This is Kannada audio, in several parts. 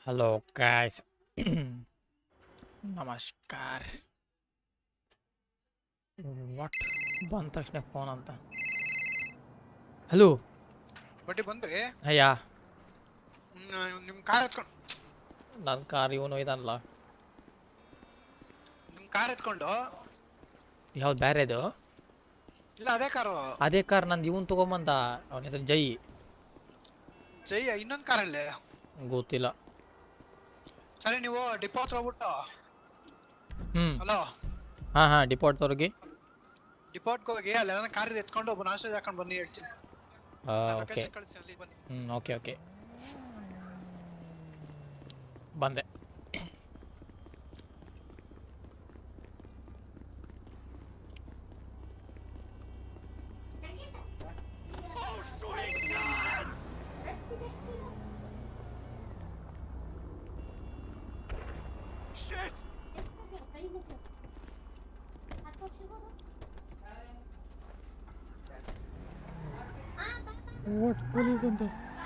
ಹಲೋ ಗಾಯ್ಸ್ ನಮಸ್ಕಾರ ವಾಟ್ ಬಂದ ತಕ್ಷಣ ಫೋನ್ ಅಂತ ಹಲೋ ಬಡ್ಡಿ ಬಂದ್ರಿ ಅಯ್ಯ ಮ್, ನಿಮ್ ಕಾರ್ ಎತ್ಕೊಂಡು ನನ್ನ ಕಾರ್ ಇವನು ಇದಲ್ಲ ನಿಮ್ ಕಾರ್ ಎತ್ಕೊಂಡು ಯಾವ್ದು ಬೇರೆದು ಇಲ್ಲ ಅದೇ ಕಾರು ಅದೇ ಕಾರ್ ನಂದು ಇವನು ತೊಗೊಂಬಂದ ಅವನ ಹೆಸರು ಜೈ ಜೈ ಇನ್ನೊಂದ್ ಕಾರಲ್ಲಿ ಗೊತ್ತಿಲ್ಲ ಸರಿ ನೀವು ಡಿಪೋ ಹತ್ರ ಹೋಗ್ಬಿಟ್ಟು ಹ್ಞೂ ಹಲೋ ಹಾಂ ಹಾಂ ಡಿಪೋಟ್ ತೋರ್ಗಿ ಡಿಪೋಟ್ಗೆ ಹೋಗಿ ಅಲ್ಲಿ ಏನಾರ ಕಾರ್ ಎತ್ಕೊಂಡು ಒಬ್ಬ ನಾಶ ಹಾಕೊಂಡು ಬನ್ನಿ ಹೇಳ್ತೀನಿ ಓಕೆ ಲೊಕೇಶನ್ ಕಳಿಸಿ ಅಲ್ಲಿ ಬನ್ನಿ ಹ್ಞೂ ಓಕೆ ಓಕೆ ಬಂದೆ ವಾಟ್ ಪೊಲೀಸ್ ಅಂತ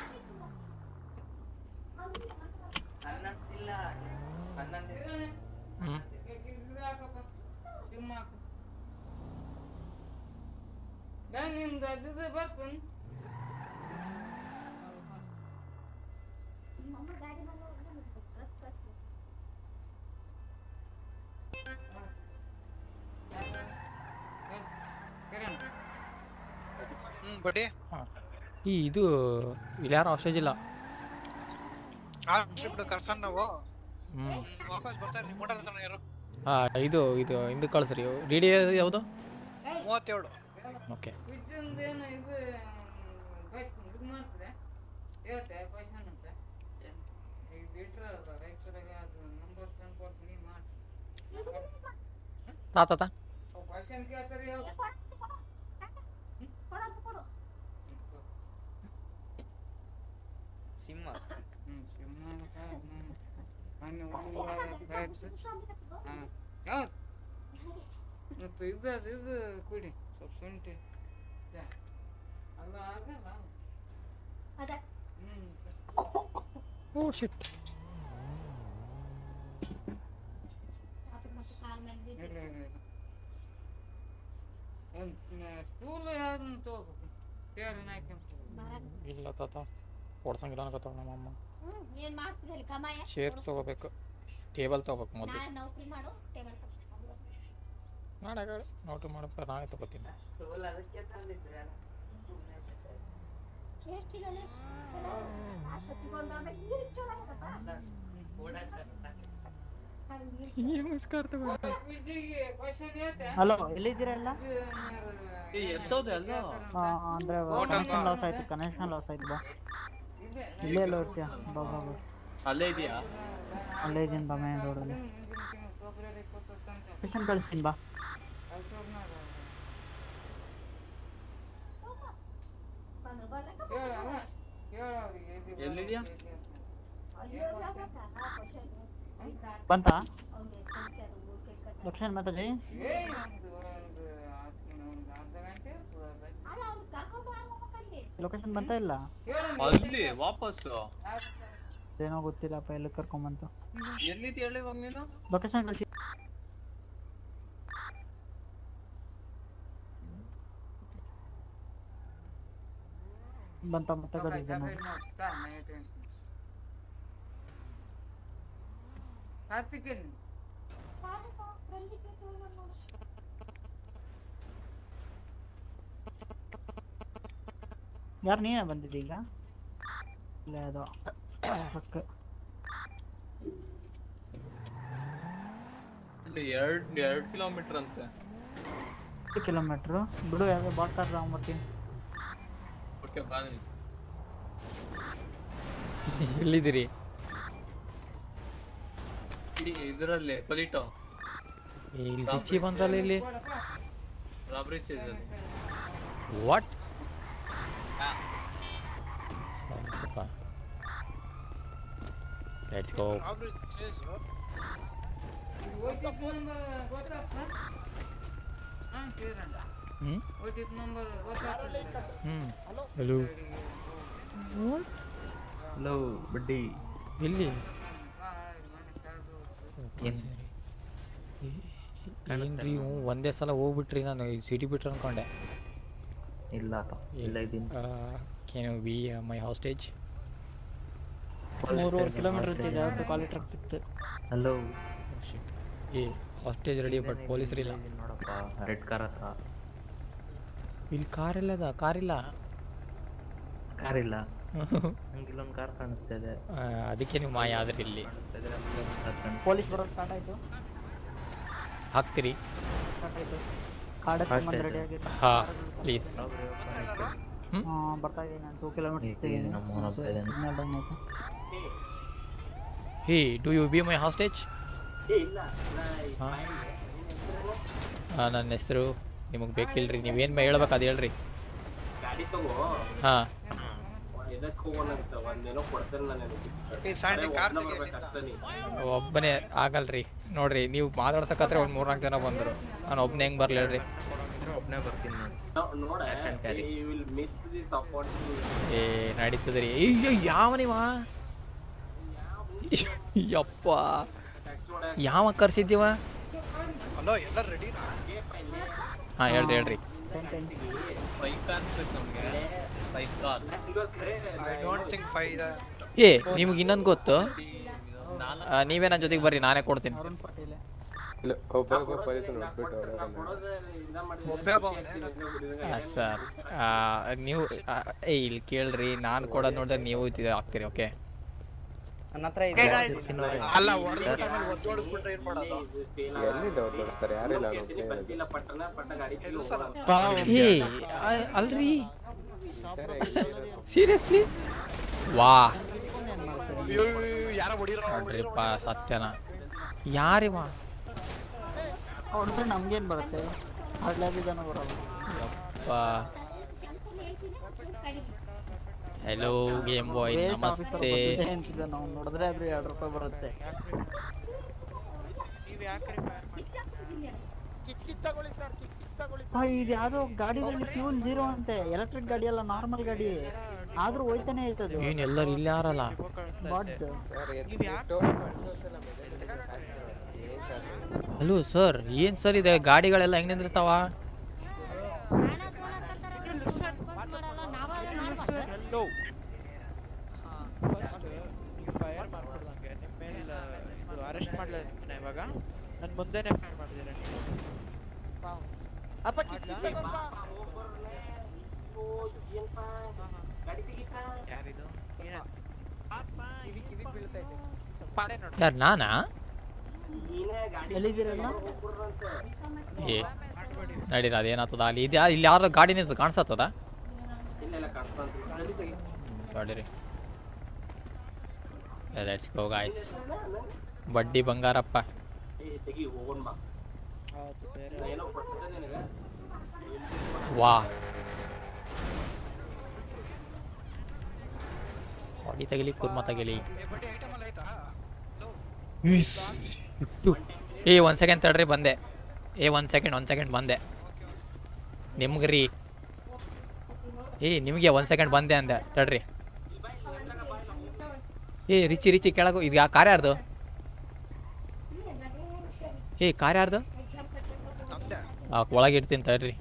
ಹ್ಞೂ ನಿಮ್ದು ಅದು ಬರ್ತೀನಿ ಹ್ಮ್ ಬಡ್ಡಿ ಈ ಇದು ಇಲ್ಲಿ ಯಾರು ಔಷಧಿ ಇಲ್ಲ ಆ ಬಿಟ್ಟು ಕರ್ಸನ್ ನಾವು ಹ್ಞೂ ಹ್ಮ್, ವಾಪಸ್ ಬರ್ತಾ ಇರ್ತೀನಿ ಮೋಟರ್ ಹತ್ರ ಯಾರು ಹಾಂ ಇದು ಇದು ಹಿಂದೆ ಕಳಿಸ್ರಿ ಡಿ ಡಿ ಯಾವುದು ಮೂವತ್ತೇಳು ಓಕೆ ಏನು ಇದು ಬೈಕ್ ಇದು ಮಾಡ್ತದೆ ಹೇಳ್ತೆ ಪೈಸಾ ಅಂತ ಈಗ ಬಿಟ್ರೆ ರೈತರಿಗೆ ಅದು ನಂಬರ್ ತಂದು ಕೊಡ್ತೀನಿ ಮಾಡಿ ತಾ ತಾ ತಾ ಪೈಸಾ ಅಂತ ಕೇಳ್ತಾರೆ ಯಾವ ಸಿಂಹ ಹ್ಞೂ ಸಿಂಹ ಹ್ಞೂ ಮೊನ್ನೆ ಒಂದು ಹಾಂ ಯಾವ್ದು ಮತ್ತು ಇದು ಅದು ಇದು ಕುಡಿ ಸ್ವಲ್ಪ ಶುಂಠಿ ಚಾ. ಅಲ್ಲ ಆಗಲ್ಲ ಹ್ಞೂ ಓ ಶಿಟ್ ಇಲ್ಲ ಇಲ್ಲ ಇಲ್ಲ ಒಂದು ಸ್ಟೂಲ್ ಯಾವ್ದನ್ನ ತೊಗೋಬೇಕು ಟೇರನ್ ಹಾಕ್ಯಂತ ಇಲ್ಲ ತಾತ ಓಡ್ಸಂಗಿಲ್ಲ ಅನ್ಕೋತಾವ ನಮ್ಮಮ್ಮ ಏನ್ ಮಾಡ್ತಿದ್ದಲ್ಲಿ ಕಮಾಯ ಚೇರ್ ತೊಗೋಬೇಕು ಟೇಬಲ್ ತೊಗೋಬೇಕು ಮೊದಲು ನಾಳೆ ನೌಕರಿ ಮಾಡು ಟೇಬಲ್ ನಾಳೆ ನೋಟು ಮಾಡಪ್ಪ ನಾಳೆ ತೊಗೋತೀನಿ ಸ್ಟೋಲ್ ಅದಕ್ಕೆ ತಂದಿದ್ರೆ ಚೇಷ್ಟಿನಲ್ಲಿ ಆಸಕ್ತಿಗೊಂಡು ಆಮೇಲೆ ನೀರು ಚಲೋ ಆಗತ್ತಪ್ಪ ವಿದ್ಯೆಗೆ ಪೈಸಾ ಹೇಳ್ತೆ ಹಲೋ ಎಲ್ಲಿದ್ದೀರಲ್ಲ ಎತ್ತೋದೆ ಅಲ್ಲ ಆ, ಅಂದ್ರೆ ಕನೆಕ್ಷನ್ ಲಾಸ್ ಆಯ್ತು ಕನೆಕ್ಷನ್ ಲಾಸ್ ಆಯ್ತು ಬಾ ಇಲ್ಲೇ ಎಲ್ಲ ಇರ್ತೀಯ ಬಾ ಬಾ ಬಾ ಅಲ್ಲೇ ಇದೆಯಾ ಅಲ್ಲೇ ಇದ್ದೀನಿ ಬಾ ಮೇನ್ ರೋಡಲ್ಲಿ ಫೆಬ್ರವರಿ ಇಪ್ಪತ್ತೊಂದು ಲೊಕೇಶನ್ ಕಳಿಸ್ತೀನಿ ಬಾ ಬಂದ್ರು ಬರ್ಲಿಕ್ಕೆ ಹೇಳವ ಹೇಳವ್ರಿಗೆ ಇದು ಎಲ್ಲಿದ್ಯಾ ಅಯ್ಯೋ ಯಾಕಪ್ಪ? ಆ ಕ್ವಶನ್ ಬಂತಾ ಅವ್ನಿಗೆ ಸಂಖ್ಯೆ ಅದು ಊರ್ ಕೈ ಕಟ್ಟಿ. ಲೊಕೇಶನ್ ಮಾತಾಡಿ ಏ ಒಂದು ಒಂದು ಹತ್ತು ಒಂದು ಅರ್ಧ ಗಂಟೆ ಅಲ್ಲ ಅವ್ನು ಕರ್ಕೊಂಡು ಹೋಗ್ಬೇಕಲ್ಲಿ ಲೊಕೇಶನ್ ಬಂತಾ ಇಲ್ಲ ಅಲ್ಲಿ ವಾಪಸ್ಸು ಏನೋ ಗೊತ್ತಿಲ್ಲಪ್ಪ ಎಲ್ಲಿ ಕರ್ಕೊಂಬಂತು ಎಲ್ಲಿದ್ಯಾ ಹೇಳಿ ಇವಾಗ ನೀನು ಲೊಕೇಶನ್ ಕಳಿಸಿ ಬಂತ ಮತ್ತೆ ಕಳಿಸಿದೆ ನೋಡಿ ಕಾರ್ತಿಕೇನ್ ಪಾಡಪ್ಪ, ಫ್ರೆಂಡ್ ಇಟ್ಟು ಹೋಗೋಣ ನೋಡು. ಯಾರು ನೀನೇ ಬಂದಿದ್ದೆ ಈಗ ಇಲ್ಲ ಅದು ಪಕ್ಕ ಅಲ್ಲಿ ಎರಡ್ ಎರಡ್ ಕಿಲೋಮೀಟರ್ ಅಂತೆ ಎಷ್ಟು ಕಿಲೋಮೀಟ್ರು ಬಿಡು ಯಾವ್ದು ಬಾಕ್ತಾರ ತಗೊಂಬರ್ತೀನಿ ಓಕೆ ಬಾನಿ ಎಲ್ಲಿದ್ದೀರಿ ಇದರಲ್ಲಿ ಪೊಲಿಟೋ ಇಲ್ಲಿ ಸಿಚ್ಚಿ ಬಂತಲ್ಲ ಇಲ್ಲಿ ರಾಬ್ರಿ ಚೇಜಲ್ಲಿ ವಾಟ್ ಸ್ವಲ್ಪ let's go robbery chase O T P number ಗೊತ್ತಾಗ್ತಾ ಹಾಂ ಕೇಳಣ್ಣ ಹ್ಞೂ ಓ ಟಿ ಪಿ ನಂಬರ್ ಗೊತ್ತಾಗ್ತದೆ ಹ್ಞೂ ಹಲೋ ಹಲೋ ಬಡ್ಡಿ ಎಲ್ಲಿ ಏನು ಏನ್ರಿ ಹ್ಞೂ ಒಂದೇ ಸಲ ಹೋಗ್ಬಿಟ್ರಿ ನಾನು ಸಿಟಿ ಬಿಟ್ರೆ ಅನ್ಕೊಂಡೆ ಇಲ್ಲ ಅಪ್ಪ ಇಲ್ಲ ಇದ್ದೀನಿ can you be my hostage ಮೂರುವರೆ ಕಿಲೋಮೀಟರ್ ಇರ್ತಿದೆ ಯಾವತ್ತು ಖಾಲಿ ಟ್ರಕ್ ಸಿಕ್ತು ಹಲೋ ಏ ಹಾಸ್ಟೇಜ್ ರೆಡಿ ಬಟ್ ಪೊಲೀಸರಿಲ್ಲ ನೋಡಪ್ಪ ರೆಡ್ ಕಾರ್ ಹತ್ರ ಇಲ್ಲಿ ಕಾರ್ ಎಲ್ಲದ ಕಾರ್ ಇಲ್ಲ ಕಾರ್ ಇಲ್ಲ ನಂಗೆ ಇಲ್ಲೊಂದು ಕಾರ್ ಕಾಣಿಸ್ತಾ ಇದೆ ಆ, ಅದಕ್ಕೆ ನೀವು ಮಾಯ ಆದ್ರಿ ಇಲ್ಲಿ ಕಾಣಿಸ್ತಾ ಇದೆ ambulance ಕರ್ಕೊಂಡು. ಪೊಲೀಸ್ ಬರೋದು ಸ್ಟಾರ್ಟ್ ಆಯಿತು ಹಾಕ್ತೀರಿ ಸ್ಟಾರ್ಟ್ ಆಯಿತು ಕಾಡ್ Fast ಬಂದು ಆಯ್ತು. ರೆಡಿ ಆಗಿತ್ತು ಹಾ ಪ್ಲೀಸ್ Robbery open ಆಯ್ತು. ಹಾಂ ಬರ್ತಾ ಇದ್ದೀನಿ ನಾನು ಟೂ ಕಿಲೋಮೀಟರ್ ಈಗ ನಮ್ಮ ಮೌನ ಹಬ್ಬ ಇದೆ. ಸಿಗ್ನಲ್ ಡೌನ್ ಆಯಿತು hey do you be my hostage ಹಾಂ ನನ್ನ ಹೆಸರು ನಿಮಗೆ ಬೇಕಿಲ್ರಿ ನೀವೇನು ಹೇಳ್ಬೇಕು ಅದು ಹೇಳ್ರಿ ಗಾಡಿ ತಗೋ ಹಾಂ ಇದಕ್ಕೆ ಹೋಗೋಣಂತ ಒಂದೇನೋ ಕೊಡ್ತೇನೆ ನಾನು ಏ ಸ್ಯಾಂಡಿ ಕಾರ್ ಅಷ್ಟೇ ನೀ ಒಬ್ಬನೇ ಆಗಲ್ರಿ ನೋಡ್ರಿ ನೀವು ಮಾತಾಡ್ಸಕತ್ರ ಒಂದು ಮೂರ್ನಾಲ್ಕು ಜನ ಬಂದರು ನಾನು ಒಬ್ಬನೇ ಹೆಂಗೆ ಬರಲಿ ಹೇಳ್ರಿ ಒಬ್ಬನೇ ಬರ್ತೀನಿ ನಾನು ನಾವ್ ನೋಡ Cash and carry. You will miss this opportunity ಏ ನಡೀತದ್ರಿ ಅಯ್ಯೋ ಯಾವನಿವ ಯಪ್ಪ ಯಾವ ಕರ್ಸಿದ್ದೀವ ಹಲೋ ಎಲ್ಲರೂ ರೆಡಿನಾ ಹಾಂ ಹೇಳ್ರಿ ಹೇಳ್ರಿ ಬೈಕ್ ಅನ್ಸ್ಬೇಕು ನಮಗೆ bike car I don't think ಫೈ ಇದೆ ಏ ನಿಮ್ಗೆ ಇನ್ನೊಂದು ಗೊತ್ತು ಆ, ನೀವೇ ನನ್ನ ಜೊತೆಗೆ ಬರ್ರಿ ನಾನೇ ಕೊಡ್ತೀನಿ ಅರುಣ್ ಪಾಟೀಲ್ ಒಬ್ಬೇ ಸರ್ ನೀವು ಆ, ಏ ಇಲ್ಲಿ ಕೇಳ್ರಿ ನಾನು ಕೊಡೋದು ನೋಡಿದ್ರೆ ನೀವು ಇದು ಹಾಕ್ತೀರಿ ಓಕೆ ನನ್ನ ಹತ್ರ ಇದೆ ಅಲ್ಲ ಹೊಡೆದ್ಬಿಟ್ಟು ಆಮೇಲೆ ಒದ್ದೋಡಿಸ್ಬಿಟ್ರೆ ಏನ್ ಮಾಡೋದು ಬರ್ತಿಲ್ಲ ಪಟ್ಟಣ ಪಟ್ಟ ಗಾಡಿ ಇದು ಸಲ ಏ ಆ- ಅಲ್ರಿ ಸೀರಿಯಸ್ಲಿ ವಾ ಅಯ್ಯೋ ಯಾರೋ ಹೊಡಿರೋ ನೋಡ್ರಿಪ್ಪ ಸತ್ಯನ ಯಾರಿವ ಹೊಡೆದ್ರೆ ನಮ್ಗೇನು ಬರುತ್ತೆ ಹಡ್ಲಾಬಿ ಜನ ಬರೋದು ಯಪ್ಪ ಹೆಲೋ ಗೇಮ್ ಬಾಯ್ ನಮಸ್ತೆ ಅಂತಿದ್ದೆ ನಾವು ನೋಡಿದ್ರೆ ಅದ್ರ ಎರಡು ರೂಪಾಯಿ ಬರುತ್ತೆ ಆ, ಇದು ಯಾವ್ದೋ ಗಾಡಿದಲ್ಲಿ ಫ್ಯೂಲ್ ಜೀರೋ ಅಂತೆ ಎಲೆಕ್ಟ್ರಿಕ್ ಗಾಡಿ ಅಲ್ಲ ನಾರ್ಮಲ್ ಗಾಡಿ ಆದ್ರೂ ಹೋಯ್ತಾನೆ ಐತದು ಏನು ಎಲ್ಲರೂ ಇಲ್ಲಿ ಯಾರಲ್ಲ ಬಟ್ ಹಲೋ ಸರ್ ಏನು ಸರ್ ಇದೆ ಗಾಡಿಗಳೆಲ್ಲ ಹೆಂಗೆ ನಿಂದಿರ್ತಾವ ಫೈರ್ ಮಾಡ್ಕೊಡ್ದಂಗೆ ನಿಮ್ಮ ಮೇಲೆ ಇದು ಅರೆಸ್ಟ್ ಮಾಡಲ ನಿಮ್ಮನ್ನ ಇವಾಗ ನನ್ನ ಮುಂದೆನೇ ಫೈರ್ ಮಾಡಿದ್ದೀರ ಅಪ್ಪ ಯಾರಿದು ಯಾರು ನಾನಾ ಎಲ್ಲಿದ್ದೀರಲ್ಲ ಏ ನಡೀರಿ ಅದೇನಾಗ್ತದ ಅಲ್ಲಿ ಇದು ಇಲ್ಲಿ ಯಾರು ಗಾಡಿ ನಿಂತು ಕಾಣಿಸತ್ತದ ಇಲ್ಲ ಇಲ್ಲ ಕಾಣಿಸ್ತಂತ ಜಲ್ದಿ ತೆಗಿ ನೋಡಿರಿ ಲೆಟ್ಸ್ ಗೋ ಗಾಯ್ಸ್ ಬಡ್ಡಿ ಬಂಗಾರಪ್ಪ ಏ ತೆಗಿ ಹೋಗೋಣ ಬಾ ಹೌದು ಬೇರೆ ನಾ ಏನೋ ಕೊಟ್ಟಿದ್ದೆ ನಿನಗೆ ವಾ ಬಾಡಿ ತೆಗಿಲಿ ಕುರ್ಮ ತೆಗಿಲಿ ಏ ಬಡ್ಡಿ ಐಟಮ್ ಎಲ್ಲ ಆಯ್ತಾ ಹಲೋ ಇಸ್, ಇಟ್ಟು. ಏ ಒಂದು ಸೆಕೆಂಡ್ ತಡ್ರಿ ಬಂದೆ ಏ ಒಂದು ಸೆಕೆಂಡ್ ಒಂದು ಸೆಕೆಂಡ್ ಬಂದೆ ನಿಮ್ಗೆ ರೀ ಏ ನಿಮಗೆ ಒಂದು ಸೆಕೆಂಡ್ ಬಂದೆ ಅಂದೆ ತಡ್ರಿ ಏ ರಿಚಿ ರಿಚಿ ಕೆಳಗು ಇದು ಯಾ ಕಾರ್ ಯಾರ್ದು ಏ ಕಾರ್ ಯಾರ್ದು ನಮ್ದೆ ಆ, ಒಳಗೆ ಇಡ್ತೀನಿ ತಡ್ರಿ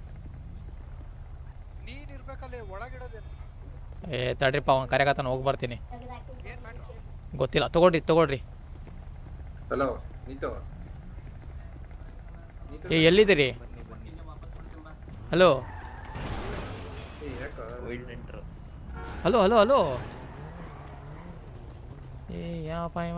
ನೀನ್ ಇರ್ಬೇಕಲ್ಲಿ ಒಳಗಿಡೋದೇನು ಏ ತಡ್ರಿಪ್ಪ ಅವ್ನು ಕರೆಗತ್ತಾನ ಹೋಗಿ ಬರ್ತೀನಿ ಏನ್ ಮ್ಯಾಟ್ರು ಗೊತ್ತಿಲ್ಲ ತಗೊಳ್ರಿ ತಗೊಳ್ರಿ ಹಲೋ ನೀತು ಏ ಎಲ್ಲಿದ್ದೀರಿ hello wild entry hello hello hello ಏ ಯಾವಪ್ಪ ಇವ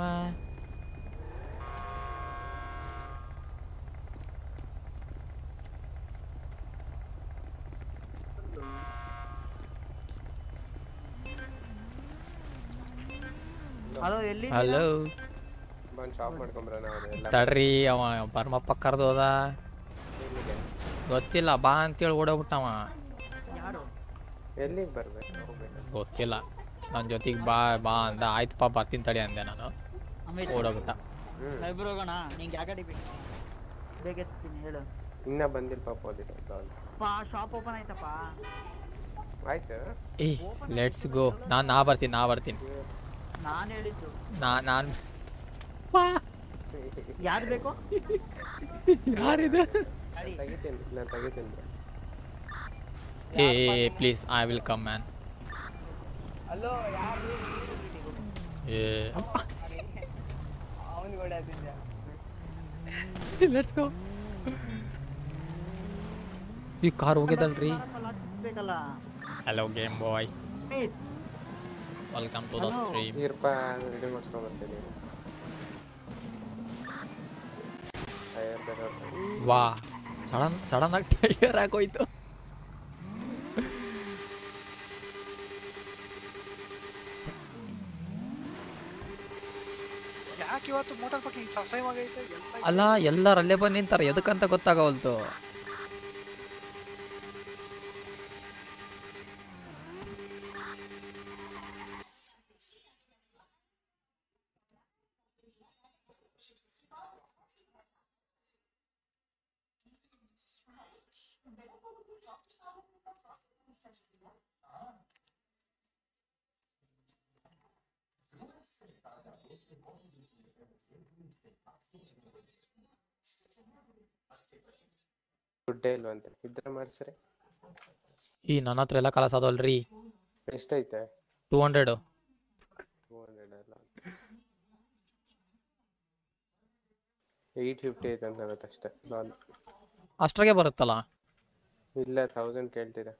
ಹಲೋ ಎಲ್ಲಿ ಹಲೋ ಬಂದು ಶಾಪ್ ಮಾಡ್ಕೊಂಬರೋಣ ಅವನ್ನೆಲ್ಲ ತಡ್ರಿ ಅವ ಬರ್ಮಪ್ಪ ಕರ್ದೋದ ಗೊತ್ತಿಲ್ಲ ಬಾ ಅಂತೇಳಿ ಓಡೋಗ್ಬಿಟ್ಟವ ಎಲ್ಲಿಗೆ ಬರ್ಬೇಕು ಹೋಗ್ಬೇಕು ಗೊತ್ತಿಲ್ಲ ನನ್ನ ಜೊತೆಗೆ ಬಾ ಬಾ ಅಂದ ಆಯ್ತಪ್ಪ ಬರ್ತೀನಿ ತಡಿ ಅಂದೆ ನಾನು ಅಮಿತ್ ಓಡೋಗ್ಬಿಟ್ಟ ಲೈಬ್ರರಿ ಹೋಗೋಣ ನಿಂಗೆ ಯಾವ ಗಾಡಿ ಬೇಕು ಬೇಗ ಎತ್ತೀನಿ ಹೇಳು ಇನ್ನ ಬಂದಿಲ್ಲ ಪಾಪ ಓದಿಲ್ಲ ಪಾ ಶಾಪ್ ಓಪನ್ ಆಯ್ತಪ್ಪ ಆಯ್ತು ಏ ಲೆಟ್ಸ್ ಗೋ ನಾನು ನಾ ಬರ್ತೀನಿ ನಾ ಬರ್ತೀನಿ ನಾನು ಹೇಳಿದ್ದು ನಾ ನಾನು ಯಾರು ಬೇಕು ಯಾರಿದೆ ತೆಗಿತೀನಿ ನಾನು ತೆಗಿತೀನಿ ಏ please I will come man ಅಲ್ಲೋ ಯಾರು ಏ ಅವನಿಗೆ ಹೊಡ್ಯಾತಿದ್ಯಾ ಲೆಟ್ಸ್ ಗೋ ಈ ಕಾರ್ ಹೋಗಿದಲ್ರಿ ಬೇಕಲ್ಲ hello game boy Amit welcome to the Hello. Stream ಇರ್ಪ ರೆಡಿ ಮಾಡ್ಸ್ಕೊಂಡ್ ಬರ್ತೀನಿ ಟೈರ್ ಬೇರೆ ಹೊರ್ಟೋಯ್ತು. ವಾ ಸಡನ್ ಸಡನ್ ಆಗಿ ಟೈರ್ ಹಾಕೋಯ್ತು ಯಾಕೆ ಇವತ್ತು ಮೋಟಾರ್ ಪಾರ್ಕಿಂಗ್ ಸಸಯವಾಗೈತೆ ಎಲ್ಲ ಅಲ್ಲ ಎಲ್ಲರೂ ಅಲ್ಲೇ ಬಂದು ನಿಂತಾರೆ ಎದಕ್ಕಂತ ಗೊತ್ತಾಗವಲ್ತು ದುಡ್ಡೇ ಇಲ್ವಂತೆ ಇದ್ರೆ ಮಾಡ್ಸ್ರಿ ಈ ನನ್ನ ಹತ್ರ ಎಲ್ಲ ಕಲಸ ಅದಲ್ರಿ ಎಷ್ಟೈತೆ ಟೂ ಹಂಡ್ರೆಡು ಟೂ ಹಂಡ್ರೆಡ್ ಅಲ್ಲ ಏಯ್ಟ್ ಫಿಫ್ಟಿ ಐತೆ ಅಂತ ಆಗುತ್ತೆ ಅಷ್ಟೇ ಲಾಲ್ ಅಷ್ಟ್ರಾಗೆ ಬರುತ್ತಲ್ಲ ಇಲ್ಲ ತೌಸಂಡ್ ಕೇಳ್ತಿದೆ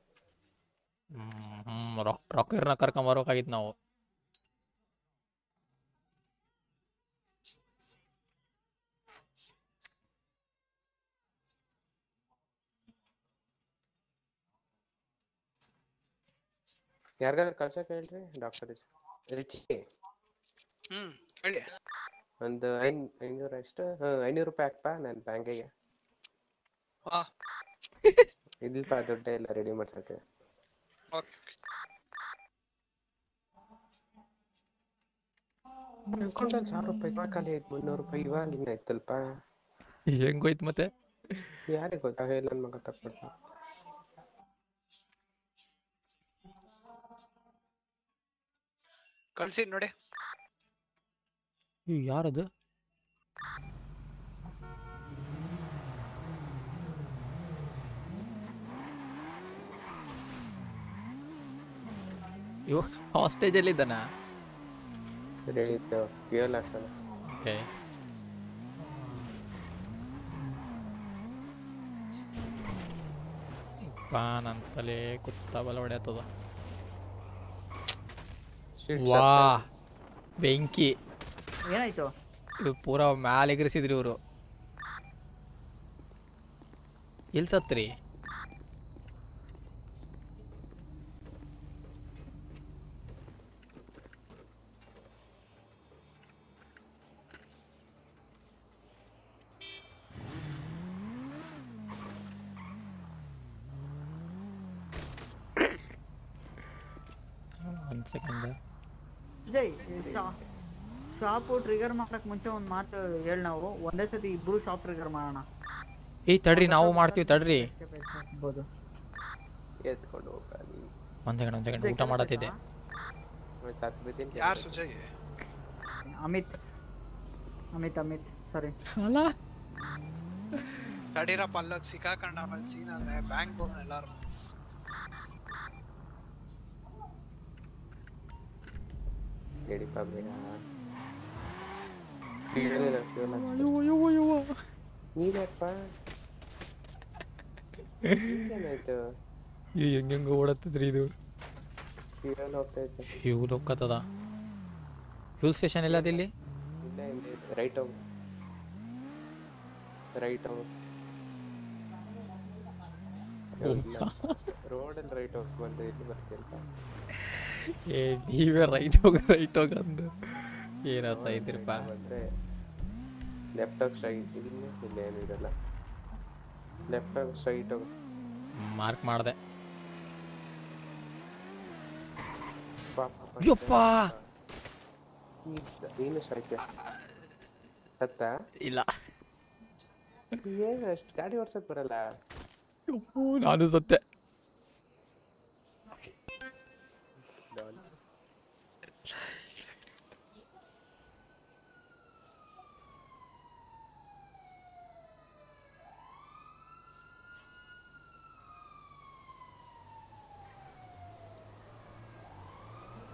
ಹ್ಞೂ ರೊಕ್ಕ ರೊಕ್ಕರ್ನ ಕರ್ಕೊಂಬರ್ಬೇಕಾಗಿತ್ತು ನಾವು ಯಾರಿಗಾದ್ರೂ ಕಳ್ಸಕ್ ಹೇಳ್ರಿ ಡಾಕ್ಟರ್ ರಿಚಿ ಹ್ಮ್ ಹೇಳಿ ಒಂದು ಐನ್ ಐನೂರ ಎಷ್ಟು ಹಾ ಐನೂರು ರೂಪಾಯಿ ಹಾಕ್ಪಾ ನನ್ನ ಬ್ಯಾಂಕಿಗೆ ವಾ ಇಲ್ಪ ದುಡ್ಡೇ ಇಲ್ಲ ರೆಡಿ ಮಾಡ್ಸಕ್ಕೆ ಓಕೆ ಅಕೌಂಟಲ್ಲಿ ಸಾವಿರ ರೂಪಾಯಿ ಇವಾಗ ಖಾಲಿ ಆಯ್ತು ಮುನ್ನೂರು ರೂಪಾಯಿ ಇವಾಗ ಇನ್ನ ಆಯ್ತಲ್ಪ ಹೆಂಗೋಯ್ತು ಮತ್ತೆ ಯಾರಿಗೆ ಗೊತ್ತಾ ಹೇಳಿ ನನ್ನ ಮಗ ತಕ್ಬಿಟ್ಟು ಕಳ್ಸಿ ನೋಡಿ ಈ ಯಾರದು ಇವ ಹಾಸ್ಟೇಜಲ್ಲಿ ಇದ್ದಾನ ರೆಡಿ ಫ್ಯೂಯಲ್ ಹಾಕ್ಸೋಣ ಓಕೆ ಪಾ ನನ್ನ ತಲೆ ಕುತ್ತ ಬಲ ಹೊಡೆಯತ್ತದ Shit, ವಾ ಸತ್ತ. ಬೆಂಕಿ ಏನಾಯ್ತು ಇವ್ ಪೂರ ಮ್ಯಾಲ ಎಗರಿಸಿದ್ರಿ ಇವರು ಎಲ್ಲಿ ಸತ್ರಿ ಒಂದು ಸೆಕೆಂಡ್ ವಿಜಯ್ ಶಾಪು ಟ್ರಿಗರ್ ಮಾಡಕ್ ಮುಂಚೆ ಒಂದು ಮಾತು ಹೇಳಿ ನಾವು ಒಂದೇ ಸತಿ ಇಬ್ರು ಶಾಪ್ ಟ್ರಿಗರ್ ಮಾಡೋಣ ಏಯ್ ತಡ್ರಿ ನಾವು ಮಾಡ್ತೀವಿ ತಡ್ರಿ ಆಗ್ಬೋದು ಎತ್ಕೊಂಡು ಹೋಗ್ಬಾರಿ ಒಂದ್ ಸೆಕೆಂಡ್ ಒಂದ್ ಸೆಕೆಂಡ್ ಊಟ ಮಾಡತ್ತಿದ್ದೆ ಸತ್ ಬಿದ್ದೀನಿ ಯಾರು ಸುಜಯ್ ಅಮಿತ್ ಅಮಿತ್ ಅಮಿತ್ ಸಾರಿ ಅಲ್ಲ ತಡೀರಪ್ಪ ಅಲ್ಲೋಗಿ ಸಿಕ್ಕಾಕೊಂಡ ಆಮೇಲೆ ಸೀನ್ ಅಂದ್ರೆ ಬ್ಯಾಂಕ್ ಹೋಗೋಣ ಎಲ್ಲಾರು ನಡಿಪ ಬೇಗ ಫ್ಯೂಯಲ್ ಇಲ್ಲ ಫ್ಯೂಯಲ್ ನೀನಪ್ಪ ಏನಾಯ್ತು ಈ ಹೆಂಗೆಂಗ ಓಡತ್ತದ್ರಿ ಇದು ಫ್ಯೂಯಲ್ ಹೋಗ್ತೈತೆ ಫ್ಯೂಲ್ ಹೋಗತ್ತದ ಫ್ಯೂಲ್ ಸ್ಟೇಷನ್ ಎಲ್ಲ ಇಲ್ಲಿ ಇಲ್ಲ ರೈಟ್ ಹೋಗು ರೈಟ್ ಹೋಗು ರೋಡಲ್ಲಿ ರೈಟ್ ಹೋಗಿ ಬಂದು ಇಲ್ಲಿ ಬರ್ತಿರ್ತ ಏ ನೀವೇ ರೈಟ್ ಹೋಗ ರೈಟ್ ಹೋಗ ಅಂದು ಏನ ಸೈದ್ರಿಪ್ಪ ಬಂದ್ರೆ ಲೆಫ್ಟ್ ಹೋಗಿ ಸ್ಟ್ರೈಟ್ ಇಲ್ಲ ಇಲ್ಲ ಏನು ಇರಲ್ಲ ಲೆಫ್ಟ್ ಹೋಗಿ ಸ್ಟ್ರೈಟ್ ಹೋಗು ಮಾರ್ಕ್ ಮಾಡ್ದೆ ಪಾಪ ಪಾಪ ಯಪ್ಪ ನೀ- ನೀನು ಸ್ಟ್ರೈಕ್ ಸತ್ತ ಇಲ್ಲ ಏನು ಅಷ್ಟು ಗಾಡಿ ಓಡ್ಸಕ್ ಬರಲ್ಲ ಯಪ್ಪು, ನಾನು ಸತ್ತೆ ಡಾಲ್.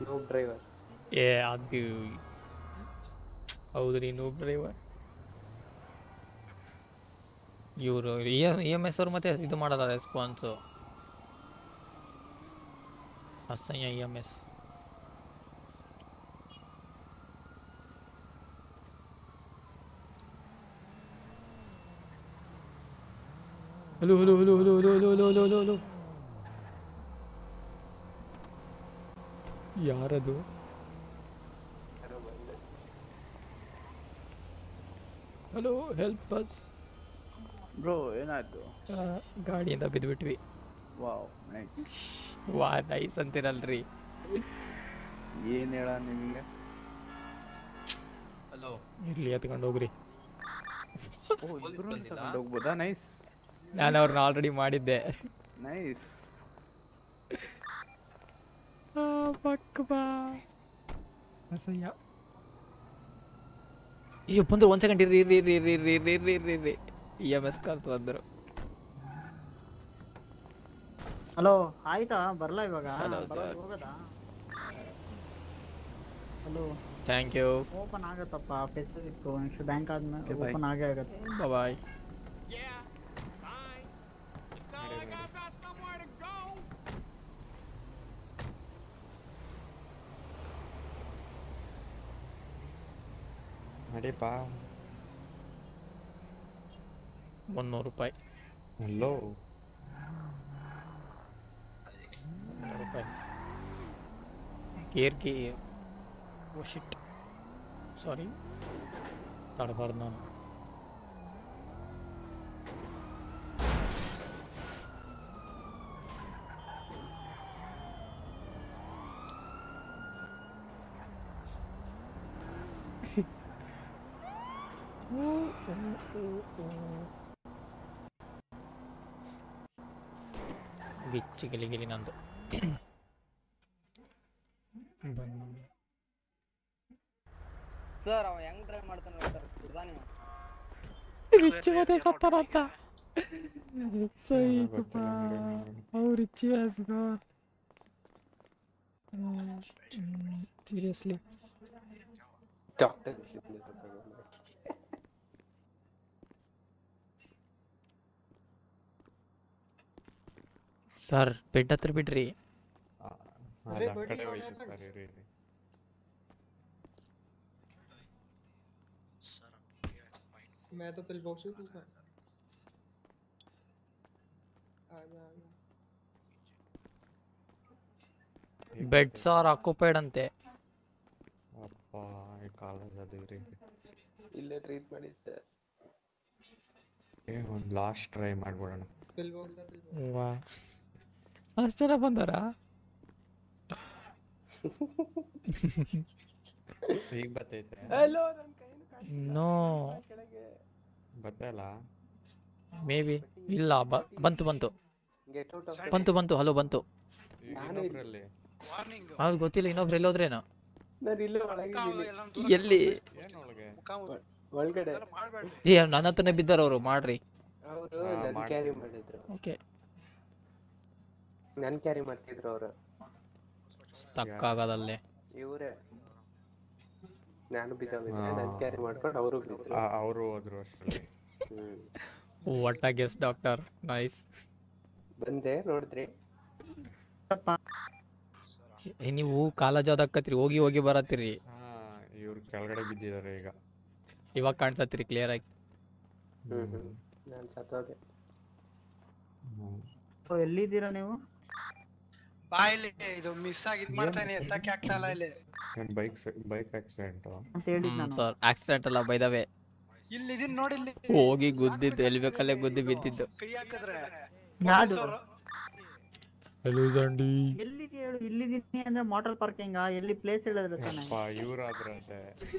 ನೋಬ್ ಡ್ರೈವರ್ ಏ ಅದು ಹೌದು ರೀ ನೂಬ್ ಡ್ರೈವರ್ ಇವರು ಇ ಎಮ್ ಎಸ್ ಅವ್ರು ಮತ್ತೆ ಇದು ಮಾಡಲ್ಲ ರೆಸ್ಪಾನ್ಸು ಅಸಹ್ಯ E M S hello hello hello hello hello hello hello hello hello hello ಯಾರದು ಹಲೋ ಹೆಲ್ಪ್ ಬಸ್ ಬ್ರೋ ಏನಾಯ್ತು ಗಾಡಿಯಿಂದ ಬಿದ್ದುಬಿಟ್ವಿ ವಾವ್ ನೈಸ್ ವಾ ನೈಸ್ ಅಂತೀರಲ್ರಿ ಏನ್ ಹೇಳ ನಿಮಗೆ ಹಲೋ ಇರ್ಲಿ ಎತ್ಕೊಂಡು ಹೋಗ್ರಿ ಓ ಇಬ್ರು ತಗೊಂಡು ಹೋಗ್ಬೋದಾ ನೈಸ್ ನಾನು ಅವ್ರನ್ನ ಆಲ್ರೆಡಿ ಮಾಡಿದ್ದೆ ನೈಸ್ ಪಕ್ಕ ಬಾ ಅಸಹ್ಯ ಅಯ್ಯೋ ಬಂದ್ರು ಒಂದು ಸೆಕೆಂಡ್ ಇರ್ರಿ ಇರ್ರಿ ಇರ್ರಿ ಇರ್ರಿ ಇರ್ರಿ ಇರ್ರಿ ಇರ್ರಿ ಇರ್ರಿ ಇ ಎಮ್ ಎಸ್ ಕಲ್ತು ಬಂದರು ಹಲೋ ಆಯ್ತಾ ಬರ್ಲಾ ಇವಾಗ Hello, ಬರೋದು sir. ಹೋಗೋದಾ ಹಲೋ ಥ್ಯಾಂಕ್ ಯು ಓಪನ್ ಆಗತ್ತಪ್ಪ ಫೆಸಿಲಿಕ್ ನೆಕ್ಸ್ಟ್ ಬ್ಯಾಂಕ್ ಆದ್ಮೇಲೆ Okay, bye. ಓಪನ್ ಆಗೇ ಆಗತ್ತೆ ಬಾಯ್ ನಡೀಪ ಮುನ್ನೂರು ರೂಪಾಯಿ ಹಲೋ ಮುನ್ನೂರು ರೂಪಾಯಿ ಗೇರ್ ಕಿ ಓ ಶಿಟ್ ಸಾರಿ ತಡಬಾರ್ದು ನಾನು ಬಿಚ್ಚಿ ಗಿಲಿ ಗಿಲಿ ನಂದು ಬನ್ನಿ ಸರ್ ಅವ ಹೆಂಗ್ ಡ್ರೈವ್ ಮಾಡ್ತಾನೆ ಸರ್ ಪ್ರಧಾನಿ ರಿಚ್ಚಿ ಮತ್ತೆ ಸತ್ತಾರಂತ ಸೈಕಪ್ಪ ಅವ್ರು Richie has got seriously doctor sir bed ಹತ್ರ ಬಿಡ್ರಿ ಅಲ್ಲ ಆ ಕಡೆ ಹೋಯ್ತು ಸರ್ ಇರಿ ಇರಿ मैं तो पिल बॉक्स ही पूछा आ जा आ जा ಬೆಡ್ ಸಾರ್ ಆಕ್ಯುಪೈಡ್ ಅಂತೆ ಅಪ್ಪ ಈ ಕಾಲೇಜ್ ಅದು ಇರಿ ಇಲ್ಲೇ ಟ್ರೀಟ್ ಮಾಡಿ ಸರ್ ಏ ಒಂದು ಲಾಸ್ಟ್ ಟ್ರೈ ಮಾಡ್ಬಿಡೋಣ पिल बॉक्स है पिल बॉक्स ವಾ ಅಷ್ಟು ಜನ ಬಂದಾರ ಈಗ ಬರ್ತೈತೆ ಹಲೋ ನನ್ನ ಕೈ ನೋ ಬತ್ತಲ್ಲ ಮೇ ಬಿ ಇಲ್ಲ ಬ ಬಂತು ಬಂತು ಗೆಟ್ ಔಟ್ ಆಫ್ ಬಂತು ಬಂತು ಹಲೋ ಬಂತು ನಾನು ಇನ್ನೊಬ್ರಲ್ಲಿ ವಾರ್ನಿಂಗ್ ಅವ್ರು ಗೊತ್ತಿಲ್ಲ ಇನ್ನೊಬ್ರು ಎಲ್ಲೋದ್ರೇನೋ ನಾನು ಇಲ್ಲೇ ಒಳಗಿದ್ದೀನಿ ಎಲ್ಲಿ ಏನ್ ಒಳಗೆ ಒಳಗಡೆ ಮಾಡ್ಬೇಡ್ರಿ ಏ ನನ್ನ ಹತ್ರನೇ ಬಿದ್ದಾರ ಅವರು ಮಾಡ್ರಿ ಅವರು ಹಾ, ನನ್ ಮಾಡ್ತೀನಿ. ಕ್ಯಾರಿ ಮಾಡಿದ್ರು ಓಕೆ ನನ್ ಕ್ಯಾರಿ ಮಾಡ್ತಿದ್ರು ಅವರು ಸ್ಟಕ್ ಆಗೋದಲ್ಲೇ ಇವರೇ ನಾನು ಬಿದ್ದೋಗಿದ್ದೆ ಹಾ. ನನ್ ಕ್ಯಾರಿ ಮಾಡ್ಕೊಂಡು ಅವರು ಬಿದ್ರು ಅವರು ಹೋದ್ರು ಅಷ್ಟರಲ್ಲಿ hmm what a guess doctor nice ಬಂದೆ ನೋಡಿದ್ರಿ ನೀವು ಕಾಲೇಜ್ ಓದಕ್ಕತ್ರಿ ಹೋಗಿ ಹೋಗಿ ಬರತ್ತೀರಿ ಹಾ ಇವ್ರು ಕೆಳಗಡೆ ಬಿದ್ದಿದ್ದಾರೆ ಈಗ ಇವಾಗ ಕಾಣ್ಸತ್ತೀರಿ ಕ್ಲಿಯರ್ ಆಗಿ ಹ್ಮ್ ಹ್ಮ್ ನಾನು ಸತ್ತೋದೆ ಓ, ಎಲ್ಲಿದ್ದೀರಾ ನೀವು ಬಾ ಇಲ್ಲಿ ಇದು ಮಿಸ್ ಆಗಿದ್ ಮಾಡ್ತಾನೆ ಎತ್ತಕ್ಕೆ ಆಗ್ತಾ ಇಲ್ಲ ಇಲ್ಲಿ ಏನ್ ಬೈಕ್ ಬೈಕ್ ಆಕ್ಸಿಡೆಂಟು ಅಂತ ಹೇಳಿದ್ ನಾನು ಸರ್ ಆಕ್ಸಿಡೆಂಟ್ ಅಲ್ಲ ಬೈದವೆ ಇಲ್ಲಿ ಇದೀನಿ ನೋಡಿ ಇಲ್ಲಿ ಹೋಗಿ ಗುದ್ದಿದ್ದು ಎಲ್ಲಿ ಬೇಕಲ್ಲೇ ಗುದ್ದಿ ಬಿದ್ದಿದ್ದು ಕೈ ಹಾಕಿದ್ರೆ ಯಾವ್ದು ಹಲೋ ಸಂಡಿ ಎಲ್ಲಿದೆ ಹೇಳು ಇಲ್ಲಿದ್ದೀನಿ ಅಂದ್ರೆ ಮೋಟರ್ ಪಾರ್ಕಿಂಗ್ ಎಲ್ಲಿ ಪ್ಲೇಸ್ ಹೇಳಿದ್ರೆ ತಾನೆ ಅಪ್ಪ ಇವ್ರಾದ್ರಂತೆ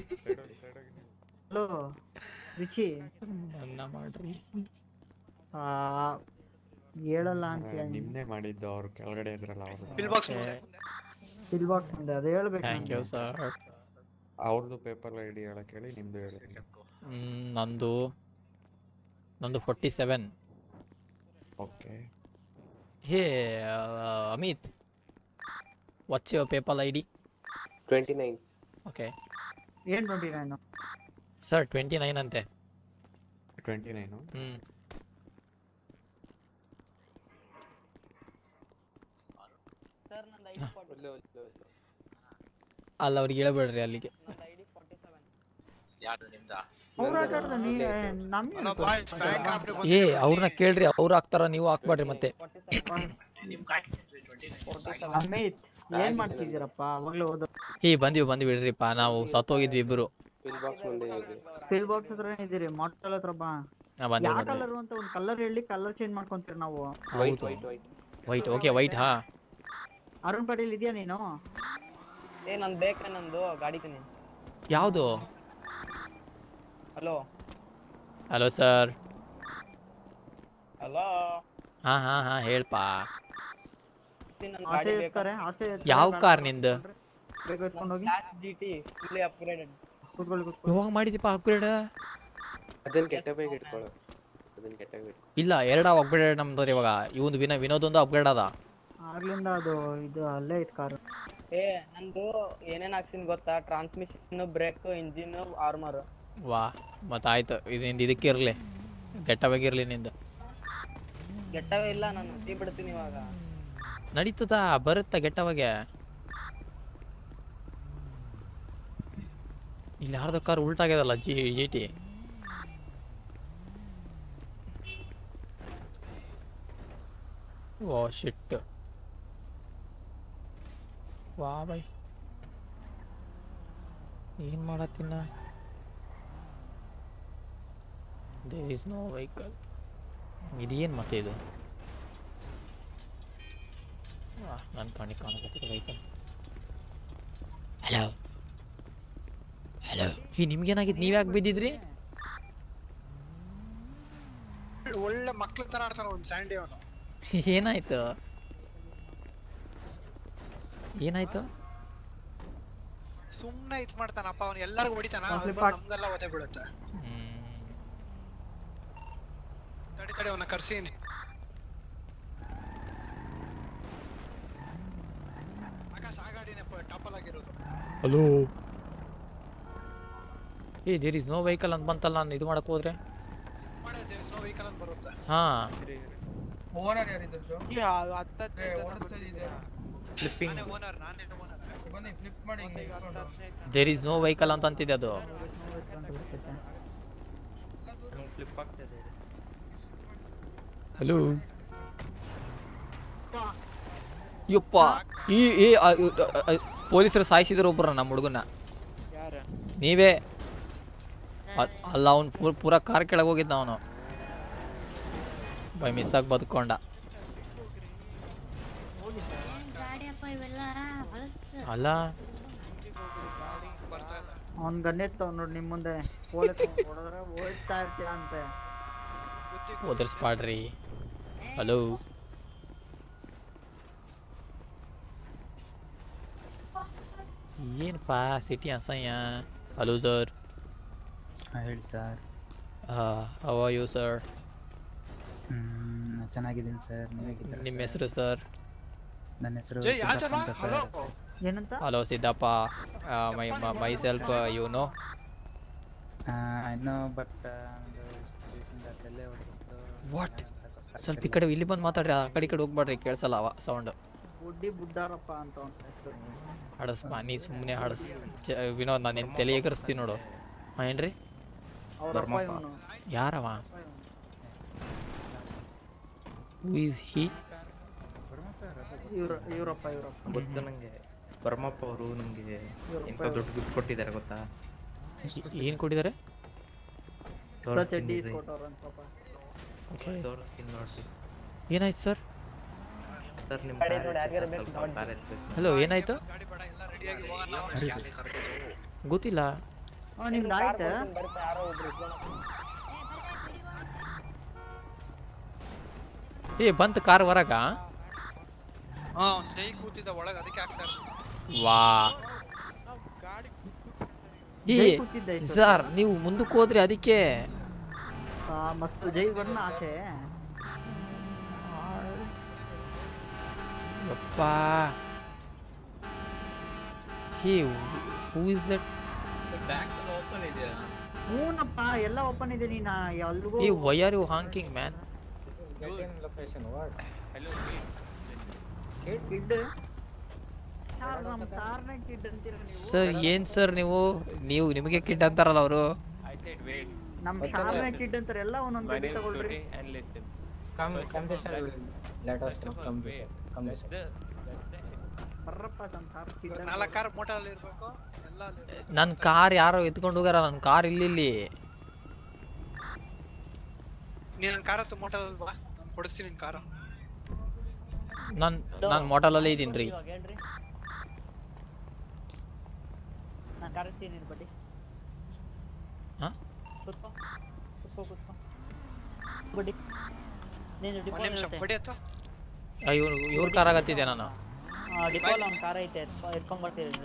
ಹಲೋ ರಿಚಿ ನನ್ನ ಮಾಡ್ರಿ ಆ ಹೇಳಲ್ಲ ಅಂತ ನಿನ್ನೆ ಮಾಡಿದ್ದು ಅವ್ರು ಕೆಳಗಡೆ ಇದ್ರಲ್ಲ ಬಿಲ್ ಅವರು ಬಾಕ್ಸ್ ಮುಂದೆ ಬಿಲ್ ಬಾಕ್ಸ್ ಇಂದ ಅದು ಹೇಳ್ಬೇಕು ಥ್ಯಾಂಕ್ ಯು ಸರ್ ಅವ್ರದ್ದು ಪೇಪರ್ ಐ ಡಿ ಹೇಳಕ್ ಹೇಳಿ ನಿಮ್ದು ಹೇಳಿ ನಂದು ನಂದು forty seven okay hey Amit what's your PayPal I D twenty nine okay ಏನ್ twenty nine sir twenty nine ಅಂತೆ ಟ್ವೆಂಟಿ ನೈನು ಹ್ಞೂ ಸರ್ ನಂದು ಐಡಿ ಫಾರ್ಟಿ ಅಲ್ಲ ಅವ್ರಿಗೆ ಹೇಳ್ಬೇಡ್ರಿ ಅಲ್ಲಿಗೆ ನಂದು ಐಡಿ ಫಾರ್ಟಿ ಸೆವೆನ್ ಯಾರು ನಿಮ್ದ ಅವ್ರು ಆಟ ಆಡ್ದ ನೀ ನಮ್ಗೆ ಏ ಅವ್ರನ್ನ ಕೇಳ್ರಿ ಅವ್ರು ಹಾಕ್ತಾರ ನೀವು ಹಾಕ್ಬೇಡ್ರಿ ಮತ್ತೆ ಅಮಿತ್ ಏನ್ ಮಾಡ್ತಿದ್ದೀರಪ್ಪ ಅವಾಗ್ಲೇ ಓದೋ ಏ ಬಂದಿವಿ ಬಂದ್ವಿ ಬಿಡ್ರಿಪ್ಪ ನಾವು ಸತ್ತೋಗಿದ್ವಿ ಇಬ್ರು ಪಿಲ್ ಬಾಕ್ಸ್ ಮುಂದೆ ಇದೆ ಫಿಲ್ ಬಾಕ್ಸ್ ಹತ್ರ ಇದೀರಿ ಮಾಟಲ್ ಹತ್ರ ಬಾ ಹಾ, ಬಂದ್ವಿ, ಯಾವ ಬಂದ್ವಿ. ಕಲರ್ ಅಂತ ಒಂದ್ ಕಲರ್ ಹೇಳಿ ಕಲರ್ ಚೇಂಜ್ ಮಾಡ್ಕೊಂತೀರಿ ನಾವು white white white white okay white ಹಾ ಅರುಣ್ ಪಾಟೀಲ್ ಇದೆಯಾ ನೀನು ಏ ನಂದು ಬೇಕಾ ನಂದು ಗಾಡಿ ಕನಿ ಯಾವುದು ಹಲೋ ಹಲೋ ಸರ್ ಹಲೋ ಹಾ ಹಾ ಹಾ ಹೇಳ್ಪ ನನ್ನ ಆಸೆ ಗಾಡಿ ಬೇಕಾ ಇರ್ತಾರೆ ಆಸೆ ಯಾವ ಕಾರ್ ನಿಂದು ಬೇಗ ಎತ್ಕೊಂಡು ಹೋಗಿ ಜಿ ಟಿ ಫುಲ್ಲಿ ಅಪ್ಗ್ರೇಡೆಡ್ ಕೂತ್ಕೊಳ್ಳಿ ಕೂತ್ಕೊಳ್ಳಿ ಯಾವಾಗ ಮಾಡಿದೀಪ ಅಪ್ಗ್ರೇಡ್ ಅದನ್ನ ಕೆಟ್ಟ ಬೇಗ ಇಟ್ಕೊಳ್ಳೋ ಅದನ್ನ ಕೆಟ್ಟ ಬೇಗ ಇಟ್ಕೊ ಇಲ್ಲ ಎರಡ ಅಪ್ಗ್ರೇಡ್ ನಮ್ದು ಇವಾಗ ಇವನು ವಿನ ವಿನೋದೊಂದು ಅಪ್ಗ್ರೇಡ್ ಅದ ಆಗ್ಲಿಂದ ಅದು ಇದು ಅಲ್ಲೇ ಇತ್ತು ಕಾರು ಏ ನಂದು ಏನೇನ್ ಹಾಕ್ಸಿನ್ ಗೊತ್ತಾ ಟ್ರಾನ್ಸ್ಮಿಷನ್ ಬ್ರೇಕ್ ಇಂಜಿನ್ ಆರ್ಮರ್ ವಾ ಮತ್ತೆ ಆಯ್ತು ಇದರಿಂದ ಇದಕ್ಕೆ ಇರಲಿ ಗೆಟ್ಟವಾಗಿರ್ಲಿ ನಿಂದು ಗೆಟ್ಟವೇ ಇಲ್ಲ ನಾನು ಟೀ ಬಿಡ್ತೀನಿ ಇವಾಗ ನಡೀತದ ಬರುತ್ತಾ ಗೆಟ್ಟವಾಗೆ ಇಲ್ಲಿ ಯಾರ್ದೋ ಕಾರ್ ಉಲ್ಟಾಗ್ಯದಲ್ಲ G G T oh shit ವಾ ಬೈ ಏನು ಮಾಡತ್ತಿನ ದೇರ್ ಇಸ್ ನೋ ವೆಹಿಕಲ್ ಇದೇನು ಮತ್ತೆ ಇದು ನನ್ನ ಕಣ್ಣಿಗೆ ಕಾಣಕತ್ತಿದೆ ವೆಹಿಕಲ್ ಹಲೋ ಹಲೋ ಈ ನಿಮ್ಗೇನಾಗಿತ್ತು ನೀವು ಯಾಕೆ ಬಿದ್ದಿದ್ರಿ ಒಳ್ಳೆ ಮಕ್ಳ ತರ ಆಡ್ತಾನ ಒಂದ್ ಸ್ಯಾಂಡಿ ಅವನು ಏನಾಯ್ತು ಏನಾಯ್ತು ಸುಮ್ನೆ ಇದ್ ಮಾಡ್ತಾನಪ್ಪ ಅವ್ನು ಎಲ್ಲರಿಗೂ ಹೊಡಿತಾನ ಅವ್ನ್ ಅವ್ನು flip ಬಂದು ನಮ್ಗೆಲ್ಲ ಒದೆ ಬೀಳುತ್ತೆ ತಡಿ ತಡಿ ಅವನ್ನ ಕರ್ಸೀನಿ ಆಕಾಶ ಆ ಗಾಡಿನೇ ಟಾಪಲ್ ಆಗಿರೋದು ಹಲೋ ಏ ದೇರ್ ಇಸ್ ನೋ ವೆಹಿಕಲ್ ಅಂತ ಬಂತಲ್ಲ ನಾನು ಇದು ಮಾಡಕ್ ಹೋದ್ರೆ ಮಾಡಿದೆ ಸ್ನೋ ವೆಹಿಕಲ್ ಅಂತ ಬರುತ್ತೆ ಹಾ ಓನರ್ ಯಾರಿದ್ರು ಹತ್ತತ್ತೆ ಓಡಿಸ್ತಾ ಇದ್ದೀರಾ ಫ್ಲಿಪ್ಪಿಂಗ್ ನಾನೇ ಓನರ್ ನಾನೇ ಓನರ್ ಬನ್ನಿ ಫ್ಲಿಪ್ ಮಾಡಿ ಹಿಂಗೆ ಇಟ್ಕೊಂಡು. ದೇರ್ ಇಸ್ ನೋ ವೆಹಿಕಲ್ ಅಂತ ಅಂತಿದೆ ಅದು ಫ್ಲಿಪ್ ಆಗ್ತದೆ ಹಲೋ ಯಪ್ಪ ಈ ಈ ಪೊಲೀಸರು ಸಾಯಿಸಿದ್ರು ಒಬ್ಬರ ನಮ್ಮ ಹುಡುಗನ ಯಾರ ನೀವೇ ಅ- ಅಲ್ಲ ಅವ್ನು ಪೂರ ಪೂರ ಕಾರ್ ಕೆಳಗೆ ಹೋಗಿದ್ದ ಅವನು ಬೈ ಮಿಸ್ ಆಗಿ ಬದುಕೊಂಡ ಗಾಡಿಯಪ್ಪ ಇವೆಲ್ಲ ಹೊಲಸು ಅಲ್ಲ ಅವ್ನ್ ಗನ್ನೆತ್ತ ನೋಡಿ ನಿಮ್ ಮುಂದೆ ಪೊಲೀಸ್ ಹೊಡೆದ್ರೆ ಓಡ್ತಾ ಇರ್ತೀಯ ಅಂತೆ ಓದರ್ಸ್ಪಾಡ್ರಿ ಹಲೋ ಏನಪ್ಪ ಸಿಟಿ ಅಸಹ್ಯ ಹಲೋ ಸರ್ ಹೇಳಿ ಸರ್ ಹವ ಯು ಸರ್ ಚೆನ್ನಾಗಿದ್ದೀನಿ ಸರ್ ನಿಮ್ಮ ಹೆಸರು ಸರ್ ನನ್ನ ಹೆಸರು ಜೈ ಸಿದ್ದಪ್ಪ ಆಚೆ ಬಾ ಅಂತ ಹಲೋ ಸರ್ ಏನಂತ hello Siddappa my myself you know ಇನ್ನೂ ಬಟ್ ಅಲ್ಲೇ ಹೊಡೆದು ವಾಟ್ ಸ್ವಲ್ಪ ಈ ಕಡೆ ಇಲ್ಲಿ ಬಂದು ಮಾತಾಡ್ರಿ ಆ ಕಡೆ ಈ ಕಡೆ ಹೋಗ್ಬೇಡ್ರಿ ಕೇಳಿಸಲ್ಲ ಅವ ಸೌಂಡ್ ಬುಡ್ಡಿ ಬುಡ್ಡಾರಪ್ಪ ಅಂತ ಅವ್ನ ಹೆಸರು ಹಡಸ್ಪ ನೀ ಸುಮ್ಮನೆ ಹಡಸ್ ಜ- ವಿನೋದ್ ನಾನು ನಿನ್ನ ತಲೆ ಎಗರಿಸ್ತೀನಿ ನೋಡು ಹಾಂ ಏನ್ರಿ ಅವ್ರಪ್ಪ ಇವನು ಯಾರವ ಹೂ ಈಸ್ ಹಿ ಇವ್ರ ಇವ್ರಪ್ಪ ಇವ್ರಪ್ಪ ಗೊತ್ತು ನನಗೆ ಬರ್ಮಪ್ಪ ಅವರು ನಮಗೆ ಇವ್ರ ಎಂತ ದೊಡ್ಡ ಗಿಫ್ಟ್ ಕೊಟ್ಟಿದ್ದಾರೆ ಗೊತ್ತಾ ಏನು ಕೊಟ್ಟಿದ್ದಾರೆ ಚಡ್ಡಿ ಕೊಟ್ಟವ್ರು ಅಂತ ಪಾಪ ಓಕೆ ತೋರಿಸ್ತೀನಿ ನೋಡ್ರಿ ಏನಾಯ್ತು ಸರ್ ಸರ್ ನಿಮ್ಮ ಗಾಡಿ car ನೋಡಿ, ಯಾರ್ಗಾರ ಐತೆ ಬೇಕು ಸ್ವಲ್ಪ ನೋಡಿ. car ಎತ್ಬೇಕು. ಹಲೋ ಏನಾಯ್ತು ಗಾಡಿ ಬೇಡ ಎಲ್ಲ ರೆಡಿಯಾಗಿ ಹೋಗೋಣ ಗೊತ್ತಿಲ್ಲ ಅವ ನಿಮ್ದು ಆಯ್ತಾ ಬರ್ತಾ ಯಾರೋ ಒಬ್ರು ಇಟ್ಕೊಂಡು ಏ ಬಂತು ಕಾರ್ ಹೊರಗ ಹಾ ಅವ್ನ್ ಜೈ ಕೂತಿದ್ದ ಒಳಗೆ ಅದಕ್ಕೆ ಆಗ್ತಾ ಇರೋದು ವಾ ಏ ಜೈ ಕೂತಿದ್ದ ಇಷ್ಟು ಸರ್ ನೀವು ಮುಂದಕ್ಕೆ ಹೋದ್ರಿ ಅದಕ್ಕೆ ಆ, ಮಸ್ತ್ ಜೈ ಬರ್ನ ಆಚೆ ಯಪ್ಪ hey who is that bank open ಇದೆಯಾ ಹೂನಪ್ಪ ಎಲ್ಲ ಓಪನ್ ಇದೆ ನೀನು ಎಲ್ರಿಗೂ ಏ why are you honking man location what hello kid sir ನಮ್ಮ ಸಾರ್ನ ಕಿಡ್ ಅಂತೀರ ನೀವು ಸರ್ ಏನು ಸರ್ ನೀವು ನೀವು ನಿಮಗೆ ಕಿಡ್ ಅಂತಾರಲ್ಲ ಅವರು ಐ ಸೆಡ್ ವೇಟ್ ನಮ್ಮ ಸಾರ್ನ ಕಿಡ್ ಅಂತಾರೆ ಎಲ್ಲ ಒಂದೊಂದು My ಗಾಡಿ name is ತಗೊಳ್ರಿ Shruti and listen. Come, First come of this all, side. that- Let us first talk. of all, Come this wait. side. Come this That's side. the- that's the- ಬರ್ರಪ್ಪ ನಮ್ಮ ಸಾರ್ ಕಿಡ್ ನಾಲ್ಕು ಕಾರ್ ಮೋಟಲ್ ಇರ್ಬೇಕು ಎಲ್ಲ ಅಲ್ಲಿ ಇರ್ಬೇಕು. ನನ್ನ ಕಾರ್ ಯಾರೋ ಎತ್ಕೊಂಡು ಹೋಗ್ಯಾರ ನನ್ನ ಕಾರ್ ಇಲ್ಲಿ ಇಲ್ಲಿ ನೀನ್ ನನ್ನ ಕಾರ್ ಹತ್ತು ಮೋಟಲ್ ಅಲ್ವಾ ನಾನು ಕೊಡಿಸ್ತೀನಿ ನಿನ್ ಕಾರು ನಾನು ನಾನು ಮೋಟಲಲ್ಲೇ ಇದ್ದೀನಿ ರೀ ಇವಾಗ ಹೇಳ್ರಿ ನಾನು ಕರೆಸ್ತೀನಿ ಬಡ್ಡಿ ಹಾಂ ಕೂತ್ಕೋ ಕೂತ್ಕೋ ಕೂತ್ಕೋ ಬಡ್ಡಿ ನೀನು ಒಂದ್ ಡಿಪೋ ನಿಮಿಷ ಬಡಿ ಹತ್ತು ಇವ್ರು ಇವ್ರ ಕಾರ್ ಆಗತ್ತಿದ್ದೆ ನಾನು ಡಿಪೋಲ್ ಒಂದು ಕಾರ ಐತೆ ಎತ್ಕೊ- ಎತ್ಕೊಂಡ್ ಬರ್ತೀರಿ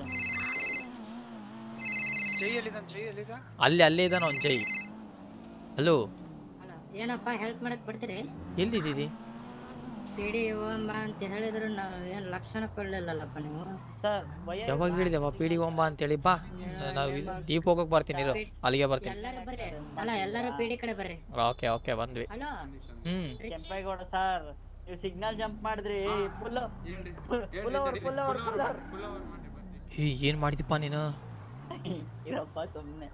ಜೈ ಎಲ್ಲಿದ ಜೈ ಎಲ್ಲಿದ ಅಲ್ಲಿ ಅಲ್ಲೇ ಇದ್ದಾನ ಅವ್ನು ಜೈ ಹಲೋ ಏನಪ್ಪ ಹೆಲ್ಪ್ ಮಾಡಕ್ ಬರ್ತೀರಿ ಎಲ್ಲಿದ್ದೀರಿ ಪಿಡಿ ಓಂಬ ಅಂತ ಹೇಳಿದ್ರು ನಾವು ಏನು ಲಕ್ಷಣ ಕೊಡ್ಲಿಲ್ಲಲ್ಲಪ್ಪ ನೀವು ಸರ್ ಯಾವಾಗ ಹೇಳಿದೆವ ಪಿ ಡಿ ಒಂಬ ಅಂತೇಳಿ ಬಾ ನಾವು ದೀಪ್ ಹೋಗಕ್ಕೆ ಬರ್ತೀನಿ ಇರು ಅಲ್ಲಿಗೆ ಬರ್ತೀನಿ ಎಲ್ಲರೂ ಬರ್ರಿ ಅಲ್ಲ ಎಲ್ಲರೂ ಪಿಡಿ ಕಡೆ ಬರ್ರಿ ಓಕೆ ಓಕೆ ಬಂದ್ವಿ ಹಲೋ ಹ್ಮ್ ಕೆಂಪೇಗೌಡ ಸರ್ ನೀವು ಸಿಗ್ನಲ್ ಜಂಪ್ ಮಾಡಿದ್ರಿ full full over full over full over ಏ ಏನು ಮಾಡಿದಪ್ಪ ನೀನು ಇರಪ್ಪ ಸುಮ್ಮನೆ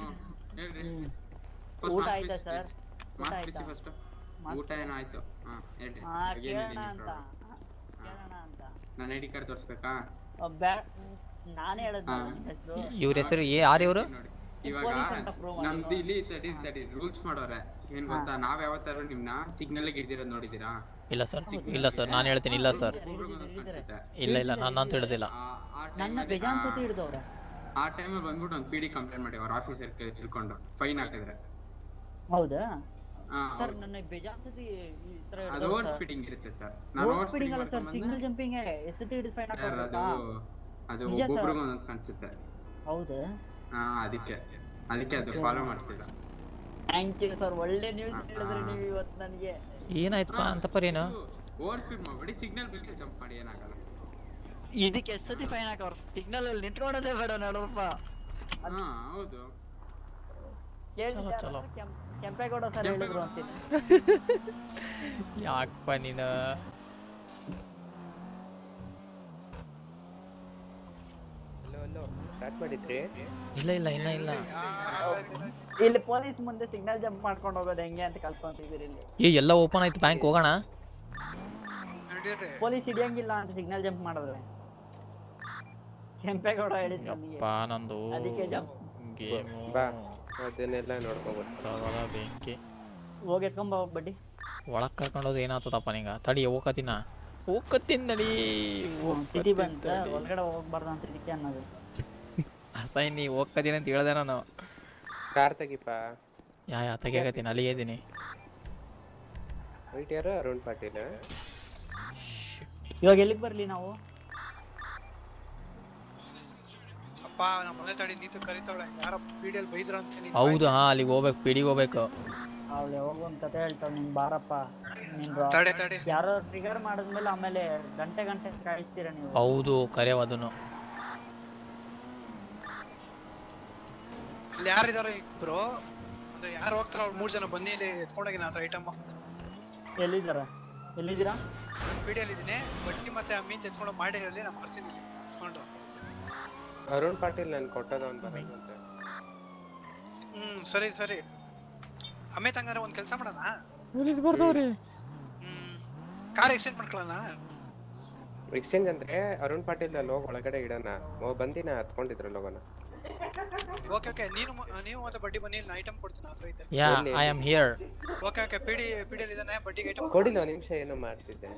ಊಟ ಆಯ್ತಾ ಸರ್ ಊಟ ಆಯ್ತಾ ಊಟ ಏನಾಯ್ತು ಹಾ ಹೇಳ್ರಿ ಹಾ ಕೇಳೋಣ ಅಂತ ಕೇಳೋಣ ಅಂತ ನಾನು ಐ ಡಿ ಕಾರ್ಡ್ ತೋರಿಸ್ಬೇಕಾ ಅಹ್, ಬ್ಯಾ- ನಾನೇ ಹೇಳದ್ ಹಾ. ಹೆಸರು ಇವ್ರ ಹೆಸರು ಏ ಯಾರು ಇವರು ಇವಾಗ Police ಅಂತ prove ಮಾಡಿ. ನಮ್ದು ಇಲ್ಲಿ ತಡಿ ತಡಿ ರೂಲ್ಸ್ ಮಾಡೋರೆ ಏನ್ ಗೊತ್ತಾ ನಾವ್ ಯಾವತ್ತಾರು ನಿಮ್ನ ಸಿಗ್ನಲ್ ಹಿಡ್ದಿರೋದ್ ನೋಡಿದೀರಾ ಇಲ್ಲ ಸರ್ ಇಲ್ಲ ಸರ್ ನಾನು ಹೇಳ್ತೀನಿ ಇಲ್ಲ ಸರ್ ಇಲ್ಲ ಇಲ್ಲ ನಾನು ಅಂತ ಹಿಡ್ದಿಲ್ಲ ನನ್ನ ಬೇಜಾನ್ ಸತಿ ಹಿಡ್ದವ್ರೆ ಆ ಟೈಮಲ್ಲಿ ಬಂದ್ಬಿಟ್ಟು ಒಂದು ಪಿ ಡಿ ಕಂಪ್ಲೇಂಟ್ ಮಾಡಿ ಅವ್ರ ಆಫೀಸರ್ ತಿಳ್ಕೊಂಡು ಫೈನ್ ಹಾಕಿದ್ರೆ ಹೌದಾ ಹಾ, ಸರ್ ಹೌದು. ನನ್ನ ಬೇಜಾನ್ ಸತಿ ಈ ತರ ಅದು ಓವರ್ ಸ್ಪೀಡಿಂಗ್ ಇರುತ್ತೆ ಸರ್ ನಾನು ಓವರ್ ಸ್ಪೀಡಿಂಗ್ ಸ್ಪೀಡಿಂಗ್ ಅಲ್ಲ ಸರ್ ಮಾಡ್ಕೊಂಡ್ ಸಿಗ್ನಲ್ ಜಂಪಿಂಗ್ ಎಷ್ಟೊತ್ತಿ ಹಿಡಿದು ಫೈನ್ ಸರ್ ಅದು ಅದು ನಿಜ sir. ಒಬ್ಬೊಬ್ರಿಗೂ ಒಂದೊಂದು ಕಾಣಿಸುತ್ತೆ ಹೌದಾ ಹಾ ಅದಕ್ಕೆ ಅದಕ್ಕೆ ಅದು ಫಾಲೋ ಮಾಡ್ತಿಲ್ಲ ಥ್ಯಾಂಕ್ ಯು ಸರ್ ಒಳ್ಳೆ ನ್ಯೂಸ್ ಹೇಳಿದ್ರಿ ನೀವು ಇವತ್ತು ನನಗೆ ಏನಾಯ್ತಪ್ಪ ಅಂತಪ್ಪರೇನು ಓವರ್ ಸ್ಪೀಡ್ ಮಾಡಬೇಡಿ ಸಿಗ್ನಲ್ ಬಿಟ್ಟು ಜಂಪ್ ಮಾಡಿ ಏನಾಗಲ್ಲ ಇದಕ್ಕೆ ಎಷ್ಟೊತ್ತಿ ಫೈನ್ ಹಾಕವ್ರ ಸಿಗ್ನಲ್ ಅಲ್ಲಿ ನಿಂತ್ಕೊಳ್ಳೋದೇ ಬೇಡ ನೋಡಪ್ಪ ಹಾ ಹೌದು ಕೇಳಿ ಚಲೋ. ಕೆಂಪೇಗೌಡ ಸರ್ ಹೇಳಿದ್ರು ಅಂತೀನಿ ಯಾಕಪ್ಪ ನೀನು ಹಲೋ ಹಲೋ ಸ್ಟಾರ್ಟ್ ಮಾಡಿದ್ರಿ ಇಲ್ಲ ಇಲ್ಲ ಇನ್ನ ಇಲ್ಲ ಇಲ್ಲಿ ಪೊಲೀಸ್ ಮುಂದೆ ಸಿಗ್ನಲ್ ಜಂಪ್ ಮಾಡ್ಕೊಂಡು ಹೋಗೋದು ಹೆಂಗೆ ಅಂತ ಕಲ್ತ್ಕೊಂತಿದ್ದೀರಿ ಇಲ್ಲಿ ಏ ಎಲ್ಲ ಓಪನ್ ಆಯ್ತು ಬ್ಯಾಂಕ್ ಹೋಗೋಣ ನಡೀರಿ ಪೊಲೀಸ್ ಹಿಡಿಯಂಗಿಲ್ಲ ಅಂತ ಸಿಗ್ನಲ್ ಜಂಪ್ ಮಾಡಿದ್ರೆ ಕೆಂಪೇಗೌಡ ಹೇಳಿದ್ ನನಗೆ ಯಪ್ಪ ನಂದು ಅದಕ್ಕೆ ಜಂಪ್ ಗೇಮು ಬಾ ಅದನ್ನೆಲ್ಲ ನೋಡ್ಕೊಬೋದು ಬೆಂಕಿ ಹೋಗಿ ಎತ್ಕೊಂಬ ಬಡ್ಡಿ ಒಳಗ್ ಕರ್ಕೊಂಡೋದು ಏನಾಗ್ತದಪ್ಪ ನಿಂಗ ತಡಿ ಹೋಗತ್ತಿನ ಹೋಗತ್ತೀನಿ ನಡಿ ಸಿಟಿ ಬಂತ ಒಳಗಡೆ ಹೋಗ್ಬಾರ್ದು ಅಂತ ಇದಕ್ಕೆ ಅನ್ನೋದು ಅಸೈನ್ ನೀ ಹೋಗ್ಕತೀನಿ ಅಂತ ಹೇಳ್ದೆ ನಾನು ಕಾರ್ ತೆಗಿಪ ಯಾ ಯಾ ತೆಗಿಯಕತ್ತೀನಿ ಅಲ್ಲಿಗೆ ಇದ್ದೀನಿ ವೈಟ್ ಯಾರು ಅರುಣ್ ಪಾಟೀಲ್ ಇವಾಗ ಎಲ್ಲಿಗೆ ಬರ್ಲಿ ನಾವು ಅಪ್ಪ ನಮ್ಮ ಮನೆ ತಡಿ ನೀತು ಕರಿತಾವಳೆ ಯಾರ ಪಿಡಿಯಲ್ಲಿ ಬೈದ್ರ ಅಂತ ನೀನ್ ಹೌದು ಹಾ ಅಲ್ಲಿಗೆ ಹೋಗ್ಬೇಕು ಪಿಡಿಗೆ ಹೋಗ್ಬೇಕು ಅವಳು ಹೋಗೊಂದ್ ಕತೆ ಹೇಳ್ತಾವ್ ನಿನ್ ಬಾರಪ್ಪ ನಿನ್ ತಡೆ, ತಡೆ. ಯಾರೋ ಟ್ರಿಗರ್ ಮಾಡಿದ್ಮೇಲೆ ಆಮೇಲೆ ಗಂಟೆ ಗಂಟೆ ಕಾಯಿಸ್ತೀರ ನೀವು ಹೌದು ಕರೆಯವ ಅದನ್ನು ಅಲ್ಲಿ ಯಾರಿದಾರೆ ಇಬ್ರು ಅಂದ್ರೆ ಯಾರು ಹೋಗ್ತಾರ ಅವ್ರು ಮೂರ್ ಜನ ಬನ್ನಿ ಇಲ್ಲಿ ಎತ್ಕೊಂಡೋಗಿ ನಾ ಐಟಮ್ ಎಲ್ಲಿದ್ದಾರ ಎಲ್ಲಿದ್ದೀರಾ ಪಿಡಿಯಲ್ಲಿ ಇದೀನಿ ಬಟ್ಟಿ ಮತ್ತೆ ಅಮ್ಮಿ ಎತ್ಕೊಂಡು ಮಾಡಿರಲ್ಲಿ ನಾನು ಬರ್ತೀನಿ ಇಲ್ಲಿ ಇಸ್ಕೊಂಡು ಅರುಣ್ ಪಾಟೀಲ್ ನನ್ ಕೊಟ್ಟದ ಅವ್ನ್ ಬರಂಗಂತೆ ಹ್ಮ್ ಸರಿ ಸರಿ ಅಮಿತ್ ಹಂಗಾರೆ ಒಂದ್ ಕೆಲಸ ಮಾಡೋಣ ಪೊಲೀಸ್ ಬರ್ತಾವ್ರಿ ಕಾರ್ ಎಕ್ಸ್ಚೇಂಜ್ ಮಾಡ್ಕೊಳ್ಳೋಣ ಎಕ್ಸ್ಚೇಂಜ್ ಅಂದ್ರೆ ಅರುಣ್ ಪಾಟೀಲ್ ಅಲ್ಲಿ ಹೋಗಿ ಒಳಗಡೆ ಇಡೋಣ ಓ ಬಂದಿನ ಹತ್ಕೊಂಡಿದ್ರಲ್ಲ ಹೋಗೋಣ ಓಕೆ ಓಕೆ ನೀನು ಮ- ನೀವು ಮತ್ತೆ ಬಡ್ಡಿ ಬನ್ನಿ ಇಲ್ಲಿ ಐಟಮ್ ಕೊಡ್ತೀನಿ ಹತ್ರ ಐತೆ yeah I am here okay okay P ಪಿಡಿಯಲ್ಲಿ ಇದಾನೆ ಬಡ್ಡಿಗೆ ಐಟಮ್ ಕೊಡಿಲ್ಲ ಒಂದ್ ನಿಮಿಷ ಏನೋ ಮಾಡ್ತಿದ್ದೆ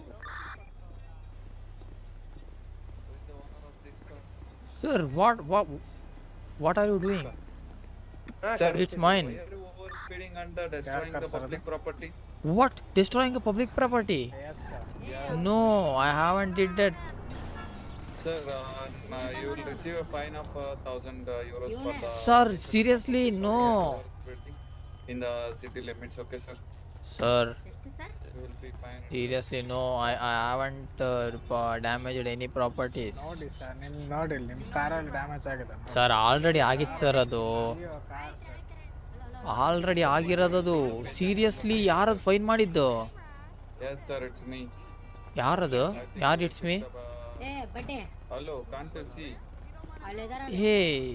sir what what what are you doing Sir, It's mine. Why are you overspeeding and uh, destroying the public property? What? Destroying a public property? Yes, sir. Yes. No, I haven't did that. Sir, uh, uh, you will receive a fine of uh, thousand uh, euros for the Sir, seriously, no. overspeeding in the city limits. Okay, sir. Sir, You will be fine. Seriously no I I haven't damaged any properties ನೋಡಿ ಸರ್ ನಿಮ್ ನೋಡಿ ನಿಮ್ ಕಾರಲ್ಲಿ ಡ್ಯಾಮೇಜ್ ಆಗಿದೆ ನೋಡಿ. ಸರ್ ಆಲ್ರೆಡಿ ಆಗಿತ್ತು ಸರ್ ಅದು ಅಯ್ಯೋ, ಕಾರ್ ಸರ್. ಆಲ್ರೆಡಿ ಆಗಿರೋದದು ಸೀರಿಯಸ್ಲಿ ಯಾರದು ಫೈನ್ ಮಾಡಿದ್ದು Yes, sir, it's me. ಯಾರದು ಯಾರು ಇಟ್ಸ್ ಮೀ ಏ ಬಡ್ಡೆ Hello, can't you see? ಅಲ್ಲಿದಾರ ಹೇ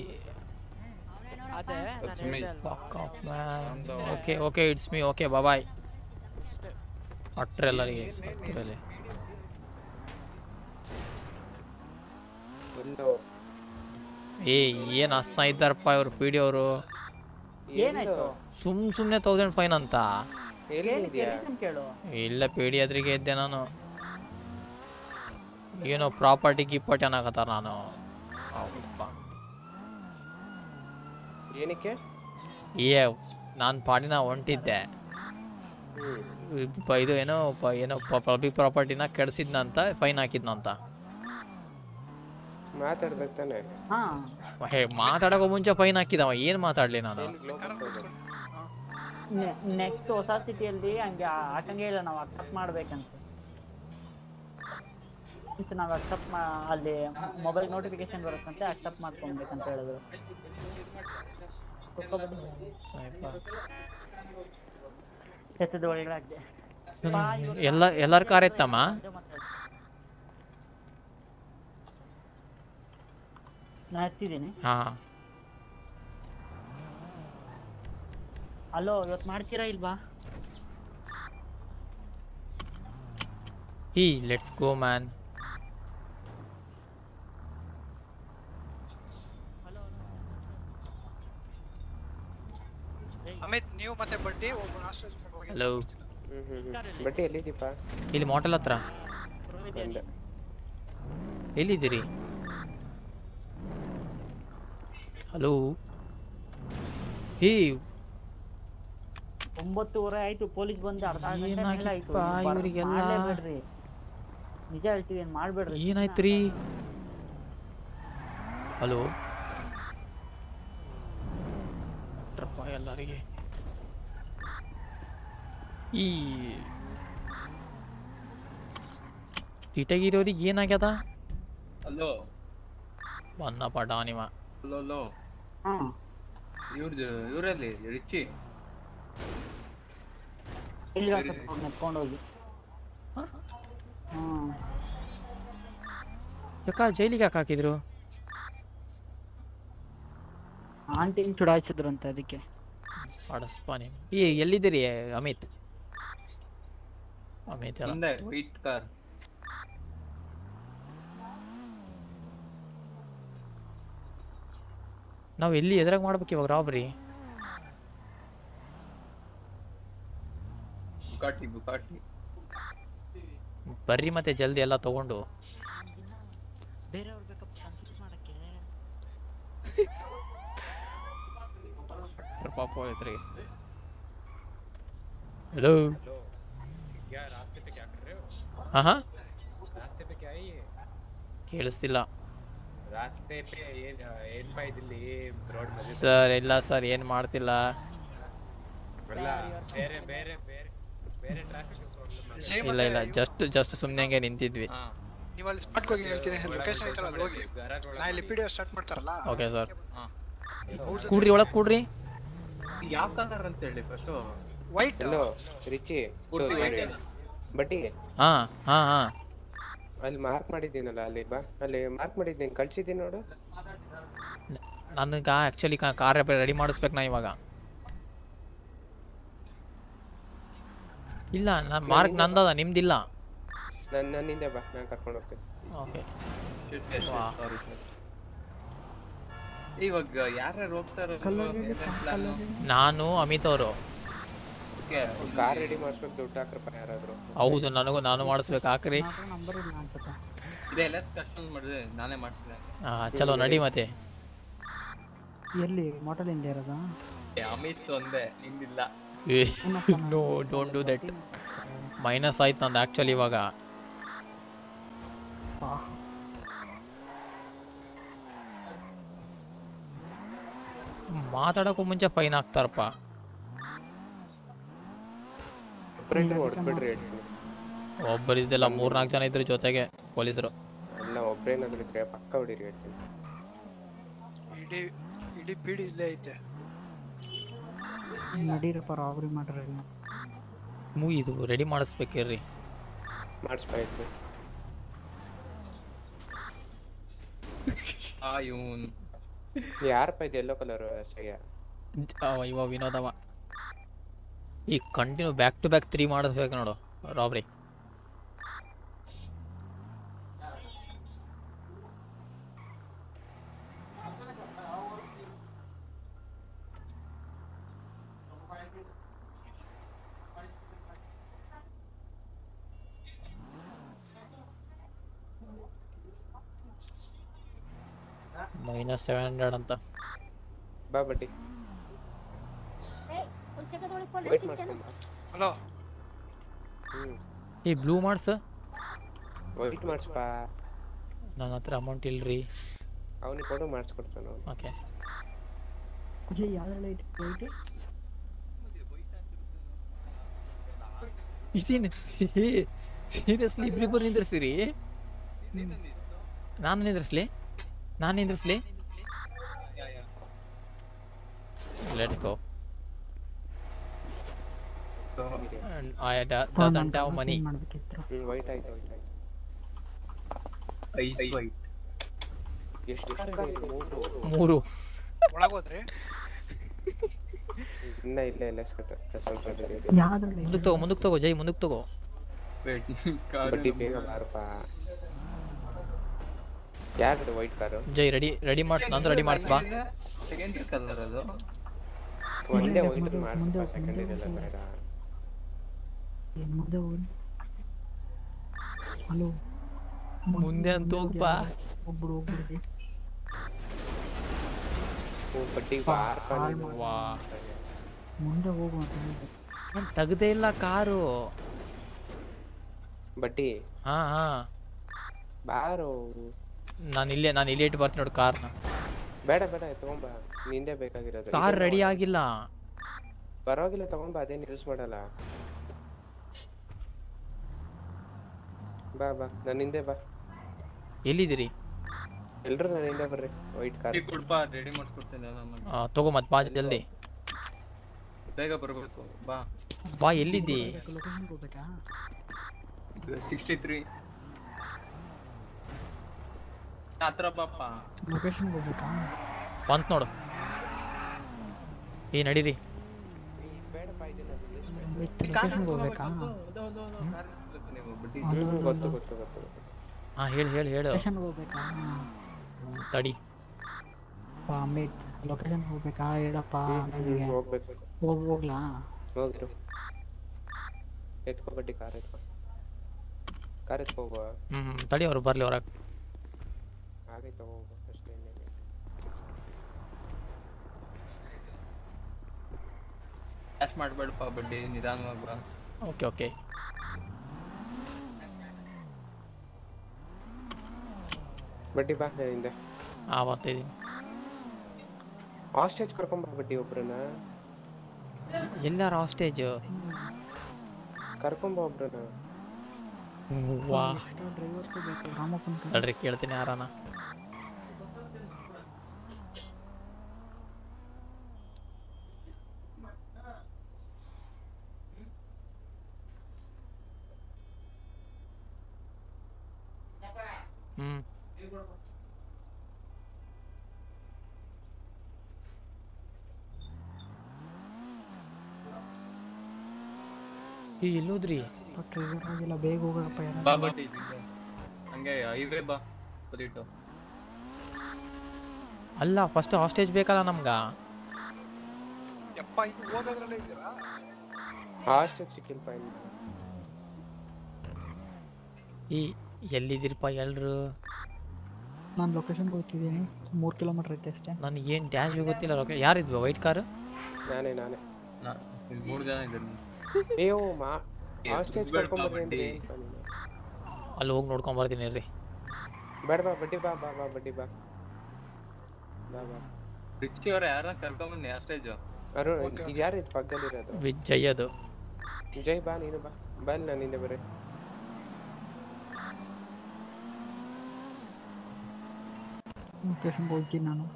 ಅದೇ That's me. I'm the one. Okay okay it's me okay bye ಅಟ್ರೆ ಎಲ್ಲರಿಗೆ ಸತ್ತರಲ್ಲಿ ಎಲ್ಲೋ ಏ ಏನು ಅಸ್ಸ ಇದ್ದಾರಪ್ಪ ಇವ್ರು ಪಿ ಡಿ ಅವರು ಏನಾಯ್ತು ಸುಮ್ ಸುಮ್ಮನೆ ತೌಸಂಡ್ ಫೈನ್ ಅಂತ ಎಲ್ಲಿದ್ಯಾ reason ಕೇಳು ಇಲ್ಲ ಪಿ ಡಿ ಎದುರಿಗೆ ಇದ್ದೆ ನಾನು ಏನೋ ಪ್ರಾಪರ್ಟಿ ಗಿಪ್ಪರ್ಟಿ ಅನ್ನಕತ್ತಾರ ನಾನು ಹೌದಪ್ಪ ಏನಕ್ಕೆ ಏ ನಾನು ಪಾಡಿನ ಹೊಂಟಿದ್ದೆ ಹ್ಮ್ ಪ- ಇದು ಏನೋ ಪ- ಏನೋ ಪಬ್ಲಿಕ್ ಪ್ರಾಪರ್ಟಿನ ಕೆಡಿಸಿದ್ನಂತ ಫೈನ್ ಹಾಕಿದ್ನಂತ ಮಾತಾಡ್ಬೇಕು ತಾನೆ ಹಾ ಹೇ ಮಾತಾಡೋಕೆ ಮುಂಚೆ ಫೈನ್ ಹಾಕಿದವ ಏನು ಮಾತಾಡಲಿ ನಾನು ನೆಕ್ಸ್ಟ್ ಹೊಸ ಸಿಟಿಯಲ್ಲಿ ಹಂಗೆ ಆ- ಹಾಕಂಗೆ ಇಲ್ಲ ನಾವು ಅಕ್ಸೆಪ್ಟ್ ಮಾಡ್ಬೇಕಂತ Means ನಾವು ಅಕ್ಸೆಪ್ಟ್ ಮಾ ಅಲ್ಲಿ ಮೊಬೈಲ್ ನೋಟಿಫಿಕೇಶನ್ ಬರುತ್ತಂತೆ ಅಕ್ಸೆಪ್ಟ್ ಮಾಡ್ಕೊಬೇಕಂತ ಹೇಳಿದ್ರು ಕುತ್ಕೊಬಿಡಿ. ಎತ್ತದ ಒಳಗಡೆ ಹಾಕ್ದೆ. ಬಾ, ಇವ್ರು ಎಲ್ಲ ಎಲ್ಲರ ಕಾರ್ ಎತ್ತಮ್ಮ ನಾ ಎತ್ತಿದ್ದೀನಿ ಹಾಂ ಅಲೋ ಇವತ್ತು ಮಾಡ್ತೀರಾ ಇಲ್ವಾ ಈ ಲೆಟ್ಸ್ ಗೋ ಮ್ಯಾನ್ ಅಮಿತ್ ನೀವು ಮತ್ತೆ ಬಡ್ಡಿ ಒಬ್ಬ ನಾಷ್ಟ ಹೋಗಿ ಹಲೋ ಹ್ಮ್ ಹ್ಮ್ ಹ್ಮ್ ಬಟ್ಟೆ ಎಲ್ಲಿದ್ದೀಪ ಇಲ್ಲಿ ಮಾಟಲ್ ಹತ್ರ ಬಂದೆ ಎಲ್ಲಿದ್ದೀರಿ ಹಲೋ ಏ ಒಂಬತ್ತುವರೆ ಆಯ್ತು ಪೊಲೀಸ್ ಬಂದು ಅರ್ಧ ಗಂಟೆ ಮೇಲೆ ಆಯ್ತು ಏನಾಗಿತ್ತಪ್ಪ ಬರ್- ಇವ್ರಿಗೆಲ್ಲ? ಮಾಡ್ಲೇಬೇಡ್ರಿ ನಿಜ ಹೇಳ್ತೀವಿ ಏನ್ ಮಾಡ್ಬೇಡ್ರಿ ಏನಾಯ್ತು ರೀ ಹಲೋ ಟ್ರಪ್ಪ ಎಲ್ಲರಿಗೆ ಈ ತೀಟಗಿರೋರಿಗೆ ಏನಾಗ್ಯದ ಹಲೋ ಬನ್ನಪ್ಪ ಡಾನಿವ ಹಲೋ ಹಲೋ ಹಾ ಇವ್ರದ್ದು ಇವರಲ್ಲಿ ರಿಚಿ ಇಲ್ಲಿ ನೆತ್ಕೊಂಡು ಹೋಗಿ ಹ್ಮ್ ಯಾಕ ಜೈಲಿಗೆ ಯಾಕೆ ಹಾಕಿದ್ರು ಆಂಟಿನ ಚುಡಾಯಿಸಿದ್ರಂತೆ ಅದಕ್ಕೆ ಅಡಸ್ಪ ನೀವು ಈ ಎಲ್ಲಿದ್ದೀರಿ ಅಮಿತ್ ಅಮಿತ್ ಅಲ್ಲ ಹಿಂದೆ ವೈಟ್ ಕಾರ್ ನಾವು ಎಲ್ಲಿ ಎದ್ರಾಗ ಮಾಡ್ಬೇಕು ಇವಾಗ ರಾಬ್ರಿ ಬುಕಾಟಿ ಬುಕಾಟಿ ಬರ್ರಿ ಮತ್ತೆ ಜಲ್ದಿ ಎಲ್ಲ ತಗೊಂಡು ಬೇರೆಯವ್ರು ಬೇಕಪ್ಪ ಕನ್ಫ್ಯೂಸ್ ಮಾಡಕ್ಕೆ ಪಾಪ ಹೆಸರಿಗೆ हेलो क्या रास्ते पे क्या कर रहे हो हाँ हाँ रास्ते पे क्या है ये ಕೇಳಿಸ್ತಿಲ್ಲ ರಾಸ್ತೆ ಪೇ ಏನ್ ಏನ್ ಬಾ ಇದಿಲ್ಲಿ ರೋಡ್ ಮಧ್ಯೆ ಸರ್ ಇಲ್ಲ ಸರ್ ಏನು ಮಾಡ್ತಿಲ್ಲ ಅಲ್ಲ ಬೇರೆ ಬೇರೆ ಬೇರೆ ಬೇರೆ ಟ್ರಾಫಿಕ್ ಪ್ರಾಬ್ಲಮ್ ಇಲ್ಲ ಇಲ್ಲ ಜಸ್ಟ್ ಜಸ್ಟ್ ಸುಮ್ಮನೆ ಹಂಗೆ ನಿಂತಿದ್ವಿ ನೀವು ಅಲ್ಲಿ ಸ್ಪಾಟ್ ಹೋಗಿ ಹೇಳ್ತೀನಿ ಲೊಕೇಶನ್ ಐತಲ್ಲ ಅಲ್ಲಿ ಹೋಗಿ ನಾ ಇಲ್ಲಿ ವಿಡಿಯೋ ಸ್ಟಾರ್ಟ್ ಮಾಡ್ತಾರಲ್ಲ ಓಕೆ ಸರ್ ಕೂಡ್ರಿ ಒಳಗೆ ಕೂಡ್ರಿ ಯಾವ ಕಲರ್ ಅಂತ ಹೇಳಿ ಫಸ್ಟ್ ವೈಟ್ ಹಲೋ ರಿಚಿ ಪೂರ್ತಿ white ಅಲ್ಲ? ಬಡ್ಡಿ ಹಾಂ ಹಾಂ ಹಾಂ ಅಲ್ಲಿ ಮಾರ್ಕ್ ಮಾಡಿದ್ದೀನಲ್ಲ ಅಲ್ಲಿ ಬಾ ಅಲ್ಲಿ ಮಾರ್ಕ್ ಮಾಡಿದ್ದೀನಿ ಕಳ್ಸಿದ್ದೀನಿ ನೋಡು ನನಗೆ ಆ್ಯಕ್ಚುಲಿ ಕಾರ್ ರೆಡಿ ಮಾಡಿಸ್ಬೇಕು ನಾ ಇವಾಗ ಇಲ್ಲ ನಾನು ಮಾರ್ಕ್ ನಂದದ ನಿಮ್ದಿಲ್ಲ ನನ್ನ ನನ್ನಿಂದ ಬಾ ನಾನು ಕರ್ಕೊಂಡು ಹೋಗ್ತೀನಿ ಓಕೆ ಸಾರಿ ಇವಾಗ ಯಾರ್ಯಾರು ಹೋಗ್ತಾರ ನಾನು ಅಮಿತ್ ಅವರು ಕಾರ್ ರೆಡಿ ಮಾಡಿಸ್ಬೇಕು ದುಡ್ಡು ಹಾಕ್ರಪ್ಪ ಯಾರಾದ್ರು ಹೌದು ನನಗೂ ನಾನು ಮಾಡಿಸ್ಬೇಕು ಹಾಕ್ರಿ ನಂಬರ್ ಇಲ್ಲ ಅನ್ಸುತ್ತೆ ಇದೆಲ್ಲ ಕಸ್ಟಮರ್ ಮಾಡಿದ್ರೆ ನಾನೇ ಮಾಡಿಸಿದೆ ಹಾಂ ಚಲೋ ನಡಿ ಮತ್ತೆ ಎಲ್ಲಿ ಮೋಟಲ್ ಇಂದ ಇರೋದಾ ಅಮಿತ್ ಒಂದೇ ನಿಂದಿಲ್ಲ no don't do that minus ಆಯ್ತು ನಂದು ಆ್ಯಕ್ಚುಲಿ ಇವಾಗ ಮಾತಾಡೋಕ್ಕೂ ಮುಂಚೆ ಫೈನ್ ಹಾಕ್ತಾರಪ್ಪ ಒಬ್ಬರೇ ಇದ್ರೆ ಹೊಡೆದ್ಬಿಡ್ರಿ ಹೇಳ್ತೀನಿ ಒಬ್ಬರಿದ್ದೆಲ್ಲ ಮೂರ್ನಾಲ್ಕು ಜನ ಇದ್ರು ಜೊತೆಗೆ ಪೊಲೀಸರು ಅಲ್ಲ ಒಬ್ರೇನಾದ್ರು ಇದ್ರೆ ಪಕ್ಕ ಹೊಡೀರಿ ಹೇಳ್ತೀನಿ ಇಡೀ ಇಡೀ ಪೀಡಿ ಇಲ್ಲೇ ಐತೆ ನಡೀರಪ್ಪ ರಾಬರಿ ಮಾಡ್ರಿ ಇಲ್ಲ ಮುಗೀತು ರೆಡಿ ಮಾಡಿಸ್ಬೇಕಿರ್ರಿ ಮಾಡಿಸ್ಬೇಕು ಆ ಇವನ್ ಯಾರಪ್ಪ ಇದು ಎಲ್ಲೋ ಕಲರ್ ಸಯ್ಯ ಅವ ಇವ ವಿನೋದವ ಈ continue back to back three ಮಾಡಿಸ್ಬೇಕು ನೋಡು ರಾಬ್ರಿ ಮೈನಸ್ ಸೆವೆನ್ ಹಂಡ್ರೆಡ್ ಅಂತ ಬಾ ಬಡ್ಡಿ ವೇಟ್ ಮಾಡ್ಸ್ಕೊಂಬ ಹಲೋ ಹ್ಮ್ ಈ ಬ್ಲೂ ಮಾಡ್ಸ ವೈಟ್ ಮಾಡಿಸ್ಪ ನನ್ನ ಹತ್ರ ಅಮೌಂಟ್ ಇಲ್ರಿ ಅವನಿಗೆ ಕೊಡು ಮಾಡಿಸ್ಕೊಡ್ತಾನೆ ಅವ್ನು ಓಕೆ ಜೈ ಯಾವ್ದ್ರಲ್ಲಿ ಐತಿ ಐತಿ ಇದೇನು ಸೀರಿಯಸ್ಲಿ ಇಬ್ರಿಬ್ಬರು ನಿಂದ್ರಿಸಿರಿ ನಾನು ನಿಂದ್ರಿಸ್ಲಿ ನಾನು ನಿಂದ್ರಿಸ್ಲಿ let's go I doesn't have money ಮಾಡ್ಬೇಕಿತ್ತು ಹ್ಮ್ ವೈಟ್ ಆಯ್ತು ವೈಟ್ ಆಯ್ತು ಐಸ್ ವೈಟ್ ಎಷ್ಟು ಎಷ್ಟು ಆಯ್ತು? ಮೂರು ಮೂರು ಒಳಗೋದ್ರಿ ಇನ್ನ ಇಲ್ಲೇ ಇಲ್ಲ ಸ್ವಲ್ಪ ಯಾವ್ದ್ರಲ್ಲಿ ಮುಂದಕ್ಕೆ ತಗೋ ಮುಂದಕ್ಕೆ ತಗೋ ಜೈ ಮುಂದಕ್ಕೆ ತಗೋ ವೇಟ್ ಬಡ್ಡಿ ಬೇಗ ಬಾರಪ್ಪ ಯಾರ್ದು white car Jai ready ready ಮಾಡಿಸ್ ನಂದು ರೆಡಿ ಮಾಡಿಸ್ ಬಾ ಸೆಕೆಂಡ್ ಕಲರ್ ಅದು ಒಂದೇ ವೈಟ್ ಮಾಡಿಸಪ್ಪ ಸೆಕೆಂಡ್ ಇದೆಲ್ಲ ಬೇಡ ಏನ್ ಮುಂದೆ ಹೋಗಿ ಹಲೋ ಮುಂದೆ ಅಂತ ಹೋಗ್ಬಾ ಒಬ್ರು ಹೋಗ್ಬಿಡಿ ಹ್ಞೂ ಬಡ್ಡಿ ಬಾರಪ್ಪ ನೀನು ವಾ ಮುಂದೆ ಹೋಗು ಅಂತ ಹೇಳಿದೆ ನಾನು ತೆಗ್ದೇ ಇಲ್ಲ ಕಾರು ಬಡ್ಡಿ ಹಾ ಹಾ ಬಾರು ನಾನು ಇಲ್ಲೇ ನಾನು ಇಲ್ಲೇ ಇಟ್ಟು ಬರ್ತೀನಿ ನೋಡಿ ಕಾರ್ನ ಬೇಡ ಬೇಡ ತಗೊಂಬ ನಿಂದೆ ಬೇಕಾಗಿರೋದು ಕಾರ್ ರೆಡಿ ಆಗಿಲ್ಲ ಪರವಾಗಿಲ್ಲ ತಗೊಂಬ ಅದೇನು ಯೂಸ್ ಮಾಡಲ್ಲ ಬಾ ಬಾ ನನ್ನ ಹಿಂದೆ ಬಾ ಎಲ್ಲಿದ್ದೀರಿ ಎಲ್ರು ನನ್ನ ಹಿಂದೆ ಬರ್ರಿ ವೈಟ್ ಕಾರ್ ಕೊಡ್ಪ ರೆಡಿ ಮಾಡ್ಕೊಡ್ತೇನೆ ನಮಗೆ ಆ, ತಗೋ ಮತ್ತೆ ಬಾ ಜಲ್ದಿ ಬೇಗ ಬರ್ಬೇಕು ಬಾ ಬಾ ಎಲ್ಲಿದ್ದಿ ಲೊಕೇಶನ್ ಹೋಗ್ಬೇಕಾ ಸಿಕ್ಸ್ಟಿ ತ್ರೀ ಹತ್ರ ಪಾಪ ಲೊಕೇಶನ್ ಹೋಗ್ಬೇಕಾ ಬಂತ್ ನೋಡು ಏ ನಡೀರಿ ಲೊಕೇಶನ್ ಹೋಗ್ಬೇಕಾ ಹ್ಮ್ ಗೊತ್ತು ಗೊತ್ತು ಗೊತ್ತು ಗೊತ್ತು ಹಾ ಹೇಳು ಹೇಳು ಹೇಳು ಲೊಕೇಶನ್ ಹೋಗ್ಬೇಕಾ ತಡಿ ಪಾ ಅಮಿತ್ ಲೊಕೇಶನ್ ಹೋಗ್ಬೇಕಾ ಹೇಳಪ್ಪ ಹ್ಮ್, ಹೋಗ್ಬೇಕು ಹೋಗ್ ಹೋಗ್ಲಾ ಹೋಗಿರು ಎತ್ಕೋ ಬಡ್ಡಿ ಕಾರ್ ಎತ್ಕೋ ಕಾರ್ ಎತ್ಕೋ ಹೋಗುವ ಹ್ಞೂ ಹ್ಞೂ ತಡಿ ಅವ್ರು ಬರಲಿ ಹೊರಗೆ ಹಾಗೆ ತಗೋ ಅಷ್ಟೇ ಇನ್ನೇನು. ಕ್ಯಾಶ್ ಮಾಡ್ಬೇಡಪ್ಪ ಬಡ್ಡಿ ನಿಧಾನವಾಗಿ ಬಾ ಓಕೆ ಓಕೆ ಬಡ್ಡಿ ಬಾ ನನ್ನ ಹಿಂದೆ ಆ ಬರ್ತಿದ್ದೀನಿ ಹಾಸ್ಟೇಜ್ ಕರ್ಕೊಂಬ ಬಡ್ಡಿ ಒಬ್ರನ್ನ ಎಲ್ಲಾರ ಹಾಸ್ಟೇಜ್ ಕರ್ಕೊಂಬ ಒಬ್ರನ್ನ ವಾ ಡ್ರೈವರ್ಸ್ ಬೇಕು ರಾಮಪ್ಪನ ಕಡೆ. ತಡ್ರಿ ಕೇಳ್ತೀನಿ ಯಾರನ ಹ್ಮ್ ಈ ಎಲ್ಲೋದ್ರಿ ಡ್ರೈವರ್ ಆಗಿಲ್ಲ ಬೇಗ ಹೋಗಪ್ಪ ಯಾರು ಬಾ ಬಡ್ಡಿ ಇಲ್ಲಿಂದ. ಹಂಗೆ ಹೈವೇ ಬಾ ಬದಿಟ್ಟು ಅಲ್ಲ ಫಸ್ಟ್ ಹಾಸ್ಟೇಜ್ ಬೇಕಲ್ಲ ನಮ್ಗ ಯಪ್ಪ ಇನ್ನು ಓದೋದ್ರಲ್ಲೇ ಇದ್ದೀರಾ ಹಾಸ್ಟೇಜ್ ಸಿಕ್ಕಿಲ್ಪ ಇನ್ನು ಈ ಎಲ್ಲಿದ್ದೀರಪ್ಪ ಎಲ್ರು ನಾನು ಲೊಕೇಶನ್ಗೆ ಹೋಗ್ತಿದ್ದೀನಿ ಮೂರು ಕಿಲೋಮೀಟ್ರ್ ಐತೆ ಅಷ್ಟೇ ನನಗೆ ಏನು ಡ್ಯಾಶ್ ಗೊತ್ತಿಲ್ಲ ರೊಕ್ಕ ಯಾರಿದ್ವು ವೈಟ್ ಕಾರ್ ನಾನೇ ನಾನೇ ನಾ- ಇಲ್ಲಿ ಮೂರು ಜನ ಇದ್ದಾರೆ ಅಯ್ಯೋ ಮಾ ಏ, ಹಾಸ್ಟೇಜ್ ಬೇಡ ಕರ್ಕೊಂಬರ್ರಿ ಬಡ್ಡಿ. ಅಂದ್ರೆ ಏನ್ ನೀನು? ಅಲ್ಲಿ ಹೋಗಿ ನೋಡ್ಕೊಂಡ್ ಬರ್ತೀನಿ ರೀ ಬೇಡ ಬಾ ಬಡ್ಡಿ ಬಾ ಬಾ ಬಾ ಬಡ್ಡಿ ಬಾ ಬಾ ಬಾ ರಿಚಿ ಅವ್ರ ಯಾರ ಕರ್ಕೊಂಬನ್ನಿ ಅಷ್ಟೇಜು ಅರುಣ್ ಇದು ಯಾರು ಇದು ಪಕ್ಕದಲ್ಲಿರೋದು ವಿಜಯ್ ಅದು ಜೈ ಬಾ ನೀನು ಬಾ ಬಾ ಇಲ್ಲಿ ನಾನು ಹಿಂದೆ ಬರ್ರಿ ಲೊಕೇಶನ್ಗೆ ಹೋಗ್ತೀನಿ ನಾನು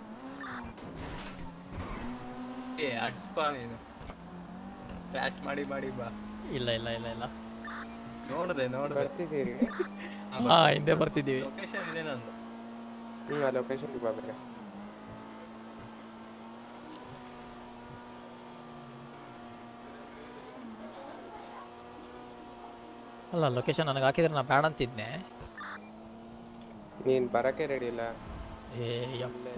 ಏ ಅಡ್ಸ್ಪಾ ನೀನು ಕ್ರ್ಯಾಚ್ ಮಾಡಿ ಮಾಡಿ ಬಾ ಇಲ್ಲ ಇಲ್ಲ ಇಲ್ಲ ಇಲ್ಲ ನೋಡ್ದೆ ನೋಡ್ದೆ ಬರ್ತಿದ್ದೀರಿ ಹಾ ಹಿಂದೆ ಬರ್ತಿದ್ದೀವಿ ಲೊಕೇಶನ್ ಇದೆ ನಂದು ಹ್ಞೂ ಆ ಲೊಕೇಶನ್ಗೆ ಬಾ ಬೇಗ ಅಲ್ಲ ಲೊಕೇಶನ್ ನನಗೆ ಹಾಕಿದ್ರೆ ನಾ ಬೇಡ ಅಂತಿದ್ನೆ ನೀನು ಬರೋಕ್ಕೆ ರೆಡಿ ಇಲ್ಲ ಏ ಯಪ್ಪ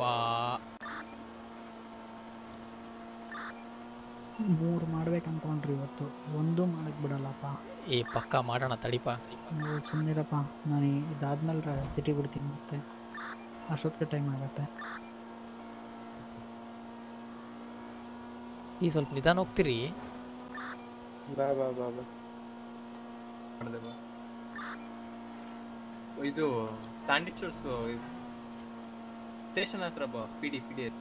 ಮೂರು ಮಾಡ್ಬೇಕು ಅನ್ಕೊಂಡ್ರಿ ಇವತ್ತು ಒಂದು ಮಾಡಕ್ ಬಿಡಲ್ಲಪ್ಪ ಏ ಪಕ್ಕ ಮಾಡೋಣ ತಡಿಪ ನೀವು ಸುಮ್ಮನಿರಪ್ಪ ನಾನು ಇದಾದ್ಮೇಲೆ ಸಿಟಿ ಬಿಡ್ತೀನಿ ಮತ್ತೆ ಅಷ್ಟೊತ್ತಿಗೆ ಟೈಮ್ ಆಗುತ್ತೆ ಈ ಸ್ವಲ್ಪ ನಿಧಾನ ಹೋಗ್ತೀರಿ ಬಾ ಬಾ ಬಾ ಬಾ ಮಾಡ್ದೆ ಬಾ ಇದು ಸ್ಯಾಂಡಿ ಚೂರ್ಸ್ ಸ್ಟೇಷನ್ ಹತ್ರ ಬಾ ಪಿಡಿ ಪಿಡಿ ಹತ್ರ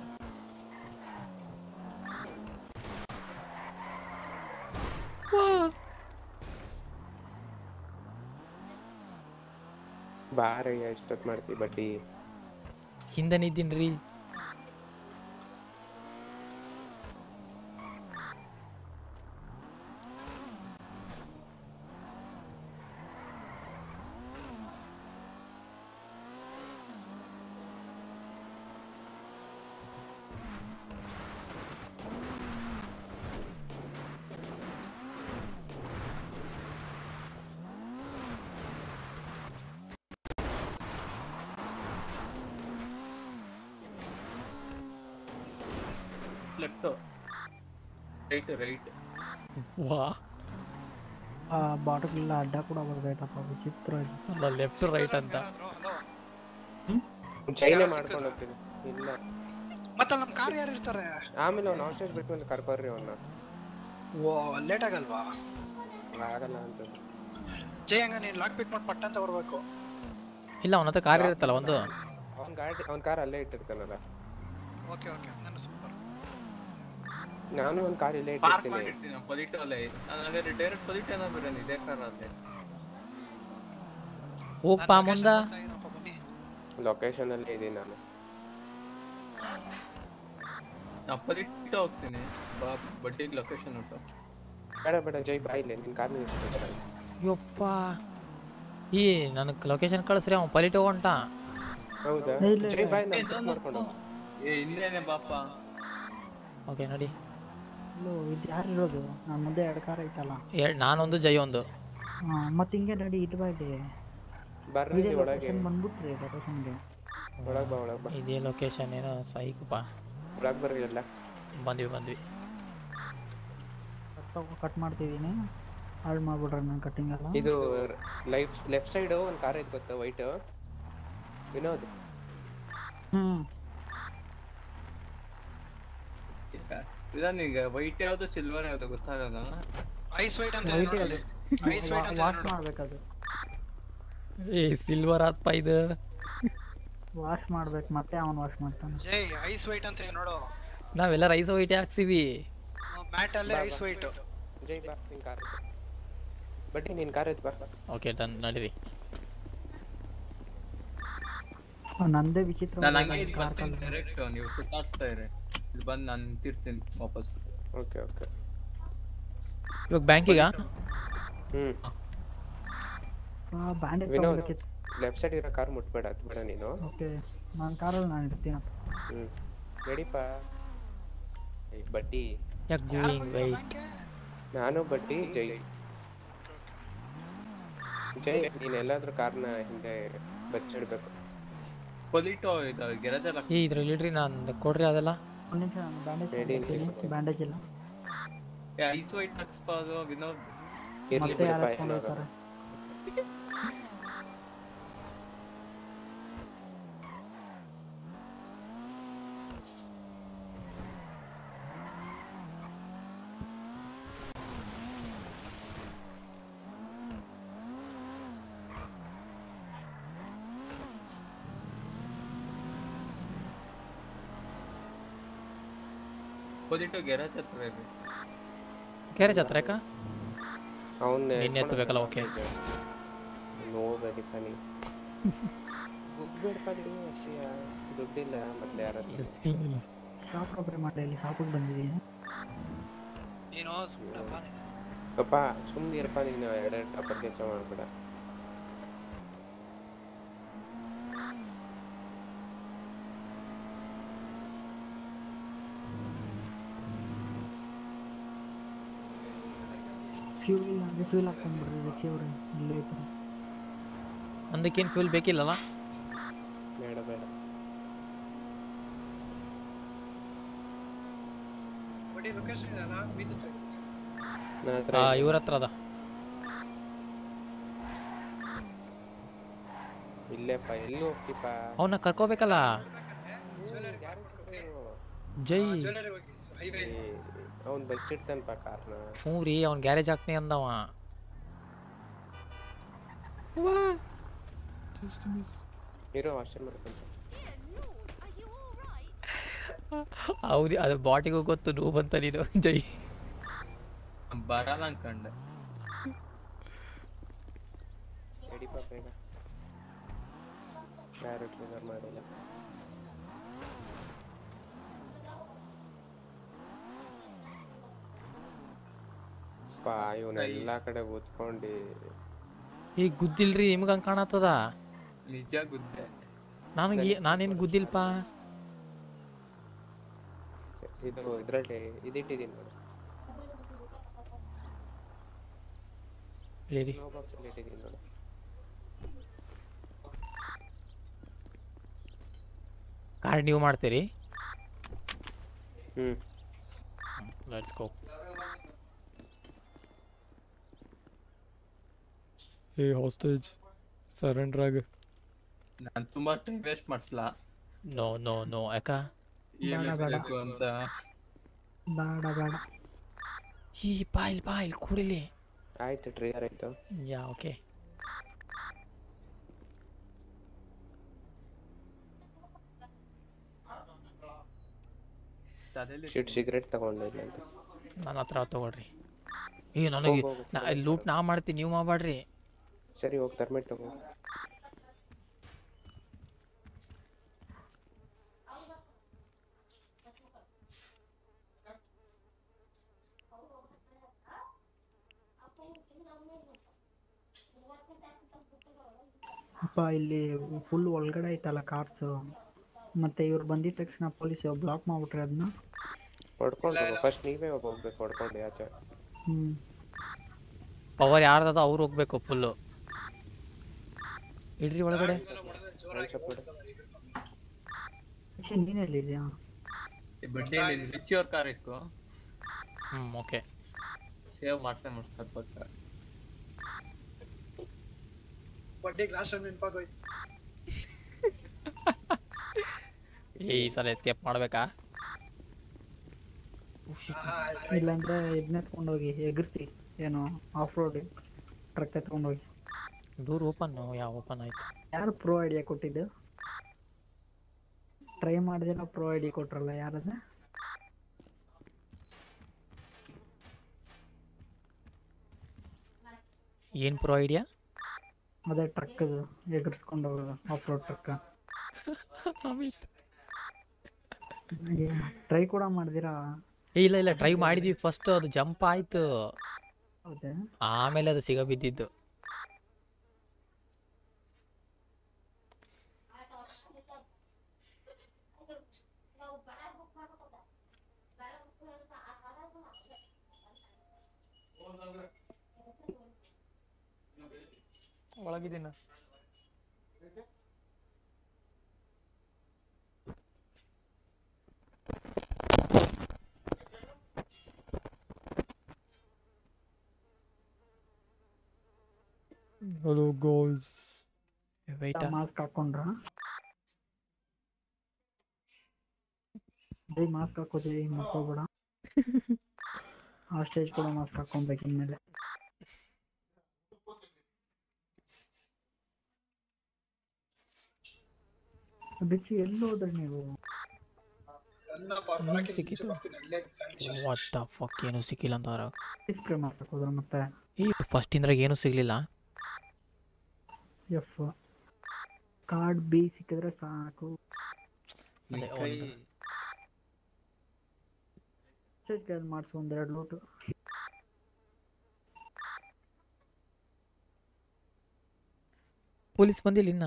ಬಾರಯ್ಯ ಎಷ್ಟೊತ್ತು ಮಾಡ್ತೀವಿ ಬಡ್ಡಿ ಹಿಂದೆ ನಿದ್ದೀನಿ ರೀ ಲೆಫ್ಟ್ ರೈಟ್ ರೈಟ್ ವಾ ಆ ಬಾಟಲ್ ಅಡ್ಡ ಕೂಡ ಬರ್ಬೇಕಪ್ಪ ವಿಚಿತ್ರ ಇದು. ಅಲ್ಲ ಲೆಫ್ಟ್ ರೈಟ್ ಅಂತ ಜೈನೇ ಮಾಡ್ಕೊಂಡು ಹೋಗ್ತೀನಿ ಇಲ್ಲ ಮತ್ತೆ ನಮ್ ಕಾರ್ ಯಾರು ಇರ್ತಾರೆ ಆಮೇಲೆ ಅವ್ನು ಹಾಸ್ಟೇಜ್ ಬಿಟ್ಟು ಮೇಲೆ ಕರ್ಕೊರ್ರಿ ಅವನ್ನ ಓ ಲೇಟ್ ಆಗಲ್ವಾ ಆಗಲ್ಲ ಅಂತ ಜೈ ಹಂಗ ನೀನ್ ಲಾಕ್ ಪಿಕ್ ಮಾಡಿ ಪಟ್ಟ ಅಂತ ಬರ್ಬೇಕು ಇಲ್ಲ ಅವನ ಹತ್ರ ಕಾರ್ ಇರುತ್ತಲ್ಲ ಒಂದು ಅವ್ನ ಗಾಡಿ ಅವ್ನ ಕಾರ್ ಅಲ್ಲೇ ಇಟ್ಟಿರ್ತಾನಲ್ಲ ಓಕೆ ಓಕೆ ನನ್ನ ಸೂಪರ್ ನಾನು ಒಂದು ಕಾರ್ ಇಲ್ಲೇ ಪಾರ್ಕ್ ಇಟ್ಟಿರ್ತೀನಿ ಮಾಡಿರ್ತೀನಿ ಪೊಲಿಟೋ ಅಲ್ಲೇ ನಾನು ಹಾಗಾದ್ರೆ ಡೈರೆಕ್ಟ್ ಪೊಲಿಟೋನ ಬರೋಣ ಇದೇ ಕಾರ್ ಅಲ್ಲೇ ಹೋಗ್ಪಾ ಮುಂದ ಲೊಕೇಶನ್ ಅಲ್ಲೇ ಇದೀನಿ ನಾನು ನಾ ಪೊಲಿಟೋ ಹೋಗ್ತೀನಿ ಬಾ ಬಡ್ಡಿಗೆ ಲೊಕೇಶನ್ ಉಂಟು ಬೇಡ ಬೇಡ ಜೈ ಬಾ ಇಲ್ಲೇ ನಿನ್ ಕಾರ್ ನಿಲ್ಸ್ಬಿಡ್ತಾರೆ ಯಪ್ಪ ಈ ನನಗೆ ಲೊಕೇಶನ್ ಕಳಿಸ್ರಿ ಅವ್ನು ಪಲಿಟ್ ಹೊಂಟ ಹೌದಾ ಇಲ್ಲ, ಜೈ ಬಾಯ್ ಏ, ನಾನು ತಂದು ಮಾಡ್ಕೊಂಡು ಏ ಇನ್ನೇನೆ ಬಾಪ ಓಕೆ ನೋಡಿ ಇಲ್ಲೋ ಇದು ಯಾರು ಇರೋದು ನಾನು ಮುಂದೆ ಎರಡು ಕಾರ್ ಐತಲ್ಲ ಎರಡು ನಾನೊಂದು ಜೈ ಒಂದು ಹಾ ಮತ್ತೆ ಹಿಂಗೆ ನಡಿ ಇದು ಬಾ ಇಲ್ಲಿ ಬರ್ರಿ ಇದೇ ಒಳಗೆ ಲೊಕೇಶನ್ ಬಂದ್ಬಿಟ್ರಿ ಲೊಕೇಶನ್ಗೆ ಒಳಗ್ ಬಾ ಒಳಗ್ ಬಾ ಇದೇ ಲೊಕೇಶನ್ ಏನೋ ಸೈಕಪ್ಪ ಒಳಗ್ ಬರ್ರಿ ಎಲ್ಲ ಬಂದ್ವಿ ಬಂದ್ವಿ ಕಟ್ ಮಾಡ್ತಿದ್ದೀನಿ ಹಾಳು ಮಾಡ್ಬಿಡ್ರಿ ನನ್ನ ಕಟ್ಟಿಂಗ್ ಎಲ್ಲ ಇದು ಲೈಫ್ ಲೆಫ್ಟ್ ಸೈಡ್ ಒಂದು ಕಾರ್ ಐತೆ ಗೊತ್ತಾ ವೈಟ್ ವಿನೋದ್ ಹ್ಮ್ ಇದನ್ನೀಗ ವೈಟ್ ಯಾವ್ದು ಸಿಲ್ವರ್ ಯಾವ್ದು ಗೊತ್ತಾಗಲ್ಲ ಐಸ್ ವೈಟ್ ಅಂತ White ನೋಡಲ್ಲಿ ಐಸ್ ವೈಟ್ ಅಂತ ವಾಶ್ ನೋಡು. ಮಾಡ್ಬೇಕದು ಏ ಸಿಲ್ವರ್ ಆತ್ಪ ಇದು ವಾಶ್ ಮಾಡ್ಬೇಕು ಮತ್ತೆ ಅವನು ವಾಶ್ ಮಾಡ್ತಾನೆ ಜೈ ಐಸ್ ವೈಟ್ ಅಂತ ಇದೆ ನೋಡು ನಾವೆಲ್ಲ ರೈಸ್ ವೈಟೇ ಹಾಕ್ಸಿವಿ ಮ್ಯಾಟ್ ಅಲ್ಲೇ ಐಸ್ ವೈಟ್ ಜೈ ಬಾ ನಿನ್ ಕಾರ್ ಬಡ್ಡಿ ನಿನ್ ಕಾರ್ ಐತ್ ಬಾ ಓಕೆ ಡನ್ ನಡೀರಿ ನಂದೇ ವಿಚಿತ್ರ ನಾನು ಹಂಗೆ ಇಲ್ಲಿ ಬರ್ತೀನಿ ಡೈರೆಕ್ಟ್ ನೀವು ಸುತ್ತಾಡ್ಸ್ತಾ ಇರಿ ಇಲ್ಲಿ ಬಂದು ನಾನು ತಿರ್ತೀನಿ ವಾಪಸ್ ಓಕೆ ಓಕೆ ಇವಾಗ ಬ್ಯಾಂಕಿಗಾ ಹ್ಮ್ ಬ್ಯಾಂಡೇಜ್ ವಿನೋದ್ ತಗೊಳ್ಬೇಕಿತ್ತು ಲೆಫ್ಟ್ ಸೈಡ್ ಇರೋ ಕಾರ್ ಮುಟ್ಬೇಡ ಬೇಡ ನೀನು ಓಕೆ ನನ್ನ ಕಾರಲ್ಲಿ ನಾನು ಇರ್ತೀನಪ್ಪ ಹ್ಮ್ ನಡಿಪ ಏ, ಬಡ್ಡಿ ಯಾಕೆ ಗೋಯಿಂಗ್ ವೈಟ್ ನಾನು ಬಡ್ಡಿ ಜೈ ಜೈ ನೀನ್ ಎಲ್ಲಾದ್ರೂ ಕಾರ್ನ ಹಿಂದೆ ಬಚ್ಚಿಡ್ಬೇಕು ಪೊಲಿಟೋ ಇದು ಗೆರಜಲ್ಲ ಏ ಇದ್ರಲ್ಲಿ ಇಡ್ರಿ ನಾನು ಕೊಡ್ರಿ ಅದೆಲ್ಲ ಒಂದು ನಿಮಿಷ ನಾನು ಬ್ಯಾಂಡೇಜ್ ರೆಡಿ ತಗೊಳ್ತೀನಿ ಬ್ಯಾಂಡೇಜ್ ಇಲ್ಲ ಐಸ್ ವೈಟ್ ಹಾಕ್ಸ್ಬೋದು ವಿನೋದ್ ಇರ್ಲಿ ಮತ್ತೆ ಯಾರು ಬಿಡಪ್ಪ ಹಾಕ್ಕೊಂಡು ಏನಾದ್ರು ಹೋಗ್ತಾರೆ ಪೊಲಿಟೋ ಗೆರಾಜ್ ಹತ್ರ ಇದೆ ಗ್ಯಾರೇಜ್ ಹತ್ರ ಯಾಕ ಅವನ್ನ ನಿನ್ನೆ ಎತ್ತಬೇಕಲ್ಲ ಓಕೆ ನೋ ವೆರಿ ಫನಿ ಗುಡ್ಬೇಡ ಪಡಿ ಅಷ್ಟೇ ದುಡ್ಡಿಲ್ಲ ಮತ್ತೆ ಯಾರ ಶಾಪ್ ರಾಬರಿ ಮಾಡಿ ಇಲ್ಲಿ ಶಾಪಿಗೆ ಬಂದಿದ್ದೀನಿ ಏನೋ ಸುಮ್ಮನಪ್ಪ ಅಪ್ಪ ಸುಮ್ಮನೆ ಇರಪ್ಪ ನೀನು ಎರಡೆರಡು ಟಪ್ಪ ಕೆಲಸ ಮಾಡ್ಬೇಡ ಫ್ಯೂಲ್ ಇಲ್ಲ ಅಂದರೆ ಫ್ಯೂಲ್ ಹಾಕೊಂಡ್ಬಿಡ್ರಿ ರಿಕ್ಷಿ ಅವ್ರೆ ಇಲ್ಲೇ ಇದ್ದಾರೆ ಅಂದಕ್ಕೇನು ಫ್ಯೂಲ್ ಬೇಕಿಲ್ಲಲ್ಲ ಬೇಡ ಬೇಡ ಬಡಿ ಲೊಕೇಶನ್ ಇದೆಯಲ್ಲ ಮೀತು ಸೈಡ್ ನನ್ನ ಹತ್ರ ಆ, ಇಲ್ಲ. ಇವ್ರ ಹತ್ರ ಅದ ಇಲ್ಲೇಪ್ಪ ಎಲ್ಲಿ ಹೋಗ್ತಿಪ್ಪ ಅವನ್ನ ಕರ್ಕೋಬೇಕಲ್ಲ ಜೈ ಜ್ಯುವೆಲರಿ ಹೋಗಿ ಹೈವೇ ಅವ್ನು ಬಚ್ಚಿಡ್ತಾನಪ್ಪ ಕಾರ್ನ ಹ್ಞೂ ರೀ ಅವ್ನು ಗ್ಯಾರೇಜ್ ಹಾಕ್ತೀನಿ ಅಂದವ ಇರೋ ಅಷ್ಟೇ ಮಾಡ್ಕೊಂತ ಹೌದು ಅದು ಬಾಟಿಗೂ ಗೊತ್ತು ನೂ ಬಂತ ನೀನು ಜೈ ಬರಲ್ಲ ಅನ್ಕಂಡೆ ನಡಿಪ ಬೇಗ ಯಾರು ಟ್ರಿಗರ್ ಮಾಡಿಲ್ಲ ಪಾ ಇವನ್ ಎಲ್ಲಾ ಕಡೆ ಕೂತ್ಕೊಂಡು ಈಗ ಗುದ್ದಿಲ್ರಿ ನಿಮ್ಗೆ ಹಂಗೆ ಕಾಣತ್ತದ ನಿಜ ಗುದ್ದೆ ನನಗೆ ನಾನೇನು ಗುದ್ದಿಲ್ಪ ಇದು ಇದ್ರಲ್ಲಿ ಇದಿಟ್ಟಿದ್ದೀನಿ ನೋಡಿ ಹೇಳಿರಿ ಸ್ನೋ ಬಾಕ್ಸ್ ಅಲ್ಲಿ ಇಟ್ಟಿದ್ದೀನಿ ನೋಡಿ ಕಾರ್ಡ್ ನೀವು ಮಾಡ್ತೀರಿ ಹ್ಮ್ ಲೆಟ್ಸ್ ಗೋ ಏ ಹಾಸ್ಟೇಜ್ ಸರೆಂಡರ್ ಆಗ ನಾನು ತುಂಬಾ ಟೈಮ್ ವೇಸ್ಟ್ ಮಾಡಿಸ್ಲಾ ನೋ ನೋ ನೋ ಯಾಕ ಏನ್ ಬೇಡ, ಬೇಡ. ಬೇಕು ಅಂತ ಬೇಡ ಬೇಡ ಈ ಬಾ ಇಲ್ಲಿ ಬಾ ಇಲ್ಲಿ ಕೂಡಿಲಿ ಆಯ್ತು ಟ್ರಿಗರ್ ಆಯ್ತು ಯಾ ಓಕೆ ತಲೆಯಲ್ಲಿ ಶಿಟ್ ಸಿಗರೇಟ್ ತಗೊಂಡಿಲ್ಲ ಅಂತ ನನ್ನ ಹತ್ರ ತಗೊಳ್ರಿ ಏ ನನಗೆ ಹೋಗು, ಹೋಗು, ನಾ ಲೂಟ್ ನಾ ಮಾಡ್ತೀನಿ ನೀವು ಮಾಡಬೇಡ್ರಿ ಸರಿ ಹೋಗಿ ತರ್ಮೇಟ್ ತಗೋ ಅಪ್ಪ ಇಲ್ಲಿ ಫುಲ್ ಒಳಗಡೆ ಐತಲ್ಲ ಕಾರ್ಸು ಮತ್ತೆ ಇವ್ರು ಬಂದಿದ ತಕ್ಷಣ ಪೊಲೀಸ್ ಬ್ಲಾಕ್ ಮಾಡ್ಬಿಟ್ರೆ ಅದನ್ನ ಹೊಡ್ಕೊಂಡು ಫಸ್ಟ್ ನೀವೇ ಒಬ್ಬ ಹೋಗ್ಬೇಕು ಹೊಡ್ಕೊಂಡು ಆಚೆ ಹ್ಮ್ ಪವರ್ ಯಾರ್ದದ ಅವ್ರು ಹೋಗ್ಬೇಕು ಫುಲ್ಲು ಇಡ್ರಿ ಒಳಗಡೆ ಛೆ, ನೀನ್ ಎಲ್ಲಿದ್ಯಾ ಬಡ್ಡಿ ರಿಚ್ ಅವ್ರ ಕಾರ್ ಇಕ್ಕು ಹ್ಞೂ ಓಕೆ ಸೇವ್ ಮಾಡ್ಸೇ ಮಾಡ್ತಾರೆ ಪಕ್ಕ ಬಡ್ಡಿ ಗ್ಲಾಸ್ ನೆನಪಾಗೋಯ್ತು ಏ ಈ ಸಲ ಎಸ್ಕೇಪ್ ಮಾಡ್ಬೇಕಾ ಇಲ್ಲಾಂದ್ರೆ ಇದನ್ನ ಎತ್ಕೊಂಡೋಗಿ ಎಗರ್ಸಿ ಏನು ಆಫ್ ರೋಡ್ ಟ್ರಕ್ ಎತ್ಕೊಂಡೋಗಿ ಡೋರ್ ಓಪನ್ ಯಾ ಓಪನ್ ಆಯ್ತು ಯಾರು ಪ್ರೋ ಐಡಿಯಾ ಕೊಟ್ಟಿದ್ದು ಟ್ರೈ ಮಾಡಿದಿಲ್ಲ ಪ್ರೋ ಐಡಿ ಕೊಟ್ರಲ್ಲ ಯಾರದ ಏನು ಪ್ರೋ ಐಡಿಯಾ ಅದೇ ಟ್ರಕ್ ಎಗರ್ಸ್ಕೊಂಡು ಹೋಗೋದು ಆಫ್ ರೋಡ್ ಟ್ರಕ್ ಟ್ರೈ ಕೂಡ ಮಾಡಿದಿರಾ ಏ ಇಲ್ಲ ಇಲ್ಲ ಟ್ರೈ ಮಾಡಿದ್ವಿ ಫಸ್ಟ್ ಅದು ಜಂಪ್ ಆಯ್ತು ಹೌದಾ ಆಮೇಲೆ ಅದು ಸಿಗ ಬಿದ್ದಿದ್ದು ಒಳಗಿದ್ದೀನ ಹಲೋ ಗೋಲ್ಸ್ ವೆಯ್ಟ್ ಮಾಸ್ಕ್ ಹಾಕೊಂಡ್ರ ಜೈ ಮಾಸ್ಕ್ ಹಾಕೋ ಜೈ ಮಕ್ಕೋಬೇಡ ಆ ಸ್ಟೇಜ್ ಕೂಡ ಮಾಸ್ಕ್ ಹಾಕೊಬೇಕು ಇನ್ಮೇಲೆ ಬಿಚ್ಚಿ ಎಲ್ಲಿ ಹೋದ್ರಿ ನೀವು ಏನ್ ಸಿಕ್ಕಿತು ವಾಟ್ ದ ಫಕ್ ಏನು ಸಿಕ್ಕಿಲ್ಲ ಅಂತಾರ ಸ್ಪ್ರೇ ಮಾಡ್ಬೇಕು ಹೋದ್ರೆ ಮತ್ತೆ ಈ ಫಸ್ಟ್ ಇಂದ್ರಾಗ ಏನೂ ಸಿಗ್ಲಿಲ್ಲ ಎಫ್ ಕಾರ್ಡ್ ಬಿ ಸಿಕ್ಕಿದ್ರೆ ಸಾಕು ಅದೇ ಒಂದು ಚೆಕ್ ಮಾಡಿಸು ಒಂದೆರಡು ಲೋಟು ಪೊಲೀಸ್ ಬಂದಿಲ್ಲ ಇನ್ನ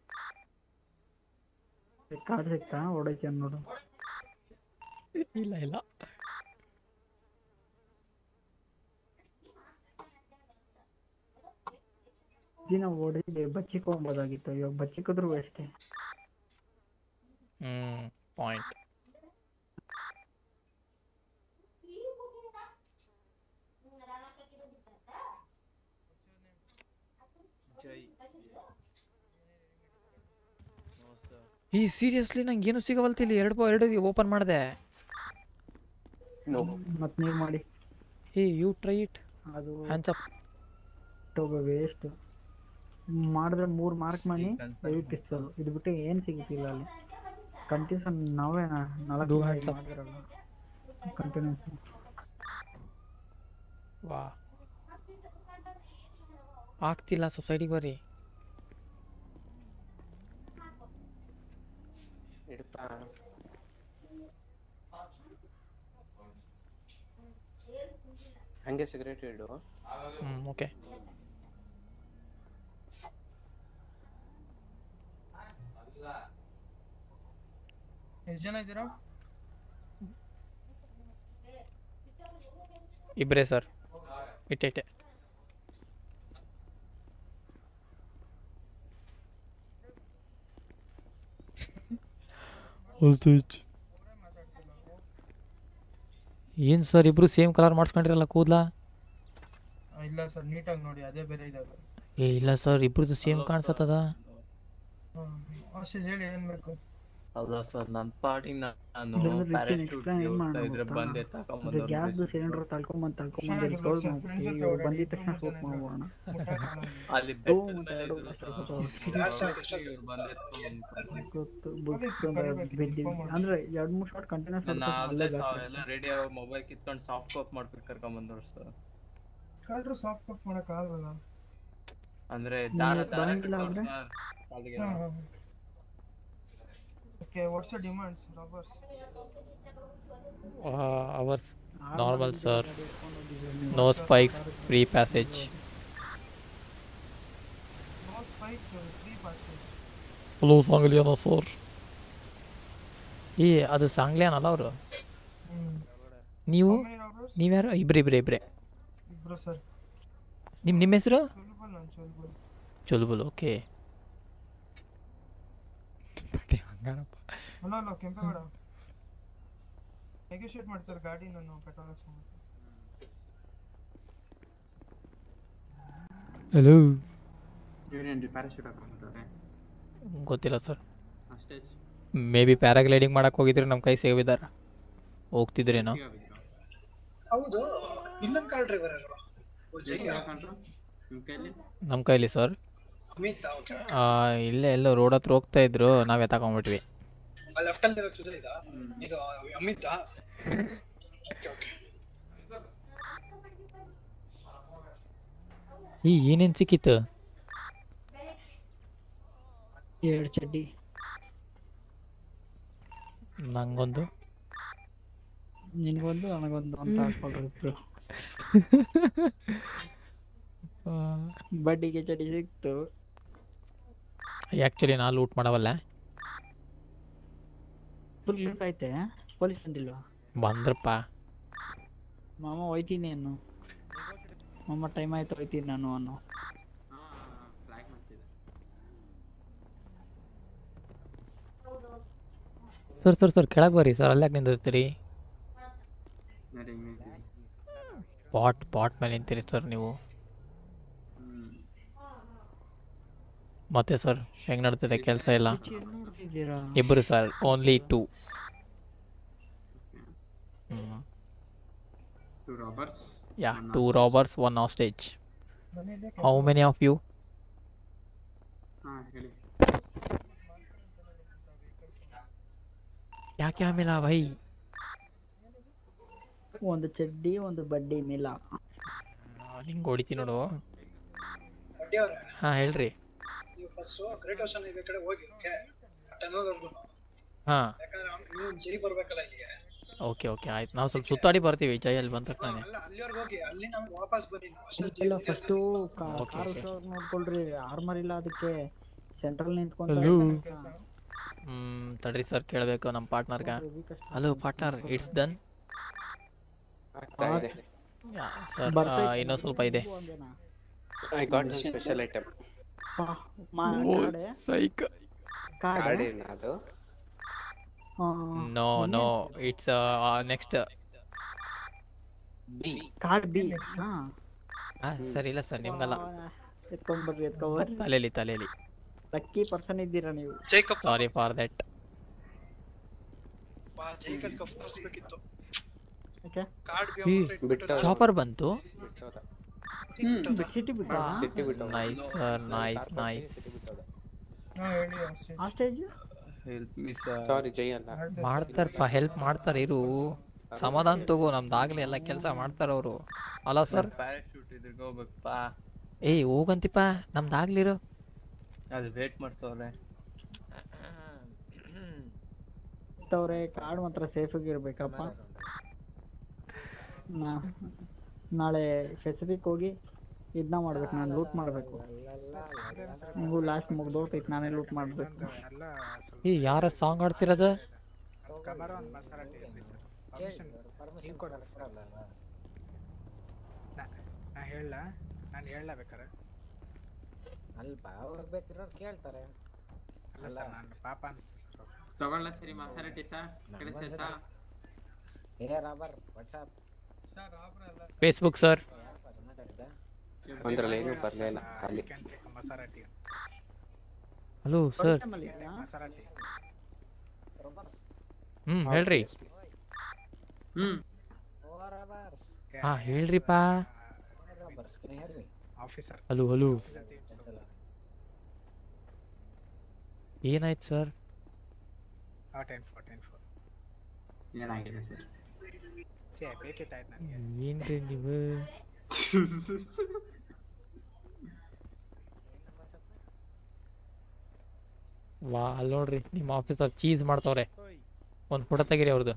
ಕಾರ್ಡ್ ಸಿಕ್ತಾ ಹೊಡೈತೆ ನೋಡು ಇಲ್ಲ ಇಲ್ಲ ದಿನ ಹೊಡೆದು ಬಚ್ಚಿಕೊಂಬೋದಾಗಿತ್ತು ಇವಾಗ ಬಚ್ಚಿಕಿದ್ರು ಅಷ್ಟೇ ಹ್ಮ್ ಪಾಯಿಂಟ್ ಜೈ ಈ ಸೀರಿಯಸ್ಲಿ ನಂಗೆ ಏನು ಸಿಗವಲ್ತಿಲ್ಲ ಎರಡು ಬ- ಎರಡು ಓಪನ್ ಮಾಡಿದೆ ಮತ್ತೆ ನೀವು ಮಾಡಿ ಏ ಯು ಟ್ರೈ ಇಟ್ ಅದು ಹ್ಯಾಂಡ್ಸ್ ಅಪ್ ವೇಸ್ಟ್ ಮಾಡಿದ್ರೆ ಮೂರು ಮಾರ್ಕ್ ಮಾಡಿ ಹೆವಿ ಪಿಸ್ತಲ್ ಇದು ಬಿಟ್ಟು ಏನು ಸಿಗುತ್ತಿಲ್ಲ ಅಲ್ಲಿ ಕಂಟಿನ್ಯೂಸ್ ನಾವೇ ನಾಲ್ಕು Do hands up. ಕಂಟಿನ್ಯೂಸ್ ವಾ ಆಗ್ತಿಲ್ಲ ಸೊಸೈಟಿಗೆ ಬರ್ರಿ ಇಡಪ್ಪ ಹಂಗೆ ಸಿಗರೇಟ್ ಇಡು ಹ್ಮ್ ಓಕೆ ಎಷ್ಟು ಜನ ಇದ್ದೀರಾ ಇಬ್ಬರೇ ಸರ್ ಇಟ್ಟೆ ಇಟ್ಟೆ ಏನು ಸರ್ ಇಬ್ರು ಸೇಮ್ ಕಲರ್ ಮಾಡಿಸ್ಕೊಂಡಿರಲ್ಲ ಕೂದಲ ಆ, ಇಲ್ಲ ಸರ್ ನೀಟಾಗಿ ನೋಡಿ ಅದೇ ಬೇರೆ ಇದಾವೆ ಏ ಇಲ್ಲ ಸರ್ ಇಬ್ರದ್ದು ಸೇಮ್ ಕಾಣಿಸತ್ತದ ಅಷ್ಟೇ ಹೇಳಿ ಏನ್ ಬೇಕು ಹೌದಾ ಸರ್ ನನ್ನ ಪಾಟಿಗೆ ನಾನು ಇಲ್ಲಾಂದ್ರೆ ಪ್ಯಾರಾಶೂಟ್ extra ಏನ್ ಮಾಡೋಣ ಇದ್ರೆ ಗೊತ್ತಾ? ಬಂದೆ ಅದು ತಗೊಂಬಂದು ಗ್ಯಾಸ್ದು ಸಿಲಿಂಡರ್ ತಳ್ಕೊಂಬಂದು ತಳ್ಕೊಂಬಂದು ಇಲ್ಲಿ ಚೆನ್ನಾಗಿಲ್ಲ ಕ್ಲೋಸ್ sir, ಮಾಡ್ಬಿಟ್ಟು friends ಇವಾಗ ಜೊತೆ ಬಂದಿದ ತಕ್ಷಣ ಓಡಾಡಿ, ಸೂಪ್ ಮಾಡ್ಬೋಣ ಅಲ್ಲಿ ಓ, ಬೆಟ್ಟದ ಮತ್ತೆ ಮೇಲೆ ಎರಡು ಇದ್ರು ವರ್ಷ ಸರ್. ಗೊತ್ತಾಗುತ್ತೆ. ಇವ್ರು ಬಂದು ಎತ್ಕೊಂಡ್ ಗೊತ್ತು ಬುಕ್ಸ್ ಬಿದ್ದಿವಿ ಅಂದ್ರೆ ಎರಡು ಮೂರು ಶಾರ್ಟ್ ಕಂಟಿನ್ಯೂಸ್ ನನ್ನ ಅಲ್ಲೇ ಸಾ- ಎಲ್ಲ ರೆಡಿ ಮೊಬೈಲ್ ಕಿತ್ಕೊಂಡು ಸಾಫ್ಟ್ ಕಾಪ್ ಮಾಡ್ಬಿಟ್ಟು ಕರ್ಕೊಂಡ್ ಬಂದವ್ರು ಸರ್ ಕಳ್ರು ಸಾಫ್ಟ್ ಕಾಫ್ ಮಾಡಕ್ ಆಗಲ್ಲ ಅಂದ್ರೆ ನೀವ್ ದಾರ ಇವತ್ತು ದಾರ ಬರಂಗಿಲ್ಲ ಕಟ್ಕೊಂಡು ಅಂದ್ರೆ? ಸರ್ ಕಾಲಿಗೆ okay what's the demands robbers ours normal sir no spikes free passage no spikes free passage hello ಸಾಂಗ್ಲಿಯಾನ ಸರ್ ಏ ಅದು ಸಾಂಗ್ಲಿಯಾನಲ್ಲ ಅವರು ನೀವು ನೀವ್ಯಾರು ಇಬ್ರು ಇಬ್ರೆ ಇಬ್ರೆ ಇಬ್ರು ಸರ್ ನಿಮ್ಮ ನಿಮ್ಮ ಹೆಸರು ಚೊಲ್ಬಲ್ ನಾನು ಚೊಲ್ಬಲ್ ಚೊಲ್ಬುಲ್ ಓಕೆ ಅಲ್ಲ ಅಲ್ಲ ಕೆಂಪೇಗೌಡ ನೆಗೋಷಿಯೇಟ್ ಮಾಡ್ತಾರೆ ಗಾಡಿ ನಾನು ಪೆಟ್ರೋಲ್ ಹಾಕ್ಸ್ಕೊಂಡು ಹಲೋ ಇವ್ರೇನ್ರಿ ಪ್ಯಾರಾಶೂಟ್ ಹಾಕೊಂಡ್ರೆ ಗೊತ್ತಿಲ್ಲ ಸರ್ ಅಷ್ಟೇ ಮೇ ಬಿ ಪ್ಯಾರಾಗ್ಲೈಡಿಂಗ್ ಮಾಡಕ್ಕೆ ಹೋಗಿದ್ರೆ ನಮ್ಮ ಕೈ ಸೇವಿದಾರ ಹೋಗ್ತಿದ್ರೇನೋ ಹೌದು ಇನ್ನೊಂದು ಕಾರ್ ಡ್ರೈವರ್ ಯಾರು ಓ, ಜೈ ಹಾಕೊಂಡ್ರು ನಿಮ್ ಕೈಲಿ ನಮ್ಮ ಕೈಲಿ ಸರ್ ಅಮಿತ್ ಓಕೆ ಇಲ್ಲೇ ಎಲ್ಲೋ ರೋಡ್ ಹತ್ರ ಹೋಗ್ತಾ ಇದ್ರು ನಾವೇ ತಗೊಂಬಿಟ್ವಿ ಆ ಲೆಫ್ಟ್ ಅಲ್ಲಿ ಇರೋ ಸುಜಯ್ ಇದಾ ಇದು ಅಮಿತ್ ಓಕೆ ಓಕೆ ಈ ಏನೇನು ಸಿಕ್ಕಿತ್ತು ಎರಡು ಚಡ್ಡಿ ನಂಗೊಂದು ನಿನಗೊಂದು ನನಗೊಂದು ಅಂತ ಹಾಕೊಳ್ರಿ ಇಬ್ರು ಬಡ್ಡಿಗೆ ಚಡ್ಡಿ ಸಿಕ್ತು ಆ್ಯಕ್ಚುಲಿ ನಾ ಲೂಟ್ ಮಾಡವಲ್ಲ ಫುಲ್ ಲೂಟ್ ಐತೆ ಪೊಲೀಸ್ ಬಂದಿಲ್ವಾ ಬಂದ್ರಪ್ಪ ಮಾಮ ಹೋಯ್ತೀನಿ ಅನ್ನು ಮಾಮ ಟೈಮ್ ಆಯ್ತು ಹೋಯ್ತೀನಿ ನಾನು ಅನ್ನು ಫ್ಲಾಗ್ ಮಾಡ್ತಿದ್ದೆ ಸರ್ ಸರ್ ಸರ್ ಕೆಳಗೆ ಬರ್ರಿ ಸರ್ ಅಲ್ಲಾಕೆ ನಿಂದಿರ್ತೀರಿ ನಡಿ ಹಿಂಗೆ ಪಾಟ್ ಪಾಟ್ ಮೇಲೆ ನಿಂತೀರಿ ಸರ್ ನೀವು ಹ್ಮ್ ಮತ್ತೆ ಸರ್ ಹೆಂಗೆ ನಡ್ತಿದೆ ಕೆಲಸ ಎಲ್ಲ ನೋಡ್ತಿದ್ದೀರಾ ಇಬ್ಬರು sir only two two robbers yeah two robbers one hostage how many of you ಹಾ ಹೇಳಿ ಯಾಕೆ ಆಮೇಲೆ ಭೈ ಒಂದು ಚಡ್ಡಿ ಒಂದು ಬಡ್ಡಿ ಮಿಲ ಹಿಂಗೆ ಹೊಡಿತೀನಿ ನೋಡು ಬಡ್ಡಿ ಅವ್ರೆ ಹಾಂ ಹೇಳ್ರಿ ನೀವು ಫಸ್ಟ್ ಗ್ರೇಟ್ ಓಷನ್ ಇದೆ ಕಡೆ ಹೋಗಿ ಓಕೆ ಟನ್ನೋದವ್ರಿಗೂ ಹಾಂ ಯಾಕಂದ್ರೆ ಆಮೇಲೆ ನೀವು ಜೈ ಬರ್ಬೇಕಲ್ಲ ಇಲ್ಲಿಗೆ ಓಕೆ ಓಕೆ ಆಯ್ತು ನಾವು ಸ್ವಲ್ಪ ಸುತ್ತಾಡಿ ಬರ್ತೀವಿ ಜೈಯಲ್ಲಿ ಬಂದ ತಕ್ಷಣ ಅಲ್ಲ ಅಲ್ಲಿವರೆಗೆ ಹೋಗಿ ಅಲ್ಲಿ ನಮ್ಗೆ ವಾಪಸ್ ಬನ್ನಿ ನೀವು ಅಷ್ಟೊಂದು ಇಲ್ಲ Jai first Okay, car okay. ನೋಡ್ಕೊಳ್ರಿ ಆರ್ಮರ್ ಇಲ್ಲ ಅದಕ್ಕೆ ಸೆಂಟ್ರಲ್ ನಿಂತ್ಕೊಂತ ಹಲೋ ಹ್ಮ್ ತಡ್ರಿ ಸರ್ ಕೇಳಬೇಕು ನಮ್ಮ ಪಾರ್ಟ್ನರ್ಗೆ ಹಲೋ ಪಾರ್ಟ್ನರ್ ಇಟ್ಸ್ ಡನ್ ಆಗ್ತಾ ಇದೆ ಸರ್ ಬರ್ತೈತೆ. ಇನ್ನೂ ಸ್ವಲ್ಪ ಇದೆ I got one special item ಸೈಕ್ ಕಾಡೇನ ಅದು no no it's next B card B ಹಾ ಸರ್ ಇಲ್ಲ ಸರ್ ನಿಮ್ಗಲ್ಲ ಎತ್ಕೊಂಡ್ಬರ್ರಿ ಎತ್ಕೊಂಡ್ಬರ್ರಿ ತಲೆಯಲ್ಲಿ ತಲೆಯಲ್ಲಿ ಲಕ್ಕಿ ಪರ್ಸನ್ ಇದ್ದೀರಾ ನೀವು ಜೈಕಪ್ ಸಾರಿ ಫಾರ್ ದಟ್ ಬಾ ಜೈಕಲ್ ಕಪ್ ತರಿಸ್ಬೇಕಿತ್ತು ಓಕೆ ಕಾರ್ಡ್ ಬಿ ಈ ಬಿಟ್ಟು ಚಾಪರ್ ಬಂತು ಸಿಟಿ ಬಿಟ್ಟ ಸಿಟಿ ಬಿಟ್ಟು ನೈಸ್ ಸರ್ ನೈಸ್ ನೈಸ್ ಆ ಸ್ಟೇಜ್ ಸಾರಿ ಜೈ ಅಲ್ಲ ಮಾಡ್ತಾರಪ್ಪ ಹೆಲ್ಪ್ ಮಾಡ್ತಾರೆ ಇರು ಸಮಾಧಾನ ತಗೋ ನಮ್ದಾಗ್ಲಿ ಎಲ್ಲ ಕೆಲಸ ಮಾಡ್ತಾರ ಅವರು ಅಲ್ಲ ಸರ್ ಪ್ಯಾರಾಶೂಟ್ ಇದ್ರಿಗೆ ಹೋಗ್ಬೇಕಪ್ಪ ಏಯ್ ಹೋಗಂತಿಪ್ಪ ನಮ್ದಾಗ್ಲಿರು ಅದು ವೇಟ್ ಮಾಡ್ತಾವ್ರೆ ಅವ್ರೆ ಕಾರ್ಡ್ ಮಾತ್ರ ಸೇಫ್ ಇರ್ಬೇಕಪ್ಪ ನಾ- ನಾಳೆ ಸ್ಪೆಸಿಫಿಕ್ ಹೋಗಿ ಇದನ್ನ ಮಾಡ್ಬೇಕು ನಾನು ಲೂಟ್ ಮಾಡಬೇಕು ನೀವು ಲಾಸ್ಟ್ ಮುಗ್ದೋಗ್ತೈತೆ ನಾನೇ ಲೂಟ್ ಮಾಡಬೇಕು ಎಲ್ಲ ಸ್ವಲ್ಪ ಏ ಯಾರ ಸಾಂಗ್ ಆಡ್ತಿರೋದು ಅದು ಕಮರ ಒಂದು ಮಸಾಲಾಟಿ ಇರಲಿ ಸರ್ ಪರ್ಮಿಷನ್ ನೀವು ಕೊಡ್ಬೇಕು ಸರ್ ನಾ ನಾ ಹೇಳ ನಾನು ಹೇಳ ಬೇಕಾರೆ ಅಲ್ಪ ಅವ್ರಿಗೆ ಬೇಕಿರೋರು ಕೇಳ್ತಾರೆ ಅಲ್ಲ ಸರ್ ನಾನು ಪಾಪ ಅನಿಸ್ತು ಸರ್ ಅವ್ರು. ತಗೊಳ್ಳ ಸರಿ ಮಸಾಲಟಿ ಸರ್ ಕಳಿಸಿ ಸರ್ ಏ ರಾಬರ್ ವಾಟ್ಸಾಪ್ ಫೇಸ್ಬುಕ್ ಸರ್ ಒಂದ್ರಲ್ಲಿ ಏನು ಬರ್ಲಿಲ್ಲ ಖಾಲಿ ಮಸಾಲಾಟಿ ಹಲೋ ಸರ್ ಮಸಾಲಾಟಿ ಹ್ಮ್ ಹೇಳ್ರಿ ಹ್ಮ್ ಓ ರಾಬರ್ಸ್ ಹಾ ಹೇಳ್ರಿಪ್ಪ robbers can you hear me officer hello hello ಏನಾಯ್ತು sir ten four ten four ಏನಾಗಿದೆ ಸರ್ ಛೇ ಬೇಕಿತ್ತಾಯ್ತು ನನಗೆ ಏನ್ರಿ ನೀವು ವಾ ಅಲ್ಲಿ ನೋಡ್ರಿ ನಿಮ್ಮ ಆಫೀಸರ್ ಚೀಸ್ ಮಾಡ್ತವ್ರೆ ಒಂದು ಫೋಟೋ ತೆಗೀರಿ ಅವ್ರದ್ದು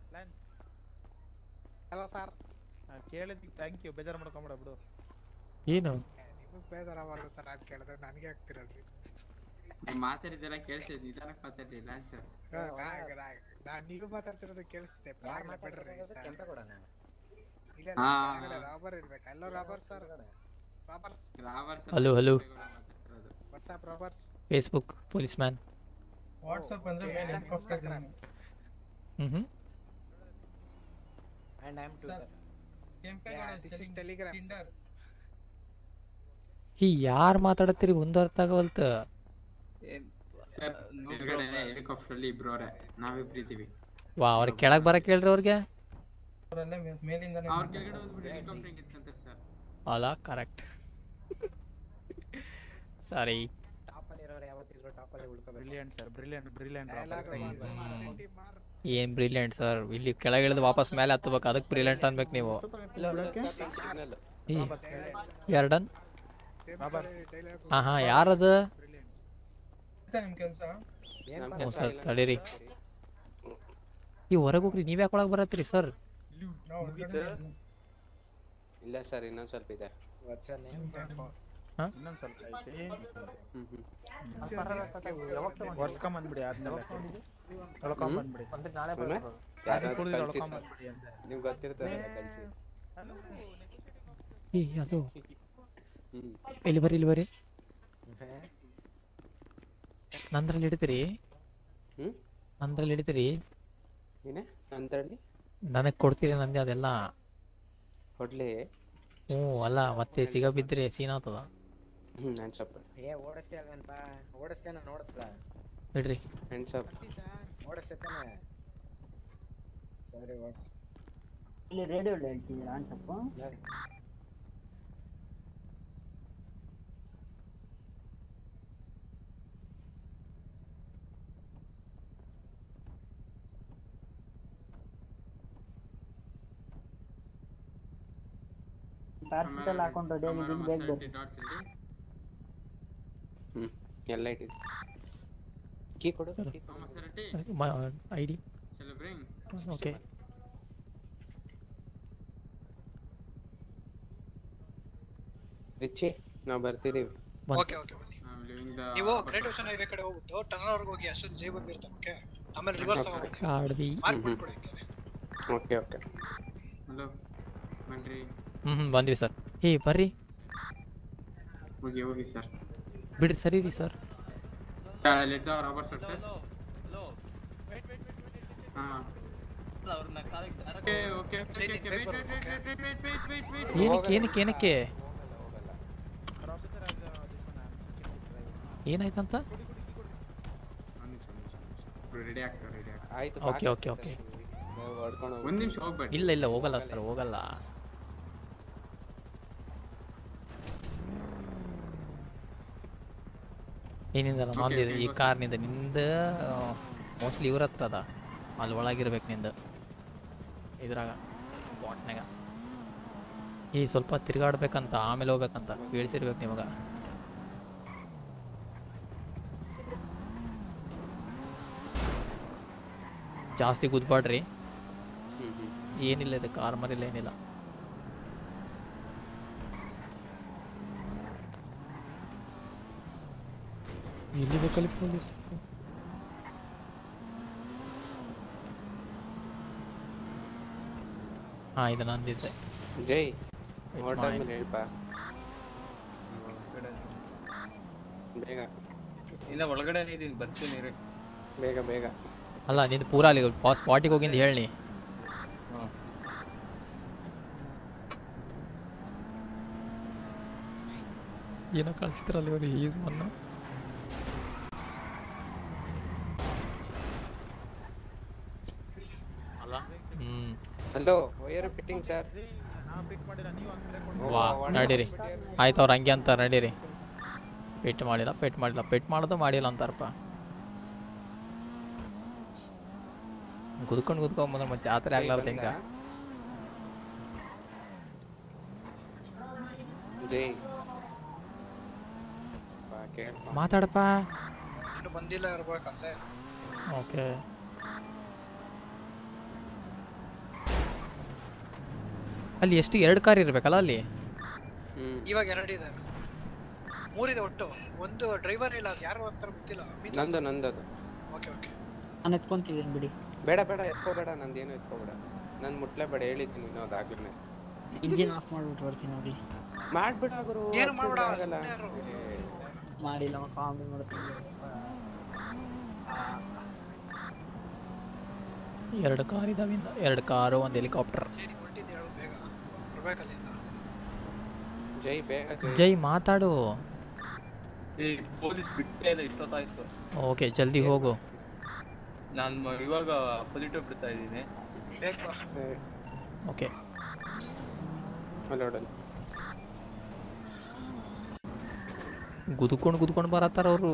ಹಲೋ ಸರ್ ಕೇಳಿದ್ದಕ್ಕೆ ಥ್ಯಾಂಕ್ ಯು ಬೇಜಾರು ಮಾಡ್ಕೊಂಬೇಡ ಬಿಡು ಏನು ನಿಮಗೆ ಬೇಜಾರಾಗಬಾರ್ದು ಅಂತ ನಾನು ಕೇಳಿದ್ರೆ ನನಗೆ ಆಗ್ತಿರಲ್ರಿ ನೀವ್ ಮಾತಾಡಿದ್ದೆಲ್ಲ ಕೇಳಿಸಿದ್ ನಿಧಾನಕ್ಕೆ ಮಾತಾಡ್ಲಿಲ್ಲ ಸರ್ ನಾನು ನೀವು ಮಾತಾಡ್ತಿರೋದು ಕೇಳಿಸ್ತಿದೆ ಪರವಾಗಿಲ್ಲ ಬಿಡ್ರಿ ಸರ್ ಕೆಂಪೆ ಕೊಡೋಣ ಇಲ್ಲ ಹಾ. ರಾಬರ್ ಇರ್ಬೇಕು ಎಲ್ಲೋ robber sir robbers robbers hello hello WhatsApp robbers Facebook police man WhatsApp ಅಂದ್ರೆ ಮೇಲೆ ಇನ್ಸ್ಟಾಗ್ರಾಮ್ ಹ್ಞೂ ಹ್ಞೂ and I am Twitter this is Telegram sir ಈ ಯಾರು ಮಾತಾಡತ್ತೀರಿ ಒಂದು ಅರ್ಥ ಆಗವಲ್ತ ಸರ್ ಕೆಳಗಡೆ ಹೆಲಿಕಾಪ್ಟರ್ ಅಲ್ಲಿ ಇಬ್ರು ಅವ್ರೆ ನಾವಿಬ್ರು ಇದ್ದೀವಿ ವಾ ಅವ್ರಿಗೆ ಕೆಳಗೆ ಬರಕ್ಕೆ ಹೇಳ್ರಿ ಅವ್ರಿಗೆ ಅವರೆಲ್ಲ ಮೇಲಿಂದ ಅವ್ರ ಕೆಳಗಡೆ ಹೋಗ್ಬಿಟ್ಟು ಹೆಲಿಕಾಪ್ಟರ್ ಹೆಂಗಿತ್ತಂತೆ ಸರ್ ಅಲ್ಲ ಕರೆಕ್ಟ್ ಸಾರಿ ಟಾಪ್ ಅಲ್ಲಿ ಇರೋರು ಯಾವತ್ತಿದ್ರು ಟಾಪ್ ಅಲ್ಲಿ ಉಳ್ಕೋಬೇಕು ಬ್ರಿಲಿಯಂಟ್ ಸರ್ ಬ್ರಿಲಿಯಂಟ್ ಬ್ರಿಲಿಯಂಟ್ ಏನ್ ಬ್ರಿಲಿಯಂಟ್ ಸರ್ ಇಲ್ಲಿ ಕೆಳಗೆ ಇಳಿದು ವಾಪಸ್ ಮೇಲೆ ಹತ್ತಬೇಕು ಅದಕ್ಕೆ ಬ್ರಿಲಿಯಂಟ್ ಅನ್ಬೇಕು ನೀವು ಎರಡನ್ ಹಾ ಹಾ ಯಾರದು ನಿಮ್ ಕೆಲಸ ಹ್ಞೂ ಸರ್ ತಡೀರಿ ಈ ಹೊರಗೆ ಹೋಗ್ರಿ ನೀವ್ ಯಾಕೆ ಒಳಗೆ ಬರತ್ತೀರಿ ಸರ್ ಇಲ್ಲ ಸರ್ ಇನ್ನೊಂದ್ ಸ್ವಲ್ಪ ಇದೆ ಹಾ? ಇನ್ನೊಂದ್ ಸ್ವಲ್ಪ ಐತಿ ಹ್ಮ್ ಹ್ಮ್ ಒರ್ಸ್ಕೊಂಬಂದ್ಬಿಡಿ ಅದನ್ನೆಲ್ಲ ತೊಳ್ಕೊಂಬಂದ್ಬಿಡಿ ಆಮೇಲೆ ಯಾರಾದ್ರೂ ಕುಡಿದು ಕಳ್ಸಿ ಸರ್. ತೊಳ್ಕೊಂಬಂದ್ಬಿಡಿ ಅಂತ ನೀವು ಗೊತ್ತಿರ್ತದಲ್ಲ ಕಳ್ಸಿ ಏ ಅದು ಹ್ಮ್ ಇಲ್ಲಿ ಬರ್ರಿ ಇಲ್ಲಿ ಬರ್ರಿ ನಂದ್ರಲ್ಲಿ ಹಿಡಿತೀರಿ ಹ್ಮ್ ನಂದ್ರಲ್ಲಿ ಹಿಡಿತೀರಿ ಏನೇ ನಂದ್ರಲ್ಲಿ ನನಗೆ ಕೊಡ್ತೀರಿ ನಂದೆ ಅದೆಲ್ಲ ಕೊಡ್ಲಿ ಹ್ಞೂ ಅಲ್ಲ ಮತ್ತೆ ಸಿಗ ಬಿದ್ದರೆ ಸೀನ್ ಆಗ್ತದ ಹ್ಮ್ ಹ್ಯಾಂಡ್ಸ್ ಅಪ್ ಏ ಓಡಿಸ್ತೀಯ ಅಲ್ವೇನ್ಪ ಓಡಿಸ್ತೇನ ನೋಡಿಸ್ಲಾ ಬಿಡ್ರಿ ಹ್ಯಾಂಡ್ಸ್ ಅಪ್ ಓಡಿಸ್ತೇನೆ ಸರಿ ಓಡಿಸ್ ಇಲ್ಲಿ ರೇಡಿಯೋ ಹೇಳ್ತಿದ್ದೀರಾ ಅನ್ಸಪ್ಪ ಪ್ಯಾರಾಸಿಟಲ್ ಹಾಕೊಂಡು ರೆಡಿ ಆಗಿದ್ದೀನಿ ಬೇಗ ಬರ್ರಿ ಹ್ಮ್ ಎಲ್ಲ ಇಟ್ಟಿದ್ದೆ ಕೀ ಕೊಡು key ಕೊಡು. ಐ ಡಿ ಓಕೆ ರಿಚಿ ನಾವು ಬರ್ತಿದೀವಿ ಓಕೆ ಓಕೆ ಬನ್ನಿ ನೀವು ಗ್ರೇಟ್ ಓಷನ್ ಹೈವೇ ಕಡೆ ಹೋಗ್ಬಿಟ್ಟು ಟನಲ್ ಅವ್ರಿಗೆ ಹೋಗಿ ಅಷ್ಟೊಂದು ಜೈ ಬಂದಿರ್ತಾನೆ ಓಕೆ ಆಮೇಲೆ ರಿವರ್ಸ್ ತಗೋಬೇಕು ಆಡ್ವಿ ಮಾರ್ಕ್ ಮಾಡ್ಕೊಡಿ ಓಕೆ ಓಕೆ ಹಲೋ ಬನ್ರಿ ಹ್ಞೂ ಹ್ಞೂ ಬಂದ್ವಿ ಸರ್ ಏ ಬರ್ರಿ ಹೋಗಿ ಹೋಗಿ ಸರ್ ಬಿಡ್ರಿ ಸರಿ ರೀ sir let our our sir sir ಹಾಂ okay okay okay okay wait wait wait wait wait wait wait ಏನಕ್ಕೆ ಏನಕ್ಕೆ ಏನಕ್ಕೆ ಏನಾಯ್ತಂತ ರೆಡಿ ಆಗ್ತಾರೆ ರೆಡಿ ಆಗ್ತಾರೆ ಆಯ್ತು ಓಕೆ ಓಕೆ ಓಕೆ ಹೊಡ್ಕೊಂಡು ಒಂದ್ ನಿಮಿಷ ಹೋಗ್ಬೇಡಿ ಇಲ್ಲ ಇಲ್ಲ ಹೋಗಲ್ಲ ಸರ್ ಹೋಗಲ್ಲ ಏನಿಂದಲ್ಲ Okay, ನಂದಿದೆ okay, ಈ ಗೊತ್ತು. ಕಾರ್ನಿಂದ ನಿಂದ ಮೋಸ್ಟ್ಲಿ ಇವ್ರ ಹತ್ರ ಅದ ಅಲ್ಲಿ ಒಳಗಿರ್ಬೇಕು ನಿಂದ ಇದ್ರಾಗ ಬಾಟ್ನಾಗ ಏ ಸ್ವಲ್ಪ ತಿರ್ಗಾಡ್ಬೇಕಂತ ಆಮೇಲೆ ಹೋಗ್ಬೇಕಂತ ಬೀಳ್ಸಿರ್ಬೇಕು ನಿಮಗ ಜಾಸ್ತಿ ಗುದ್ಬಾಡ್ರಿ ಏನಿಲ್ಲ ಇದು ಕಾರ್ ಮರಿಲ್ಲ ಏನಿಲ್ಲ ಎಲ್ಲಿ ಬೇಕಲ್ಲಿ ಪೊಲೀಸ್ ಹಾ ಇದು ನಂದಿದ್ದೆ Jai It's over mine. Time ಹೇಳ್ಪ ಬೇಗ ಇನ್ನ ಒಳಗಡೆ ಇದೀನಿ ಬರ್ತೀನಿ ರೀ ಬೇಗ ಬೇಗ ಅಲ್ಲ ನಿಂದು ಪೂರಾ ಅಲ್ಲಿ ಸ್ಪಾಟಿಗೆ ಹೋಗಿಂದ ಹೇಳಿ ಏನೋ ಕಳ್ಸಿದ್ರಲ್ಲ ಇವರು ಈಸ್ ಮನ್ನು ಅಲ್ಲ ಹ್ಮ್ ಹಲೋ ವೈರ್ ಫಿಟ್ಟಿಂಗ್ ಸರ್ ವಾ ನಡೀರಿ ಆಯ್ತು ಅವ್ರು ಹಂಗೆ ಅಂತಾರೆ ನಡೀರಿ ಪೆಟ್ ಮಾಡಿಲ್ಲ ಪೆಟ್ ಮಾಡಿಲ್ಲ ಪೆಟ್ ಮಾಡೋದು ಮಾಡಿಲ್ಲ ಅಂತಾರಪ್ಪ ಕುದ್ಕೊಂಡು ಕುದ್ಕೊಂಬಂದ್ರೆ ಮತ್ತೆ ಜಾತ್ರೆ ಆಗ್ಲಾರ್ದು ಹೆಂಗ ಜೈ ಬಾ ಕೇಳ್ಪ ಮಾತಾಡಪ್ಪ ಇನ್ನು ಬಂದಿಲ್ಲ ಇರ್ಬೇಕು ಅಲ್ಲೇ ಓಕೆ ಅಲ್ಲಿ ಎಷ್ಟು ಎರಡು ಕಾರ್ ಇರ್ಬೇಕಲ್ಲ ಅಲ್ಲಿ ಹ್ಮ್ ಇವಾಗ ಎರಡಿದೆ ಮೂರಿದೆ ಒಟ್ಟು ಒಂದು ಡ್ರೈವರ್ ಇಲ್ಲ ಅದು ಯಾರು ಅಂತಾರೆ ಗೊತ್ತಿಲ್ಲ ಅಮಿತ್ ನಂದು ನಂದದು ಓಕೆ ಓಕೆ ನಾನು ಎತ್ಕೊಂತಿದ್ದೀನಿ ಬಿಡಿ ಬೇಡ ಬೇಡ ಎತ್ಕೋಬೇಡ ನಂದೇನು ಎತ್ಕೋಬೇಡ ನನ್ ಮುಟ್ಲೇಬೇಡ ಹೇಳಿದ್ದೀನಿ ಇನ್ನೂ ಅದಾಗ್ಲೇ ಇಂಜಿನ್ ಆಫ್ ಮಾಡ್ಬಿಟ್ಟು ಬರ್ತೀನಿ ನೋಡಿ ಮಾಡ್ಬಿಡ ಗುರು ಏನು ಮಾಡ್ಬೇಡ, ಆಗಲ್ಲ ಸುಮ್ನೆ ಇರು. ಮಾಡಿಲ್ಲ ಕಾಮಿಡಿ ಮಾಡ್ತೀನಿ ಎರಡು ಕಾರ್ ಇದಾವೆ ಇನ್ನು. ಎರಡು ಕಾರು ಒಂದು ಹೆಲಿಕಾಪ್ಟರ್ ಸರಿ ಹೊರಟಿದ್ದು ಹೇಳು ಬೇಗ ಬರ್ಬೇಕಲ್ಲಿಂದ ಜೈ ಬೇಗ ಜೈ ಮಾತಾಡು ಈ ಪೊಲೀಸ್ ಬಿಟ್ಟೇ ಇಲ್ಲ ಇಷ್ಟೊತ್ತಾಯ್ತು ಓಕೆ ಜಲ್ದಿ ಹೋಗು ನಾನು ಇವಾಗ ಪೊಸಿಟಿವ್ ಬಿಡ್ತಾ ಇದ್ದೀನಿ ಬೇಗ ಬಾ ಓಕೆ ಅಲ್ಲೋಡಲ್ಲಿ ಗುದ್ಕೊಂಡು ಗುದ್ಕೊಂಡು ಬರತ್ತಾರ ಅವರು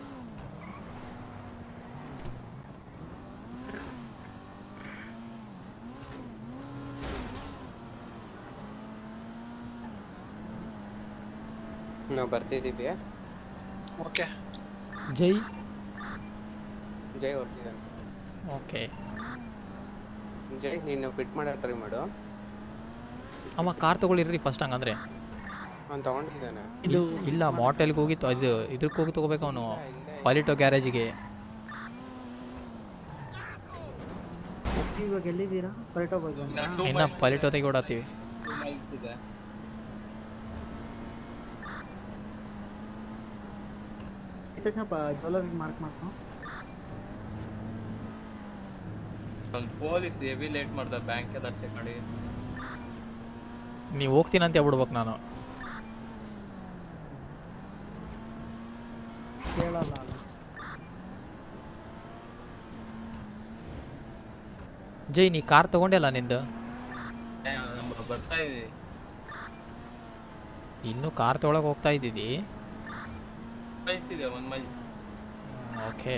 ನಾವು ಬರ್ತಿದ್ದೀವಿ ಓಕೆ ಜೈ ಜೈ ಹೊರ್ತಿದ್ದಾನೆ ಓಕೆ ಜೈ ನೀನು ಫಿಟ್ ಮಾಡೋ ಟ್ರೈ ಮಾಡು ಅಮ್ಮ ಕಾರ್ ತಗೊಳ್ಳಿರ್ರಿ ಫಸ್ಟ್ ಹಂಗಂದ್ರೆ ಅವ್ನು ತಗೊಂಡಿದ್ದಾನೆ ಇದು ಇಲ್ಲ ಮಾಟೆಲ್ಗೆ ಹೋಗಿ ತ- ಇದು ಇದ್ರಕ್ಕೆ ಹೋಗಿ ತಗೋಬೇಕು ಅವನು ಪಾಲಿಟೋ ಗ್ಯಾರೇಜಿಗೆ ಇವಾಗ ಎಲ್ಲಿದ್ದೀರಾ ಕರೆಕ್ಟ್ ಹೋಗಿ ಇನ್ನ ಪಾಲಿಟೋ ತೆಗಿ ಓಡಾತೀವಿ ಇದೆ ತಕ್ಷಣ ಜ್ಯುವೆಲ್ಲರಿಗೆ ಮಾರ್ಕ್ ಮಾಡ್ಕೊ ಒಂದು ಪೊಲೀಸ್ ಹೆವಿ ಲೇಟ್ ಮಾಡ್ದ ಬ್ಯಾಂಕ್ ಎಲ್ಲ ಚೆಕ್ ಮಾಡಿ ನೀವು ಹೋಗ್ತೀನಿ ಅಂತ ಹೇಳ್ಬಿಡ್ಬೇಕು ನಾನು ಕೇಳಲ್ಲ ಅಲ್ಲ ಜೈ ನೀ ಕಾರ್ ತಗೊಂಡಿಲ್ಲ ನಿಂದು ಏ, ನಮ್ಮ ಬರ್ತಾ ಇದೀವಿ ಇನ್ನೂ ಕಾರ್ ತೊಗೊಳಕ್ ಹೋಗ್ತಾ ಇದ್ದೀವಿ ಮೈಲ್ಸ್ ಇದೆ ಒಂದು ಮೈಲ್ ಓಕೆ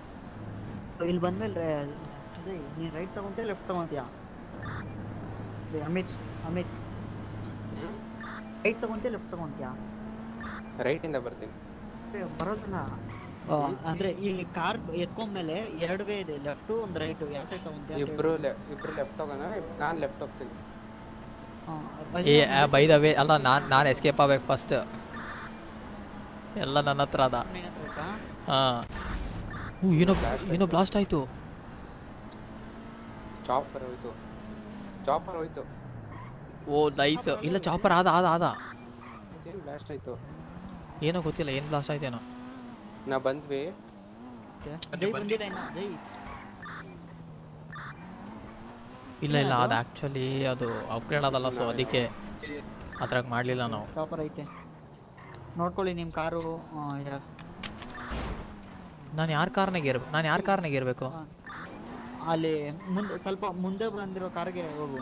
ಇಲ್ಲಿ ಬಂದ್ಮೇಲೆ ಅದೇ ನೀನು ರೈಟ್ ತಗೊಂತೀಯ ಲೆಫ್ಟ್ ತಗೊಂತೀಯಾ ಅಮಿತ್ ಅಮಿತ್ ರೈಟ್ ತಗೊಂತೀಯ ಲೆಫ್ಟ್ ತಗೊಂತೀಯಾ ರೈಟಿಂದ ಬರ್ತೀನಿ ಏ, ಬರೋದಿಲ್ಲ ಆ, ಅಂದ್ರೆ ಇಲ್ಲಿ ಕಾರ್ ಎತ್ಕೊಂಡ್ಮೇಲೆ ಎರಡು ವೇ ಇದೆ ಲೆಫ್ಟ್ ಒಂದು ರೈಟ್ ಯಾವ ಸೈಡ್ ತಗೊಂತೀಯ ಅಂತ ಇಬ್ರು ಲೆ ಇಬ್ರು ಲೆಫ್ಟ್ ಹೋಗೋಣ ನಾನು ಲೆಫ್ಟ್ ಹೋಗ್ತೀನಿ ಏ ಬೈ ದ ವೇ ಅಲ್ಲ ನಾನು ನಾನು ಎಸ್ಕೇಪ್ ಆಗ್ಬೇಕು ಫಸ್ಟ್ ಎಲ್ಲ ನನ್ನ ಹತ್ರ ಅದ ಹಾಂ ಹ್ಞೂ ಏನೋ ಏನೋ ಬ್ಲಾಸ್ಟ್ ಆಯಿತು ಚಾಪರ್ ಹೋಯ್ತು ಚಾಪರ್ ಹೋಯ್ತು ಓ ನೈಸ್ ಇಲ್ಲ ಚಾಪರ್ ಆದ ಆದ ಆದ ಏನು ಬ್ಲಾಸ್ಟ್ ಆಯ್ತು ಏನೋ ಗೊತ್ತಿಲ್ಲ ಏನು ಬ್ಲಾಸ್ಟ್ ಆಯ್ತೇನೋ ನಾ ಬಂದ್ವಿ ಜೈ ಬಂದಿಲ್ಲ ಇನ್ನ ಜೈ ಇಲ್ಲ ಇಲ್ಲ ಅದು ಆ್ಯಕ್ಚುಲಿ ಅದು ಅಪ್ಗ್ರೇಡ್ ಆದಲ್ಲ ಸೊ ಅದಕ್ಕೆ ಅದ್ರಾಗ ಮಾಡಲಿಲ್ಲ ನಾವು ಚಾಪರ್ ಐತೆ ನೋಡ್ಕೊಳ್ಳಿ ನಿಮ್ಮ ಕಾರು ನಾನು ಯಾರ ಕಾರ್ನಾಗ ಇರ್ಬೇಕು ನಾನು ಯಾರ ಕಾರ್ನಾಗ ಇರಬೇಕು ಅಲ್ಲಿ ಮುಂದೆ ಸ್ವಲ್ಪ ಮುಂದೆ ಬಂದಿರೋ ಕಾರ್ಗೆ ಹೋಗು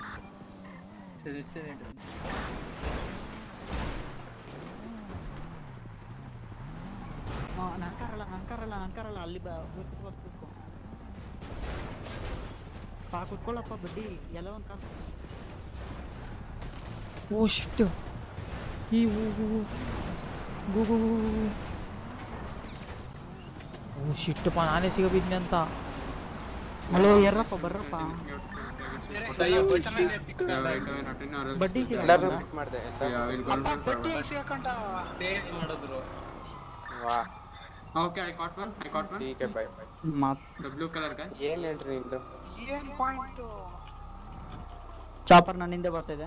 ಆ, ನನ್ ಕಾರಲ್ಲ ನನ್ ಕಾರಲ್ಲ ನನ್ ಕಾರಲ್ಲ ಅಲ್ಲಿ ಬಾ ಹೋಗ್ ಕೂತ್ಕೋ, ಕೂತ್ಕೋ. ಬಾ ಕುತ್ಕೊಳ್ಳಪ್ಪ ಬಡ್ಡಿ ಎಲ್ಲ ಒಂದು ಕಾಸು ಓ ಶಿಟ್ಟು ಈ ಓ ಓ, ಓ. ಗು ಗು ಗು ಗು ಗು. ಓ ಶಿಟ್ಟಪ್ಪ ನಾನೇ ಸಿಗಬಿದ್ನಿ ಅಂತ ಹಲೋ ಯಾರಪ್ಪ ಬರ್ರಪ್ಪ ಬಡ್ಡಿ ಎಲ್ಲರೂ ಪಿಕ್ ಮಾಡಿದೆ ಬಡ್ಡಿ ಹೆಂಗ್ ಸಿಗಾಕೊಂಡ ವಾ okay I caught one I caught one ठीक है बाय बाय ಮಾತ್ ದ ಬ್ಲೂ ಕಲರ್ ಗೈ ಏನ್ ಹೇಳ್ರಿ ನಿಮ್ದು ಏನ್ ಪಾಯಿಂಟ್ ಚಾಪರ್ ನನ್ನಿಂದ ಬರ್ತಿದೆ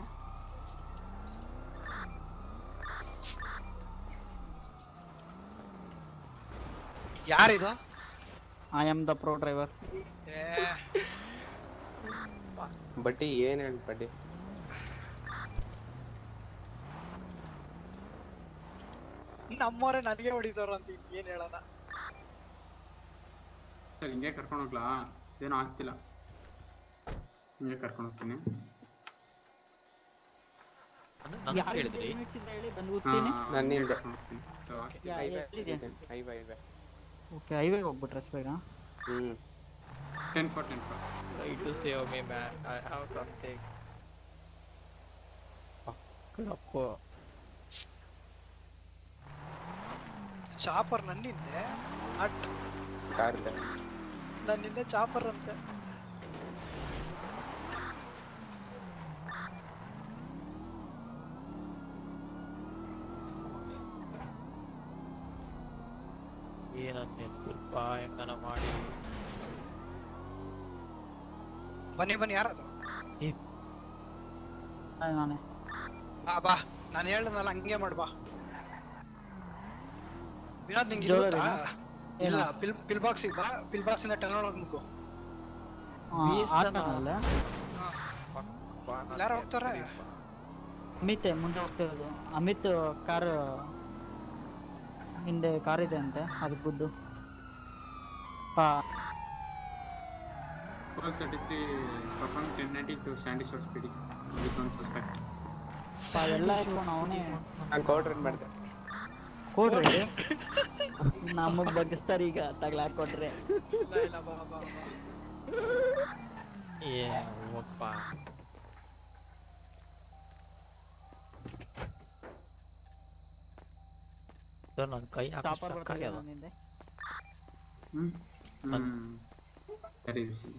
ಯಾರಿದು I am the pro driver ಏ ಬಡ್ಡಿ ಏನ್ ಹೇಳಿ ಬಡ್ಡಿ ನಮ್ಮವರೇ ನನಗೆ ಹೊಡಿತಾರ ಅಂತ ಏನ್ ಹೇಳೋಣ ಸರ್ ಹಿಂಗೆ ಕರ್ಕೊಂಡು ಹೋಗ್ಲಾ ಏನೂ ಆಗ್ತಿಲ್ಲ ಹಿಂಗೆ ಕರ್ಕೊಂಡು ಹೋಗ್ತೀನಿ ನಾನು ಹೇಳಿದ್ರಿ ಹೇಳಿ ಬಂದು ಕೂತ್ತೀನಿ ನನ್ನಿಂದ ಯಾ- ಐವೇ ಎಲ್ಲಿದೆ? ಐವೇ ಐವೇ ಓಕೆ ಹೈವೇಗೆ ಹೋಗ್ಬಿಟ್ರೆ ಅಷ್ಟು ಬೇಗ ಹ್ಮ್ ten four ten four Try to save me, man. I have something. Fuck up. Chopper ನನ್ನಿಂದೆ ಅಟ್ ಕಾರ್ ಇದೆ ನನ್ನಿಂದೆ ಚಾಪರ್ ಅಂತೆ ಏನಂತೆ ತುಲ್ಪ ಹೆಂಗನ ಮಾಡಿ ಬನ್ನಿ ಬನ್ನಿ ಯಾರದು ನಾನೇ ಬಾ ಬಾ ನಾನು ಹೇಳ್ದನಲ್ಲ ಹಂಗೆ ಮಾಡು ಬಾ ವಿನೋದ್ ನಿಂಗೆ ಜೋರ ಗೊತ್ತಾ ಇದೆನಾ? ಇಲ್ಲ ಏನು? ಪಿಲ್ ಪಿಲ್ ಬಾಕ್ಸಿಗೆ ಬಾ ಪಿಲ್ ಬಾಕ್ಸ್ ಇಂದ ಟನಲ್ ಒಳಗೆ ಮುಗ್ಗು ಆತನಲ್ಲ ಯಾರು ಹೋಗ್ತಾರೆ ಅಮಿತ್ ಮುಂದೆ ಹೋಗ್ತಿರೋದು ಅಮಿತ್ ಕಾರ್ ಹಿಂದೆ ಕಾರ್ ಇದೆ ಅಂತೆ ಅದಕ್ಕೆ ಗುದ್ದು ಹಾ four thirty three perform ten ninety two standby short speeding with one suspect ಎಲ್ಲ ಇಟ್ಕೊಂಡು ಅವನೇ ನಾನು ಕೋಡ್ ರನ್ ಮಾಡಿದೆ ಕೊಡ್ರಿ ನಮಗ್ ಬಗ್ಗಿಸ್ತಾರ ಈಗ ತಗ್ಲಾಕೊಟ್ರೆ ಇಲ್ಲ ಇಲ್ಲ ಬಾ ಬಾ ಬಾ ಏ ಹೋಗಪ್ಪ ಸರ್ ನನ್ನ ಕೈ ಚಾಪರ್ ಹಾಕಿ ಬರ್ತಿದೆ ಆಗ್ಯದ ನನ್ನಿಂದೆ ಹ್ಮ್ ಹ್ಮ್ ಸರಿ ಸರಿ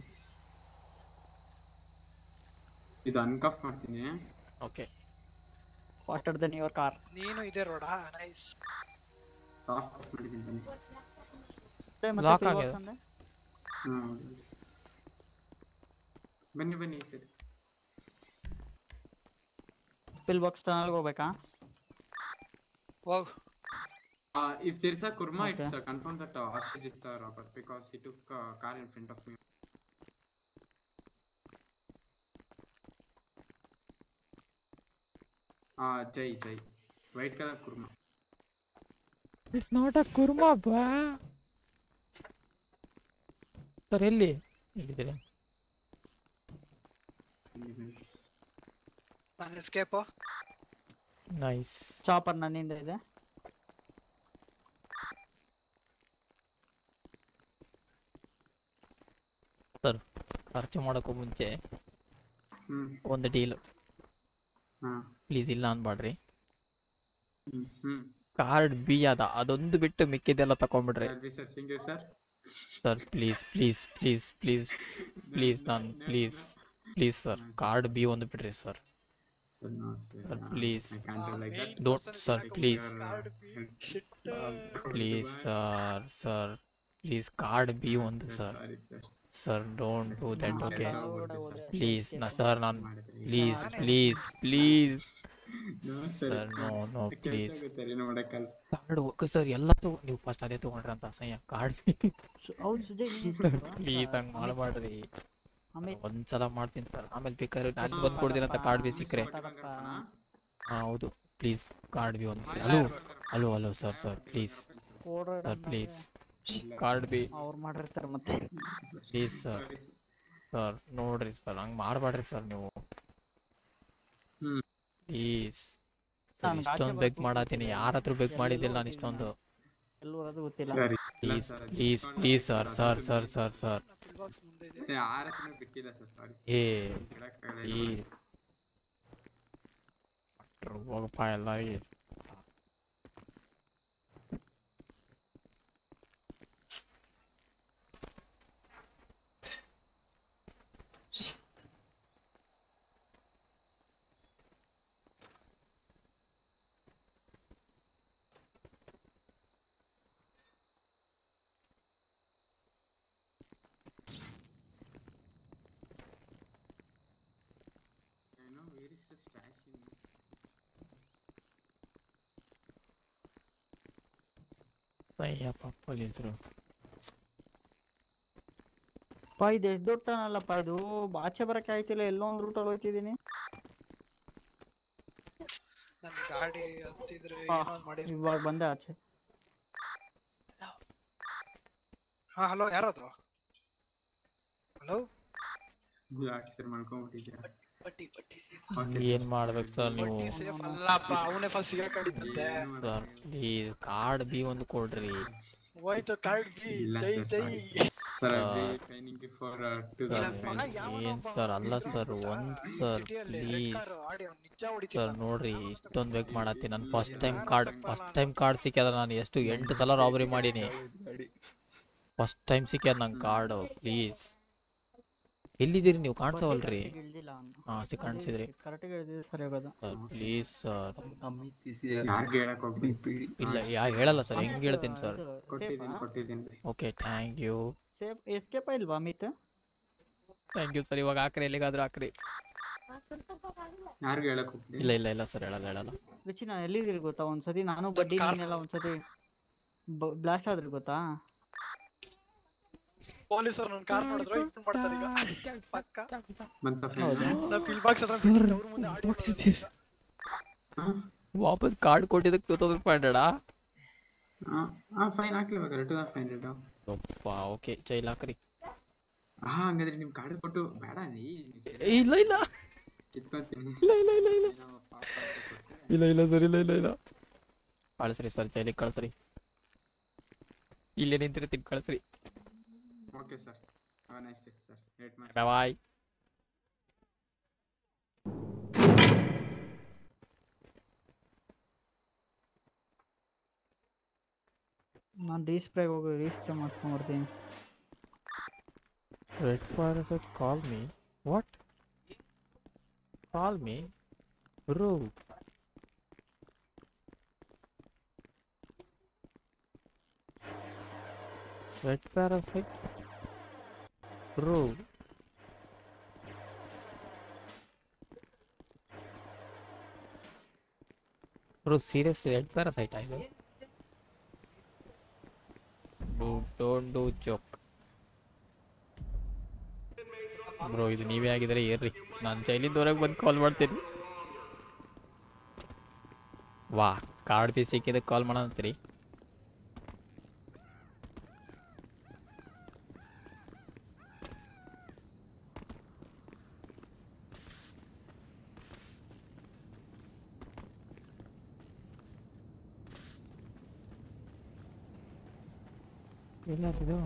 ಇದು ಅನ್ಕಫ್ ಮಾಡ್ತೀನಿ okay faster than your car ನೀನು ಇದೇ ರೋಡಾ ನೈಸ್ ಸಾಫ್ಟ್ ಆಫ್ ಮಾಡಿದ್ದೀನಿ ಬನ್ನಿ Lock ಆಗ್ಯದ. ಹ್ಮ್ ಬನ್ನಿ ಬನ್ನಿ ಈ ಸರಿ ಪಿಲ್ ಬಾಕ್ಸ್ ಟನಲ್ಗೆ ಹೋಗ್ಬೇಕಾ ಹೋಗ್ Uh, if there is a kurma, Okay. it's uh, confirmed that uh, Ashij is the robber because he took a car in front of me. Uh, Jai, Jai. White color kurma. It's not a Kuruma ಬಾ ಸರ್ ಎಲ್ಲಿ ಇಲ್ಲಿದ್ದೀರಿ ನಾನು ಎಸ್ಕೇಪು ನೈಸ್ ಚಾಪರ್ ನನ್ನಿಂದ ಇದೆ ಸರ್ ಖರ್ಚು ಮಾಡೋಕ್ಕೂ ಮುಂಚೆ ಹ್ಮ್ ಒಂದು ಡೀಲ್ ಹಾ ಪ್ಲೀಸ್ ಇಲ್ಲ ಅನ್ಬೇಡ್ರಿ ಹ್ಮ್ ಹ್ಮ್ ಕಾರ್ಡ್ ಬಿ ಅದ ಅದೊಂದು ಬಿಟ್ಟು ಮಿಕ್ಕಿದೆಲ್ಲ ತಗೊಂಡ್ಬಿಡ್ರಿ sir single sir sir please please please please please ನಾನು please please sir card B ಒಂದು ಬಿಡ್ರಿ sir sir no sir sir please I can't do like that. Don't sir please Shit. Please sir sir please card B ಒಂದು sir Sorry, sir. Sir don't do that okay ಮಾಡ್ಬಿಡ್ರಿ sir. ಪ್ಲೀಸ್ ನಾ ಸರ್ ನಾನು ಮಾಡಿದ್ರಿ. Please please please No, sir. Sir no no ಕೆಲ್ಸ ಪ್ಲೀಸ್ ಆಗುತ್ತೆ ರೀ, ನೋಡಕ್ಕಲ್ಲ. ಕಾರ್ಡ್ ಓಕೆ ಸರ್ ಎಲ್ಲ ತಗೋ ನೀವು ಫಸ್ಟ್ ಅದೇ ತೊಗೊಂಡ್ರಿ ಅಂತ ಅಸಹ್ಯ ಕಾರ್ಡ್ ಹೌದು ಸುಜಯ್ ಪ್ಲೀಸ್ ಹಂಗೆ ಮಾಡಬೇಡ್ರಿ ಆಮೇಲೆ ಒಂದ್ಸಲ ಮಾಡ್ತೀನಿ ಸರ್ ಆಮೇಲೆ ಬೇಕಾದ್ರೆ ನಾನು ಬಂದು ಕೊಡ್ತೀನಿ ಅಂತ ಕಾರ್ಡ್ ಬಿ ಸಿಕ್ಕರೆ ಹಾಂ ಹೌದು ಪ್ಲೀಸ್ ಕಾರ್ಡ್ ಬಿ ಒಂದು hello hello hello sir sir please sir please card B ಅವ್ರು ಮಾಡಿರ್ತಾರೆ ಮತ್ತೆ ಪ್ಲೀಸ್ ಸರ್ ಸರ್ ನೋಡ್ರಿ ಸರ್ ಹಂಗೆ ಮಾಡಬೇಡ್ರಿ ಸರ್ ನೀವು ಹ್ಮ್. ಪ್ಲೀಸ್ ಸರ್ ನಾನು ಇಷ್ಟೊಂದು ರಾಜ್ಯ ಬೆಗ್ ಬರ್ತೀನಿ. ಮಾಡತ್ತೀನಿ ಯಾರ ಹತ್ರ ಬೆಗ್ ಮಾಡಿದ್ದಿಲ್ಲ ನಾನು ಇಷ್ಟೊಂದು ಎಲ್ಲೂ ಅದು ಗೊತ್ತಿಲ್ಲ ಸರಿ. ಪ್ಲೀಸ್ ಇಲ್ಲ sir, please discount please sir ಇಲ್ಲ sir sir. Sir sir sir ಏ, ಆರ ಹತ್ರನೂ ಬಿಟ್ಟಿಲ್ಲ ಸರ್ ಸಾರಿ ಏ ಈ ಹೋಗಪ್ಪ ಎಲ್ಲ ಈ ಏನೋ where is the stash in Ayyappa ಪೊಲೀಸರು ಪಾ ಇದು ಎಷ್ಟು ದೊಡ್ಡನಲ್ಲಪ್ಪ ಇದು ಆಚೆ ಬರಕ್ಕೆ ಆಯ್ತಿಲ್ಲ ಎಲ್ಲೋ ಒಂದು ರೂಟಲ್ಲಿ ಹೋಗ್ತಿದ್ದೀನಿ ನನ್ ಗಾಡಿ ಹತ್ತಿದ್ರೆ ಹಾ, ಏನೋ ಒಂದ್ ಮಾಡಿ ಇವಾಗ ಬಂದೆ ಆಚೆ ಹಾ ಹಲೋ ಯಾರದು ಹಲೋ ಆಕ್ಸರ್ ಮಾಡ್ಕೊಂಡ್ಬಿಟ್ಟಿದ್ಯಾ ಏನ್ ಮಾಡ್ಬೇಕು ಸರ್ ನೀವು ಬಡ್ಡಿ ಸೇಫ್ ಅಲ್ಲಪ್ಪ ಅವನೇ ಫಸ್ಟ್ ಸಿಗಾಕೊಂಡಿದ್ದಂತೆ ಸರ್ ಪ್ಲೀಸ್ ಕಾರ್ಡ್ ಬಿ ಒಂದು ಕೊಡ್ರಿ ಹೋಯ್ತು ಕಾರ್ಡ್ ಬಿ ಇಲ್ಲ Jai sir, Jai sorry. Sir, I'll be training you for uh, two sir thousand ಏನ್ ಸರ್ ಅಲ್ಲ ಸರ್ ಒಂದ್ ಸರ್ ಪ್ಲೀಸ್ ಸರ್ ನೋಡ್ರಿ ಇಷ್ಟೊಂದು ಬೇಕ್ ಮಾಡತ್ತಿ ನಾನು first time card first time card ಸಿಕ್ಕ್ಯದ ನಾನು ಎಷ್ಟು ಎಂಟು ಸಲ ರಾಬರಿ ಮಾಡೀನಿ ಫಸ್ಟ್ ಟೈಮ್ ಸಿಕ್ಕ್ಯದ ನಂಗೆ ಕಾರ್ಡು ಪ್ಲೀಸ್ ಎಲ್ಲಿದ್ದೀರಿ ನೀವು ಕಾಣಿಸವಲ್ರಿ ಇಳ್ದಿಲ್ಲ ಅವ್ನು. ಹಾಂ ಸಿ ಕಾಣಿಸಿದ್ರಿ ಕರೆಕ್ಟಾಗಿ ಇಳ್ದಿದ್ರೆ ಸರಿ ಹೋಗೋದು ಸರ್ ಪ್ಲೀಸ್ ಸರ್ ಯಾರ್ಗೂ ಹೇಳಕ್ ಹೋಗ್ಬೇಡಿ ಇಲ್ಲ ಯಾ ಹೇಳಲ್ಲ ಸರ್ ಹೆಂಗೆ ಹೇಳ್ತೀನಿ ಸರ್ ಕೊಟ್ಟಿದ್ದೀನಿ ಕೊಟ್ಟಿದ್ದೀನಿ ಓಕೆ ಥ್ಯಾಂಕ್ ಯು ಸೇಫ್ ಎಸ್ಕೇಪ ಇಲ್ವಾ ಅಮಿತ್ ಥ್ಯಾಂಕ್ ಯು ಸರ್ ಇವಾಗ ಹಾಕ್ರಿ ಎಲ್ಲಿಗಾದ್ರೂ ಹಾಕ್ರಿ ಯಾರ್ಗೂ ಹೇಳಕ್ ಹೋಗ್ಬೇಡಿ ಇಲ್ಲ ಇಲ್ಲ ಇಲ್ಲ ಸರ್ ಹೇಳಲ್ಲ ಹೇಳಲ್ಲ ರುಚಿ ನಾನು ಎಲ್ಲಿದ್ದೀರಿ ಗೊತ್ತಾ ಒಂದ್ಸತಿ ನಾನು ಬಡ್ಡಿ ಮೀನೆಲ್ಲ ಒಂದ್ಸತಿ ಬ್ಲಾಸ್ಟ್ ಆದ್ರಿ ಗೊತ್ತಾ ಪೊಲೀಸರು ನನ್ನ ಕಾರ್ ನೋಡಿದ್ರು ಇಟ್ಟು ಮಾಡ್ತಾರೆ ಈಗ ಪಕ್ಕ ಬಂತ ನಾ ಪಿಲ್ ಬಾಕ್ಸ್ ಹತ್ರ ಬಿಟ್ಟಿದ್ದೆ, ಅವ್ರ ಮುಂದೆ ಆಡಿ What is this? ವಾಪಸ್ ಕಾರ್ಡ್ ಕೊಟ್ಟಿದ್ದಕ್ಕೆ ಟೂ ತೌಸಂಡ್ ಫೈವ್ ಹಂಡ್ರೆಡಾ ಹಾ ಫೈನ್ ಹಾಕ್ಲೇಬೇಕಾರೆ ಟೂ ಫೈವ್ ಹಂಡ್ರೆಡ್ ಅಪ್ಪ ಓಕೆ ಜೈಲ್ ಹಾಕ್ರಿ ಹಾ ಹಂಗಾದ್ರೆ ನಿಮ್ ಕಾರ್ಡ್ ಕೊಟ್ಟು ಬೇಡ ನೀ ಏ, ಇಲ್ಲ ಇಲ್ಲ ಕಿತ್ಕೊಂತೀನಿ ಇಲ್ಲ ಇಲ್ಲ ಇಲ್ಲ ಇಲ್ಲ ಇಲ್ಲ ಇಲ್ಲ ಸರ್ ಇಲ್ಲ ಇಲ್ಲ ಇಲ್ಲ ಕಳಿಸ್ರಿ ಸರ್ ಜೈಲಿಗೆ ಕಳಿಸ್ರಿ ಇಲ್ಲೇ ನಿಂತಿರ್ತೀನಿ ಕಳಿಸ್ರಿ okay sir nice sir wait ಮಾಡಿ ಬಾಯ್ ನಾನು ರೀಸ್ಪ್ರೇಗೆ ಹೋಗಿ ರೀಸ್ಪ್ರೇ ಮಾಡ್ಕೊಂಡ್ಬರ್ತೀನಿ Red Parasite call me? What? Call me? Bro. Red Parasite? Bro. Bro, seriously, Red Parasite, I know. Dude, don't do joke. Bro ಇದು ನೀವೇ ಆಗಿದ್ರೆ ಏರ್ರಿ ನಾನು ಜೈಲಿಂದ ಹೊರಗೆ ಬಂದು ಕಾಲ್ ಮಾಡ್ತೀನಿ ವಾ ಕಾರ್ಡ್ ಬಿ ಸಿಕ್ಕಿದ್ದಕ್ಕೆ ಕಾಲ್ ಮಾಡಂತೀರಿ ಎಲ್ಲಾರಿದು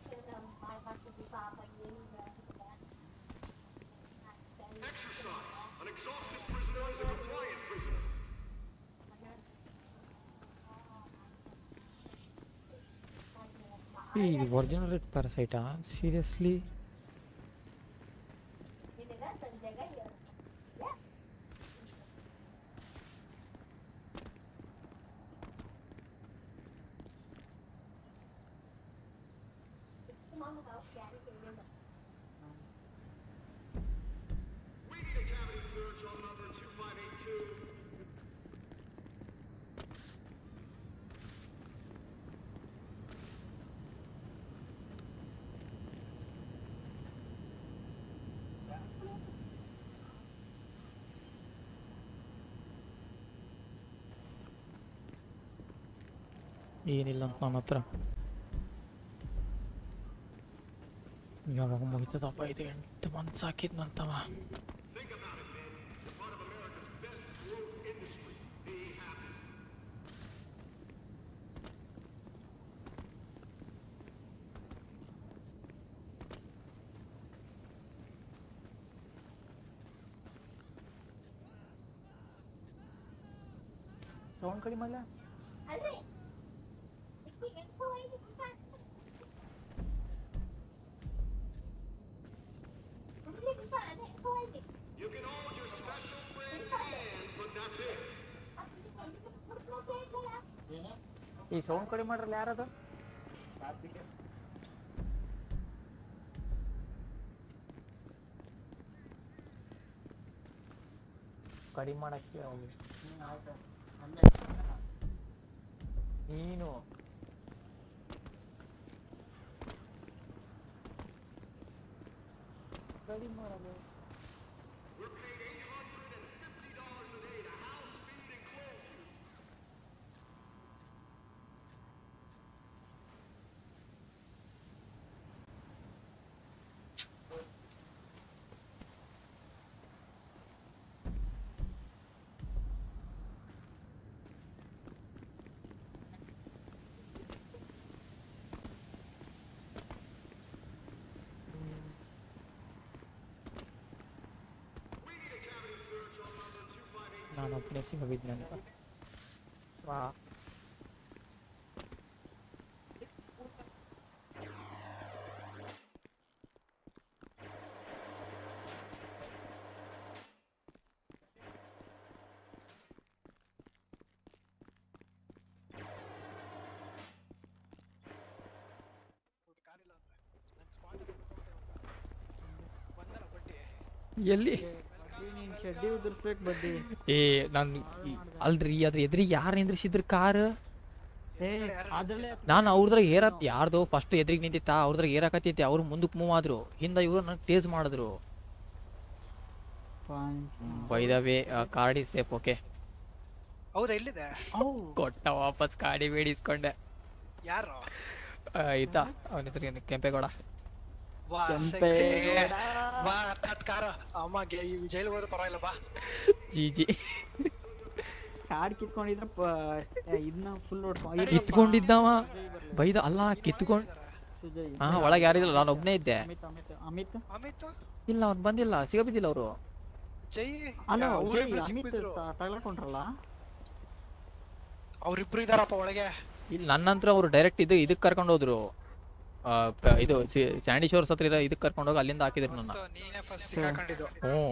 ಈ ಒರಿಜಿನಲ್ ರೆಡ್ ಪ್ಯಾರಸೈಟಾ ಸೀರಿಯಸ್ಲಿ ಏನಿಲ್ಲ ಅಂತ ನನ್ನ ಹತ್ರ ಯಾವಾಗ ಮುಗಿತದಪ್ಪ ಇದು ಎಂಟು ಮಂತ್ ಸಾಕಿದ್ನಂತವ ಸೌಂಡ್ ಕಡಿಮೆ ಅಲ್ಲ ಈ ಸೌಂಡ್ ಕಡಿಮೆ ಮಾಡ್ರಲ್ಲ ಯಾರದು ಕಡಿಮೆ ಮಾಡಕ್ಕೆ ಹೋಗಿ ನೀನು ಕಡಿಮೆ ಮಾಡಲು ನಾನು ಒಬ್ಬನೇ ಸಿಗಬಿದ್ನಂತ ವಾ ಎಲ್ಲಿ ನೀನ್ ಶೆಡ್ಡಿ ಉದುರ್ಸ್ಬೇಕು ಬಡ್ಡಿ ಏ ನಾನು ಅಲ್ರಿ ಅದ್ರ ಎದುರಿಗೆ ಯಾರು ನಿಂದ್ರಿಸಿದ್ರು ಕಾರ್ ಏ ಅದ್ರಲ್ಲೇ ನಾನು ಅವ್ರದ್ರಾಗ ಏರತ್ ಯಾರ್ದು ಫಸ್ಟ್ ಎದುರಿಗೆ ನಿಂತಿತ್ತ ಅವ್ರದ್ರಾಗ ಏರಾಕತ್ತೈತಿ ಅವ್ರು ಮುಂದಕ್ಕೆ ಮೂವ್ ಆದ್ರು ಹಿಂದ ಇವ್ರು ನನಗೆ ಟೇಸ್ ಮಾಡಿದ್ರು ಬೈದವೇ ಕಾರ್ಡಿ ಸೇಫ್ ಓಕೆ ಹೌದಾ ಎಲ್ಲಿದೆ ಕೊಟ್ಟ ವಾಪಸ್ ಕಾಡಿ ಬೇಡಿಸ್ಕೊಂಡೆ ಯಾರು ಆ, ಈತ ಅವನ ಹೆಸರು ಏನು ಕೆಂಪೇಗೌಡ ವಾ ಕೆಂಪೇಗೌಡ. ಸೆಕ್ಸಿ. ಬಾ ಹತ್ ಕಾರ ಅಮ್ಮಗೆ ಈ ಜೈಲ್ ಹೋದ್ರೆ ಪರವಾಗಿಲ್ಲ ಬಾ ಜಿ ಜಿ ಕಾಡ್ ಕಿತ್ಕೊಂಡಿದ್ರ ಇದನ್ನ ಫುಲ್ ಕಿತ್ಕೊಂಡಿದ್ದವ ಬೈದ ಅಲ್ಲ ಕಿತ್ಕೊಂಡ್ ಸುಜಯ್ ಹಾ ಒಳಗೆ ಯಾರಿಲ್ಲ ನಾನು ಒಬ್ನೇ ಇದ್ದೆ ಅಮಿತ್ ಅಮಿತ್ ಅಮಿತ್ ಅಮಿತ್ ಇಲ್ಲ ಅವ್ನು ಬಂದಿಲ್ಲ ಸಿಗಬಿದ್ದಿಲ್ಲ ಅವರು ಜೈ ಅಲ್ಲ ಅವ್ರಿಬ್ರು ಜೈ, ಅಮಿತ್ ಸಿಕ್ಬಿದ್ರು. ತ- ತಗ್ಲಾಕೊಂಡ್ರಲ್ಲ ಅವ್ರಿಬ್ರು ಇದಾರಪ್ಪ ಒಳಗೆ ಇಲ್ಲಿ ನನ್ನ ಹತ್ರ ಅವರು ಡೈರೆಕ್ಟ್ ಇದು ಇದಕ್ಕೆ ಕರ್ಕೊಂಡು ಹೋದ್ರು ಆ, ಪ- ಇದು ಸಿ- ಸ್ಯಾಂಡಿ ಶೋರ್ಸ್ ಹತ್ರ ಇರೋ ಇದಕ್ಕೆ ಕರ್ಕೊಂಡು ಹೋಗಿ ಅಲ್ಲಿಂದ ಹಾಕಿದ್ರು ನನ್ನ ನೀನೇ ಫಸ್ಟ್ ಸಿಕ್ಕಾಕೊಂಡಿದ್ದು ಹ್ಞೂ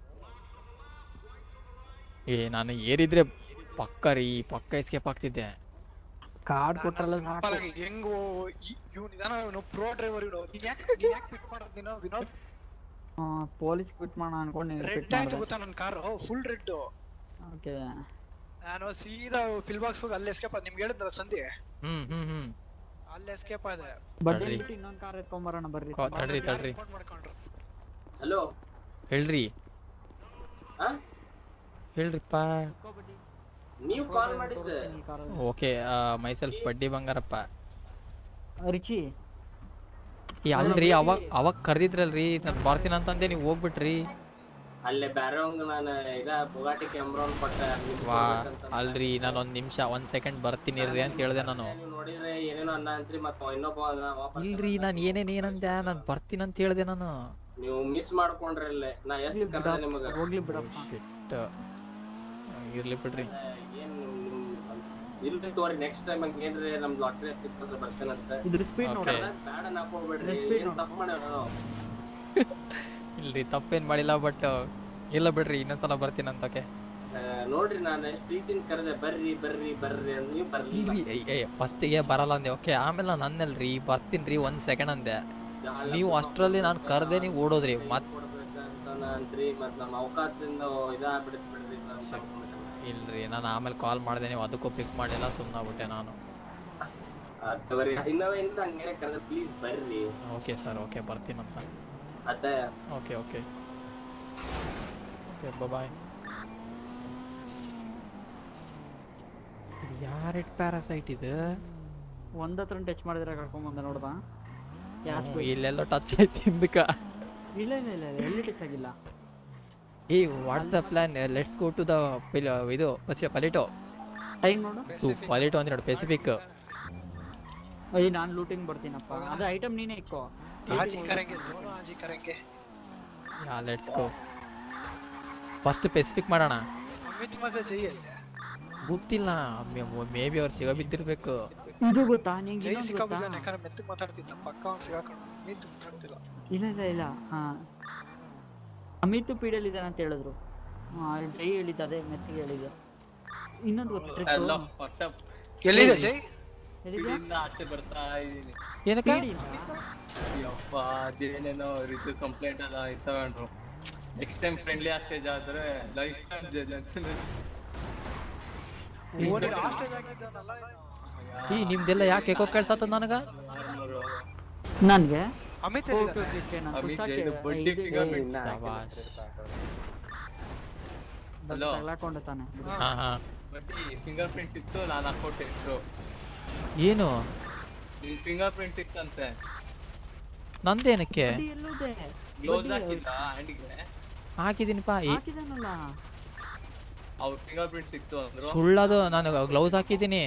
ಏ ನಾನು ಏರಿದ್ರೆ ಪಕ್ಕ ರೀ ಪಕ್ಕ ಎಸ್ಕೇಪ್ ಆಗ್ತಿದ್ದೆ ಕಾರ್ಡ್ ಕೊಟ್ರಲ್ಲ ಸಿಂಪಲ್ ಆಗಿ ಹೆಂಗು ಇವ್ನು ಇದಾನ ಇವನು ಪ್ರೋ ಡ್ರೈವರ್ ಇವನು ನೀನ್ ಯಾಕೆ ನೀನ್ ಯಾಕೆ ಫಿಟ್ ಮಾಡೋದು ನೀನು ವಿನೋದ್ ಪೊಲೀಸ್ ಕ್ವಿಟ್ ಮಾಡೋಣ ಅನ್ಕೊಂಡು ರೆಡ್ ಆಯ್ತು ಗೊತ್ತಾ ನನ್ನ ಕಾರು ಫುಲ್ ರೆಡ್ ಓಕೆ ನಾನು ಸೀದಾ ಫಿಲ್ ಬಾಕ್ಸ್ ಹೋಗಿ ಅಲ್ಲಿ ಎಸ್ಕೇಪ್ ಆದ ನಿಮ್ಗೆ ಹೇಳಿದ್ನಲ್ಲ ಸಂಧಿ ಹ್ಮ್ ಹ್ಮ್ ಹ್ಮ್ ಅಲ್ಲಿ ಎಸ್ಕೇಪ್ ಆದೆ ಬಡ್ಡಿ ತಡ್ರಿ. ಬಿಟ್ಟು ಇನ್ನೊಂದ್ ಕಾರ್ ಎತ್ಕೊಂಬರೋಣ ಬರ್ರಿ ಕಾ- ತಡ್ರಿ ತಡ್ರಿ ಮಾಡ್ಕೊಂಡ್ರು ಹಲೋ ಹೇಳ್ರಿ ಹಾ ಹೇಳ್ರಿಪ್ಪ ನೀವು ಕಾಲ್ ಮಾಡಿದ್ದೆ ಓಕೆ ಮೈಸೆಲ್ಫ್ ಬಡ್ಡಿ ಬಂಗಾರಪ್ಪ ರಿಚಿ ಈ ಅಲ್ರಿ ಅವಾಗ ಅವಾಗ ಕರ್ದಿದ್ರಲ್ರಿ ನಾನು ಬರ್ತೀನಿ ಅಂತಂದೆ ನೀವು ಹೋಗ್ಬಿಟ್ರಿ ಅಲ್ಲೇ ಬ್ಯಾರೆವಂಗ ನಾನು ಇದ ಬುಗಾಟಿ ಕೆಮ್ರೋನ್ ಕೊಟ್ಟ ನಿಮ್ಗ್ ವಾ ಕೊಡ್ಬೇಕಂತ ಅಲ್ರಿ ನಾನು ಒಂದು ನಿಮಿಷ ಒಂದು ಸೆಕೆಂಡ್ ಬರ್ತೀನಿ ಇರ್ರಿ ಅಂತ ಹೇಳ್ದೆ ನಾನು ನೀವ್ ನೋಡಿದ್ರೆ ಏನೇನೋ ಅನ್ನ ಅಂತ್ರಿ ಮತ್ತ ಇನ್ನೊಬ್ಬ ಅದ ವಾಪಸ್ ಇಲ್ರಿ ನಾನು ಏನೇನ್ ಏನಂದೆ ನಾನು ಬರ್ತೀನಿ ಅಂತ ಹೇಳ್ದೆ ನಾನು ನೀವು ಮಿಸ್ ಮಾಡ್ಕೊಂಡ್ರಿ ಅಲ್ಲೇ ನಾ ಎಷ್ಟ್ ಕರ್ದೆ ನಿಮಗ ಹೋಗ್ಲಿ ಬಿಡಪ್ಪ ಶಿಟ್ ಇರ್ಲಿ ಬಿಡ್ರಿ ಏನ್ ನಿಮ್ ಅನ್ಸ್- ಇಲ್ರಿ ತೋರಿ ನೆಕ್ಸ್ಟ್ ಟೈಮ್ ಹಂಗ ಏನ್ರಿ ನಮ್ ಲಾಟ್ರಿ ಹತ್ತಿತ್ತಂದ್ರೆ ಬರ್ತೇನಂತ ಇದ್ರ speed ನೋಡು. ಕರ್ದಾಗ ಬ್ಯಾಡ ನಾಕೋಬೇಡ್ರಿ ಇದ್ರ speed ಏನ್ ನೋಡು. ತಪ್ಪು ಮಾಡ್ಯಾವ ನಾವು ಇಲ್ರಿ ತಪ್ಪೇನ್ ಮಾಡಿಲ್ಲ ಬಟ್ ಇಲ್ಲ ಬಿಡ್ರಿ ಇನ್ನೊಂದ್ಸಲ ಬರ್ತೀನಿ ಅಂತಕ್ಕೆ ಆ, ನೋಡ್ರಿ ನಾನು ಎಷ್ಟು ಪ್ರೀತಿನ ಕರೆದೆ ಬರ್ರಿ ಬರ್ರಿ ಬರ್ರಿ ಅಂತ ನೀವು ಬರ್ಲಿಲ್ಲ ಇಲ್ರಿ ಏ ಫಸ್ಟಿಗೆ ಬರಲ್ಲ ಅಂದೆ ಓಕೆ ಆಮೇಲೆ ನಾನು ಅನ್ನಲ್ರಿ ಬರ್ತೀನಿ ರೀ ಒಂದು ಸೆಕೆಂಡ್ ಅಂದೆ ನೀವು ಅಷ್ಟರಲ್ಲಿ ನಾನು ಕರೆದೆ ನೀವು ಓಡೋದ್ರಿ ಮತ್ ಕೊಡ್ಬೇಕಂತ ನಾ ಅಂತ್ರಿ ಮತ್ ನಮ್ಮ ಅವಕಾಶದಿಂದ ಇದಾಗ್ಬಿಡುತ್ತೆ ಬಿಡ್ರಿ ನಾವ್ ತಪ್ಕೊಂಡ್ಬಿಟ್ಟೆ. ಇಲ್ರಿ ನಾನು ಆಮೇಲೆ ಕಾಲ್ ಮಾಡಿದೆ ನೀವು ಅದಕ್ಕೂ ಪಿಕ್ ಮಾಡಿಲ್ಲ ಸುಮ್ಮನಾಗ್ಬಿಟ್ಟೆ ನಾನು ಆತ್ ತಗೋರಿ ಇನ್ನವ ಇಂದ ಹಂಗೇನೆ ಕರೆದ್ರೆ ಪ್ಲೀಸ್ ಬರ್ರಿ ಓಕೆ ಸರ್ ಓಕೆ ಬರ್ತೀನಂತ ಅತ್ತ ಓಕೆ ಓಕೆ ಓಕೆ ಬಾಯ್ ಯಾರಿಟ್ ಪ್ಯಾರಾಸೈಟ್ ಇದು ಒಂದ್ ಹತ್ರ ಟಚ್ ಮಾಡಿದ್ರೆ ಕರ್ಕೊಂಬಂದ ನೋಡ್ದ ಹ್ಮ್, ಇಲ್ಲೆಲ್ಲೋ ಟಚ್ ಐತಿ ಹಿಂದಕ್ಕ ಇಲ್ಲ ಇಲ್ಲ ಇಲ್ಲ ಇಲ್ಲ, ಎಲ್ಲಿ ಟಚ್ ಆಗಿಲ್ಲ ಏ what's the plan let's go to the ಇದು ಪಲಿಟೋ ಟೈಮ್ ನೋಡು ಟು ಪಲಿಟೋ ಅಂದ್ರೆ ನೋಡಿ ಪೆಸಿಫಿಕ್ ಅಯ್ಯ ನಾನು ಲೂಟಿಂಗ್ ಬರ್ತೀನಪ್ಪ ಅದು ಐಟಮ್ ನೀನೇ ಇಕ್ಕೋ आज ही करेंगे दोनों आज ही करेंगे yeah let's go first Pacific ಮಾಡೋಣ अमित मजा चाहिए ಗೊತ್ತಿಲ್ಲ ಮೇ ಬಿ ಅವ್ರು ಸಿಗ ಬಿದ್ದಿರ್ಬೇಕು ಇದು ಗೊತ್ತಾ ನಿಂಗೆ ಜೈ ಇನ್ನೊಂದು ಗೊತ್ತಾ ಸಿಕ್ಕಾಬಿದ್ದಾನೆ ಯಾಕಂದ್ರೆ ಮೆತ್ತಗ್ ಮಾತಾಡ್ತಿದ್ದ ಪಕ್ಕ ಅವ್ನು ಸಿಗಾಕೊಂಡು ಅಮಿತ್ ಮಾತಾಡ್ತಿಲ್ಲ ಇಲ್ಲ ಇಲ್ಲ ಇಲ್ಲ ಹಾ ಅಮಿತ್ ಪೀಡಿಯಲ್ಲಿ ಇದ್ದಾನೆ ಅಂತ ಹೇಳಿದ್ರು ಹಾ, ಜೈ ಹೇಳಿದ್ದ ಅದೇ ಮೆತ್ತಿಗೆ ಹೇಳಿದ್ದ ಇನ್ನೊಂದು ಗೊತ್ತಾ trick? ಎಲ್ಲ fucked up. ಎಲ್ಲಿದೆ ಜೈ ಎಲ್ಲಿದ್ಯಾ? ಇಲ್ಲಿಂದ ಆಚೆ ಬರ್ತಾ ಇದೀನಿ ಏನಕ್ಕ ಯಪ್ಪ ಅದೇನೇನೋ ಇದು ಕಂಪ್ಲೇಂಟ್ ಎಲ್ಲ ಇತ್ತಗೊಂಡ್ರು ನೆಕ್ಸ್ಟ್ ಟೈಮ್ ಫ್ರೆಂಡ್ಲಿ ಆಸ್ಟೇಜ್ ಆದ್ರೆ ಲೈಫ್ ಟೈಮ್ ಜಡ್ಜ್ ಅಂತ ಓಡಿ ಹಾಸ್ಟೇಜ್ ಆಗಿದ್ದಾನಲ್ಲ ಈ ನಿಮ್ದೆಲ್ಲ ಯಾಕೆ ಎಕೋ ಕೇಳ್ಸತ್ತದ ನನಗ ನನ್ಗೆ ಅಮಿತ್ ಓಕೆ, ಎಲ್ಲಿದ್ದಾನೆ? ಓಕೆ, ಓಕೆ, ನಾನು ಅಮಿತ್ ಪುಸ್ತಕ ಇದು ಬಡ್ಡಿ ಇದು- figure ಏ, ಬಿಡ್ಸ. ಶಾಬಾಷ್. ಹಲೋ ತಗ್ಲಾಕೊಂಡೆ ತಾನೆ ಹಾ ಹಾ ಬಟ್ ಫಿಂಗರ್ ಪ್ರಿಂಟ್ಸ್ ಇತ್ತು ನಾನು ಹಾಕೊಟ್ಟೆ ಇತ್ತು ಏನು ನಿನ್ ಫಿಂಗರ್ ಪ್ರಿಂಟ್ಸ್ ಇತ್ತಂತೆ ನಂದೇನಕ್ಕೆ ಬಡ್ಡಿ ಎಲ್ಲೋದೆ ಕ್ಲೋಸ್ ಬಡ್ಡಿ ಹಾಕಿಲ್ಲ ಹ್ಯಾಂಡಿಗೆ ಹಾಕಿದೀನಿಪ್ಪ ಈ ಹಾಕಿದಾನಲ್ಲ ಅವ್ರ ಫಿಂಗರ್ ಪ್ರಿಂಟ್ಸ್ ಇತ್ತು ಅಂದ್ರು ಸುಳ್ಳದು ನಾನು ಗ್ಲೌಸ್ ಹಾಕಿದ್ದೀನಿ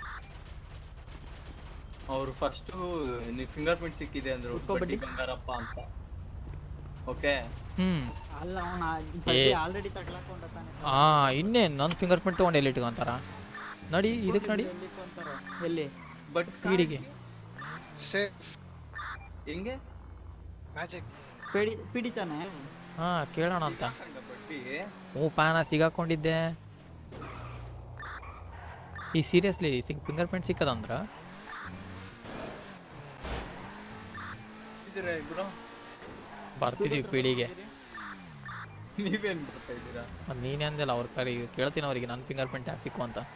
ಅವ್ರು ಫಸ್ಟ್ ನಿನ್ ಫಿಂಗರ್ ಪ್ರಿಂಟ್ ಸಿಕ್ಕಿದೆ ಅಂದ್ರು ಉಟ್ಕೋ ಬಡ್ಡಿ ಬಡ್ಡಿ. ಬಂಗಾರಪ್ಪ ಅಂತ ಓಕೆ ಹ್ಮ್ ಅಲ್ಲ ಅವನ ಏ. ಆಲ್ರೆಡಿ ತಗ್ಲಾಕೊಂಡ ತಾನೆ ಹಾ ಇನ್ನೇನು ನನ್ನ ಫಿಂಗರ್ ಪ್ರಿಂಟ್ ತೊಗೊಂಡು ಎಲ್ಲಿ ಇಟ್ಕೊಂತಾರ ನಡಿ ಇದಕ್ಕೆ ನಡಿ ಎಲ್ಲಿ ಕೊಂತಾರೋ? ಎಲ್ಲಿ ಬಟ್ ಪೀಡಿಗೆ ಸೇಫ್ ಹೆಂಗೆ ಮ್ಯಾಜಿಕ್ ಪಿಡಿ ಪಿಡಿತಾನೆ ಹಾ ಕೇಳೋಣ ಅಂತ ಬಡ್ಡಿ ಓ ಪಾನ ಸಿಗಾಕೊಂಡಿದ್ದೆ ಈ ಸೀರಿಯಸ್ಲಿ ಫಿಂಗರ್ ಪ್ರಿಂಟ್ ಸಿಕ್ಕದಂದ್ರ ಇದ್ರೆ ಬ್ರೋ ಬರ್ತಿದೀವಿ ಪೀಳಿಗೆ ನೀವೇನ್ ಬರ್ತಾ ಇದ್ದೀರಾ ಅದು ನೀನೇ ಅಂದಿಲ್ಲ ಅವ್ರ ಕಡೆ ಕೇಳ್ತೀನಿ ಅವರಿಗೆ ನನ್ನ ಫಿಂಗರ್ ಪ್ರಿಂಟ್ ಯಾಕೆ ಸಿಕ್ಕು ಅಂತ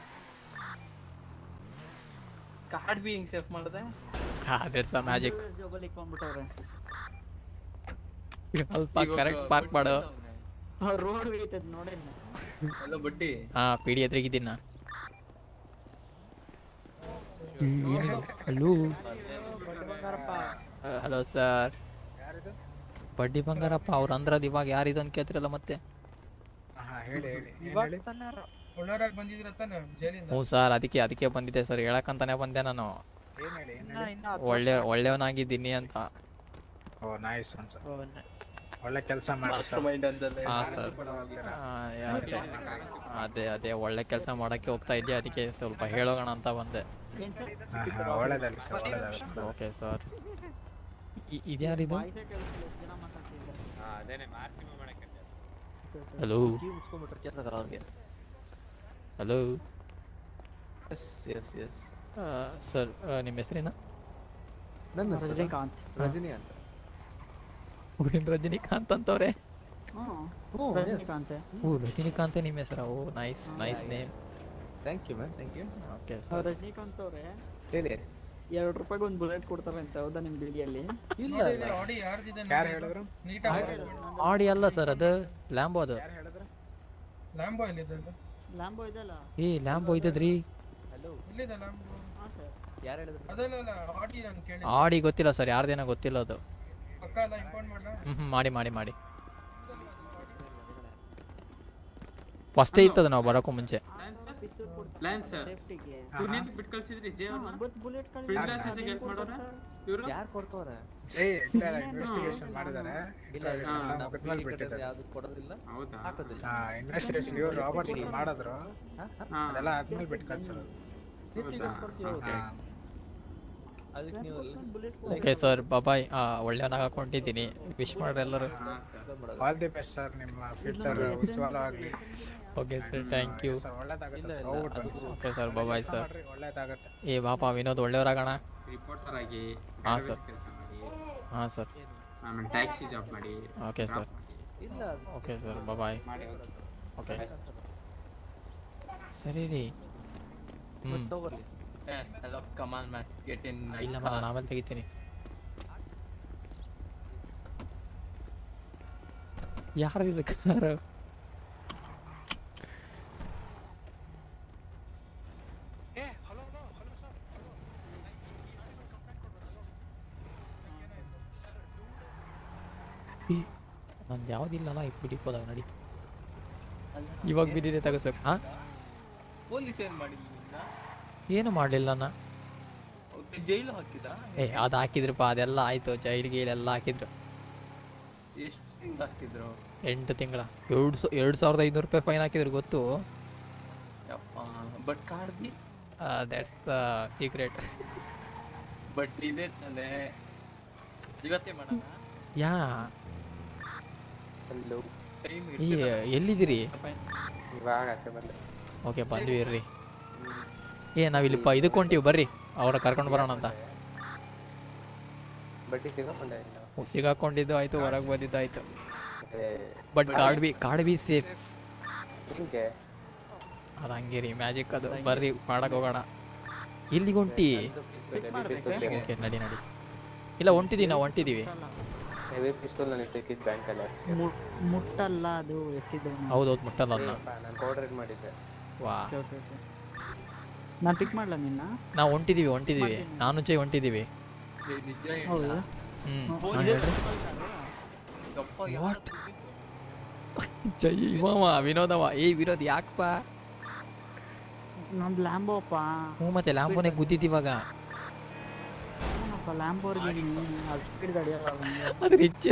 ಕಾರ್ಡ್ ಬಿ ಹಿಂಗ್ ಸೇಫ್ ಮಾಡಿದೆ ಅದಿರ್ತ ಮ್ಯಾಜಿಕ್ ಜೋಬಲ್ಲಿ ಇಕ್ಕೊಂಡ್ಬಿಟ್ಟವ್ರೆ ಸ್ವಲ್ಪ ಕರೆಕ್ಟ್ ಪಾರ್ಕ್ ಮಾಡು ರೋಡ್ ಐತದ್ ನೋಡೇನ ಹಲೋ ಬಡ್ಡಿ ಹಾ ಪೀಡಿ ಎದುರಿಗಿದ್ದೀನ hello hello sir buddy Bangarappa ಅವ್ರು ಅಂದ್ರದ್ ಇವಾಗ ಯಾರಿದು ಅಂತ ಕೇಳ್ತಿರಲ್ಲ ಮತ್ತೆ ಹಾ ಹೇಳಿ ಹೇಳಿ ಏನ್ ಇವಾಗ ಹೇಳಿ ತಾನೇ ಒಳ್ಳೆಯವ್ರಾಗಿ ಬಂದಿದ್ದೀರ ತಾನೆ ಜೈಲಿಂದ ಹ್ಞೂ ಸರ್ ಅದಕ್ಕೆ ಅದಕ್ಕೆ ಬಂದಿದ್ದೆ ಸರ್ ಹೇಳಕ್ಕಂತಾನೆ ಬಂದೆ ನಾನು ಏನ್ ಹೇಳಿ ಏನ್ ಇನ್ನ ಹೇಳಿ ಇನ್ನ ಹತ್ತು ಒಳ್ಳೆ ವರ್ಷ. ಒಳ್ಳೆಯವನಾಗಿದ್ದೀನಿ ಅಂತ ಓ ನೈಸ್ ಒನ್ ಸರ್ ಓ, ನ- ಒಳ್ಳೆ ಕೆಲಸ ಮಾಡಿ ಮಾಸ್ಟರ್ ಸರ್ ಮೈಂಡ್ ಅಂತಲೇ ಹಾ ಯಾರಿಗೂ ಸರ್ ಕೂಡ ಹೋಗ್ತೀರ. ಅದೇ ಅದೇ ಅದೇ ಒಳ್ಳೆ ಕೆಲಸ ಮಾಡಕ್ಕೆ ಹೋಗ್ತಾ ಇದ್ದೆ ಅದಕ್ಕೆ ಸ್ವಲ್ಪ ಹೇಳೋಣ ಅಂತ ಬಂದೆ ಹಾ ಹಾ ಒಳ್ಳೇದಾಗಲಿ ಸರ್ ಒಳ್ಳೇದಾಗಲಿ ಓಕೆ ಸರ್ ಇದ್ಯಾರಿದು ಹಾ ಅದೇನೆ ಮಾರ್ಸಿ ಮಾಡಕ್ಕೆ hello hello yes yes yes sir ನಿಮ್ಮ ಹೆಸರೇನ ನನ್ನ ಹೆಸರು ರಜನಿಕಾಂತ್ ರಜನಿ ಅಂತ ಊರಿನ ರಜನಿಕಾಂತ್ ಅಂತವ್ರೆ ಹ್ಞೂ ರಜನಿಕಾಂತ್ ಓ ರಜನಿಕಾಂತ್ ನಿಮ್ಮ ಹೆಸರ oh nice nice name thank you ma'am thank you okay ಆ, ಸರ್ ರಜನಿಕಾಂತ್ ಅವ್ರೆ ಹೇಳಿ ಎರಡು ರೂಪಾಯಿಗೆ ಒಂದು ಬುಲೆಟ್ ಕೊಡ್ತಾರೆ ಅಂತ ಹೌದಾ ನಿಮ್ ಬಿಳಿಯಲ್ಲಿ ಇಲ್ಲ ನೋಡಿ, ಇಲ್ಲ ಇಲ್ಲಿ ಆಡಿ ಯಾರ್ದಿದೆ ಯಾರು ನೋಡಿ. ಹೇಳಿದ್ರು ನೀಟಾಗಿ ಮಾತಾಡು. ಆಡಿ ಅಲ್ಲ ಸರ್ ಅದು ಲ್ಯಾಂಬೋ ಅದು ಯಾರು ಹೇಳಿದ್ರು ಲ್ಯಾಂಬೋ ಎಲ್ಲಿದೆ ಅದು? ಲ್ಯಾಂಬೋ ಇದೆಲ್ಲ ಏ ಲ್ಯಾಂಬೋ ಇದ್ದದ್ರಿ ಹಲೋ ಎಲ್ಲಿದೆ ಲ್ಯಾಂಬೋ ಹಾಂ ಸರ್ ಯಾರು ಹೇಳಿದ್ರು ಅದಲ್ಲ ಅಲ್ಲ ಆಡಿ ನಾನು ಕೇಳಿ ಆಡಿ ಗೊತ್ತಿಲ್ಲ ಸರ್ ಯಾರ್ದೇನೋ ಗೊತ್ತಿಲ್ಲ ಅದು ಪಕ್ಕ ಎಲ್ಲ ಇಂಪೌಂಡ್ ಮಾಡ್ಲಾ ಹ್ಮ್ ಹ್ಮ್ ಮಾಡಿ ಮಾಡಿ ಮಾಡಿ ಫಸ್ಟೇ ಇತ್ತದ ನಾವು ಬರೋಕ್ಕೂ ಮುಂಚೆ ಲ್ಯಾನ್ಸ್ ಸುನೀಲ್ ಬಿಟ್ಟು ಕಳ್ಸಿದ್ರಿ ಜೇ ಅವ್ರನ್ನ ಹೆಲ್ಪ್ ಮಾಡೋರ ಇವರು ಯಾರು ಕೊಡ್ತವ್ರೆ ಜೈ ಇಲ್ಲ ಇನ್ವೆಸ್ಟಿಗೇಷನ್ ಮಾಡಿದ್ದಾರೆ ಇಂಟ್ರಾಗೇಷನ್ ಎಲ್ಲ ಮುಗಿದ್ಮೇಲೆ ಬಿಟ್ಟಿದ್ದಾರೆ ಯಾವ್ದು ಕೊಡೋದಿಲ್ಲ ಹೌದಾ ಹಾಕೋದಿಲ್ಲ ಹಾ ಇನ್ವೆಸ್ಟಿಗೇಷನ್ ಇವ್ರು ರಾಬರ್ಟ್ಸ್ ಮಾಡಿದ್ರು ಅದೆಲ್ಲ ಆದ್ಮೇಲೆ ಬಿಟ್ಟು ಕಳ್ಸಿರೋದು ಹಾ. ಅದಕ್ಕೆ ನೀವು ಓಕೆ ಸರ್ ಬಾಯ್ ಒಳ್ಳೆಯವನಾಗ ಹಾಕೊಂಡಿದ್ದೀನಿ ವಿಶ್ ಮಾಡ್ರಿ ಎಲ್ಲರೂ ಆಲ್ ದಿ ಬೆಸ್ಟ್ ಸರ್ ನಿಮ್ಮ ಫ್ಯೂಚರ್ ಉಜ್ವಲ ಆಗಲಿ okay sir thank you sir ಒಳ್ಳೇದಾಗುತ್ತೆ ಸರ್ ಹೋಗ್ಬಿಟ್ಟು ಬನ್ನಿ sir okay sir bye sir ಮಾಡ್ರಿ, ಒಳ್ಳೇದಾಗುತ್ತೆ ಏ ಬಾಪ ವಿನೋದ್ ಒಳ್ಳೆಯವರಾಗೋಣ ರಿಪೋರ್ಟರ್ ಆಗಿ ಹಾಂ database ಸರ್ ಕೆಲ್ಸ ಮಾಡಿ ಹಾಂ ಸರ್ ಆಮೇಲೆ ಟ್ಯಾಕ್ಸಿ ಜಾಬ್ ಮಾಡಿ ಓಕೆ ಸರ್ ಇಲ್ಲ ಓಕೆ ಸರ್ ಬಾಯ್ ಮಾಡಿ ಓಕೆ ಸರಿ ರೀ ಹ್ಞೂ ತಗೋರ್ಲಿ ಏ hello come on man get in ಇಲ್ಲ ನಾನು ಆಮೇಲೆ ತೆಗಿತೀನಿ ಯಾರು ಇದು ಕಾರು ಏ ಹಲೋ ಹಲೋ ಹಲೋ ಸರ್ ನಂದು ಯಾವುದಿಲ್ಲಲ್ಲ ಈಗ ಬಿಡಿಕೋದಾಗ ನಡಿ ಇವಾಗ ಬಿದ್ದಿದೆ ತಗಸಕ್ ಹಾಂ ಪೊಲೀಸ್ ಏನ್ ಮಾಡಿಲ್ಲ ಏನು ಮಾಡಲಿಲ್ಲ ನಾ ಜೈಲು ಹಾಕಿದ ಏ ಅದು ಹಾಕಿದ್ರಪ್ಪ ಅದೆಲ್ಲ ಆಯ್ತು ಜೈಲಿಗೆ ಎಲ್ಲ ಹಾಕಿದ್ರು ಎಷ್ಟು ತಿಂಗ್ ಹಾಕಿದ್ರು ಎಂಟು ತಿಂಗಳ ಎರಡು ಸ ಎರಡು ಸಾವಿರದ ಐನೂರು ರೂಪಾಯಿ ಫೈನ್ ಹಾಕಿದ್ರು ಗೊತ್ತು ಯಪ್ಪ ಬಟ್ ಕಾಡ್ದಿ ದ್ಯಾಟ್ಸ್ ದ ಸೀಕ್ರೆಟ್ ಬಟ್ ಇದೆ ತಾನೆ ಇವತ್ತೇ ಮಾಡೋಣ ಯಾ ಹಲೋ ಟೈಮ್ ಈ ಎಲ್ಲಿದ್ದೀರಿ ಇವಾಗ ಆಚೆ ಬಂದೆ ಓಕೆ ಬಂದ್ವಿ ಇರ್ರಿ ಏ ನಾವಿಲ್ಲಿಪ್ಪ ಇದಕ್ಕೆ ಹೊಂಟೀವಿ ಬರ್ರಿ ಅವ್ರ ಕರ್ಕೊಂಡು ಬರೋಣ ಅಂತ ಬಡ್ಡಿ ಸಿಗಾಕೊಂಡೆ ಇಲ್ಲ ಓ, ಸಿಗಾಕೊಂಡಿದ್ದು ಆಯ್ತು ಹೊರಗೆ ಬಂದಿದ್ದು ಆಯ್ತು ಏ, but card B card B safe ಹಿಂಗೆ ಅದು ಹಂಗೆ ರೀ ಮ್ಯಾಜಿಕ್ ಅದು ಬರ್ರಿ ಮಾಡಕ್ ಹೋಗೋಣ ಇಲ್ಲಿಗೆ ಹೊಂಟಿ ಓಕೆ ನಡಿ ನಡಿ ಇಲ್ಲ ಹೊಂಟಿದೀವಿ ನಾವು ಹೊಂಟಿದೀವಿ ಹೆವಿ ಪಿಸ್ತೂಲ್ ನನಗೆ ಸಿಕ್ಕಿದ್ದು ಬ್ಯಾಂಕಲ್ಲಿ ಮು- ಮುಟ್ಟಲ್ಲ ಅದು ಎಷ್ಟಿದೆ ಹೌದೌದು ಮುಟ್ಟಲ್ಲ ಅದನ್ನ ನಾನು ಕೋಡ್ ರೆಡ್ ಮಾಡಿದ್ದೆ ವಾ ನಾನು ಪಿಕ್ ಮಾಡ್ಲಾ ನಿನ್ನ ನಾವು ಹೊಂಟಿದೀವಿ ಹೊಂಟಿದೀವಿ ನಾನು ಜೈ ಹೊಂಟಿದೀವಿ ನಿಜ ಹೌದಾ ಹ್ಮ್ ಹ್ಮ್. ಹಾ, ಹೇಳ್ರಿ ವಾಟ್ ಜೈ ಇವ ವಿನೋದವ ಏ ವಿನೋದ್ ಯಾಕಪ್ಪ ನಮ್ದು ಲ್ಯಾಂಬೋ ಅಪ್ಪ ಹ್ಞೂ ಮತ್ತೆ ಲ್ಯಾಂಬೋನೆ ಗುದ್ದಿದ್ದೀವಾಗ ಏನಪ್ಪ ಲ್ಯಾಂಬೋರ್ಗಿನಿ ಅದು ಸ್ಪೀಡ್ ತಡೆಯಲ್ಲ ಅವ್ನಿಗೆ. ಅದು ರಿಚ್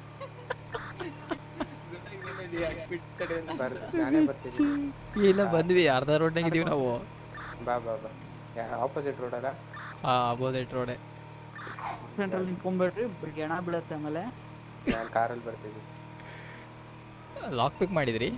ಬರ್ ನಾನೇ ಬರ್ತೀನಿ ಇಲ್ಲ ಬಂದ್ವಿ ಅರ್ಧ ರೋಡ್ನಾಗ ಇದೀವಿ ನಾವು ಬಾ ಬಾ ಬಾ ಆಪೋಸಿಟ್ ರೋಡ್ ಅಲ್ಲ ಆ ಅಬೋದೈಟ್ ರೋಡೆ ಸೆಂಟ್ರಲ್ ನಿಂತ್ಕೊಂಡ್ಬಿಡ್ರಿ ಗೆಣ ಬೀಳುತ್ತೆ ಆಮೇಲೆ ನಾನು ಕಾರಲ್ಲಿ ಬರ್ತೀನಿ ಲಾಕ್ ಪಿಕ್ ಮಾಡಿದ್ರಿ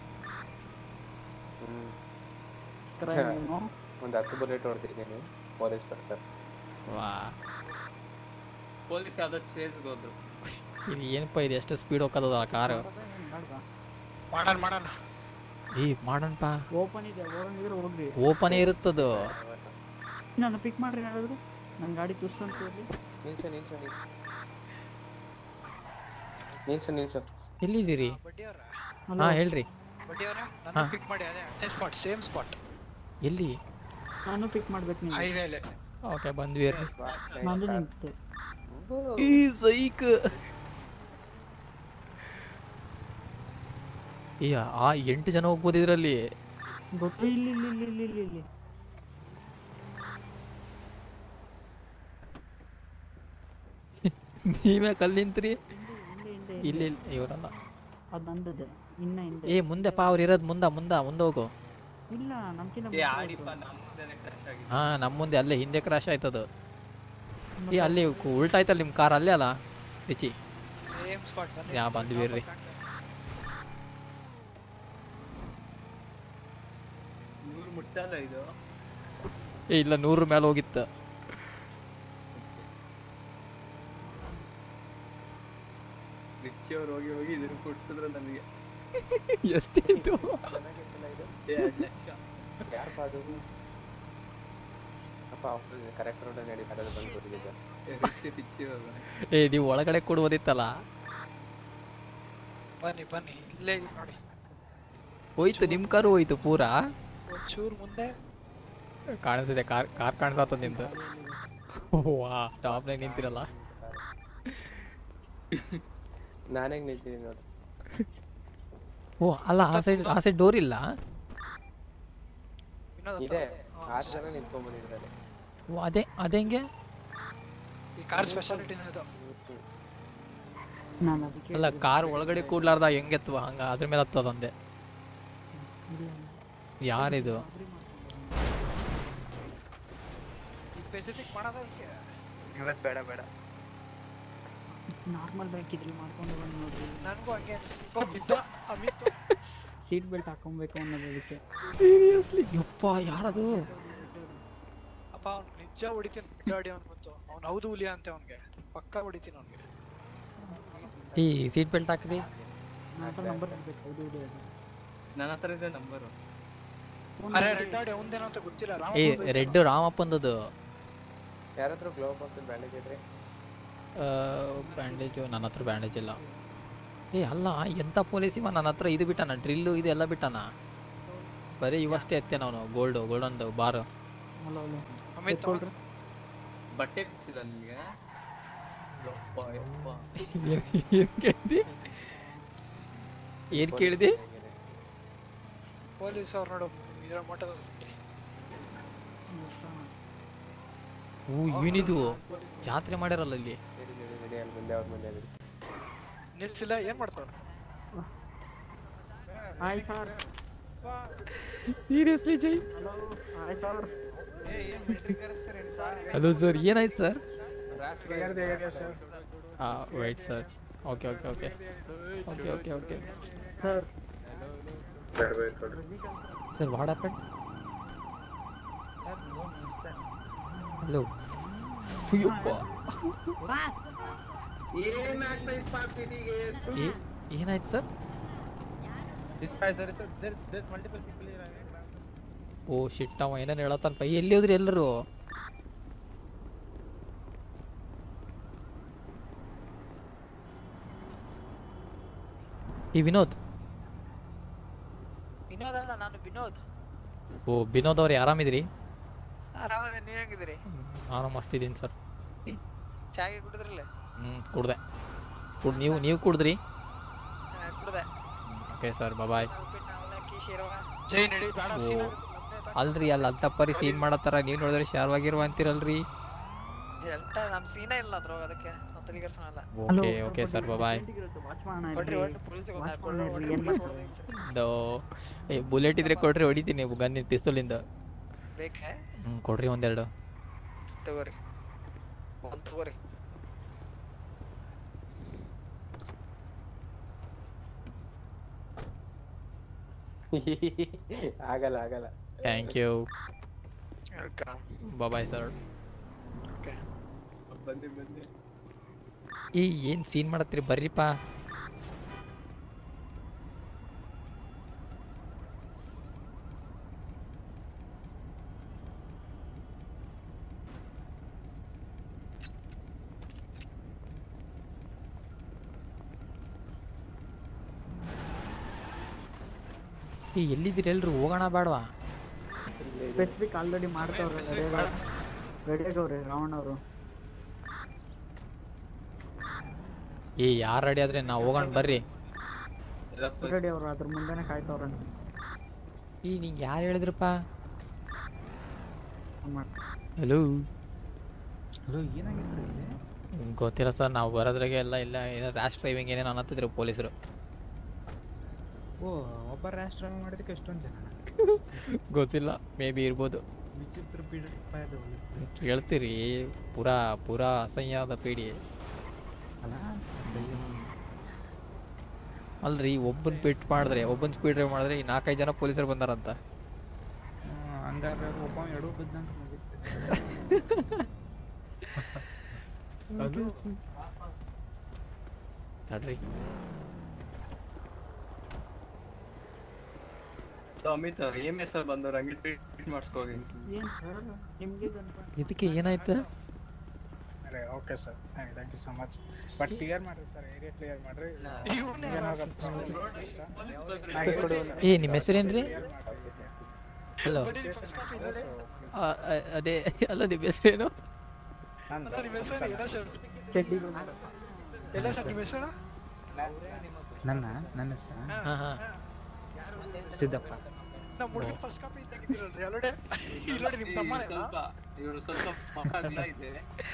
ಹ್ಮ್ Crime, ಒಂದು ಹತ್ತು ಬುಲೆಟ್ ಹೊಡೆದಿದ್ದೀನಿ ಪೊಲೀಸ್ ಬರ್ತಾರೆ ವಾ ಪೊಲೀಸ್ ಯಾವ್ದೋ ಚೇಸ್ಗೆ ಹೋದ್ರು ಇದು ಏನಪ್ಪ ಇದು ಎಷ್ಟು ಸ್ಪೀಡ್ ಹೋಗ್ತದ ಆ ಕಾರು ಮಾಡೋಣ ಮಾಡೋಣ ಏ ಮಾಡೋಣಪ್ಪ ಓಪನ್ ಇದೆ ಓಪನ್ ಇದ್ರೆ ಹೋಗ್ರಿ ಓಪನೇ ಇರುತ್ತದು ನಾನು ಪಿಕ್ ಮಾಡ್ರಿ ಯಾರಾದ್ರು ನನ್ನ ಗಾಡಿ ತುಸ್ ಅಂತ ಇರ್ಲಿ ನಿಲ್ಸು ನಿಲ್ಸು ನಿಲ್ಸು ನಿಲ್ಸು ನಿಲ್ಸು ಎಲ್ಲಿದ್ದೀರಿ ಬಡ್ಡಿಯವ್ರ ಹಾ ಹೇಳ್ರಿ ಬಡ್ಡಿಯವ್ರ ಹಾ. ನನ್ನ ಪಿಕ್ ಮಾಡಿ ಅದೇ ಅದೇ ಸ್ಪಾಟ್ ಸೇಮ್ ಸ್ಪಾಟ್ ಎಲ್ಲಿ ನಾನು ಪಿಕ್ ಮಾಡ್ಬೇಕು ನೀವು ಹೈವೇಲೆ ಓಕೆ ಬಂದ್ವಿ ಇರ್ರಿ ನಾನು ನಿಂತೆ ಈ ಸೈಕ್ ಈ ಆ ಎಂಟು ಜನ ಹೋಗ್ಬೋದು ಇದರಲ್ಲಿ ಗೊತ್ತು ಇಲ್ಲಿ ಇಲ್ಲಿ ಇಲ್ಲಿ ಇಲ್ಲಿ ಇಲ್ಲಿ ಇಲ್ಲಿ ನೀವೇ ಕಲ್ಲಿ ನಿಂತ್ರಿ ಹಿಂದೆ ಹಿಂದೆ ಇಲ್ಲಿ ಇಲ್ಲಿ ಇವರಲ್ಲ ಅದು ನಂದದೆ ಇನ್ನ ಹಿಂದೆ ಏ ಮುಂದೆ ಪಾ ಅವ್ರು ಇರೋದು ಮುಂದ ಮುಂದ ಮುಂದೆ ಹೋಗು ಇಲ್ಲ ನಮ್ಕಿಂತ ಏ ಮುಂದೆ ಆಡಿಪ್ಪ ಆಯ್ತು. ನಮ್ದೇನೆ ಕಷ್ಟ ಆಗಿದೆ ಹಾ ನಮ್ಮ ಮುಂದೆ ಅಲ್ಲೇ ಹಿಂದೆ ಕ್ರಾಶ್ ಆಯ್ತದು ಏ ಅಲ್ಲಿ ಕು- ಉಲ್ಟಾಯ್ತಲ್ಲ ನಿಮ್ಮ ಕಾರ್ ಅಲ್ಲೇ ಅಲ್ಲ ರಿಚಿ ಸೇಮ್ ಸ್ಪಾಟ್ ಬಂದೆ ಯಾ ಬಂದ್ವಿ ಇರ್ರಿ ನೂರು ಮುಟ್ಟಲ್ಲ ಇದು ಏ ಇಲ್ಲ ನೂರ ಮೇಲೆ ಹೋಗಿತ್ತು ರಿಚಿ ಅವ್ರು ಹೋಗಿ ಹೋಗಿ ಇದನ್ನ ಕೊಡ್ಸಿದ್ರು ನನಗೆ ಎಷ್ಟಿತ್ತು ಏ ಎರಡ್ ಲಕ್ಷ ಯಾರಪ್ಪ ಅದು ಅಪ್ಪ ಕರೆಕ್ಟ್ ರೋಡ್ ನಡಿ ಕರೆದು ಬಂದು ಕೂತಿದ್ದೆ ಏ, ರಿಚಿ ರಿಚಿ ಅವ್ರು. ಏ ನೀವು ಒಳಗಡೆ ಕೊಡುವುದಿತ್ತಲ್ಲ ಬನ್ನಿ ಬನ್ನಿ ಇಲ್ಲೇ ಇದೀನಿ ನೋಡಿ ಹೋಯ್ತು ನಿಮ್ಮ ಕಾರು ಹೋಯ್ತು ಪೂರಾ ಒಂಚೂರು ಮುಂದೆ ಕಾಣಿಸ್ತಿದೆ ಕಾರ್ ಕಾರ್ ಕಾಣಿಸ್ತದ ನಿಮ್ದು ವಾ ಟಾಪ್ನಾಗ ನಿಂತಿರಲ್ಲ ನಾನೇ ನಿಂತೀನಿ ನೋಡಿ ಓ ಅಲ್ಲ ಆ ಸೈಡ್ ಆ ಸೈಡ್ ಡೋರ್ ಇಲ್ಲ ಇದೆ ಆರು ಜನ ನಿಂತ್ಕೊಂಡ್ ಬಂದಿದ್ದಾರೆ ಓ ಅದೇ ಅದೆಂಗೆ ಈ ಕಾರ್ ಸ್ಪೆಷಾಲಿಟಿ ಇದು ನಾನು ಅದಕ್ಕೆ ಅಲ್ಲ ಕಾರ್ ಒಳಗಡೆ ಕೂಡ್ಲಾರ್ದ ಹೆಂಗೆತ್ತವ ಹಂಗ ಅದ್ರ ಮೇಲೆ ಹತ್ತದಂದೆ ಯಾರಿದು ಈ ಸ್ಪೆಸಿಫಿಕ್ ಮಾಡೋದ ಹಿಂಗೆ ಇವತ್ತು ಬೇಡ ಬೇಡ ನಾರ್ಮಲ್ ಬೈಕ್ ಇದ್ರಲ್ಲಿ ಮಾಡ್ಕೊಂಡು ಬಂದು ನೋಡ್ರಿ ನನಗೂ ಹಂಗೆ ಅನಿಸ್ತು ಬಿದ್ದ ಅಮಿತ್ ಸೀಟ್ ಬೆಲ್ಟ್ ಹಾಕೊಬೇಕು ಅನ್ನೋದು ಅದಕ್ಕೆ ಸೀರಿಯಸ್ಲಿ ಯಪ್ಪ ಯಾರದು ಅಪ್ಪ ಅವ್ನು ನಿಜ ಹೊಡಿತೀನಿ ಗಾಡಿ ಅವ್ನು ಬಂತು ಅವ್ನು ಹೌದು ಹುಲಿ ಅಂತೆ ಅವ್ನಿಗೆ ಪಕ್ಕ ಹೊಡಿತೀನಿ ಅವ್ನಿಗೆ ಈ ಸೀಟ್ ಬೆಲ್ಟ್ ಹಾಕಿದಿ ನನ್ನ ಹತ್ರ ನಂಬರ್ ಇರ್ಬೇಕು ಹೌದು ಇದೆ ಅದು ನನ್ನ ಹತ್ರ ಇದೆ ನಂಬರು ಅರೆ ರೆಡ್ ಗಾಡಿ ಅವಂದೇನೋ ಅಂತ ಗೊತ್ತಿಲ್ಲ ರಾಮ ಏ ರೆಡ್ ರಾಮಪ್ಪಂದದು ಯಾರತ್ರ ಗ್ಲೋ ಬಾಕ್ಸ್ ಬ್ಯಾಂಡೇಜ್ ಇದ್ರಿ ಬ್ಯಾಂಡೇಜು ನನ್ನ ಹತ್ರ ಬ್ಯಾಂಡೇಜ್ ಇಲ್ಲ ಏ ಅಲ್ಲ ಎಂಥ ಪೊಲೀಸ್ ಇವ ನನ್ನ ಹತ್ರ ಇದು ಬಿಟ್ಟಾನ ಡ್ರಿಲ್ಲು ಇದು ಎಲ್ಲ ಬಿಟ್ಟಾನ ಬರೀ ಇವಷ್ಟೇ ಎತ್ತೇನ ಅವನು ಗೋಲ್ಡು ಗೋಲ್ಡನ್ದು ಬಾರ್ ಅಲ್ಲ ಅಲ್ಲ ಅಮಿತ್ ಎತ್ಕೊಳ್ರಿ. ಬಟ್ಟೆ ಕೊಡ್ಸಿದ ನಿಮಗೆ ಯಪ್ಪ ಯಪ್ಪ ಏನು ಕೇಳಿದಿ ಏನು ಕೇಳಿದಿ ಪೊಲೀಸ್ ಅವ್ರು ನೋಡು ಇದ್ರ ಮೋಟರ್ ಓ ಏನಿದು ಜಾತ್ರೆ ಮಾಡ್ಯಾರಲ್ಲ ಇಲ್ಲಿ ನಡಿ ನಡಿ ನಡಿ ಅಲ್ಲಿ ಮುಂದೆ ಅವ್ರ ಮುಂದೆ ನಡಿ ನಿಲ್ಸಿಲ್ಲ ಏನ್ ಮಾಡ್ತಾವ್ರು hi sir seriously Jai hello hi sir hello sir ಏನಾಯ್ತು sir Clear the area, sir. ಹಾಂ wait sir okay okay okay okay okay okay sir sir what happen hello ಅಯ್ಯಪ್ಪ ಏನಾಗ್ತೈತಪ್ಪ ಸಿಟಿಗೆ ಏ- ಏನಾಯ್ತು sir Dispatch, there is a, there's, there's multiple people here. Oh shit ಅವ ಏನೇನು ಹೇಳತ್ತನಪ್ಪ ಎಲ್ಲಿ ಹೋದ್ರಿ ಎಲ್ಲರೂ ಈ ವಿನೋದ್ ವಿನೋದ್ ಅಲ್ಲ ನಾನು ವಿನೋದ್ ಓ ವಿನೋದ್ ಅವ್ರು ಆರಾಮಿದ್ರಿ ಆರಾಮದ ನೀವ್ ಹೆಂಗಿದ್ದೀರಿ ನಾನು ಮಸ್ತಿದ್ದೀನಿ ಸರ್ ಚಾಗೆ ಕುಡಿದ್ರಲ್ಲ ಹ್ಞೂ ಕುಡ್ದೆ ಕುಡ್ ನೀವು ನೀವು ಕುಡಿದ್ರಿ ಕುಡ್ದೆ ಓಕೆ ಸರ್ ಬಾಯ್ ಉಪ್ಪಿಟ್ಟು ಅವಲಕ್ಕಿ ಶೀರವ ಜೈ ನಡಿ ಬೇಡ ಓ ಸೀನ್ ಅಲ್ರಿ ಅಲ್ಲಿ ಅಂತಪ್ಪರಿ ಸೀನ್ ಮಾಡತ್ತಾರ ನೀವು ನೋಡಿದ್ರೆ ಶಾರ್ವಾಗಿರುವ ಅಂತೀರಲ್ರಿ ಎಲ್ಟ ನಮ್ ಸೀನ ಇಲ್ಲ ಅದ್ರೊಳಗೆ ಅದಕ್ಕೆ ನಾವು ತಲೆ ಕೆಡ್ಸೋಣಲ್ಲ okay okay sir bye watch ಮಾಡೋಣ ಕೊಡ್ರಿ ಇರ್ರಿ. ಒಟ್ಟು ಪೊಲೀಸ್ ವಾಚ್ ಮಾಡೋಣ ಇರ್ರಿ, ಏನ್ ಮಾಡ್ತಾರೆ ಇದು ಏ ಬುಲೆಟ್ ಇದ್ರೆ ಕೊಡ್ರಿ ಹೊಡಿತೀನಿ ಗನ್ನಿನ ಪಿಸ್ತೂಲಿಂದ ಬೇಕೇ ಹ್ಞೂ ಕೊಡ್ರಿ ಒಂದೆರಡು ತಗೋರಿ ಒಂದ್ ತಗೋರಿ ಆಗಲ್ಲ ಆಗಲ್ಲ thank you welcome bye sir okay ಬಂದೆ ಬಂದೆ ಈ ಏನು ಸೀನ್ ಮಾಡತ್ತೀರಿ ಬರ್ರಿಪ್ಪ ಈ ಎಲ್ಲಿದ್ದೀರಿ ಎಲ್ರು ಹೋಗೋಣ ಬೇಡವಾ ಸ್ಪೆಸಿಫಿಕ್ ಆಲ್ರೆಡಿ ಮಾಡ್ತಾವ್ರೆ ರೆಡಿಯಾಗವ್ರೆ ರಾವಣ ಅವರು ಏ ಯಾರು ರೆಡಿ ಆದ್ರೆ ನಾವು ಹೋಗೋಣ ಬರ್ರಿ ರೆಡಿ ಅವ್ರು ಅದ್ರ ಮುಂದೆನೆ ಕಾಯ್ತವ್ರೆ ಈ ನಿಂಗೆ ಯಾರು ಹೇಳಿದ್ರಪ್ಪ ಹಲೋ ಹಲೋ ಏನಾಗಿತ್ತು ಗೊತ್ತಿಲ್ಲ ಸರ್ ನಾವು ಬರೋದ್ರಾಗೆ ಎಲ್ಲ ಇಲ್ಲ ಏನೋ ರ್ಯಾಶ್ ಡ್ರೈವಿಂಗ್ ಏನೇನು ಅನ್ನತ್ತಿದ್ರು ಪೊಲೀಸರು ಓ ಒಬ್ಬ ರಾಷ್ಟ್ರ ಮಾಡಿದಕ್ಕೆ ಎಷ್ಟೊಂದು ಜನ ಗೊತ್ತಿಲ್ಲ ಮೇ ಬಿ ಇರ್ಬೋದು ವಿಚಿತ್ರ ಪೀಡಿತ ಕೇಳ್ತೀರಿ ಪೂರಾ ಪೂರಾ ಅಸಹ್ಯವಾದ ಪೀಡಿ ಅಲ್ಲ ಅಲ್ರಿ ಒಬ್ಬನ್ ಬಿಟ್ ಮಾಡಿದ್ರೆ ಒಬ್ಬನ್ ಸ್ಪೀಡ್ ಡ್ರೈವ್ ಮಾಡಿದ್ರೆ ಈ ನಾಲ್ಕೈದು ಜನ ಪೊಲೀಸರು ಬಂದಾರಂತ ಹಂಗಾರೆ ಒಬ್ಬ ಎಡವು ಬಿದ್ದಂಗೆ ಮುಗೀತು ತಡ್ರಿ ಅಮಿತ್ ಎಮ್ ಎಸ್ ಅವ್ರು ಬಂದವ್ರು ಹಂಗೆ ಟ್ರೀಟ್ ಮಾಡಿಸ್ಕೋಗಿ ಏನ್ ಸರ್ ನಿಮ್ಗೆ ಇದಕ್ಕೆ ಏನಾಯ್ತು ಅರೆ okay sir thank you so much but clear ಮಾಡ್ರಿ ಸರ್ ಏರಿಯಾ ಕ್ಲಿಯರ್ ಮಾಡ್ರಿ ಏ ನಿಮ್ಮ ಹೆಸರೇನ್ರಿ ಹಲೋ ಅದೇ ಅಲ್ಲ ನಿಮ್ಮ ಹೆಸರೇನು ನಿಮ್ಮ ಹೆಸರು ಏನೋ ಸರ್ ಎಲ್ಲ ಸರ್ ನಿಮ್ಮ ಹೆಸರು ನನ್ನ ನನ್ನ ಹೆಸರು ಹಾಂ ಹಾಂ ಸಿದ್ದಪ್ಪ ನಮ್ಮ ಹುಡುಗಿ ಫಸ್ಟ್ ಕಾಪಿ ತೆಗಿದಿರಲ್ರಿ ಅಲ್ಲಡೆ ಇಲ್ಲಡೆ ನಿಮ್ ತಮ್ಮನೇ ಅಲ್ಲ ಸ್ವಲ್ಪ ಇವರು ಸ್ವಲ್ಪ ಮುಖ ಅಗಲ ಇದೆ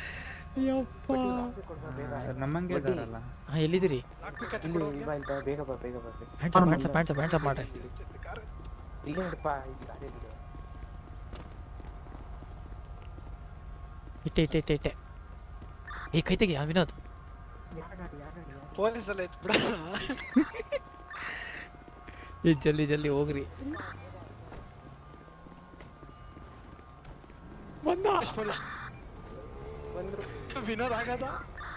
ನಮ್ಮಂಗೆ ಇದಾರಲ್ಲ ಹಾಂ ಎಲ್ಲಿದ್ದೀರಿ ಇಲ್ಲಿ ಬಾ ಇಲ್ಲಿ ಬಾ, ಬೇಗ ಬಾ ಬೇಗ ಬಾ ಬೇಗ. ಹ್ಯಾಂಡ್ಸಪ್ ಹ್ಯಾಂಡ್ಸಪ್ ಹ್ಯಾಂಡ್ಸಪ್ ಹ್ಯಾಂಡ್ಸಪ್ ಮಾಡ್ರಿ ಇಲ್ಲೇ ನಡೀಪಾ ಇಲ್ಲಿ ಗಾಡಿ ಬಿಡು ಇಟ್ಟೆ ಇಟ್ಟೆ ಇಟ್ಟೆ ಇಟ್ಟೆ ಏ ಕೈ ತೆಗಿ ಆ ವಿನೋದ್ ಪೊಲೀಸ್ ಎಲ್ಲ ಎತ್ ಬಿಡಲ್ಲ ಏ ಜಲ್ದಿ ಜಲ್ದಿ ಹೋಗ್ರಿ ಬಂದ ಪೊಲೀಸ್ ವಿನೋದ್ ಆಗದ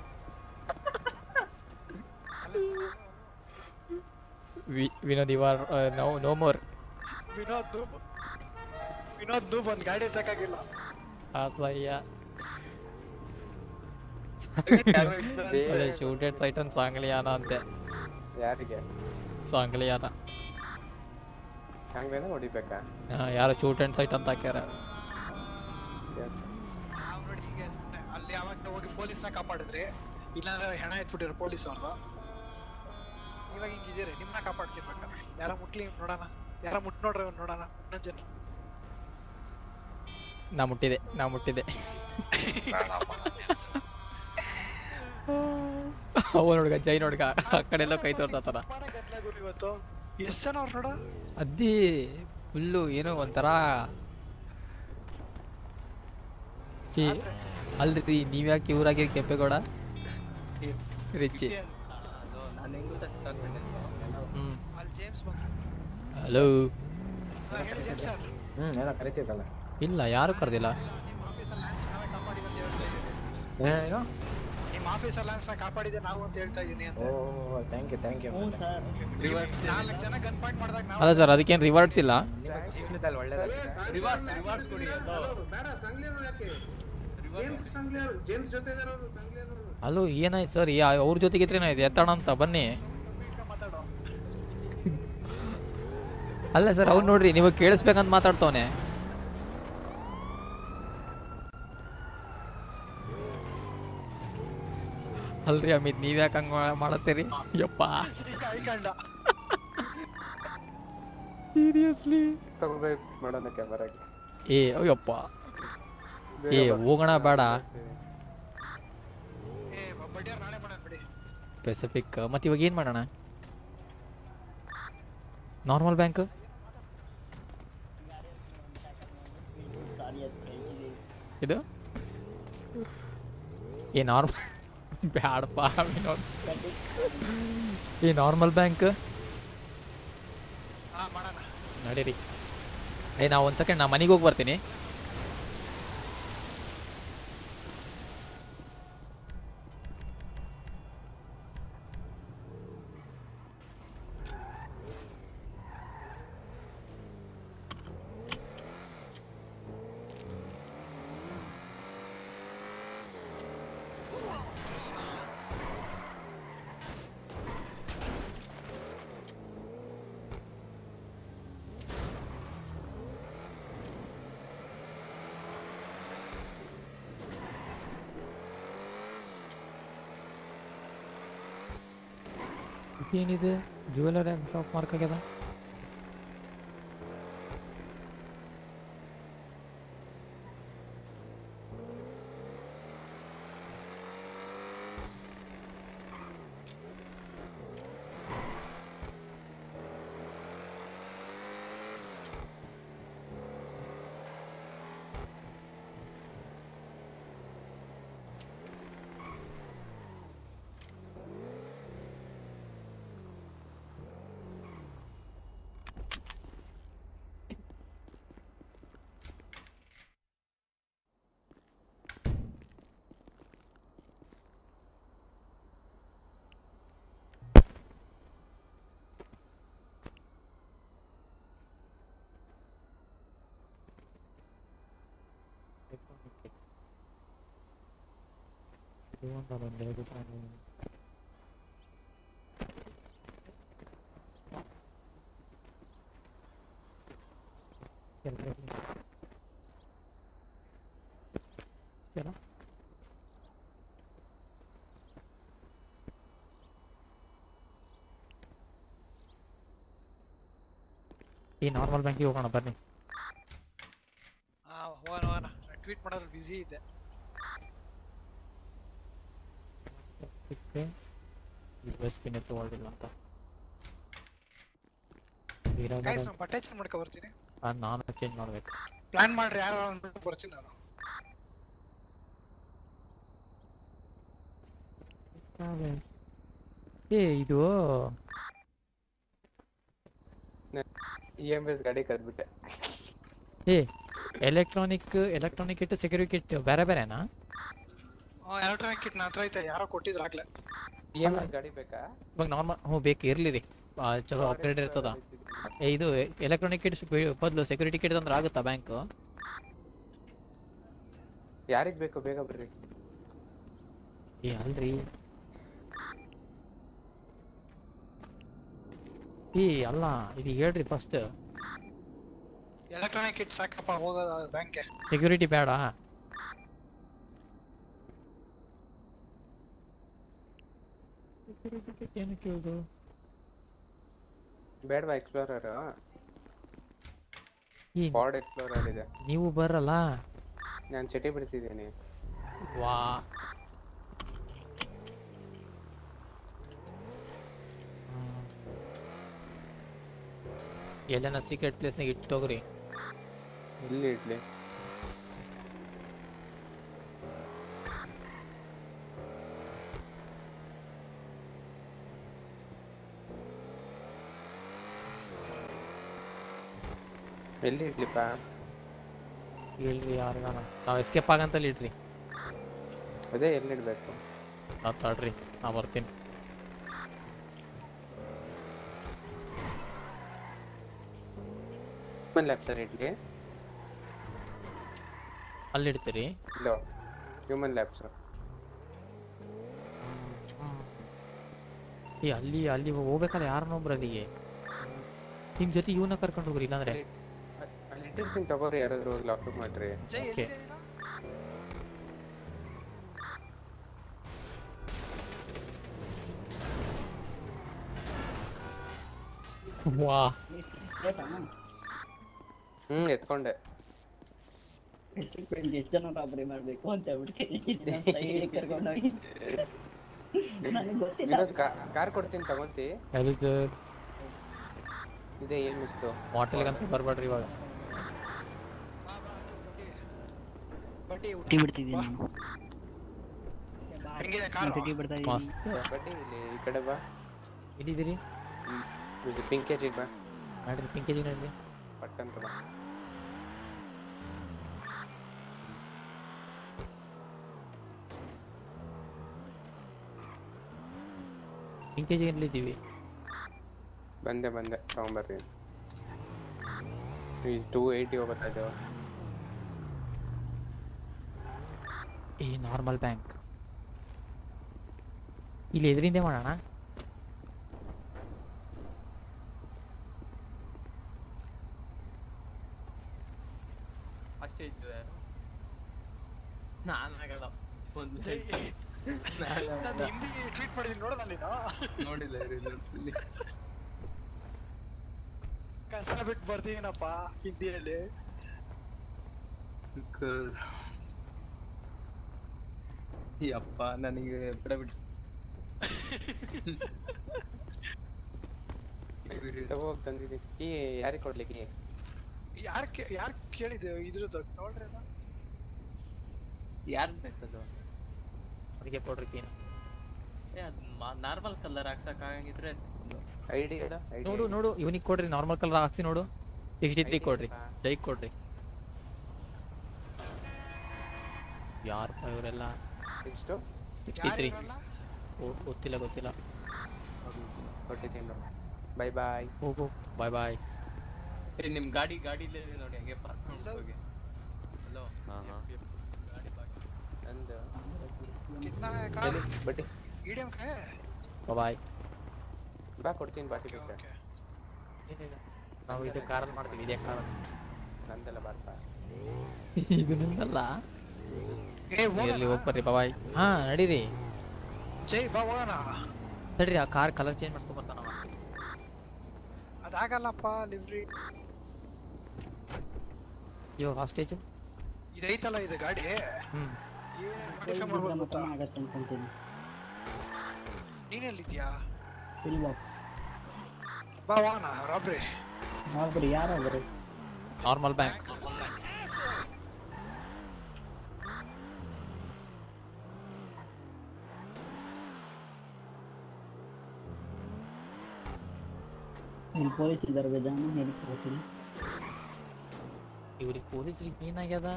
ವಿ- ವಿನೋದ್ ಇವಾರ್ no no more Vinod Dube Vinod Dube ಒಂದ್ ಗಾಡಿ ತಕ್ಕಾಗಿಲ್ಲ ಅಸಹ್ಯ ಬೇ- ಅದೇ ಶೂಟೆಡ್ ಸೈಟನ್ ಸಾಂಗ್ಲಿಯಾನ ಅಂತೆ ಯಾರಿಗೆ ಸಾಂಗ್ಲಿಯಾನ ಹಂಗೇನ ಹೊಡಿಬೇಕಾ ಆ, ಯಾರೋ ಶೂಟ್ ಅಂಡ್ ಸೈಟ್ ಅಂತ ಹಾಕ್ಯಾರ ನಾವ್ ನೋಡಿ ಹೀಗೆ ಸುಮ್ನೆ ಅಲ್ಲಿ ಯಾವಾಗ ಹೋಗಿ ಪೊಲೀಸ್ನ ಕಾಪಾಡಿದ್ರಿ ಇಲ್ಲಾಂದ್ರೆ ಹೆಣ ಎತ್ಬಿಟ್ಟಿರೋ ಪೊಲೀಸ್ ಅವ್ರದ್ದು ಇವಾಗ ಹಿಂಗಿದ್ದೀರಿ ನಿಮ್ನ ಕಾಪಾಡ್ತಿರ್ಬೇಕ ಯಾರ ಮುಟ್ಲಿ ನೋಡೋಣ ಯಾರ ಮುಟ್ ನೋಡ್ರಿ ಅವ್ನ್ ನೋಡೋಣ ಇನ್ನೊಂದ್ ಜನ ನಾ ಮುಟ್ಟಿದೆ ನಾ ಮುಟ್ಟಿದೆ ಅವ ನೋಡ್ಗ ಜೈ ನೋಡ್ಗ ಆ ಕಡೆ ಎಲ್ಲ ಕೈ ತೋರ್ತಾರ ಗದ್ಲಾಗುರು ಇವತ್ತು ಎಷ್ಟ್ ಜನ ಅವ್ರು ನೋಡ ಅದ್ದಿ ಫುಲ್ಲು ಏನೋ ಒಂಥರ ಏ, ಅಲ್ರಿ ನೀವ್ಯಾಕೆ ಇವ್ರಾಗಿರಿ ಕೆಂಪೇಗೌಡ ರಿಚ್ಚಿ ನಾನು ಹೆಂಗ್ ಗೊತ್ತಾ ಸಿಕ್ಕಾಕೊಂಡೆ ಹ್ಮ್ ಅಲ್ಲಿ ಜೇಮ್ಸ್ ಬಂದ್ರು ಹಲೋ ಹಾ, ಹೇಳಿ ಜೇಮ್ಸ್ ಸರ್ ಹ್ಮ್ ಏನೋ ಕರಿತಿದ್ದಲ್ಲ ಇಲ್ಲ ಯಾರು ಕರೆದಿಲ್ಲ ನಿಮ್ಮ ಆಫೀಸಲ್ಲಿ ಲ್ಯಾನ್ಸ್ ನಾವೇ ಕಾಪಾಡಿದೆ ಅಂತ ಹೇಳ್ತಾ ಇದ್ದೀನಿ ಏನೋ ನಿಮ್ಮ ಆಫೀಸಲ್ಲಿ ಲ್ಯಾನ್ಸ್ ನ ಕಾಪಾಡಿದೆ ನಾವು ಅಂತ ಹೇಳ್ತಾ ಇದೀನಿ ಅಂತ ಓ ಥ್ಯಾಂಕ್ ಯು ಥ್ಯಾಂಕ್ ಯು ನಾಲ್ಕು ಜನ ಗನ್ ಪಾಯಿಂಟ್ ಮಾಡಿದಾಗ ನಾವು ಅಲ್ಲ ಸರ್ ಅದಕ್ಕೇನು ರಿವಾರ್ಡ್ಸ್ ಇಲ್ಲ ನಿಮ್ಮ ಜೀವನದಲ್ಲಿ ಒಳ್ಳೇದಾಗಿದೆ ರಿವರ್ಸ್ ರಿವರ್ಸ್ ಕೊಡಿ ಬೇಡ ಸಂಗ್ಲಿಯರು ಯಾಕೆ ಜೇಮ್ಸ್ ಸಂಗ್ಲಿಯರು ಜೇಮ್ಸ್ ಜೊತೆ ಇದಾರೆ ಅವರು ಸಂಗ್ಲಿಯರು ಅಲ್ಲೋ ಏನಾಯ್ತು ಸರ್ ಯಾ ಅವ್ರ ಜೊತೆಗೆ ಇದ್ರೆ ಏನಾಯ್ತು ಎತ್ತಣ ಅಂತ ಬನ್ನಿ ಮಾತಾಡೋ ಅಲ್ಲ ಸರ್ ಅವ್ರು ನೋಡ್ರಿ ನೀವು ಕೇಳಿಸ್ಬೇಕಂತ ಮಾತಾಡ್ತವನೆ ಅಲ್ರಿ ಅಮಿತ್ ನೀವ್ಯಾಕೆ ಹಂಗ ಮಾಡತ್ತೀರಿ ಯಪ್ಪ ಕೈಕಂಡ ಸೀರಿಯಸ್ಲಿ ತಗೋಬೇಕು ಮಾಡೋಣ ಕ್ಯಾಮರಾಗೆ ಏ ಅಯ್ಯಪ್ಪ ಏ ಹೋಗೋಣ ಬೇಡ ಏ ಬಡ್ಡಿಯವ್ರು ನಾಳೆ ಮಾಡೋಣ ಬಿಡಿ ಪೆಸಿಫಿಕ್ ಮತ್ತೆ ಇವಾಗ ಏನು ಮಾಡೋಣ ನಾರ್ಮಲ್ ಬ್ಯಾಂಕ್ ಇದು ಏ ನಾರ್ಮಲ್ ಬ್ಯಾಡಪ್ಪ ವಿನೋದ್ ಈ ನಾರ್ಮಲ್ ಬ್ಯಾಂಕ್ ಹಾ ಮಾಡೋಣ ನಡೀರಿ ಏ ನಾ ಒಂದು ಸೆಕೆಂಡ್ ನಾ ಮನೆಗೆ ಹೋಗಿ ಬರ್ತೀನಿ ಏನಿದೆ ಜ್ಯುವೆಲರಿ ಶಾಪ್ ಮಾರ್ಕ್ ಆಗ್ಯದ ಏನೋ ಈ ನಾರ್ಮಲ್ ಬ್ಯಾಂಕಿಗೆ ಹೋಗೋಣ ಬನ್ನಿ ಹಾ ಹೋಗೋಣ ಹೋಗೋಣ ಟ್ವೀಟ್ ಮಾಡೋದ್ರಲ್ಲಿ ಬಿಸಿ ಇದ್ದೆ ಯು ಎಸ್ ಪಿನೇ ತೊಗೊಳ್ಳಿಲ್ಲ ಅಂತ ಗೈಸ್ ನಾನು ಬಟ್ಟೆ ಚೇಂಜ್ ಮಾಡ್ಕೊ ಬರ್ತೀನಿ ಅದು ನಾನು ಚೇಂಜ್ ಮಾಡ್ಬೇಕು ಪ್ಲಾನ್ ಮಾಡ್ರಿ ಯಾರು ಅಂದ್ಬಿಟ್ಟು ಬರ್ತೀನಿ ನಾನು ಏ ಇದು ಇ ಎಮ್ ಎಸ್ ಗಾಡಿ ಕದ್ಬಿಟ್ಟೆ ಏ ಎಲೆಕ್ಟ್ರಾನಿಕ್ ಎಲೆಕ್ಟ್ರಾನಿಕ್ ಇಟ್ಟು ಸೆಕ್ಯೂರಿಟಿ ಕಿಟ್ ಬೇರೆ ಬೇರೆನಾ ಎಲೆಕ್ಟ್ರಾನಿಕ್ ಕಿಟ್ ನನ್ನ ಹತ್ರ ಐತೆ ಯಾರೋ ಕೊಟ್ಟಿದ್ರು ಆಗ್ಲೇ ಇ ಎಮ್ ಎಸ್ ಗಾಡಿ ಬೇಕಾ ಇವಾಗ ನಾರ್ಮಲ್ ಹ್ಞೂ ಬೇಕು ಇರಲಿ ರೀ ಆ, ಚಲೋ ಅಪ್ಗ್ರೇಡ್ ಇರ್ತದ ಏ ಇದು ಎಲೆಕ್ಟ್ರಾನಿಕ್ ಕಿಟ್ ಬದಲು ಸೆಕ್ಯೂರಿಟಿ ಕಿಟ್ ಅಂದ್ರೆ ಆಗುತ್ತಾ ಬ್ಯಾಂಕ್ ಯಾರಿಗ್ ಬೇಕು ಬೇಗ ಬರ್ರಿ ಏ ಅಲ್ರಿ ಏ ಅಲ್ಲ ಇದು ಹೇಳ್ರಿ ಫಸ್ಟ್ ಎಲೆಕ್ಟ್ರಾನಿಕ್ ಕಿಟ್ ಸಾಕಪ್ಪ ಹೋಗೋದು ಬ್ಯಾಂಕ್ಗೆ ಸೆಕ್ಯೂರಿಟಿ ಬೇಡ ಸೆಕ್ಯೂರಿಟಿ ಕಿಟ್ ಏನಕ್ಕೆ ಇದು ಬೇಡವಾ ಎಕ್ಸ್ಪ್ಲೋರರ್ ಈ ಫಾರ್ಡ್ ಎಕ್ಸ್ಪ್ಲೋರರ್ ಇದೆ ನೀವು ಬರಲ್ಲ ನಾನು ಚಟಿ ಬಿಡ್ತಿದ್ದೀನಿ ವಾ ಎಲ್ಲನ ಸೀಕ್ರೆಟ್ ಪ್ಲೇಸ್ನಾಗ ಇಟ್ಟು ಹೋಗ್ರಿ ಎಲ್ಲಿ ಇಡ್ಲಿ ಎಲ್ಲಿ ಇಡ್ಲಿಪ್ಪ ಹೇಳ್ರಿ ಯಾರಿಗಾನ ನಾವು ಎಸ್ಕೇಪ್ ಆಗಂತಲ್ಲಿ ಇಡ್ರಿ ಅದೇ ಎಲ್ಲಿ ಇಡ್ಬೇಕು ನಾವು ತಡ್ರಿ ನಾ ಬರ್ತೀನಿ ಹ್ಯೂಮನ್ ಲ್ಯಾಬ್ ಸರ್ ಇಡ್ಲಿ ಅಲ್ಲಿ ಇಡ್ತೀರಿ ಇಲ್ಲ ಹ್ಯೂಮನ್ ಲ್ಯಾಬ್ ಸರ್ ಏ ಅಲ್ಲಿ ಅಲ್ಲಿ ಹೋಗ್ಬೇಕಲ್ಲ ಯಾರನ್ನೊಬ್ರು ಅಲ್ಲಿಗೆ ನಿಮ್ ಜೊತೆ ಇವನ್ನ ಕರ್ಕೊಂಡು ಹೋಗ್ರಿ ಇಲ್ಲಾಂದ್ರೆ ಅಲ್ಲಿ ಇಟ್ಟಿರ್ತೀನಿ ತಗೋರಿ ಯಾರಾದ್ರೂ ಹೋಗಿ ಲಾಕ್ ಮಾಡ್ರಿ ಓಕೆ ವಾ ಹ್ಮ್ ಎತ್ಕೊಂಡೆ ಎಷ್ಟು ಜನ ರಾಬರಿ ಮಾಡ್ಬೇಕು ಅಂತ ಹೇಳ್ಬಿಟ್ಟು ಕರ್ಕೊಂಡೋಗಿ ನನಗೆ ಗೊತ್ತಿಲ್ಲ ವಿನೋದ್ ಕಾರ್ ಕೊಡ್ತೀನಿ ತಗೊಂತಿ ವೆರಿ ಗುಡ್ ಇದೆ ಏನ್ ಮಿಸ್ತು ಹೋಟೆಲ್ಗೆ ಅಂತ ಬರ್ಬೇಡ್ರಿ ಇವಾಗ ಬಡ್ಡಿ ಹುಟ್ಟಿ ಬಿಡ್ತಿದ್ದೀನಿ ನಾನು ಹೆಂಗಿದೆ ಕಾರು ಹುಟ್ಟಿ ಬಿಡ್ತಾ ಇದ್ದೀನಿ ಮಸ್ತ್ ಬಡ್ಡಿ ಇಲ್ಲಿ ಈ ಕಡೆ ಬಾ ಎಲ್ಲಿದ್ದೀರಿ ಹ್ಮ್ ಇದು ಪಿಂಕೇಜಿಗೆ ಬಾ ಮಾಡ್ರಿ ಪಿಂಕೇಜಿ ನಡ್ರಿ ಪಟ್ಟಂತ ಬಾ ಪಿಂಕೇಜಿ ಎಲ್ಲಿದ್ದೀವಿ ಬಂದೆ ಬಂದೆ ತಗೊಂಬರ್ರಿ ಈ ಟೂ ಏಯ್ಟಿ ಹೋಗ್ತಾ ಇದ್ದೇವೆ ಈ ನಾರ್ಮಲ್ ಬ್ಯಾಂಕ್ ಇಲ್ಲಿ ಎದರಿಂದ ಮಾಡೋಣ ಅಷ್ಟೇ ಇದ್ದು ಯಾರು ನಾನಾಗಲ್ಲ ಒಂದು ಜೈ. ನಾನು ಹಿಂದಿ ಟ್ವೀಟ್ ಮಾಡಿದ್ದೀನಿ ನೋಡೋದ ನೀನು ನೋಡಿಲ್ಲ ಇಲ್ಲಿ ಕಸ ಬಿಟ್ಟು ಬರ್ತೀನಪ್ಪ ಹಿಂದಿಯಲ್ಲಿ ಯಪ್ಪ ನನಗೆ ಬಿಡ ಬಿಟ್ಟು ತಗೋಗ್ ತಂದಿದ್ದೀನಿ ಕೀ ಯಾರಿಗೆ ಕೊಡ್ಲಿಕ್ಕೆ ಯಾರ್ ಕೇ- ಯಾರ್ ಕೇಳಿದೆ ಇದ್ರದ್ದು ನೋಡ್ರಿ ಅದ ಯಾರು ಬೇಕದು ಅದಕ್ಕೆ ಕೊಡ್ರಿ ಕೀನ ಏ ಅದು ನಾರ್ಮಲ್ ಕಲರ್ ಹಾಕ್ಸಕ್ ಆಗಂಗಿದ್ರೆ ಐಡಿ ಹೇಳ ನೋಡು ನೋಡು ಇವನಿಗೆ ಕೊಡ್ರಿ ನಾರ್ಮಲ್ ಕಲರ್ ಹಾಕ್ಸಿ ನೋಡು ಈಗ ಜಿತ್ತಿ ಕೊಡ್ರಿ ಜೈ ಕೊಡ್ರಿ ಯಾರಪ್ಪ ಇವರೆಲ್ಲ ಎಷ್ಟು ಸಿಕ್ಸ್ಟಿ ತ್ರೀ ಗೊತ್ತಿಲ್ಲ ಗೊತ್ತಿಲ್ಲ ಕೊಟ್ಟಿದ್ದೀನಿ ಬೈ ಬಾಯ್ ಹೋಗು ಬಾಯ್ ಬಾಯ್ ಏ ನಿಮ್ ಗಾಡಿ ಗಾಡಿ ಇಲ್ಲೇ ಇದೆ ನೋಡಿ ಹಂಗೆ ಪಾರ್ಕ್ ಮಾಡ್ಕೊಂಡು ಹೋಗಿ ಹಲೋ ಗಾಡಿ ಪಾರ್ಕ್ ನಂದು कितना है कार ಎಲ್ಲಿ ಬಡ್ಡಿ मीडियम का है ಬಾಯ್ ಬಾ ಕೊಡ್ತೀನಿ ಬಾಟಿ ಬೇಕಾ ನಾವು ಇದು ಕಾರಲ್ಲಿ ಮಾಡ್ತೀವಿ ಇದೇ ಕಾರಲ್ಲಿ ನಂದೆಲ್ಲ ಬರ್ತಾ ಇದು ನಿಂದಲ್ಲ ಏ ಎಲ್ಲಿ ಹೋಗಿ ಬರ್ರಿ ಬಾಯ್ ಹಾ ನಡೀರಿ ಜೈ ಬಾ ಹೋಗೋಣ ತಡ್ರಿ ಆ ಕಾರ್ ಕಲರ್ ಚೇಂಜ್ ಮಾಡ್ಸ್ಕೊಂಡ್ ಬರ್ತಾನವ ಅದಾಗಲ್ಲಪ್ಪ ಲಿವ್ರಿ ಇವಾಗ ಹಾಸ್ಟೇಜ್ ಇದೈತಲ್ಲ ಇದು ಗಾಡಿ ಹ್ಮ್ ಮಾಡಿಫೈ ಮಾಡ್ಬೋದು ಗೊತ್ತಾ ಆಗತ್ತೆ ಅನ್ಕೊಂತೀನಿ ನೀನೆಲ್ಲಿದ್ಯಾ ಫಿಲ್ ಬಾಕ್ಸ್ ಬಾ ವಾನ ರಾಬ್ರಿ ನೋಡ್ಬಿಡಿ ಯಾರಾದ್ರು ನಾರ್ಮಲ್ ಬ್ಯಾಂಕ್ ಇಲ್ಲಿ ಪೊಲೀಸ್ ಇದ್ದಾರೆ ಬೇಜಾನು ಹೇಳಿಕ್ಕೆ ಗೊತ್ತಿಲ್ಲ ಇವ್ರಿಗೆ ಪೊಲೀಸ್ರಿಗೆ ಏನಾಗ್ಯದ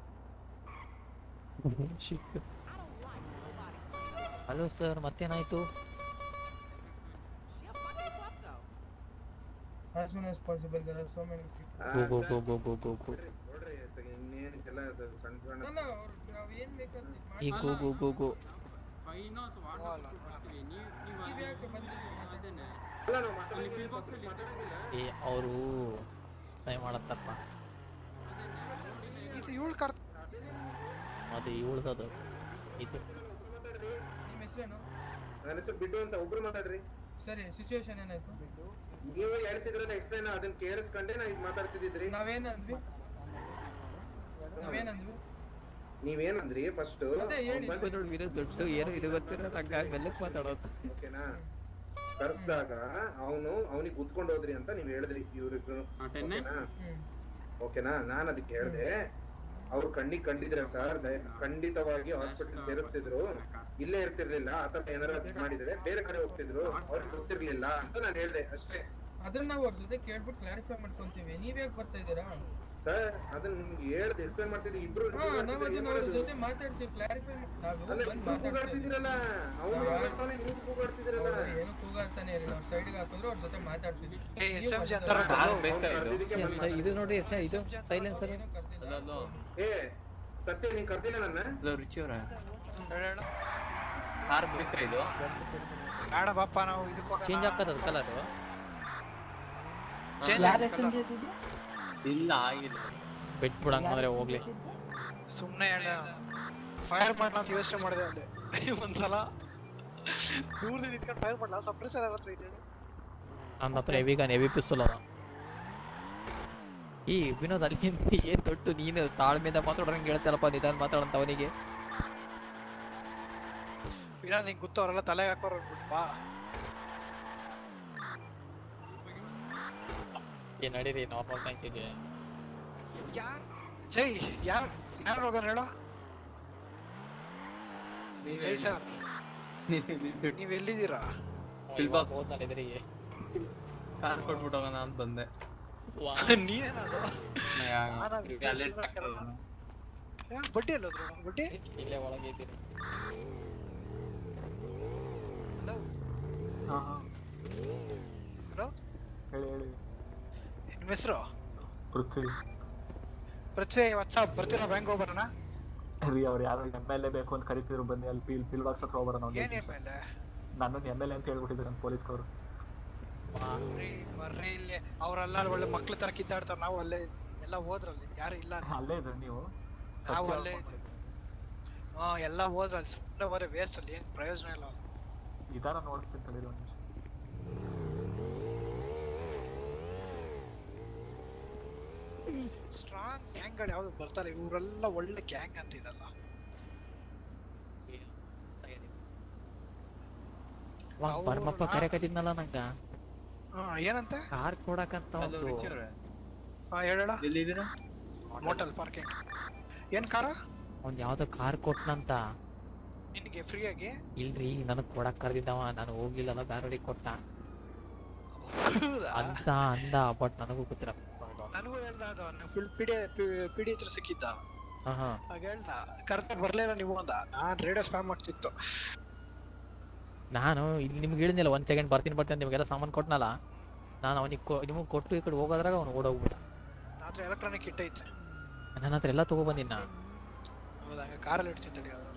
ಹಲೋ ಸರ್ ಮತ್ತೇನಾಯ್ತು As soon as possible, there are so many people. Go go go go go go go ನೋಡ್ರಿ ಇನ್ನೇನಿದೆಲ್ಲ ಅದು ಸಣ್ಣ ಸಣ್ಣ ಅಲ್ಲ ಅವ್ರು ನಾವ್ ಏನ್ ಬೇಕಂತ ಇದ್ ಮಾಡಿ- ಈ ಗೋ ಗೋ ಗೋ ಗೋ ಫೈನೋ ಅಥವಾ ವಾಟರ್ ಕೊಡ್ತೀವಿ ನೀವು ನೀವು ನೀವ್ ಯಾಕೆ ಬಂದಿದ್ದೀರಿ? ಅದನ್ನೇ ಅಲ್ಲ ನಾವು ಅಲ್ಲಿ fill box ಅಲ್ಲಿ ಏ ಅವರು ಸಹಾಯ ಮಾಡತ್ತಾರಪ್ಪ ಇದು ಇವಳು ಕರ್ ಅದು ಇವಳ್ದದು ಇದು ನಿಮ್ ಹೆಸರೇನು ನನ್ನ ಹೆಸರು ಬಿಟ್ಟು ಅಂತ ಒಬ್ರು ಮಾತಾಡ್ರಿ ಸರಿ ಸಿಚುವೇಶನ್ ಏನಾಯ್ತು ನೀವು ಹೇಳ್ತಿದ್ರಲ್ಲ ಎಕ್ಸ್ಪ್ಲೈನ್ ಅದನ್ನ ಕೇಳಿಸ್ಕೊಂಡೆ ನಾ ಈಗ ಮಾತಾಡ್ತಿದ್ರಿ ನಾವೇನಂದ್ವಿ ನಾವೇನಂದ್ವಿ ನೀವೇನಂದ್ರಿ ಫಸ್ಟ್ ಅದೇ ಹೇಳಿ. ದೊಡ್ಡ ಏನು ಇದು ಗೊತ್ತಿರೋ ಹಂಗಾಗಿ ಮೆಲ್ಲಕ್ ಮಾತಾಡೋದು ಓಕೆನಾ ಕರ್ಸ್ದಾಗ ಅವನು ಅವನಿಗೆ ಕುತ್ಕೊಂಡು ಹೋದ್ರಿ ಅಂತ ನೀವ್ ಹೇಳಿದ್ರಿ ಇವ್ರಿಬ್ರು ಟೆನ್ನೆ? ಓಕೆನಾ ಓಕೆನಾ ನಾನ್ ಅದಕ್ಕೆ ಹೇಳ್ದೆ ಅವ್ರು ಕಣ್ಣಿಗೆ ಕಂಡಿದ್ರೆ ಸರ್ ಖಂಡಿತವಾಗಿ ಹಾಸ್ಪಿಟಲ್ ಸೇರಿಸ್ತಿದ್ರು ಇಲ್ಲೇ ಇರ್ತಿರ್ಲಿಲ್ಲ ಆತರ ಏನಾರ ಮಾಡಿದ್ರೆ ಬೇರೆ ಕಡೆ ಹೋಗ್ತಿದ್ರು ಅವ್ರಿಗೆ ಗೊತ್ತಿರ್ಲಿಲ್ಲ ಅಂತ ನಾನು ಹೇಳ್ದೆ ಅಷ್ಟೇ ಅದನ್ನ ನಾವು ಅವ್ರ ಜೊತೆ ಕೇಳ್ಬಿಟ್ಟು ಕ್ಲಾರಿಫೈ ಮಾಡ್ಕೊಂತೀವಿ ನೀವ್ ಯಾಕೆ ಬರ್ತಾ ಇದ್ದೀರಾ ಸರ್ ಅದನ್ನ ನಿಮ್ಗೆ ಹೇಳ್ದೆ ಎಕ್ಸ್ಪ್ಲೈನ್ ಮಾಡ್ತಿದ್ದೆ ಇಬ್ರು ಹಾ ನಾವ್ ಅದನ್ನ ಅವ್ರ ಜೊತೆ ಮಾತಾಡ್ತೀವಿ ಕ್ಲಾರಿಫೈ ನಾವು ಅಲ್ಲ ಬಂದ್ ಇಬ್ರು ಕೂಗಾಡ್ತಿದ್ದೀರಲ್ಲ ಅವ್ನು ಕೂಗಾಡ್ತಾನೆ ನೀವು ಕೂಗಾಡ್ತಿದ್ದೀರಲ್ಲ ಅವ್ರು ಏನು ಕೂಗಾಡ್ತಾನೆ ಇರಲಿಲ್ಲ ಅವ್ರ ಸೈಡ್ಗೆ ಹಾಕಿದ್ರು ಅವ್ರ ಜೊತೆ ಮಾತಾಡ್ತಿದ್ವಿ ಏ, ನೀವು SMG ಬಂದಿದ್ದೀರಾ? ಅಂತಾರಲ್ಲ, ಕಾರ್ ಅದು ಬೇಕಾ ಇದು? ಕರ್ದಿದ್ದಕ್ಕೆ Yes, sir, ಇದು ನೋಡಿ ಸರ್ ಇದು ಸೈಲೆನ್ಸರ್ ಅದೊಂದು ಏ ಸತ್ಯ ನೀನ್ ಕರ್ದಿಲ್ಲ ನನ್ನ ಅದು ರುಚಿ ಅವ್ರ ಹೇಳು, ಹೇಳು. ಕಾರ್ ಬೇಕಾ ಇದು ಬೇಡ ಬಾಪ ನಾವು ಇದಕ್ಕೆ ಹೋಗೋಣ. ಚೇಂಜ್ ಆಗ್ತದ ಕಲರ್ Change ಯಾರ್ ಆಗ್ಬೇಕಲ್ಲ. ಹೆಸರು ಜೊತೆಗೆ? ಇಲ್ಲ ಆಗಿಲ್ಲ ಬಿಟ್ಬಿಡು ಹಂಗಂದ್ರೆ ಹೋಗ್ಲಿ ಸುಮ್ನೆ ಹೇಳ ಫೈರ್ ಮಾಡೋಣ ಅಂತ ಯೋಚನೆ ಮಾಡಿದೆ ಅಲ್ಲಿ ಒಂದ್ಸಲ ದೂರದಿಂದ ನಿಂತ್ಕೊಂಡು ಫೈರ್ ಮಾಡಲ್ಲ ಸಪ್ರೆಸರ್ ಯಾರ ಹತ್ರ ಇದೆ ನನ್ನ ಹತ್ರ ಹೆವಿ ಗನ್ ಹೆವಿ ಪಿಸ್ತೂಲ್ ಅದ ಈ ವಿನೋದ್ ಅಲ್ಲಿಂದ ಏನ್ ದೊಡ್ಡ ನೀನು ತಾಳ್ಮೆಯಿಂದ ಮಾತಾಡೋರಂಗೆ ಹೇಳ್ತಾರಪ್ಪ ನಿಧಾನ ಮಾತಾಡಂತ ಅವನಿಗೆ ವಿನೋದ್ ನಿಂಗೆ ಗೊತ್ತು ಅವರೆಲ್ಲ ತಲೆಗೆ ಹಾಕೋರು ಅಂದ್ಬಿಟ್ಟು ಬಾ ಏನ್ ನಡೀರಿ ನಾರ್ಮಲ್ ಬ್ಯಾಂಕಿಗೆ ಯಾರ್ ಜೈ ಯಾರ್ ಯಾರು ಹೋಗೋಣ ಹೇಳೋ ಜೈ ಸರ್ ನೀವ್ ಎಲ್ಲಿದ್ದೀರಾ ಎದುರಿಗೆ ಕಾರ್ ಕೊಟ್ಬಿಟ್ಟು ಹೋಗೋಣ ಅಂತ ಬಂದೆ ನೀನೇನದು ಯಾ- ನಾನಾ ಈಗ ಅಲ್ಲೇ tractor ಅಲ್ಲ. ಯಾ, ಬಡ್ಡಿ ಎಲ್ಲೋದ್ರು ಬಡ್ಡಿ ಇಲ್ಲೇ ಒಳಗೆ ಇದ್ದೀರಿ ಹಲೋ ಹೇಳಿ ಹೇಳಿ ನಿಮ್ಮ ಹೆಸರು ಪೃಥ್ವಿ ಪೃಥ್ವಿ ವಾಟ್ಸಾಪ್ ಬರ್ತೀರಾ ಬ್ಯಾಂಕ್ ಹೋಗ್ಬರೋಣ ರೀ ಅವ್ರು ಯಾರು ಎಮ್ ಎಲ್ ಎ ಬೇಕು ಅಂತ ಕರಿತಿದ್ರು ಬನ್ನಿ ಅಲ್ಲಿ ಫೀಲ್ ಫೀಲ್ ಬಾಕ್ಸ್ ಹತ್ರ ಹೋಗ್ಬರೋಣ ಒಂದು ಏನ್ ಮೇಲೆ ನನ್ನನ್ನು ಎಮ್ ಎಲ್ ಎ ಅಂತ ಹೇಳ್ಬಿಟ್ಟಿದ್ರು ನಮ್ಮ ಪೊಲೀಸ್ನವರು ಬರ್ರಿ ಬರ್ರಿ ಇಲ್ಲಿ ಅವರೆಲ್ಲ ಒಳ್ಳೆ ಮಕ್ಳ ತರ ಕಿತ್ತಾಡ್ತಾರ ನಾವು ಅಲ್ಲೇ ಎಲ್ಲ ಹೋದ್ರಲ್ಲಿ ಯಾರು ಇಲ್ಲ ಅಲ್ಲಿ. ಅಲ್ಲೇ ಇದ್ರಿ ನೀವು ನಾವು ಸತ್ಯ ಅಲ್ಲೇ ಇದ್ವಿ. ಹಾ ಎಲ್ಲ ಹೋದ್ರಲ್ಲಿ ಸುಮ್ಮನೆ ಬರೀ ವೇಸ್ಟ್ ಅಲ್ಲಿ ಏನ್ ಪ್ರಯೋಜನ ಇಲ್ಲ ಈ ಥರ ನೋಡ್ತೀನಿ ತಡೀರಿ ಒಂದು ನಿಮಿಷ ಸ್ಟ್ರಾಂಗ್ ಗ್ಯಾಂಗ್ಗಳು ಯಾವ್ದು ಬರ್ತಾರೆ ಇವರೆಲ್ಲ ಒಳ್ಳೆ ಗ್ಯಾಂಗ್ ಅಂತ ಇದಲ್ಲ ವಾ ಪರಮಪ್ಪ ಕರೆಕತ್ತಿದ್ನಲ್ಲ ನಂಗ ಹಾ ಏನಂತೆ ಕಾರ್ ಕೊಡಕಂತ Hello, ಒಂದು ರುಚಿ ಅವ್ರೆ. ಹಾ ಹೇಳ ಎಲ್ಲಿದ್ದೀರಾ ಹೋಟೆಲ್ ಪಾರ್ಕಿಂಗ್ ಏನ್ ಕಾರ ಒಂದ್ ಯಾವ್ದೋ ಕಾರ್ ಕೊಟ್ನಂತ ನಿನಗೆ ಫ್ರೀ ಆಗಿ ಇಲ್ರಿ ನನಗ್ ಕೊಡಕ್ ಕರ್ದಿದ್ದವ ನಾನು ಹೋಗಿಲ್ಲಲ್ಲ ಬೇರೆಯವ್ರಿಗೆ ಕೊಟ್ಟ ಹೌದಾ? ಅಂತ ಅಂದ ಬಟ್ ನನಗೂ ಗೊತ್ತಿಲ್ಲ ನನಗೂ ಹೇಳ್ದ ಅದು ಫುಲ್ ಪಿಡಿ ಪಿಡಿ ಹತ್ರ ಸಿಕ್ಕಿದ್ದ ಹಾ ಹಾ ಆಗ ಹೇಳ್ದ ಕರೆಕ್ಟ್ ಬರ್ಲಿಲ್ಲ ನೀವು ಅಂದ ನಾನ್ ರೇಡಿಯೋ ಸ್ಪ್ಯಾಮ್ ಆಗ್ತಿತ್ತು ನಾನು ಇಲ್ಲಿ ನಿಮ್ಗೆ ಹೇಳಿದ್ನಲ್ಲ ಒಂದ್ ಸೆಕೆಂಡ್ ಬರ್ತೀನಿ ಬರ್ತೀನಿ ಅಂತ ನಿಮಗೆಲ್ಲ ಸಾಮಾನು ಕೊಟ್ನಲ್ಲ ನಾನು ಅವನಿಗೆ ನಿಮಗೆ ಕೊಟ್ಟು ಈ ಕಡೆ ಹೋಗೋದ್ರಾಗ ಅವ್ನು ಓಡೋಗ್ಬಿಟ್ಟ ರಾತ್ರಿ ಎಲೆಕ್ಟ್ರಾನಿಕ್ ಹಿಟ್ ಐತೆ ನನ್ನ ಹತ್ರ ಎಲ್ಲ ತಗೊಬಂದಿನ ಹೌದಾ ಹಂಗ ಕಾರಲ್ಲಿ ಇಡ್ತೀನಿ ತಡಿ ಯಾವ್ದಾದ್ರು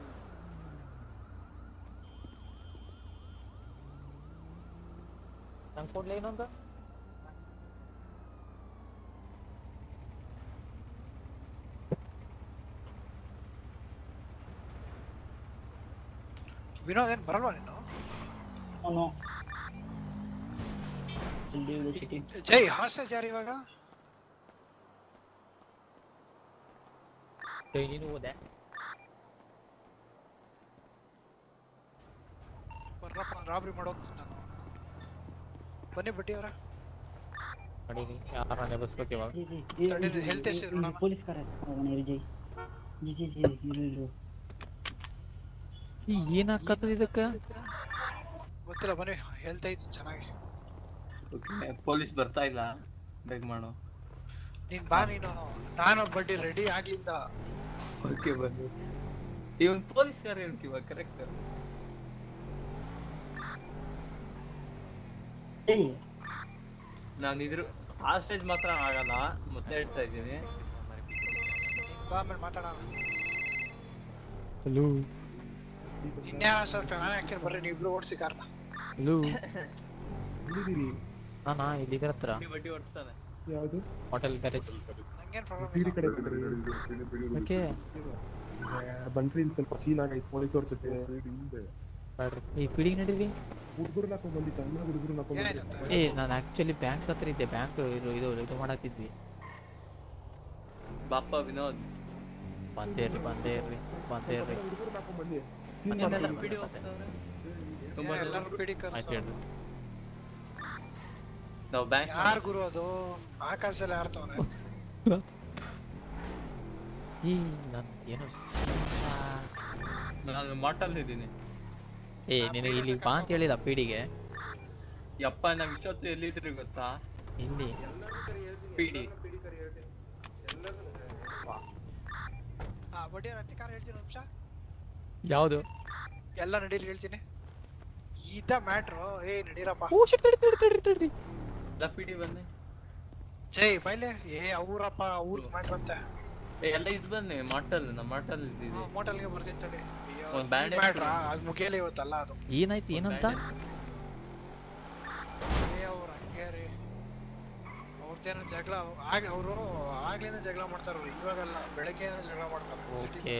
ನಂಗೆ ಕೊಡ್ಲಿ ಇನ್ನೊಂದು ವಿನೋದ್ ಏನ್ ಬರಲ್ವಾ ನೀನು ಅವನು ಇಲ್ಲಿ city ಜೈ ಹಾಸ್ಟೇಜ್ ಯಾರು ಇವಾಗ ಏಯ್, ನೀನು ಹೋದೆ ಬರ್ರಪ್ಪ ರಾಬ್ರಿ ಮಾಡೋಗ್ತೀನಿ ನಾನು ಬನ್ನಿ ಬಡ್ಡಿ ಅವ್ರ ನಡೀರಿ ಯಾರ ನೆಬಸ್ಬೇಕು ಇವಾಗ ತಡೀರಿ, health ಎಷ್ಟಿದೆ ನೋಡೋಣ. ಪೊಲೀಸ್ ಕಾರ್ ಅವನ ಜೈ ಜಿ ಜಿ ಜಿ ಇರು ಇರು ಈ ಏನಾಕತ್ತದ ಇದಕ್ಕ ಗೊತ್ತಿಲ್ಲ ಬನ್ನಿ ಹೆಲ್ತ್ ಐತಿ ಚೆನ್ನಾಗಿ ಓಕೆ ಪೊಲೀಸ್ ಬರ್ತಾ ಇಲ್ಲ ಬೇಗ ಮಾಡು ನೀನ್ ಬಾ ನೀನು ನಾನು ಬಡ್ಡಿ ರೆಡಿ ಆಗ್ಲಿಂದ ಓಕೆ ಬನ್ನಿ ಇವನ್ ಪೊಲೀಸ್ ಕಾರ್ ಏನಕ್ಕೆ ಇವಾಗ ಕರೆಕ್ಟ್ ನಾನು ಇದ್ರ ಆ ಸ್ಟೇಜ್ ಮಾತ್ರ ಆಗಲ್ಲ ಮತ್ತೆ ಹೇಳ್ತಾ ಇದ್ದೀನಿ ಬಾ ಆಮೇಲೆ ಮಾತಾಡೋಣ ಹಲೋ ಇನ್ಯಾವ ಸ್ವಲ್ಪ ನಾನು ಹಾಕ್ತೀನಿ ಬರ್ರಿ ನೀವು ಇಬ್ರು ಓಡಿಸಿ ಕಾರ್ನ ಹಲೋ ನಾನಾ ಇಲ್ಲಿಗರ ಹತ್ರ ಬಡ್ಡಿ ಓಡಿಸ್ತಾನೆ ಯಾವುದು ಹೋಟೆಲ್ ಗ್ಯಾರೇಜ್ ನಂಗೇನ್ ಪ್ರಾಬ್ಲಮ್ ಪೀಡಿ ಕಡೆ ಹೋಗ್ರಿ. ಓಕೆ ಆ, ಬನ್ರಿ ಇನ್ನು ಸ್ವಲ್ಪ ಸೀನ್ ಆಗೈತೆ ಪೊಲೀಸವ್ರ ಜೊತೆ ಬೇಡ್ರಿ ಈ ಪಿಡಿಗೆ ನಡೀರಿ ಹುಡುಗರು ಹಾಕೊಂಡ್ ಬಂದು ಚೆನ್ನಾಗಿ ಹುಡುಗರು ಹಾಕೊಂಡ್ ಬಂದು ಏ ನಾನು ಆಕ್ಚುಲಿ ಬ್ಯಾಂಕ್ ಹತ್ರ ಇದ್ದೆ ಬ್ಯಾಂಕ್ ಇದು ಇದು ಇದು ಮಾಡತ್ತಿದ್ವಿ ಬಾಪ ವಿನೋದ್ ಬಂದೇ ಇರ್ರಿ ಬಂದೇ ಇರ್ರಿ ಬಂದೇ ಇರ್ರಿ ಹುಡುಗರು ಹಾಕೊಂಡ್ ಬಂದು ಸೀನ್ ಮತ್ತೆಲ್ಲ ಮಾಡ್ಕೊಂಡು ಪಿಡಿ ಹೋಗ್ತಾವ್ರೆ ತುಂಬಾ ಏ, ಎಲ್ಲರೂ ಪಿಡಿ ಕರ್ಸು. ಆಯ್ತು ಹೇಳ್ರಿ ನಾವು ಬ್ಯಾಂಕ್ ಯಾರ್ ಗುರು ಅದು ಆಕಾಶದಲ್ಲಿ ಹಾರ್ತವ್ರೆ ಈ ನನ್ ಏನು ನಾನು ಮಾಟಲ್ ಇದ್ದೀನಿ ಏ ನಿನಗೆ ಇಲ್ಲಿ ಬಾ ಅಂತ ಹೇಳಿಲ್ಲ ಪಿಡಿಗೆ ಯಪ್ಪ ನಾವ್ ಇಷ್ಟೊತ್ತು ಎಲ್ಲಿದ್ರಿ ಗೊತ್ತಾ ಇಲ್ಲಿ ಪಿಡಿ ಹಾ ಬಡ್ಡಿ ಅವ್ರ ಅತ್ತಿ ಕಾರ್ ಹೇಳ್ತೀನಿ ನಿಮಿಷ ಯಾವುದು ಎಲ್ಲ ನಡೀಲಿ ಹೇಳ್ತೀನಿ ಇದ ಮ್ಯಾಟ್ರು ಏ ನಡೀರಪ್ಪ ಓ ಶಿಟ್ ತಡಿ ತಡಿ ತಡಿ ತಡಿ ಎಲ್ಲ ಪಿಡಿ ಬನ್ನಿ ಜೈ ಬೈಲೆ ಏ ಅವ್ರಪ್ಪ ಅವ್ರ ಮ್ಯಾಟ್ರ್ ಅಂತ ಏ, ಎಲ್ಲ ಇದ್ ಬನ್ನಿ ಮಾಟಲ್ ನಮ್ಮ ಮಾಟಲ್ ಇದ್ದಿದೆ ಮೋಟಲ್ಗೆ ಬರ್ತೀನಿ ತಡಿ ಒಂದ್ ಬ್ಯಾಂಡೇಜ್ ಮ್ಯಾಟ್ರಾ ಅದು ಮುಗಿಯಲ್ಲ ಇವತ್ತಲ್ಲ ಅದು ಏನಾಯ್ತು ಏನಂತ ಏ ಅವ್ರ ಹಂಗೆ ರೀ ಅವ್ರದ್ದೇನೋ ಜಗಳ ಆಗ ಅವರು ಆಗ್ಲಿಂದ ಜಗಳ ಮಾಡ್ತಾರ ಇವಾಗಲ್ಲ ಬೆಳಗ್ಗೆಯಿಂದ ಜಗಳ ಮಾಡ್ತಾರೆ ಸಿಟಿ ಓಕೆ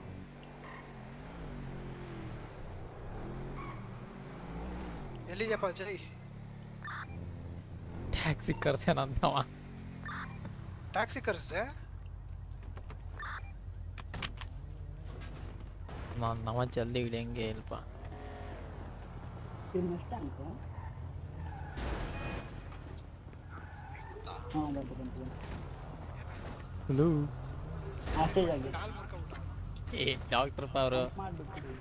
ಎಲ್ಲಿದ್ಯಪ್ಪ ಜೈ ಟ್ಯಾಕ್ಸಿ ಕರ್ಸ್ಯಾನಂತವ ಟ್ಯಾಕ್ಸಿ ಕರೆಸ್ದೆ ನಾನು ನವ ಜಲ್ದಿ ಇಳಿಯಂಗೆ ಇಲ್ಪ ಇವ್ನು ಎಷ್ಟು ಅಂತ ಹಾಂ ಬಂತು ಬಂತು ಬಂತು ಹಲೋ ಆ ಸ್ಟೇಜ್ ಆಗಿ ಏ ಡಾಕ್ಟರ್ ಅವರು ಮಾಡ್ಬಿಟ್ಟು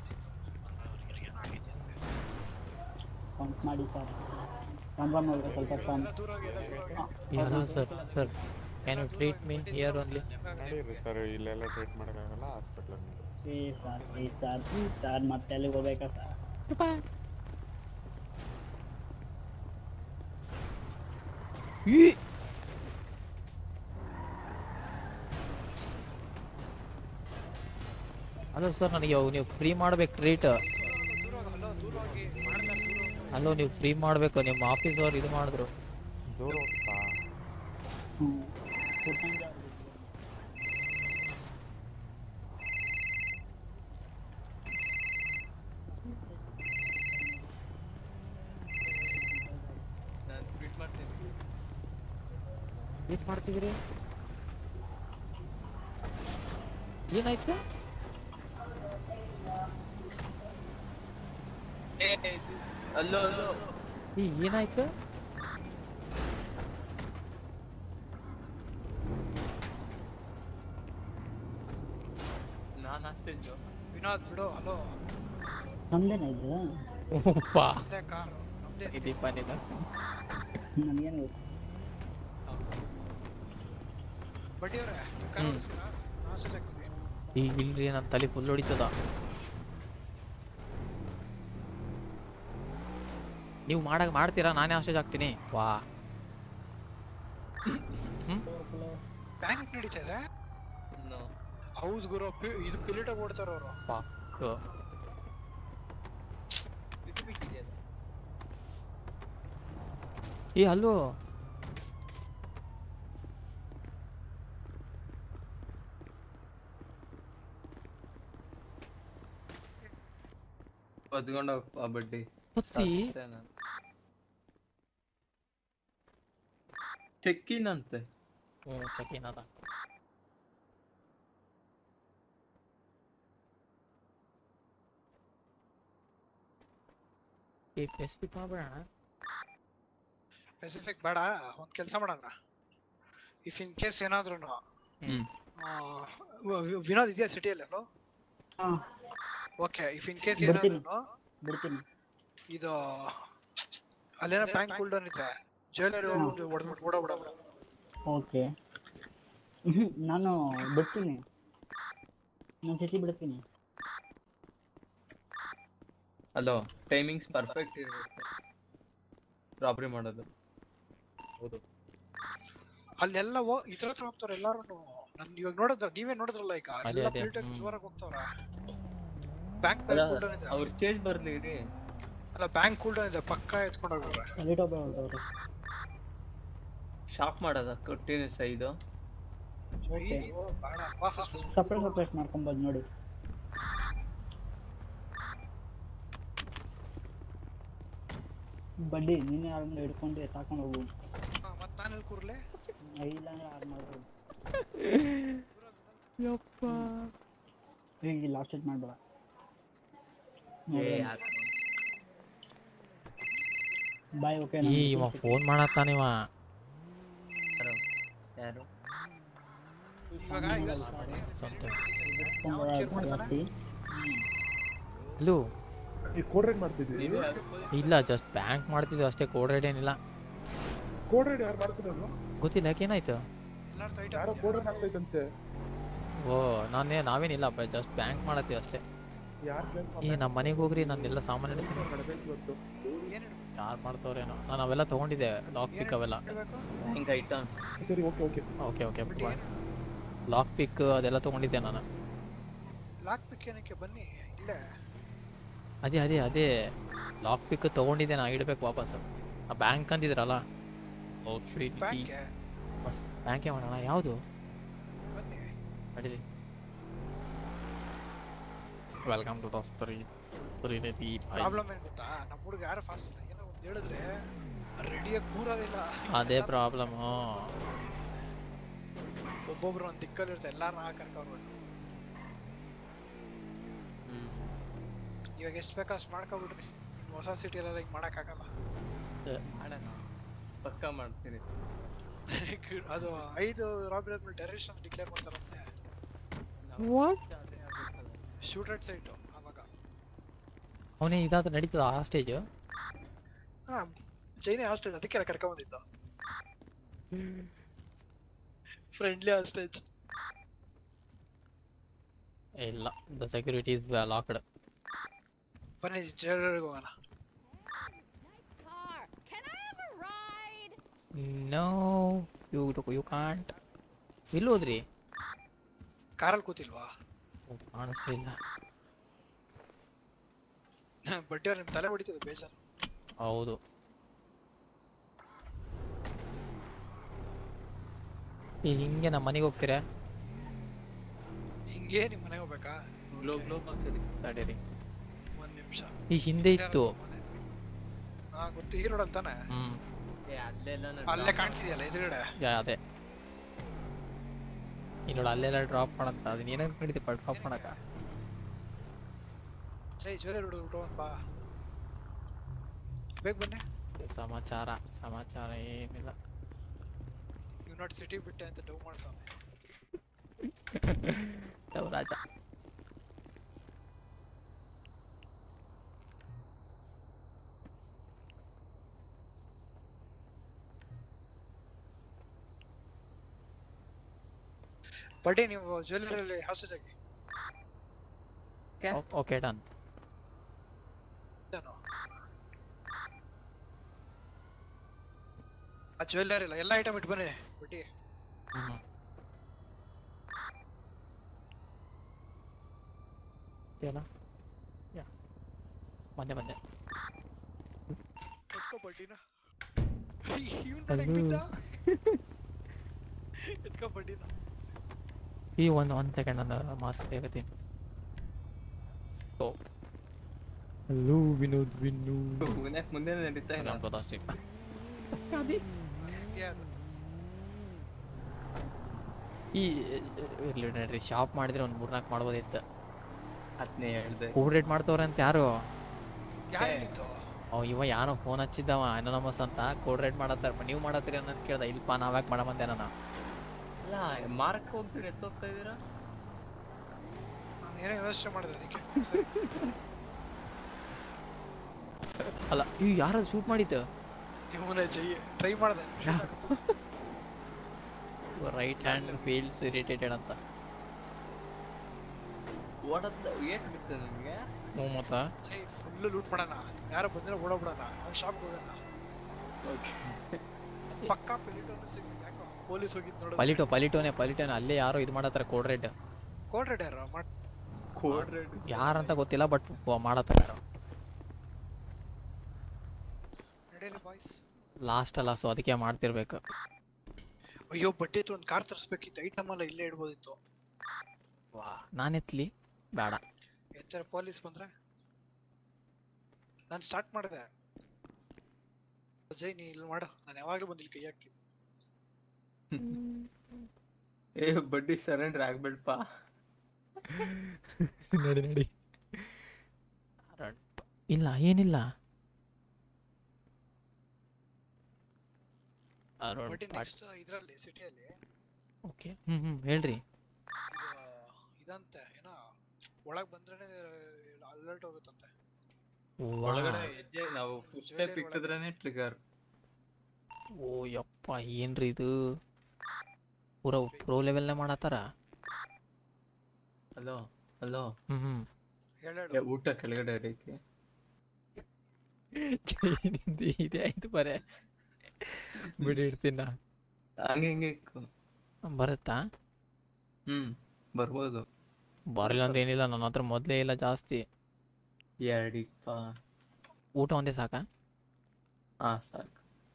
ಕೌಂಟ್ ಮಾಡಿ ಸರ್ ಕನ್ಫರ್ಮ್ ಮಾಡಿದ್ರೆ ಸ್ವಲ್ಪ ಕಮ್ಮಿ hello sir sir can you treat me here only ನಡೀರಿ ಸರ್ ಇಲ್ಲೆಲ್ಲ ಟ್ರೀಟ್ ಮಾಡೋಕ್ಕಾಗಲ್ಲ ಹಾಸ್ಪಿಟ್ಲ್ ಈ ಸರ್ ಈ ಸರ್ ಈ ಸರ್ ಮತ್ತೆ ಅಲ್ಲಿಗೆ ಹೋಗ್ಬೇಕಾ ಸರ್ ಈ ಹಲೋ ಸರ್ ನನಗೆ ಅವು ನೀವು ಫ್ರೀ ಮಾಡ್ಬೇಕು ಟ್ರೀಟ್ ಹಲೋ ನೀವು ಫ್ರೀ ಮಾಡಬೇಕು ನಿಮ್ಮ ಆಫೀಸವ್ರು ಇದು ಮಾಡಿದ್ರು ದೂರ ಹೋಗ್ತಾ ಹ್ಞೂ ನಾನು ಟ್ವೀಟ್ ಮಾಡ್ತೀನಿ ಏನು ಮಾಡ್ತಿದ್ರಿ ಏನಾಯ್ತು ಏ, ಅಲ್ಲೋ ಅಲ್ಲೋ ಈ ಏನಾಯ್ತು ನಾನು ಅಷ್ಟೇ ಜೋ ವಿನೋದ್ ಬಿಡು ಹಲೋ ನಮ್ದೇನ ಇದು ಉಪ್ಪ ನಮ್ದೇ ಕಾರ್ ನಮ್ದೇ ಇದೀಪ ನೀನು ನನಗೇನು ಗೊತ್ತು ಬಡ್ಡಿ ಅವ್ರೆ ನೀವು ಕಾರ್ ಹ್ಮ್. ಓಡಿಸ್ತೀರಾ ಆಸೆ ಆಗ್ತದೆ ಈಗ ಇಲ್ರಿ ನನ್ನ ತಲೆ ಫುಲ್ ಹೊಡಿತದ ನೀವು ಮಾಡಕ್ ಮಾಡ್ತೀರಾ ನಾನೇ ಆಶೇಜ್ ಆಗ್ತೀನಿ ವಾ ಬ್ಯಾಂಕ್ ನಡೀತಾ ಇದೆ ನೋ ಹೌದು ಗುರು ಪಿ- ಇದು ಪಿಲಿಟಾಗಿ ಓಡ್ತಾರ ಅವರು fuck. ಏ ಹಲೋ ಒದ್ಕೊಂಡ ಆ ಬಡ್ಡಿ ಹೊತ್ತಿ? ಸತ್ತೆ ನಾನು. ಚೆಕ್ಕಿನಂತೆ ಹ್ಞೂ ಚೆಕಿನ್ ಅದ ಈ ಸ್ಪೆಸಿಫಿಕ್ ಮಾಡ್ಬೇಡ ಸ್ಪೆಸಿಫಿಕ್ ಬೇಡ ಒಂದ್ ಕೆಲಸ ಮಾಡೋಣ ಇಫ್ ಇನ್ ಕೇಸ್ ಏನಾದ್ರೂ ಹ್ಮ್ ವಿನೋದ್ ಇದೆಯಾ ಸಿಟಿಯಲ್ಲಿ ಹಾ ಓಕೆ ಇಫ್ ಇನ್ ಕೇಸ್ ಬಿಡ್ತೀನಿ. ಏನಾದ್ರೂ ಬಿಡ್ತೀನಿ ಇದು ಅಲ್ಲೇನೋ ಬ್ಯಾಂಕ್ ಕೂಲ್ ಡೌನ್ ಇದ್ರೆ ಜ್ಯುವೆಲರಿ ಹೋಗ್ಬಿಟ್ಟು ಹೊಡೆದ್ಬಿಟ್ಟು ಓಡೋಗ್ಬಿಡ ಓಕೆ ನಾನು ಬಿಡ್ತೀನಿ ನಾನು ಸಿಟಿ ಬಿಡ್ತೀನಿ ಅಲೋ ಟೈಮಿಂಗ್ಸ್ ಪರ್ಫೆಕ್ಟ್ ಇರಬೇಕು ರಾಬ್ರಿ ಮಾಡೋದು ಹೌದು ಅಲ್ಲೆಲ್ಲ ಹೋ ಇದ್ರ ಹತ್ರ ಹೋಗ್ತಾರೆ ಎಲ್ಲಾರು ನನ್ ಇವಾಗ ನೋಡಿದ್ರ ನೀವೇ ನೋಡಿದ್ರಲ್ಲ ಈಗ ಅದೇ, ಎಲ್ಲ ಅದೇ, ಫಿಲ್ಟರ್ ಹ್ಮ್. ಜೋರಾಗಿ ಹೋಗ್ತಾವ್ರ ಬ್ಯಾಂಕ್ ಅಲ್ಲ ಕೂಲ್ ಡೌನ್ ಇದೆ ಅವ್ರು ಚೇಸ್ ಬರ್ಲಿ ರೀ ಅಲ್ಲ ಬ್ಯಾಂಕ್ ಕೂಲ್ ಡೌನ್ ಇದೆ ಪಕ್ಕ ಎತ್ಕೊಂಡು ಹೋಗ್ರೆ ಲೈಟ್ ಒಬ್ಬ ಹೊರಟವ್ರೆ ಶಾಪ್ ಮಾಡೋದ ಕಂಟಿನ್ಯೂಸ್ ಇದು ಓಕೆ ಬೇಡ ವಾಪಸ್ ಸಪ್ರೇಟ್ ಸಪ್ರೇಟ್ ಮಾಡ್ಕೊಬೋದು ನೋಡಿ ಬಡ್ಡಿ ನೀನೇ ಯಾರನ್ನ ಹಿಡ್ಕೊಂಡು ಎತ್ತಾಕೊಂಡು ಹೋಗು ಮತ್ ನಾನು ಎಲ್ಲಿ ಕೂರ್ಲೆ ಇಲ್ಲ ಅಂದ್ರೆ ಆರು ಮಾಡ್ಬೋದು ಯಪ್ಪ ಈಗ ಲಾಸ್ಟ್ ಸೆಟ್ ಮಾಡ್ಬೇಡ ಏ ಬಾಯ್ ಓಕೆ ಈ ಇವ ಫೋನ್ ಮಾಡತ್ತಾನಿವ ಯಾರು ಇವಾಗ ಈಗ ಹಲೋ ಈ ಕೋಡ್ ರೇಡ್ ಮಾಡ್ತಿದ್ವಿ ಇಲ್ಲ ಜಸ್ಟ್ ಬ್ಯಾಂಕ್ ಮಾಡ್ತಿದ್ವಿ ಅಷ್ಟೇ ಕೋಡ್ ರೇಟ್ ಏನಿಲ್ಲ ಕೋಡ್ ರೇಡ್ ಯಾರು ಮಾಡ್ತಿರೋದು ಗೊತ್ತಿಲ್ಲ ಯಾಕೇನಾಯ್ತು ಯಾರೋ ಕೋಡ್ ರೇಡ್ ಆಗ್ತೈತಂತೆ ಓ ನಾನೇ ನಾವೇನಿಲ್ಲಪ್ಪ ಜಸ್ಟ್ ಬ್ಯಾಂಕ್ ಮಾಡತ್ತೀವಿ ಅಷ್ಟೇ ಯಾರು ಏ ನಮ್ಮ ಮನೆಗೆ ಹೋಗ್ರಿ ನಂದೆಲ್ಲ ಸಾಮಾನು ಇವತ್ತು ಯಾರು ಮಾಡ್ತವ್ರೇನೋ ನಾನು ಅವೆಲ್ಲ ತಗೊಂಡಿದ್ದೆ ಲಾಕ್ ಪಿಕ್ ಅವೆಲ್ಲ ಹಿಂಗೆ ಐಟಮ್ ಸರಿ okay okay okay okay lock pick ಅದೆಲ್ಲ ತಗೊಂಡಿದ್ದೆ ನಾನು ಲಾಕ್ ಪಿಕ್ ಏನಕ್ಕೆ ಬನ್ನಿ ಇಲ್ಲೇ ಅದೇ ಅದೇ ಅದೇ ಲಾಕ್ ಪಿಕ್ ತಗೊಂಡಿದ್ದೆ ನಾ ಇಡ್ಬೇಕು ವಾಪಸ್ ಆ ಬ್ಯಾಂಕ್ ಅಂದಿದ್ರಲ್ಲ ಓ ಶ್ರೀ ಬ್ಯಾಂಕ್ ಬ್ಯಾಂಕೇ ಮಾಡೋಣ ಯಾವುದು ಬನ್ನಿ ನಡೀರಿ ವೆಲ್ಕಮ್ ಟು ಟಾಸ್ಪರಿ ರೀತಿ ಪ್ರಾಬ್ಲಮ್ ಏನ್ ಗೊತ್ತಾ ನಮ್ಮ ಹುಡುಗ ಯಾರು ಫಾಸ್ಟ್ ಇಲ್ಲ ಏನೋ ಒಂದ್ ಹೇಳಿದ್ರೆ ರೆಡಿಯಾಗಿ ಕೂರೋದಿಲ್ಲ ಅದೇ ಪ್ರಾಬ್ಲಮ್ ಒಬ್ಬೊಬ್ರು ಒಂದ್ ದಿಕ್ಕಲ್ಲಿ ಇರ್ತಾರೆ ಎಲ್ಲಾರು ಹಾಕಿ ಕರ್ಕೊಬೇಕು ಇವಾಗ ಎಷ್ಟು ಬೇಕು ಅಷ್ಟು ಮಾಡ್ಕೊಬಿಡ್ರಿ ಇನ್ನು ಹೊಸ ಸಿಟಿ ಎಲ್ಲ ಹಿಂಗ್ ಮಾಡಕ್ಕಾಗಲ್ಲ ಮಾಡೋಣ ಪಕ್ಕ ಮಾಡ್ತೀರಿ ಅದು ಐದು ರಾಬಿನ್ ಆದ್ಮೇಲೆ ಟೆರರಿಸ್ಟ್ ಅಂತ ಡಿಕ್ಲೇರ್ ಮಾಡ್ತಾರಂತೆ ಶೂಟ್ ಅಟ್ ಸೈಟ್ ಅವಾಗ ಅವನೇ ಇದಾದ್ರೆ ನಡೀತದ ಆ ಸ್ಟೇಜ್ ಹಾ ಚೈನೆ ಹಾಸ್ಟೇಜ್ ಅದಕ್ಕೆ ಕರ್ಕೊಂಬಂದಿದ್ದ ಫ್ರೆಂಡ್ಲಿ ಹಾಸ್ಟೇಜ್ ಇಲ್ಲ ದ ಸೆಕ್ಯೂರಿಟಿ ಇಸ್ ಲಾಕ್ಡ್ ಬನ್ನಿ ಜೈಲರಿಗೆ ಹೋಗೋಣ ನೋ ಯು ಯು ಕಾಂಟ್ ಎಲ್ಲಿ ಹೋದ್ರಿ ಕಾರಲ್ಲಿ ಕೂತಿಲ್ವಾ ಕಾಣಿಸ್ಲಿಲ್ಲ ಬಡ್ಡಿ ಅವ್ರು ನಿಮ್ ತಲೆ ಹೊಡಿತದೆ ಬೇಜಾರು ಹೌದು ಈ ಹಿಂಗೆ ನಮ್ಮ ಮನೆಗೆ ಹೋಗ್ತೀರಾ ಹಿಂಗೆ ನಿಮ್ ಮನೆಗೆ ಹೋಗ್ಬೇಕಾ ಗ್ಲೋ ಗ್ಲೋ ಹಾಕ್ಸಿರಿ ತಡೀರಿ ಒಂದ್ ನಿಮಿಷ ಈ ಹಿಂದೆ ಇತ್ತು ಹಾ ಗೊತ್ತು ಈ ರೋಡಲ್ಲಿ ತಾನೆ ಹ್ಮ್ ಏ ಅಲ್ಲೆಲ್ಲ ಅಲ್ಲೇ ಕಾಣ್ತಿದ್ಯಲ್ಲ ಎದುರುಗಡೆ ಯಾ, ಅದೇ ಈ ನೋಡು ಅಲ್ಲೆಲ್ಲ ಡ್ರಾಪ್ ಮಾಡಂತ ಅದನ್ನ ಏನಂತ ನಡೀತಪ್ಪ ಡ್ರಾಪ್ ಮಾಡಕ ಜೈ ಜೋರೆ ರೋಡ್ ಊಟ ಬಾ ಬೇಗ ಬನ್ನಿ ಸಮಾಚಾರ ಸಮಾಚಾರ ಏನಿಲ್ಲ ಯು ನಾಟ್ ಸಿಟಿ ಬಿಟ್ಟೆ ಅಂತ ಡೌ ಮಾಡ್ತಾನೆ ಡವ್ ರಾಜ ಬಡ್ಡಿ ನೀವು ಜ್ಯುವೆಲ್ಲರಿ ಹಾಸ್ಟೇಜ್ ಆಗಿ ಓಕೆ ಡನ್ ಏನು? ಆ ಜ್ಯುವೆಲ್ಲರಿ ಇಲ್ಲ ಎಲ್ಲ ಐಟಮ್ ಇಟ್ಟು ಬನ್ನಿ ಬಡ್ಡಿ ಹ್ಮ್ ಏನ ಯಾ ಬಂದೆ ಬಂದೆ ಎತ್ಕೋ ಬಡ್ಡಿನ ಇವ್ನ್ ನೋಡಿ ಹೆಂಗ್ ಬಿದ್ದ? ಎತ್ಕೋ ಬಡ್ಡಿನ ಈ ಒಂದು ಒಂದು ಸೆಕೆಂಡ್ ಒಂದು ಮಾಸ್ ತೆಗತೀನಿ ಓ ಹಲೋ ವಿನೋದ್ ವಿನು ವಿನಾಯಕ್ ಮುಂದೆ ನಡೀತಾ ಇಲ್ಲ ಹಂಗೆ ಅದು ಈ ಇರ್ಲಿ ನಡ್ರಿ ಶಾಪ್ ಮಾಡಿದ್ರೆ ಒಂದು ಮೂರ್ನಾಲ್ಕು ಮಾಡ್ಬೋದಿತ್ತು ಹತ್ತನೇ ಹೇಳ್ದೆ ಕೋಡ್ ರೇಟ್ ಮಾಡ್ತವ್ರೆ ಅಂತ ಯಾರು ಯಾರು ಹೇಳಿದ್ದು ಅವ್ ಇವ ಯಾರೋ ಫೋನ್ ಹಚ್ಚಿದ್ದವ ಅನೋನಮಸ್ ಅಂತ ಕೋಡ್ ರೇಟ್ ಮಾಡತ್ತಾರ ನೀವು ಮಾಡತ್ತೀರಿ ಅನ್ನೋದು ಕೇಳ್ದ ಇಲ್ಪ ನಾವ್ಯಾಕೆ ಮಾಡಮಂದೆ ನಾನು ಅಲ್ಲ ಮಾರಕ್ಕೆ ಹೋಗ್ತೀರಿ ಎತ್ತೋಗ್ತಾ ಇದೀರಾ ನಾನು ಏನೋ ವ್ಯವಸ್ಥೆ ಮಾಡಿದೆ ಅದಕ್ಕೆ ಸರಿ. ಅಲ್ಲ ಇವ್ ಯಾರು ಶೂಟ್ ಮಾಡಿದ್ದು ಇವನೇ ಜೈ ಟ್ರೈ ಮಾಡಿದೆ ರೈಟ್ ಹ್ಯಾಂಡ್ ಫೀಲ್ಸ್ ಇರಿಟೇಟೆಡ್ ಅಂತ ಓಡದ ಏಟ್ ಬಿತ್ತು ನಿಮಗೆ ಹ್ಞೂ ಮತ್ತ ಜೈ ಫುಲ್ ಲೂಟ್ ಮಾಡೋಣ ಯಾರೋ ಬಂದ್ರೆ ಓಡೋಗ್ಬಿಡೋಣ ಅವ್ನ ಶಾಪ್ಗೆ ಹೋಗೋಣ ಪಕ್ಕಾ ಪೆಲಿಟೋ ಯಾಕೋ ಪೊಲೀಸ್ ಹೋಗಿದ್ ನೋಡೋದು ಪಲಿಟೋ ಪಲಿಟೋನೆ ಪಲಿಟೋನೆ ಅಲ್ಲೇ ಯಾರೋ ಇದು ಮಾಡತ್ತಾರ ಕೋಡ್ ರೇಟ್ ಕೋಡ್ ರೆಡ್ ಯಾರು ಮಾಡ್ ಕೋಡ್ ರೆಡ್ ಯಾರಂತ ಗೊತ್ತಿಲ್ಲ ಬಟ್ ಮಾಡತ್ತಾರ ಯಾರೋ ನಡೀರಿ ಬಾಯ್ಸ್ ಲಾಸ್ಟ್ ಅಲ್ಲ ಸೊ ಅದಕ್ಕೆ ಮಾಡ್ತಿರ್ಬೇಕು ಅಯ್ಯೋ ಬಡ್ಡಿ ಒಂದು ಕಾರ್ ತರಿಸ್ಬೇಕಿತ್ತು ಐಟಮ್ ಎಲ್ಲ ಇಲ್ಲೇ ಇಡ್ಬೋದಿತ್ತು ನಾನು ಎತ್ಲಿ ಬೇಡ ಎತ್ತರ ಪೊಲೀಸ್ ಬಂದ್ರೆ ನಾನು ಸ್ಟಾರ್ಟ್ ಮಾಡಿದೆ ಅಜಯ್ ನೀ ಇಲ್ಲಿ ಮಾಡು ನಾನು ಯಾವಾಗ್ಲೂ ಬಂದು ಇಲ್ಲಿ ಕೈ ಹಾಕ್ತೀನಿ ಏ ಬಡ್ಡಿ ಸರೆಂಡರ್ ಆಗ್ಬೇಡಪ್ಪ ನಡಿ ನಡಿ ಇಲ್ಲ ಏನಿಲ್ಲ ಬಡ್ಡಿ ನೆಕ್ಸ್ಟ್ ಇದರಲ್ಲಿ ಸಿಟಿಯಲ್ಲಿ ಓಕೆ ಹ್ಮ್ ಹ್ಮ್ ಹೇಳ್ರಿ ಇದಂತೆ ಏನೋ ಒಳಗ್ ಬಂದ್ರೆ ಅಲರ್ಟ್ ಹೋಗುತ್ತಂತೆ ಒಳಗಡೆ ಹೆಜ್ಜೆ ನಾವು ಫುಟ್ ಸ್ಟೆಪ್ ಇಕ್ಕಿದ್ರೇನೆ ಟ್ರಿಗರ್ ಓ ಯಪ್ಪ ಏನ್ರಿ ಇದು ಪೂರ ಪ್ರೋ ಲೆವೆಲ್ನೇ ಮಾಡತ್ತಾರ ಹಲೋ ಹಲೋ ಹ್ಮ್ ಹ್ಮ್ ಹೇಳು ಊಟ ಕೆಳಗಡೆ ಇಡಕ್ಕೆ ನಿಂದು ಇದೆ ಆಯ್ತು ಬರೇ ಬಿಡಿ ಇಡ್ತೀನ ಹಂಗೆ ಹಿಂಗೆ ಇಕ್ಕು. ಬರುತ್ತಾ ಹ್ಮ್ ಬರ್ಬೋದು ಬರಲ್ಲ ಅಂತ ಏನಿಲ್ಲ ನನ್ನ ಹತ್ರ ಮೊದಲೇ ಇಲ್ಲ ಜಾಸ್ತಿ ಎರಡಿಪ್ಪ ಊಟ ಒಂದೇ ಸಾಕಾ ಹಾ ಸಾಕು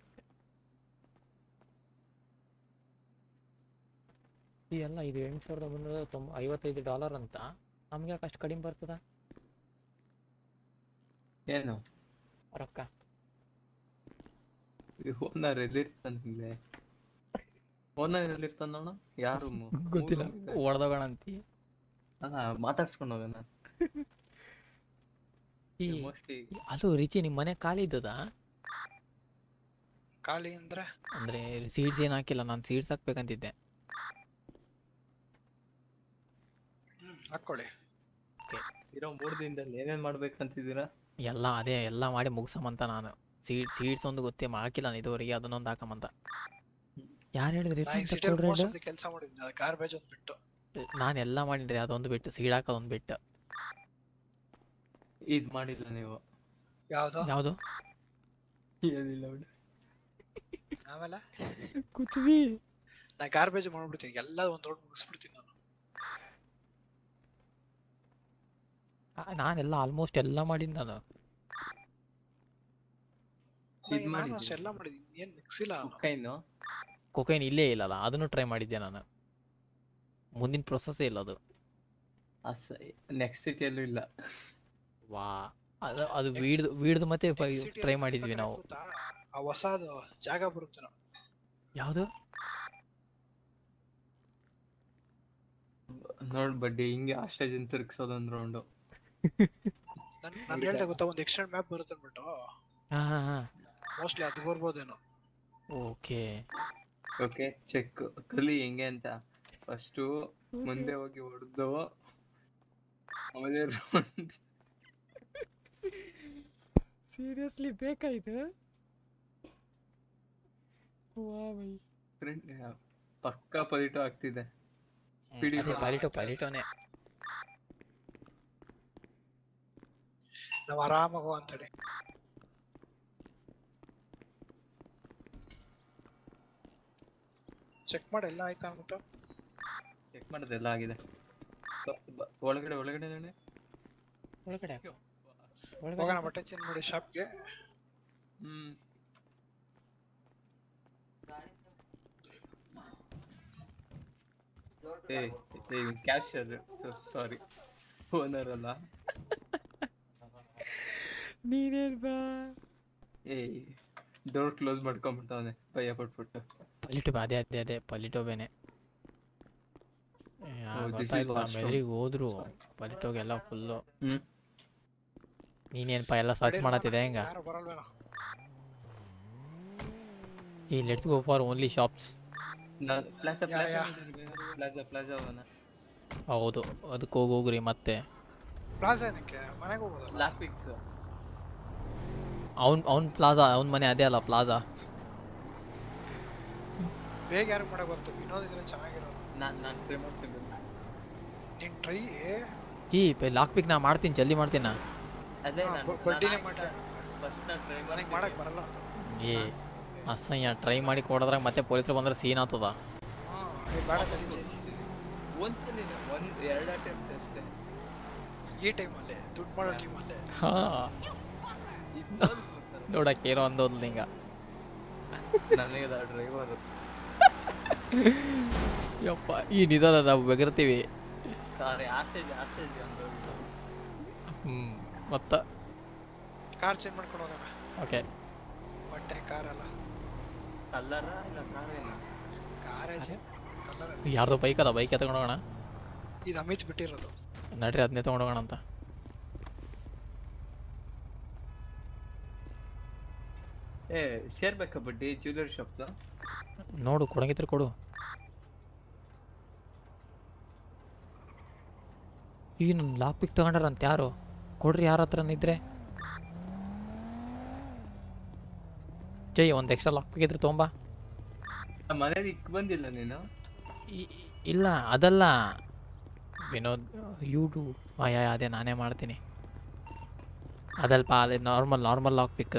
ಈ ಎಲ್ಲ ಇದು ಎಂಟು ಸಾವಿರದ ಮುನ್ನೂರ ತೊಂಬ ಐವತ್ತೈದು ಡಾಲರ್ ಅಂತ ನಮ್ಗೆ ಯಾಕೆ ಅಷ್ಟು ಕಡಿಮೆ ಬರ್ತದ ಏನು ರೊಕ್ಕ ಓನರ್ ಎಲ್ಲಿರ್ತಾನೆ ಓನರ್ ಎಲ್ಲಿರ್ತಾನ ನೋಡ ಯಾರು ಗೊತ್ತಿಲ್ಲ ಹೊಡೆದೋಗೋಣ ಅಂತಿ ಅಲ್ಲ ಮಾತಾಡ್ಸ್ಕೊಂಡು ಹೋಗೋಣ ಈ ಮೋಸ್ಟ್ಲಿ ಅದು ರಿಚಿ ನಿಮ್ಮ ಮನೆ ಖಾಲಿ ಇದ್ದದಾ ಖಾಲಿ ಅಂದ್ರೆ ಅಂದ್ರೆ ಸೀಡ್ಸ್ ಏನು ಹಾಕಿಲ್ಲ ನಾನು ಸೀಡ್ಸ್ ಹಾಕ್ಬೇಕಂತಿದ್ದೆ ಹ್ಮ್ ಹಾಕೊಳ್ಳಿ ಇರೋ ಮೂರು ದಿನದಲ್ಲಿ ಏನೇನ್ ಮಾಡ್ಬೇಕಂತಿದ್ದೀರಾ ಎಲ್ಲ ಅದೇ ಎಲ್ಲ ಮಾಡಿ ಮುಗ್ಸಮಂತ ನಾನು ಸೀಡ್ ಸೀಡ್ಸ್ ಒಂದು ಗೊತ್ತೇ ಹಾಕಿಲ್ಲ ನಾನು ಇದುವರೆಗೆ ಅದನ್ನೊಂದು ಹಾಕಮಂತ ಯಾರು ಹೇಳಿದ್ರಿ ನಾ ಈ ಸಿಟಿಯಲ್ಲಿ ಮೋಸ್ಟ್ ಆಫ್ ಕೆಲಸ ಮಾಡಿದ್ದೀನಿ ಗಾರ್ಬೇಜ್ ಒಂದು ಬಿಟ್ಟು ನಾನು ಎಲ್ಲ ಮಾಡಿದ್ರಿ ಅದೊಂದು ಬಿಟ್ಟು ಸೀಡ್ ಹಾಕೋದೊಂದು ಬಿಟ್ಟು ಇದ್ ಮಾಡಿಲ್ಲ ನೀವು ಯಾವ್ದು ಯಾವುದು ಏನಿಲ್ಲ ಬಿಡು ಆಮೇಲೆ ಕುಚ್ಬಿ ನಾ ಗಾರ್ಬೇಜ್ ಮಾಡ್ಬಿಡ್ತೀನಿ ಎಲ್ಲ ಒಂದ್ ರೋಡ್ ಮುಗಿಸ್ಬಿಡ್ತೀನಿ ನಾನು ನಾನೆಲ್ಲ ಆಲ್ಮೋಸ್ಟ್ ಎಲ್ಲ ಮಾಡಿದ್ ನಾನು ಇದ್ ನಾನು ಮಾಡಿದ್ದೀನಿ. ಅಷ್ಟೆಲ್ಲ ಮಾಡಿದ್ದೀನಿ ಏನ್ ಮಿಕ್ಸಿಲ್ಲ ಕೈನು ಕೊಕೈನ್ ಇಲ್ಲೇ ಇಲ್ಲಲ್ಲ ಅದನ್ನು ಟ್ರೈ ಮಾಡಿದ್ದೆ ನಾನು ಮುಂದಿನ ಪ್ರೊಸೆಸ್ಸೇ ಇಲ್ಲ ಅದು ನೆಕ್ಸ್ಟ್ ಸಿಟಿಯಲ್ಲೂ ಇಲ್ಲ ವಾ ಅದು ಅದು ವೀಡ್ದು ವೀಡ್ದು ಮತ್ತೆ ಟ್ರೈ ಮಾಡಿದ್ವಿ ನಾವು ಗೊತ್ತಾ ಆ ಹೊಸದು ಜಾಗ ಬರುತ್ತೆ ನಾವು ಯಾವುದು ನೋಡ್ ಬಡ್ಡಿ ಹಿಂಗೆ ಆಸ್ಟೇಜ್ ತಿರ್ಗ್ಸೋದೊಂದ್ ರೌಂಡು ನನ್ ನಾನು ಹೇಳ್ದೆ ಗೊತ್ತಾ ಒಂದು ಎಕ್ಸ್ಟೆಂಡ್ ಮ್ಯಾಪ್ ಬರುತ್ತೆ ಅಂದ್ಬಿಟ್ಟು ಹಾ ಹಾ ಹಾ ಮೋಸ್ಟ್ಲಿ ಅದು ಬರ್ಬೋದೇನೋ ಓಕೆ ಓಕೆ ಚೆಕ್ ಕಲಿ ಹೆಂಗೆ ಅಂತ ಫಸ್ಟು ಮುಂದೆ ಹೋಗಿ ಹೊಡೆದು ಆಮೇಲೆ round ಸೀರಿಯಸ್ಲಿ ಬೇಕಾಯ್ತು front- ಪಕ್ಕಾ ಪದಿಟು ಆಗ್ತಿದೆ ಪಿಡಿ ಅದೇ ಪಲಿಟೋ ಪಲಿಟೋನೆ ನಾವು ಆರಾಮಾಗಿ ಹೋಗೋ ಅಂತೇಳಿ ಚೆಕ್ ಮಾಡಿ ಎಲ್ಲ ಆಯ್ತಾ ಅಂದ್ಬಿಟ್ಟು ಚೆಕ್ ಮಾಡೋದೆಲ್ಲ ಆಗಿದೆ ಬ- ಬ- ಒಳಗಡೆ ಒಳಗಡೆ ನೋಡಿ ಒಳಗಡೆ ಹೋಗೋಣ ಬಟ್ಟೆ ಚೇಂಜ್ ಮಾಡಿ ಶಾಪ್ಗೆ ಹ್ಮ್ ಏ ಕ್ಯಾಶರ್ ಸಾರಿ ಓನರ್ ಅಲ್ಲ ನೀನೇನ್ ಬಾ ಏಯ್ ಡೋರ್ ಕ್ಲೋಸ್ ಮಾಡ್ಕೊಂಬಿಟ್ಟವನೆ ಭಯ ಪಟ್ಬಿಟ್ಟು ಪಲಿಟೋ ಅದೇ ಅದೇ ಅದೇ ಪಲಿಟೋಬೇನೆ Oh, this is ಗೊತ್ತಾಯ್ತು washroom. ಮೆದ್ರಿಗೆ ಹೋದ್ರು ಪಲಿಟೋಗೆಲ್ಲ ಫುಲ್ಲು ಹ್ಮ್ ನೀನೇನಪ್ಪ ಎಲ್ಲ ಸರ್ಚ್ ಮಾಡತ್ತಿದೆ ಹೆಂಗ ಯಾರು ಬರಲ್ವೇನೋ ಈ let's go for only shops plaza yeah, yeah. Plaza plaza ಹೋಗೋಣ ಹೌದು ಅದಕ್ಕೆ ಹೋಗಿ ಹೋಗ್ರಿ ಮತ್ತೆ ಪ್ಲಾಜಾ ಏನಕ್ಕೆ ಮನೆಗೆ ಹೋಗೋದಲ್ಲ ಲಾಕ್ ಪಿಕ್ಸ್ ಅವ್ನ್ ಅವ್ನ್ ಪ್ಲಾಜಾ ಅವ್ನ ಮನೆ ಅದೇ ಅಲ್ಲ ಪ್ಲಾಜಾ ಬೇಗ ಯಾರು ಮಾಡಕ್ ಬರ್ತು ವಿನೋದ್ ಇದ್ರೆ ಚೆನ್ನಾಗಿರೋದು ನಾನು ನಾನು ಟ್ರೈ ಮಾಡ್ತೀನಿ ನೀನ್ ಟ್ರೈ ಈ ಲಾಕ್ ಪಿಕ್ ನಾ ಮಾಡ್ತೀನಿ ಜಲ್ದಿ ಮಾಡ್ತೀನಿ ನಾ ಅದೇ ಹಾ, ನಾನು ಬ- ಬಡ್ಡಿನೇ ಮಾಡ ಫಸ್ಟ್ ನಾನು ಟ್ರೈ ನನಗೆ ಮಾಡಕ್ ಬರಲ್ಲ ಅದು. ಏ ಅಸಹ್ಯ ಟ್ರೈ ಮಾಡಿ ಕೊಡೋದ್ರಾಗ ಮತ್ತೆ ಪೊಲೀಸರು ಬಂದ್ರೆ ಸೀನ್ ಆಗ್ತದ ಹಾ ಏ ಬೇಡ ಕಲೀಜಿ ಒಂದ್ಸಲ ಒಂದ್ ಎರಡು ಅಟೆಂಪ್ಟ್ ಅಷ್ಟೇ ಈ ಟೈಮಲ್ಲಿ ದುಡ್ಡು ಮಾಡೋ ಟೈಮಲ್ಲಿ ಹಾ ನೋಡಕ್ಕೆ ಏನೋ ಒಂದೊಂದು ಲಿಂಗ ನನಗೆ ಡ್ರೈವರ್ ಯಪ್ಪ ಈ ನಿಧಾನ ನಾವು ಬೆಗರ್ತೀವಿ ಸಾರಿ ಆಸ್ಟೇಜ್ ಆಸ್ಟೇಜ್ ಒಂದು ಹ್ಮ್ ಮತ್ತ ಕಾರ್ ಚೇಂಜ್ ಮಾಡ್ಕೊಂಡು ಹೋಗೋಣ ಓಕೆ ಬಟ್ಟೆ ಕಾರ್ ಅಲ್ಲ ಕಲ್ಲರ ಇಲ್ಲ ಕಾರ ಏನು ಕಾರೇ ಚೇಂಜ್ ಕಲರ್ ಯಾರ್ದೋ ಬೈಕ್ ಅದ ಬೈಕ್ ಎತ್ಕೊಂಡು ಹೋಗೋಣ ಇದು ಅಮಿತ್ ಬಿಟ್ಟಿರೋದು ನಡ್ರಿ ಅದನ್ನೇ ತಗೊಂಡು ಹೋಗೋಣ ಅಂತ ಏ ಶೇರ್ ಬೇಕಾ ಬಡ್ಡಿ ಜ್ಯುವೆಲರಿ ಶಾಪ್ದು ನೋಡು ಕೊಡಂಗಿದ್ರೆ ಕೊಡು ಈಗ ನನ್ನ ಲಾಕ್ ಪಿಕ್ ತಗೊಂಡಾರಂತ ಯಾರು ಕೊಡ್ರಿ ಯಾರ ಹತ್ರ ಇದ್ರೆ ಜೈ ಒಂದು ಎಕ್ಸ್ಟ್ರಾ ಲಾಕ್ ಪಿಕ್ ಇದ್ರೆ ತೊಗೊಂಬಾ ಮನೇಲಿ ಇಕ್ ಬಂದಿಲ್ಲ ನೀನು ಇಲ್ಲ ಅದಲ್ಲ ವಿನೋದ್ ಯೂಡು ಯಾ ಅದೇ ನಾನೇ ಮಾಡ್ತೀನಿ ಅದಲ್ಪ ಅದೇ ನಾರ್ಮಲ್ ನಾರ್ಮಲ್ ಲಾಕ್ ಪಿಕ್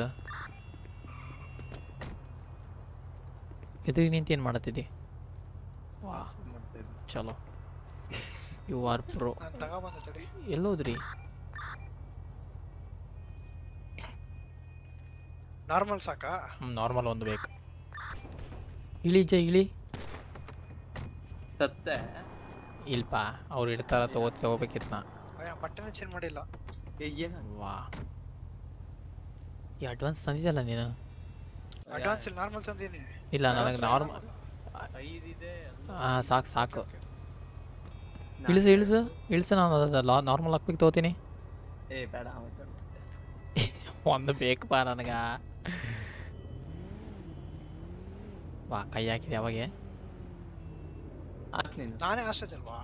ಎದುರಿಗೆ ನಿಂತು ಏನು ಮಾಡತ್ತಿದ್ದಿ ವಾ ಚಲೋ ಯು ಆರ್ ಪ್ರೋ ನಾನು ತಗೊಬಂದೆ ತಡಿ ಎಲ್ಲೋದ್ರಿ ನಾರ್ಮಲ್ ಸಾಕಾ ನಾರ್ಮಲ್ ಒಂದು ಬೇಕು ಇಳಿ ಜೈ ಇಳಿ ಸತ್ತೆ ಇಲ್ಪ ಅವ್ರು ಇಡ್ತಾರ ತಗೋ ತಗೋಬೇಕಿತ್ತು ನಾ ಅಯ್ಯ ಬಟ್ಟೆನೇ ಚೇಂಜ್ ಮಾಡಿಲ್ಲ ಏನು ವಾ ಈ ಅಡ್ವಾನ್ಸ್ ತಂದಿದ್ದಲ್ಲ ನೀನು ಅಡ್ವಾನ್ಸ್ ಇಲ್ಲಿ ನಾರ್ಮಲ್ ತಂದೀನಿ ಇಲ್ಲ ನನಗೆ ನಾರ್ಮಲ್ ಐದಿದೆ ಹಾಂ ಸಾಕು ಸಾಕು ಇಳಿಸು ಇಳಿಸು ಇಳಿಸು ನಾನು ಅದು ನಾರ್ಮಲ್ ಹಾಕ್ಬೇಕು ತಗೋತೀನಿ ಏ ಬೇಡ ಅವತ್ತು ಒಂದು ಬೇಕು ಬಾ ನನಗೆ ವಾ ಕೈ ಹಾಕಿದೆ ಅವಾಗೆ ಹಾಕ್ ನೀನು ನಾನೇ ಆಸ್ಟೇಜ್ ಅಲ್ವಾ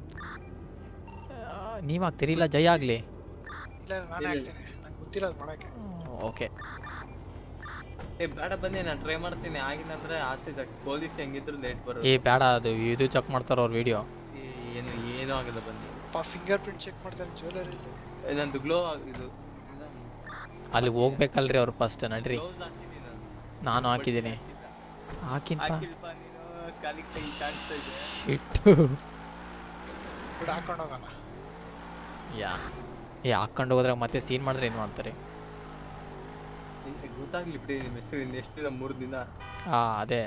ನೀವು ಹಾಕ್ತೀರಿ ಇಲ್ಲ ಜೈ ಆಗಲಿ ಇಲ್ಲ ಇಲ್ಲ, ನಾನೇ ಹಾಕ್ತೀನಿ ನಂಗೆ ಗೊತ್ತಿಲ್ಲ ಅದು ಮಾಡಕ್ಕೆ ಓಕೆ ಏ ಬೇಡ ಬನ್ನಿ ನಾನು ಟ್ರೈ ಮಾಡ್ತೀನಿ ಆಗಿನಂದ್ರೆ ಆಸ್ಟೇಜ್ ಪೊಲೀಸ್ ಹೆಂಗಿದ್ರು ಲೇಟ್ ಏ ಬರೋದು ಬೇಡ ಅದು ಇದು ಚೆಕ್ ಮಾಡ್ತಾರೆ ಅವ್ರ ವಿಡಿಯೋ ಏ, ಏನು ಏನೂ ಆಗಲ್ಲ ಬನ್ನಿ ಫಿಂಗರ್ ಪ್ರಿಂಟ್ ಚೆಕ್ ಮಾಡ್ತಾರೆ ಜ್ಯುವೆಲರಿ ಏ, ನಂದು ಗ್ಲೋ ಇದು ಅಲ್ಲಿಗೆ ಹೋಗ್ಬೇಕಲ್ರಿ ಅವ್ರು ಫಸ್ಟ್ ನಡ್ರಿ Gloves ಹಾಕಿದ್ದೀನಿ ನಾನು. ನಾನು ಹಾಕಿದ್ದೀನಿ ಹಾಕಿನ್ಪ ಹಾಕಿಲ್ಪ ನೀನು ಕಾಲಿಗೆ ಕೈ ಕಾಣಿಸ್ತಾ ಇದೆ ಇಟ್ಟು ಬಿಡು ಹಾಕೊಂಡು ಹೋಗೋಣ ಯಾ ಏ ಹಾಕೊಂಡು ಹೋದ್ರೆ ಮತ್ತೆ ಸೀನ್ ಮಾಡಿದ್ರೆ ಏನು ಮಾಡ್ತಾರೆ ನಿನ್ಗೆ ಗೊತ್ತಾಗ್ಲಿ ಬಿಡಿ ನಿಮ್ಮ ಹೆಸರು ಇನ್ನು ಎಷ್ಟು ದಿನ ಮೂರು ದಿನ ಹಾಂ ಅದೇ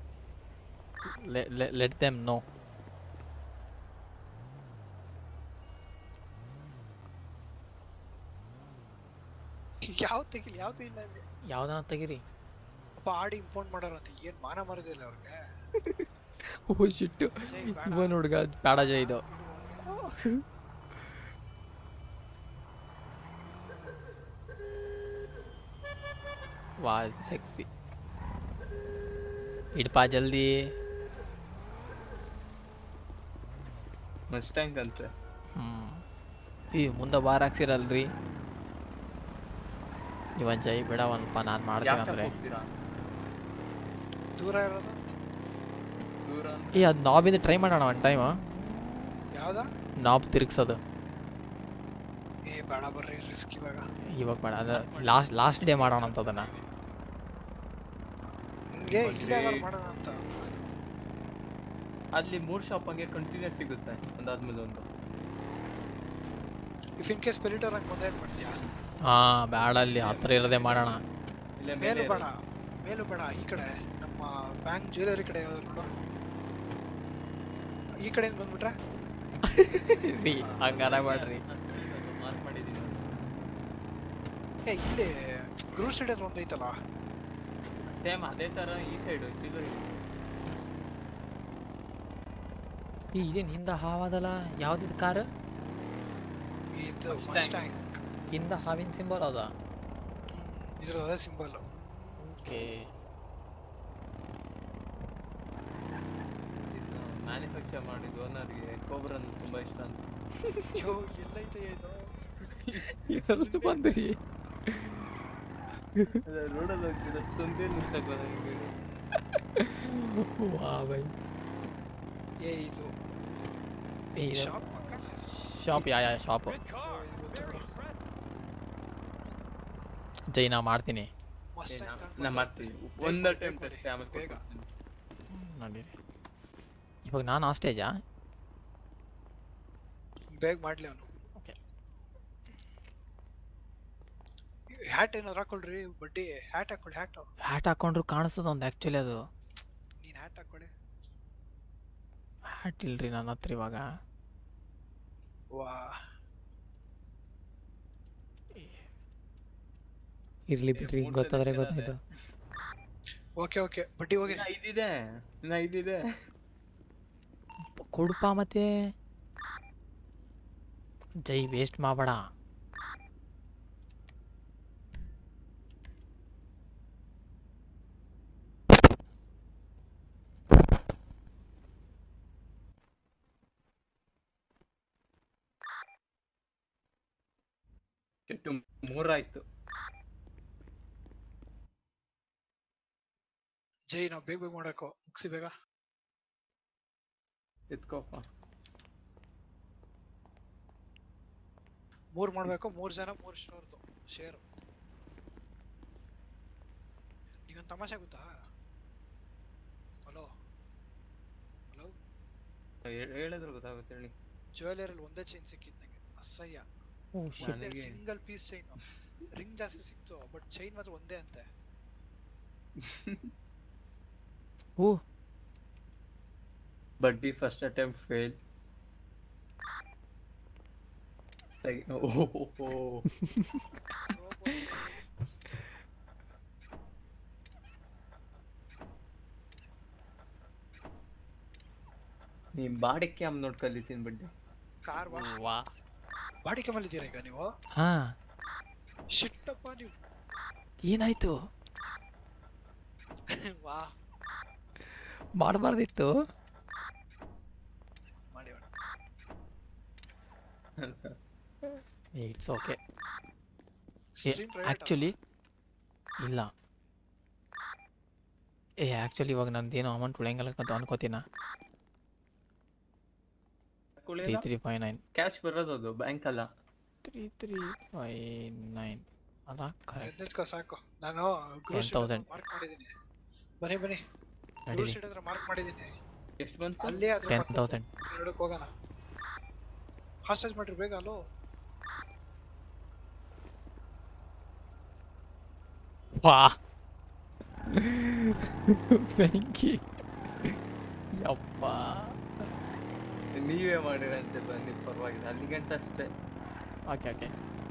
ಲೆಟ್ ದೆಮ್ ನೋ ಯಾವ ತೆಗಿಲಿ ಯಾವ್ದು ಇಲ್ಲ ಇಲ್ಲಿ ಯಾವ್ದನ್ನ ತೆಗೀರಿ ಅಪ್ಪ ಆಡಿ ಇಂಪೌಂಡ್ ಮಾಡೋರಂತ ಏನ್ ಮಾನ ಮರದಿಲ್ಲ ಅವ್ರಿಗೆ ಓ ಶಿಟ್ಟು ಇವನ್ ಹುಡುಗ ಬೇಡ ಜೈ ಇದು ವಾ ಸೆಕ್ಸಿ ಇಡ್ಪ ಜಲ್ದಿ ಮಸ್ಟ್ಯಾಂಗ್ ಅಂತೆ ಹ್ಮ್ ಈ ಮುಂದೆ ಬಾರ್ ಹಾಕ್ಸಿರಲ್ರಿ ಇವನ್ ಜೈ ಬಿಡ ಒಂದಪ್ಪ ನಾನು ಮಾಡ್ತೀನಿ ಯಾವ ಅಂದ್ರೆ ಹೋಗ್ತೀರಾ ದೂರ ಇರೋದು ದೂರ ಏ ಅದು ನಾಬಿಂದ ಟ್ರೈ ಮಾಡೋಣ ಒನ್ ಟೈಮ್ ಯಾವ್ದಾ ನಾಬ್ ತಿರುಗ್ಸೋದು ಏ ಬೇಡ ಬರ್ರಿ ರಿಸ್ಕ್ ಇವಾಗ ಇವಾಗ ಬೇಡ ಅದು ಲಾಸ್ಟ್ ಲಾಸ್ಟ್ ಡೇ ಮಾಡೋಣ ಅಂತ ಅದನ್ನ ನಿಮ್ಗೆ ಇಲ್ಲೇ ಯಾವ್ದಾರು ಮಾಡೋಣ ಅಂತ ಅಲ್ಲಿ ಮೂರ್ ಶಾಪ್ ಹಂಗೆ ಕಂಟಿನ್ಯೂಸ್ ಸಿಗುತ್ತೆ ಒಂದಾದ್ಮೇಲೆ ಒಂದು ಇಫ್ ಇನ್ ಕೇಸ್ ಪೆಲಿಟರ್ ಹಂಗೆ ಮುಂದೆ ಏನ್ ಮಾಡ್ತೀಯಾ ಹಾ ಬೇಡ ಅಲ್ಲಿ ಹತ್ರ ಇರೋದೇ ಮಾಡೋಣ ಇಲ್ಲೇ ಮೇಲೂ ಮೇಲೆ ಬೇಡ ಮೇಲೂ ಬೇಡ ಈ ಕಡೆ ನಮ್ಮ ಬ್ಯಾಂಕ್ ಜ್ಯುವೆಲರಿ ಕಡೆ ಯಾವ್ದಾದ್ರು ನೋಡು ಈ ಕಡೆಯಿಂದ ಬಂದ್ಬಿಟ್ರೆ ರೀ ಹಂಗಾರ ಮಾಡ್ರಿ ಮಾರ್ಕ್ ಮಾಡಿದ್ದೀನಿ ಏ ಇಲ್ಲಿ ಗ್ರೂ ಸ್ಟೇಟ್ ಹತ್ರ ಒಂದು ಐತಲ್ಲ ಸೇಮ್ ಅದೇ ತರ ಈ ಸೈಡ್ ಈ ಇದೇನು ಹಿಂದೆ ಹಾವಾದಲ್ಲ ಯಾವ್ದಿದ್ ಕಾರ್ ಇದು ಮಸ್ಟ್ಯಾಂಗ್ ಹಿಂದ ಹಾವಿನ ಸಿಂಬಲ್ ಅದ ಇದ್ರ ಅದೇ ಸಿಂಬಲ್ ಓಕೆ ಮ್ಯಾನುಫ್ಯಾಕ್ಚರ್ ಮಾಡಿದ ಓನರ್ಗೆ ಕೋಬ್ರನ್ ತುಂಬಾ ಇಷ್ಟ ಅಂತ ಅಯ್ಯೋ ಎಲ್ಲೈತೆ ಇದು ಎಲ್ಲಿ ಬಂದ್ರಿ ರೋಡಲ್ಲಿ ಹೋಗ್ತಿದ್ದ ಸುಂದಿ ನಿಂತಕ್ಕ ನನಗೆ ವಾ ಬೈ ಏ ಇದು ಶಾಪ್ ಪಕ್ಕ ಶಾಪ್ ಯಾ ಯಾ ಶಾಪ್ ಜೈ ನಾ ಮಾಡ್ತೀನಿ ಮಸ್ತ್ ನಾ ಮಾಡ್ತೀನಿ ಒಂದ ಟೈಮ್ ಟೆಸ್ಟ್ ಆಮೇಲೆ ಬೇಗ. ನಡೀರಿ ಇವಾಗ ನಾನು ಆ ಸ್ಟೇಜಾ ಬೇಗ ಮಾಡ್ಲಿ ಅವನು ಹ್ಯಾಟ್ ಏನಾದ್ರು ಹಾಕೊಳ್ರಿ ಬಡ್ಡಿ ಹ್ಯಾಟ್ ಹಾಕೊಳ್ಳಿ ಹ್ಯಾಟ್ ಹ್ಯಾಟ್ ಹಾಕೊಂಡ್ರು ಕಾಣಿಸ್ತದ ಒಂದು ಆ್ಯಕ್ಚುಲಿ ಅದು ನೀನ್ ಹ್ಯಾಟ್ ಹಾಕೊಳ್ಳಿ ಹ್ಯಾಟ್ ಇಲ್ರಿ ನನ್ನ ಹತ್ರ ಇವಾಗ ವಾ ಇರ್ಲಿ ಬಿಡ್ರಿ ಗೊತ್ತಾದ್ರೆ ಗೊತ್ತಾಯ್ತು ಓಕೆ ಓಕೆ ಬಡ್ಡಿ ಹೋಗಿ ಇನ್ನ ಐದಿದೆ ಇನ್ನ ಐದಿದೆ ಕೊಡುಪ ಮತ್ತೆ ಜೈ ವೇಸ್ಟ್ ಮಾಡಬೇಡ ಕೆಟ್ಟು ಮೂರಾಯ್ತು ಜೈ ನಾವು ಬೇಗ ಬೇಗ ಮಾಡಬೇಕು ಮುಗಿಸಿ ಬೇಗ ಎತ್ಕೋಪ್ಪ ಮೂರ್ ಮಾಡ್ಬೇಕು ಮೂರ್ ಜನ ಮೂರ್ ಸ್ಟೋರ್ದು ಶೇರ್ ಈಗೊಂದು ತಮಾಷೆ ಗೊತ್ತಾ ಹಲೋ ಹಲೋ ಹೇ- ಹೇಳಿದ್ರು ಗೊತ್ತಾಗುತ್ತೆ ಹೇಳಿ ಜ್ಯುವೆಲರಲ್ಲಿ ಒಂದೇ ಚೈನ್ ಸಿಕ್ಕಿತ್ತು ನಂಗೆ ಅಸಹ್ಯ Oh, shit. ನನಗೆ- ಸಿಂಗಲ್ ಪೀಸ್ ಚೈನ್ ರಿಂಗ್ ಜಾಸ್ತಿ ಸಿಕ್ತು ಬಟ್ ಚೈನ್ ಮಾತ್ರ ಒಂದೇ ಅಂತೆ ಓ ಬಡ್ಡಿ ಫಸ್ಟ್ ಅಟೆಂಪ್ಟ್ ಫೇಲ್ ಓಹೋ ನೀ ಬಾಡಿಕೆ ಅಮ್ಮ ನೋಡ್ ಕಲಿತೀನಿ ಬಡ್ಡಿ ಕಾರ್ ವಾಶ್ ವಾ ಬಾಡಿಗೆ ಮಲ್ಲಿದ್ದೀರಾ ಈಗ ನೀವು ಹಾ ಶಿಟ್ಟಪ್ಪ ನೀವು ಏನಾಯ್ತು ವಾ ಮಾಡಬಾರ್ದಿತ್ತು ಮಾಡಿ it's okay Stream private actually ಇಲ್ಲ ಏ ಆ್ಯಕ್ಚುಲಿ ಇವಾಗ ನಂದೇನು ಅಮೌಂಟ್ ಉಳಿಯಂಗಿಲ್ಲ ಅಂತ ಅನ್ಕೋತೀನ three three five nine cash ಬರೋದು ಅದು ಬ್ಯಾಂಕ್ ಅಲ್ಲ ತ್ರೀ ತ್ರೀ ಫೈವ್ ನೈನ್ ಅಲ್ಲ ಕರೆಕ್ಟ್ ನಿಲ್ಸ್ಕೊ ಸಾಕು ನಾನು ಗ್ರೂ 10,000. ಮಾರ್ಕ್ ಮಾಡಿದ್ದೀನಿ ಬನ್ನಿ ಬನ್ನಿ ಗ್ರೂ ನಡೀರಿ ಶೀಟ್ ಹತ್ರ ಮಾರ್ಕ್ ಮಾಡಿದ್ದೀನಿ ಎಷ್ಟು ಬಂತು ಅಲ್ಲೇ ಅದ್ರ ಟೆನ್ ಪಕ್ಕದಲ್ಲಿ ತೌಸಂಡ್ ಎರಡಕ್ಕೆ ಹೋಗೋಣ ಹಾಸ್ಟೇಜ್ ಮಾಡ್ರಿ ಬೇಗ ಅಲೋ ವಾ ಬೆಂಕಿ ಯಪ್ಪ ನೀವೇ ಮಾಡಿರಂತೆ ಬನ್ನಿ ಪರವಾಗಿಲ್ಲ ಅಲ್ಲಿ ಗಂಟ ಅಷ್ಟೇ ಓಕೆ ಓಕೆ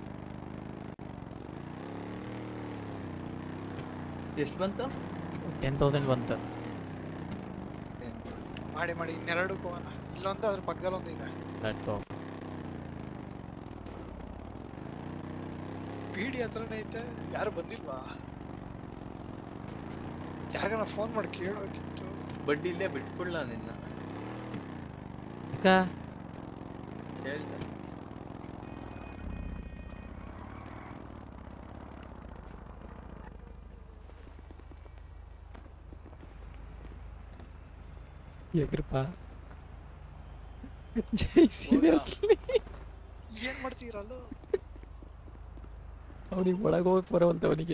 ಎಷ್ಟು ಬಂತು ಟೆನ್ ತೌಸಂಡ್ ಬಂತು ಮಾಡಿ ಮಾಡಿ ಇನ್ನೆರಡಕ್ಕೆ ಹೋಗೋಣ ಇಲ್ಲೊಂದು ಅದ್ರ ಪಕ್ಕದಲ್ಲಿ ಒಂದು ಇದೆ ಲೆಟ್ಸ್ ಗೋ ಪಿಡಿ ಹತ್ರನೇ ಐತೆ ಯಾರು ಬಂದಿಲ್ವಾ ಯಾರಿಗಾನ ಫೋನ್ ಮಾಡಿ ಕೇಳೋಕಿತ್ತು ಬಡ್ಡಿ ಇಲ್ಲೇ ಬಿಟ್ಕೊಡ್ಲ ನಿನ್ನ ಈಗ ಹೇಳ್ದೆ ಹೇಗ್ರಪ್ಪ ಜೈ ಸೀರಿಯಸ್ಲಿ ಏನ್ ಮಾಡ್ತೀರಲ್ಲ ಅವನಿಗೆ ಒಳಗೆ ಹೋಗಕ್ಕೆ ಬರೋವಂತ ಅವನಿಗೆ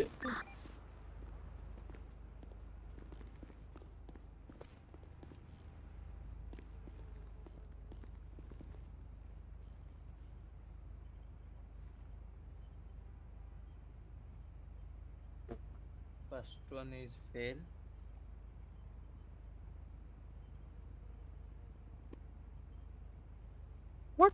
First one is fail. What?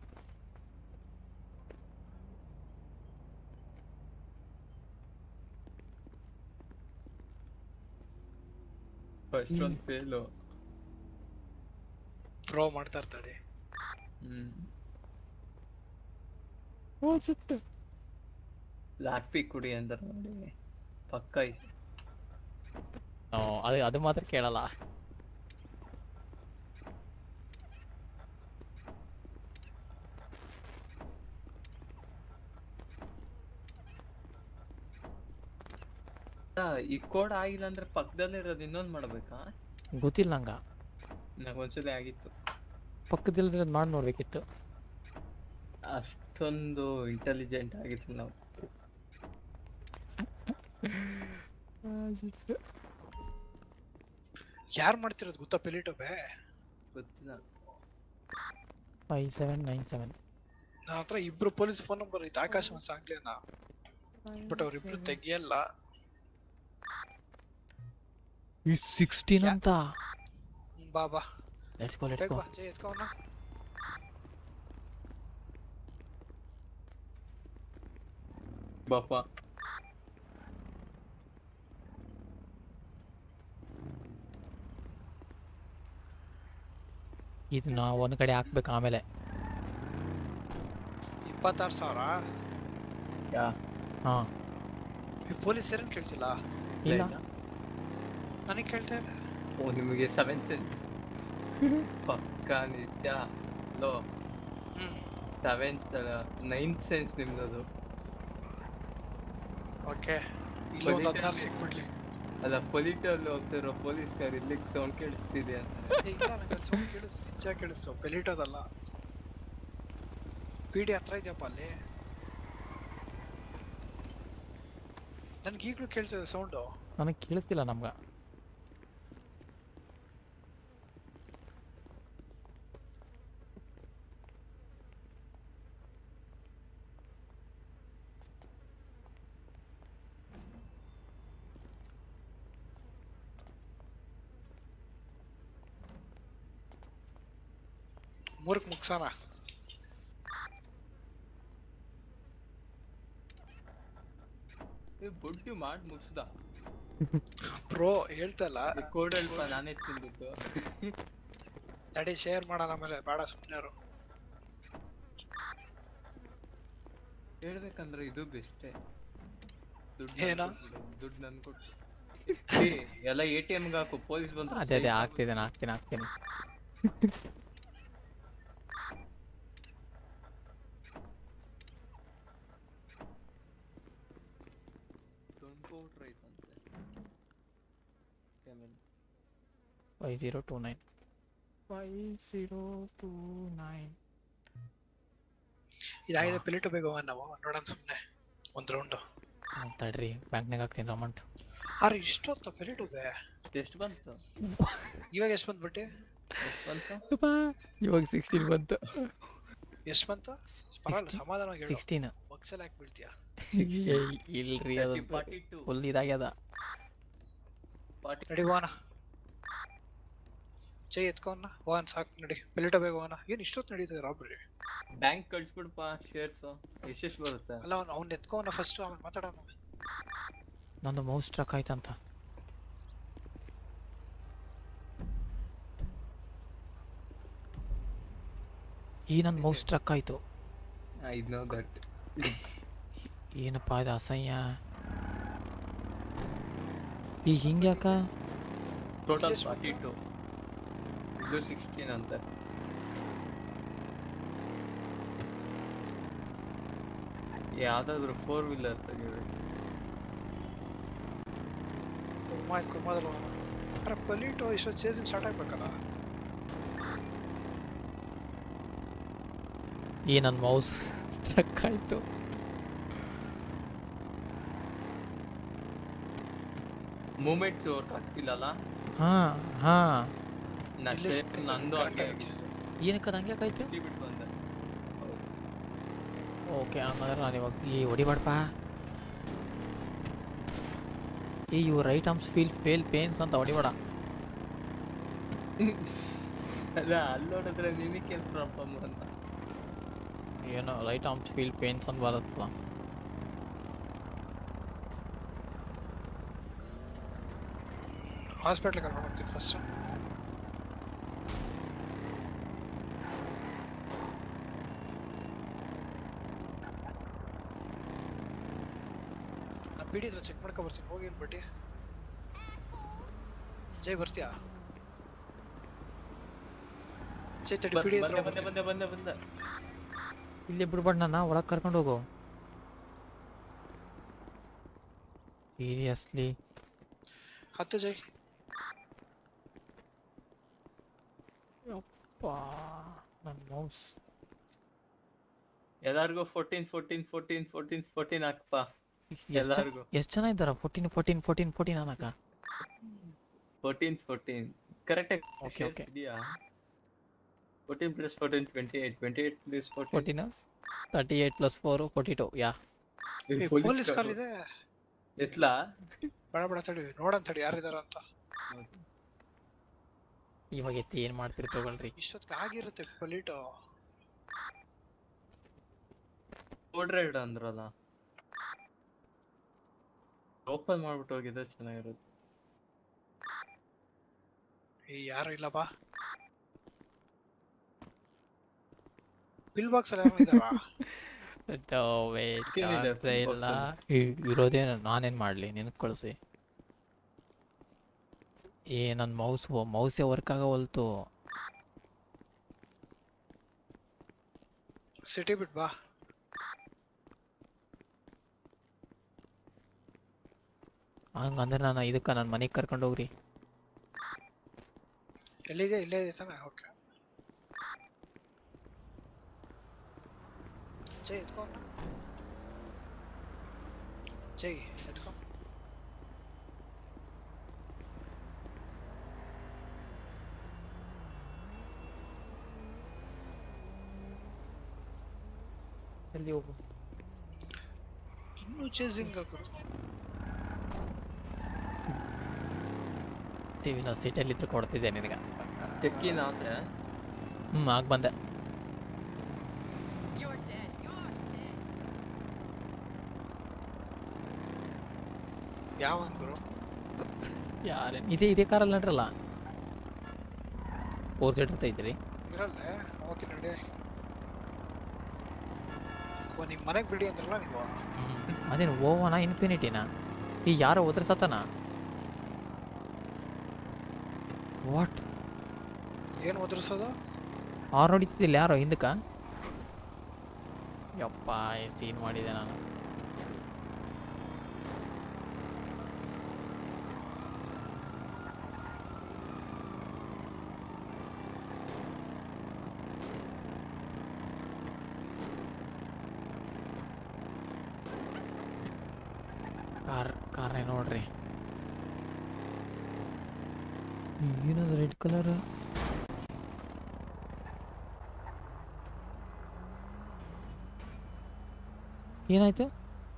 First one fail. Pro ಮಾಡ್ತಾ ಇರ್ತಾಳೆ ಹ್ಮ್ ಓ ಶಿಟ್ ಬ್ಲಾಕ್ ಪೀಕ್ ಕುಡಿ ಅಂತಾರೆ ನೋಡಿ ಪಕ್ಕ ಐತೆ ಓ, ಅದು ಅದು ಮಾತ್ರ ಕೇಳಲ್ಲ ಆ, ಈ ಕೋಡ್ ಆಗಿಲ್ಲ ಅಂದ್ರೆ ಪಕ್ಕದಲ್ಲೇ ಇರೋದು ಇನ್ನೊಂದು ಮಾಡ್ಬೇಕಾ ಗೊತ್ತಿಲ್ಲ ನಂಗ ನಂಗೆ ಒಂದ್ಸಲಿ ಆಗಿತ್ತು ಪಕ್ಕದಲ್ಲಿರೋದು ಮಾಡಿ ನೋಡ್ಬೇಕಿತ್ತು ಅಷ್ಟೊಂದು ಇಂಟೆಲಿಜೆಂಟ್ ಆಗಿತ್ತು ನಾವು ಯಾರು ಮಾಡ್ತಿರೋದು ಗೊತ್ತಾ ಪೆಲಿಟೋಬೆ ಗೊತ್ತಿಲ್ಲ ಫೈವ್ ಸೆವೆನ್ ನೈನ್ ಸೆವೆನ್ ನನ್ನ ಹತ್ರ ಇಬ್ರು ಪೊಲೀಸ್ ಫೋನ್ ನಂಬರ್ ಐತೆ ಆಕಾಶ ಮತ್ತು ಸಾಂಗ್ಲಿನ ಬಟ್ ಅವ್ರಿಬ್ರು ತೆಗಿಯಲ್ಲ ಈ ಸಿಕ್ಸ್ಟೀನ್ ಅಂತ ಹ್ಮ್, ಬಾ ಬಾ ಲೆಟ್ಸ್ ಗೋ ಲೆಟ್ಸ್ ಬೇಗ ಗೋ ಬಾ ಜೈ ಎತ್ಕೊಂಡ ಬಾಪ ಇದನ್ನ ಒಂದ್ ಕಡೆ ಹಾಕ್ಬೇಕು ಆಮೇಲೆ ಇಪ್ಪತ್ತಾರು ಸಾವಿರ ಯಾ ಹಾ ಈ ಪೊಲೀಸ್ ಏನೇನು ಕೇಳ್ತಿಲ್ಲ ಇಲ್ಲ ನನಗೆ ಕೇಳ್ತಾ ಇದೆ ಓ ನಿಮಗೆ ಸೆವೆನ್ ಸೆನ್ಸ್ ಪಕ್ಕ ನಿತ್ಯ ಲೋ ಸೆವೆಂತ್ ನೈನ್ತ್ ಸೆನ್ಸ್ ನಿಮ್ದದು ಓಕೆ ಇಲ್ಲ ಒಂದು ಹದಿನಾರು ಸಿಕ್ಬಿಡ್ಲಿ ಅಲ್ಲ ಪೊಲಿಟಲ್ಲಿ ಹೋಗ್ತಿರೋ ಪೊಲೀಸ್ ಕಾರ್ ಇಲ್ಲಿಗೆ ಸೌಂಡ್ ಕೇಳಿಸ್ತಿದೆ ಅಂತ ಏ, ಇಲ್ಲ ನಂಗೆ ಸೌಂಡ್ ಕೇಳಿಸ್ತು ನಿಜ ಕೇಳಿಸ್ತು ಪೆಲಿಟೋದಲ್ಲ ಪಿಡಿ ಹತ್ರ ಇದೆಯಪ್ಪ ಅಲ್ಲಿ ನನ್ಗೆ ಈಗಲೂ ಕೇಳ್ತಿದೆ ಸೌಂಡು ನನಗೆ ಕೇಳಿಸ್ತಿಲ್ಲ ನಮ್ಗ ಮೂರಕ್ಕೆ ಮುಗ್ಸೋಣ ಬೊಡ್ಡಿ ಮಾಡಿ ಮುಗಿಸ್ದ ಬ್ರೋ ಹೇಳ್ತಲ್ಲ ಕೋಡ್ ಅಲ್ಪ ನಾನೇ ತಿಂದಿದ್ದು ನಡಿ ಶೇರ್ ಮಾಡೋಣ ಆಮೇಲೆ ಬೇಡ ಸುಮ್ಮನೆ ಹೇಳ್ಬೇಕಂದ್ರೆ ಇದು ಬೆಸ್ಟೇ ದುಡ್ಡು ಏನ? ದುಡ್ಡು ನನ್ ಕೊಟ್ಟು ಏ, ಎಲ್ಲ ಎ ಟಿ ಎಮ್ಗೆ ಹಾಕು ಪೊಲೀಸ್ ಬಂದ್ರೆ ಅದೇ ಅದೇ safe. ಆಗ್ತಿದ್ದೇನೆ ಆಗ್ತೀನಿ ಆಗ್ತೀನಿ Don't go right ಅಂತೆ. ಆಮೇಲೆ five zero two nine five zero two nine ಇದಾಗಿದೆ ಪೆಲಿಟೋ ಬೇಗ ಹೋಗೋಣ ನಾವು ನೋಡೋಣ ಸುಮ್ಮನೆ ಒಂದು ರೌಂಡು ತಡ್ರಿ ಬ್ಯಾಂಕ್ನಾಗ ಹಾಕ್ತೀನಿ ಅಮೌಂಟ್ ಅರೆ ಇಷ್ಟೊತ್ತ ಪೆಲಿಟೋ ಬೇ ಎಷ್ಟು ಬಂತು ಇವಾಗ ಎಷ್ಟು ಬಂದ್ಬಿಟ್ಟು ಎಷ್ಟು ಬಂತು ಇವಾಗ ಸಿಕ್ಸ್ಟೀನ್ ಬಂತು ಎಷ್ಟು ಬಂತು ಪರವಾಗಿಲ್ಲ ಸಮಾಧಾನವಾಗಿ ಹೇಳು ಸಿಕ್ಸ್ಟೀನ್ ಬಕ್ಸಲ್ಲಿ ಹಾಕಿ ಬೀಳ್ತೀಯ ಇಲ್ರಿ ಅದು 42. ಫುಲ್ ಇದಾಗ್ಯದ ನಡಿ ಹೋಗೋಣ ಜೈ ಎತ್ಕೋಣ ಹೋಗೋಣ ಸಾಕು ನಡಿ ಪೆಲಿಟೋ ಬೇಗ ಹೋಗೋಣ ಏನು ಇಷ್ಟೊತ್ತು ನಡೀತದೆ ರಾಬ್ರಿ ಬ್ಯಾಂಕ್ ಕಳ್ಸ್ಬಿಡಪ್ಪ ಶೇರ್ಸು ಎಷ್ಟೆಷ್ಟು ಬರುತ್ತೆ ಅಲ್ಲ ಅವ್ನು ಅವ್ನು ಎತ್ಕೋಣ ಫಸ್ಟ್ ಆಮೇಲೆ ಮಾತಾಡೋಣ ನಂದು ಮೌಸ್ ಟ್ರಕ್ ಆಯ್ತಂತ ಈ ನನ್ನ ಮೌಸ್ ಟ್ರಕ್ ಆಯ್ತು ಐ ನೋ ದಟ್ ಏನಪ್ಪ ಇದು ಅಸಹ್ಯ ಈಗ ಹಿಂಗ್ಯಾಕ ಟೋಟಲ್ ಫಾರ್ಟಿ ಟು ಇದು ಸಿಕ್ಸ್ಟೀನ್ ಅಂತ ಯಾವ್ದಾದ್ರು ಫೋರ್ ವೀಲರ್ ತೆಗಿಬೇಕು ಕುರ್ಮಾ ಕುರ್ಮಾದಲ್ಲಿ ಹೋಗೋಣ ಅರೆ ಪೆಲಿಟೋ ಇಷ್ಟೊತ್ತು ಚೇಸಿಂಗ್ ಸ್ಟಾರ್ಟ್ ಆಗ್ಬೇಕಲ್ಲ ಈ ನನ್ನ ಮೌಸ್ ಸ್ಟ್ರಕ್ ಆಯ್ತು ಮೂಮೆಂಟ್ಸ್ ವರ್ಕ್ ಆಗ್ತಿಲ್ಲಲ್ಲ ಹಾ ಹಾ ನಾ ಇಲ್ಲಿ share ಸಿಕ್ಕಿದ್ದು ನಂದು correct ಹಂಗೆ ಆಗಿದೆ. ಏನಕ್ಕೆ ಅದು ಹಂಗೆ ಆಯ್ತು ಬಿಟ್ಟು ಬಂದೆ ಓಕೆ ಹಂಗಂದ್ರೆ ನಾನು ಇವಾಗ ಈ ಹೊಡಿಬಾಡ್ಪ ಈ ಇವು right arms feel fail pains ಅಂತ ಹೊಡಿಬೇಡ ಅಲ್ಲ ಅಲ್ಲಿ ನೋಡಿದ್ರೆ ನಿನಗೆ ಪ್ರಾಬ್ಲಮ್ ಅಂತ ಏನೋ ರೈಟ್ ಆರ್ಮ್ಸ್ ಫೀಲ್ ಪೇನ್ಸ್ ಅಂತ ಬರುತ್ತಲ್ಲ ಹಾಸ್ಪಿಟ್ಲಿಗೆ ಕರ್ಕೊಂಡು ಹೋಗ್ತೀನಿ ಫಸ್ಟ್ ಪಿಡಿ ಹತ್ರ ಚೆಕ್ ಮಾಡ್ಕೊ ಬರ್ತೀನಿ ಹೋಗಿ ಇಲ್ಲಿ ಬಡ್ಡಿ ಜೈ ಬರ್ತೀಯಾ ಜೈ ತಡಿ ಪಿಡಿ ಹತ್ರ ಬಂದೆ ಬಂದೆ ಬಂದೆ ಬಂದೆ ಬಂದೆ ಇಲ್ಲಿ ಬಿಡ್ಬೇಡ ನನ್ನ ಒಳಗೆ ಕರ್ಕೊಂಡು ಹೋಗು ಸೀರಿಯಸ್ಲಿ ಹತ್ತು ಜೈ ಯಪ್ಪಾ ನನ್ನ ಮೌಸ್ ಎಲ್ಲಾರ್ಗು fourteen fourteen fourteen fourteen fourteen ಹಾಕಪ್ಪ ಎಷ್ಟು ಎಲ್ಲಾರ್ಗು ಎಷ್ಟು ಜನ ಇದ್ದಾರ ಫೋರ್ಟೀನ್ ಫೋರ್ಟೀನ್ ಫೋರ್ಟೀನ್ ಫೋರ್ಟೀನ್ ಅನ್ನಕ ಫೋರ್ಟೀನ್ ಫೋರ್ಟೀನ್ ಕರೆಕ್ಟಾಗಿ Okay, okay. ಇದೆಯಾ fourteen plus fourteen twenty eight twenty eight plus fourteen fourteen thirty eight plus four forty two yeah police call ಇದೆ ಎತ್ಲಾ ಬೇಡ ಬೇಡ ತಡಿ ನೋಡೋಣ ತಡಿ ಯಾರಿದಾರ ಅಂತ ಇವಾಗ ಎತ್ತಿ ಏನು ಮಾಡ್ತೀರಿ ತಗೊಳ್ರಿ ಇಷ್ಟೊತ್ತಿಗೆ ಆಗಿರುತ್ತೆ ಪೊಲೀಟು ಕೋಡ್ ರೈಡ್ ಅಂದ್ರಲ್ಲ ಓಪನ್ ಮಾಡ್ಬಿಟ್ಟು ಹೋಗಿದ್ರೆ ಚೆನ್ನಾಗಿರುತ್ತೆ ಈ ಯಾರು ಇಲ್ಲಪ್ಪ ಬಿಲ್ ಬಾಕ್ಸ್ ಅಲ್ಲಿ ಯಾರು ಇದಾರಾ ದೋವೆ ಏನಿದೆ ಚಾನ್ಸೇ ಇಲ್ಲ box ಇ- ಇರೋದೇನು ನಾನೇನು ಮಾಡಲಿ ನಿನಗೆ ಕಳಿಸಿ ಏ ನನ್ನ ಮೌಸ್ ಮೌಸೇ ವರ್ಕ್ ಆಗವಲ್ತು ಸಿಟಿ ಬಿಟ್ ಬಾ ಹಂಗಂದ್ರೆ ನಾನು ಇದಕ್ಕೆ ನನ್ನ ಮನೆಗೆ ಕರ್ಕೊಂಡು ಹೋಗ್ರಿ ಎಲ್ಲಿದೆ ಇಲ್ಲೇ ಇದೆ ತಾನೆ ಓಕೆ ಜೈ ಎತ್ಕೊ ಅವ್ನ. ಜೈ ಎತ್ಕೊ ಎಲ್ಲಿ ಹೋಗು ಇನ್ನೂ ಚೇಸಿಂಗ್ ಹಾಕೋರು ಟಿವಿನ ಸೀಟಲ್ಲಿದ್ದು ಕೊಡ್ತಿದ್ದೆ ನಿನಗೆ ಚೆಕ್ಕಿನ ಅಂದ್ರೆ ಹ್ಞೂ ಆಗ ಬಂದೆ ಯಾವ ಗುರು ಯಾರೇ ಇದೇ ಇದೇ ಕಾರಲ್ಲಿ ನಡ್ರಲ್ಲ ಫೋರ್ ಸೀಟ್ ಅಂತ ಇದ್ರಿ ಇರಲ್ಲೇ ಓಕೆ ನೋಡಿ ಓ ನಿಮ್ಮ ಮನೆಗೆ ಬಿಡಿ ಅಂದ್ರಲ್ಲ ನೀವು ಅದೇನು ಓವನ ಇನ್ಫಿನಿಟಿನ ಈ ಯಾರೋ ಒದರ್ಸತನ ವಾಟ್ ಏನು ಒದರ್ಸೋದು ಆರ್ ನೋಡಿತಿದ್ದಿಲ್ಲ ಯಾರೋ ಹಿಂದಕ್ಕ ಯಪ್ಪ ಸೀನ್ ಮಾಡಿದೆ ನಾನು ಕಾರ್ ಕಾರ್ನೇ ನೋಡ್ರಿ ಏನದು ರೆಡ್ ಕಲರ್ ಏನಾಯ್ತು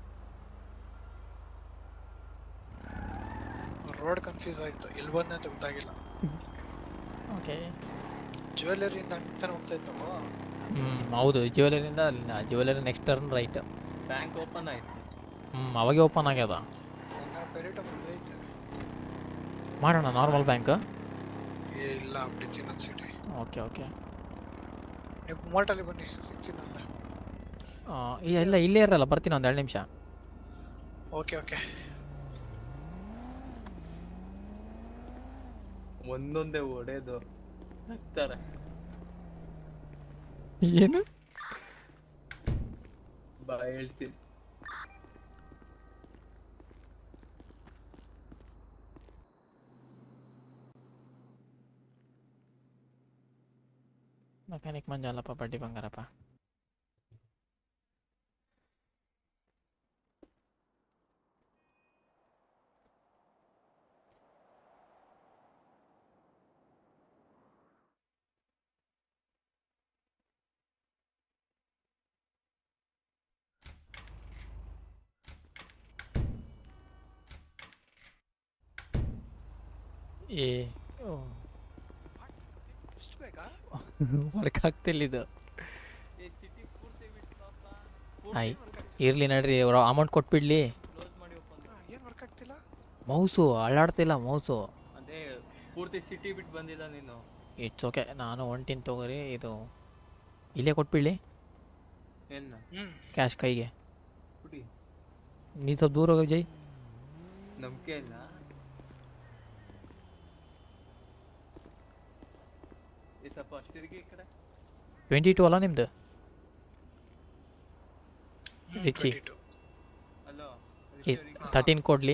ರೋಡ್ ಕನ್ಫ್ಯೂಸ್ ಆಯ್ತು ಎಲ್ಲಿ ಬಂದೆ ಅಂತ ಗೊತ್ತಾಗಿಲ್ಲ ಓಕೆ ಜ್ಯುವೆಲ್ಲರಿಯಿಂದ ಅಂತಾನೆ ಹೋಗ್ತಾ ಇತ್ತು ಹ್ಮ್ ಹೌದು ಜ್ಯುವೆಲರಿಯಿಂದ jewellery next turn right bank open ಆಯ್ತು ಹ್ಮ್ ಅವಾಗೆ ಓಪನ್ ಆಗ್ಯದ ಪೆರಿಟ ಬಂದೈತೆ ಮಾಡೋಣ ನಾರ್ಮಲ್ ಬ್ಯಾಂಕ್ ಏ ಇಲ್ಲ ಬಿಡ್ತೀನಿ ನನ್ನ ಸಿಟಿ ಓಕೆ ಓಕೆ ನೀವು ಕುಮಾಟಲ್ಲಿ ಬನ್ನಿ ಸಿಗ್ತೀನಿ ಅಂದ್ರೆ ಇಲ್ಲ ಇಲ್ಲೇ ಇರಲ್ಲ ಬರ್ತೀನಿ ಒಂದು ಎರಡು ನಿಮಿಷ ಓಕೆ ಓಕೆ ಒಂದೊಂದೇ ಹೊಡೆದು ಹಾಕ್ತಾರೆ ಏನು ಬಾ ಹೇಳ್ತೀನಿ ಮೆಕ್ಯಾನಿಕ್ ಮಂಜ ಅಲ್ಲಪ್ಪ ಬಡ್ಡಿ ಬಂಗಾರಪ್ಪ ಏ ಇಷ್ಟು ಬೇಕಾ ವರ್ಕ್ ಆಗ್ತಿಲ್ಲ ಇದು ಆಯ್ ಇರ್ಲಿ ನಡ್ರಿ ಅವ್ರು ಅಮೌಂಟ್ ಕೊಟ್ಬಿಡ್ಲಿ ಏನು ವರ್ಕ್ ಆಗ್ತಿಲ್ಲ ಮೌಸು ಅಳ್ಳಾಡ್ತಿಲ್ಲ ಮೌಸು ಅದೇ ಪೂರ್ತಿ ಸಿಟಿ ಬಿಟ್ಟು ಬಂದಿಲ್ಲ ನೀನು ಇಟ್ಸ್ ಓಕೆ ನಾನು ಹೊಂಟಿನ ತಗೋರಿ ಇದು ಇಲ್ಲೇ ಕೊಟ್ಬಿಡ್ಲಿ ಏನ ಕ್ಯಾಶ್ ಕೈಗೆ ಕುಡಿ ನೀ ಸ್ವಲ್ಪ ದೂರ ಹೋಗಿ ಜೈ ನಂಬಿಕೆ ಇಲ್ಲ ಈ ಸ್ವಲ್ಪ ಅಷ್ಟು ತಿರುಗಿ ಈ ಕಡೆ ಟ್ವೆಂಟಿ ಟು ಅಲ್ಲ ನಿಮ್ದು ರಿಚಿ ಹಲೋ ತರ್ಟೀನ್ ಕೊಡ್ಲಿ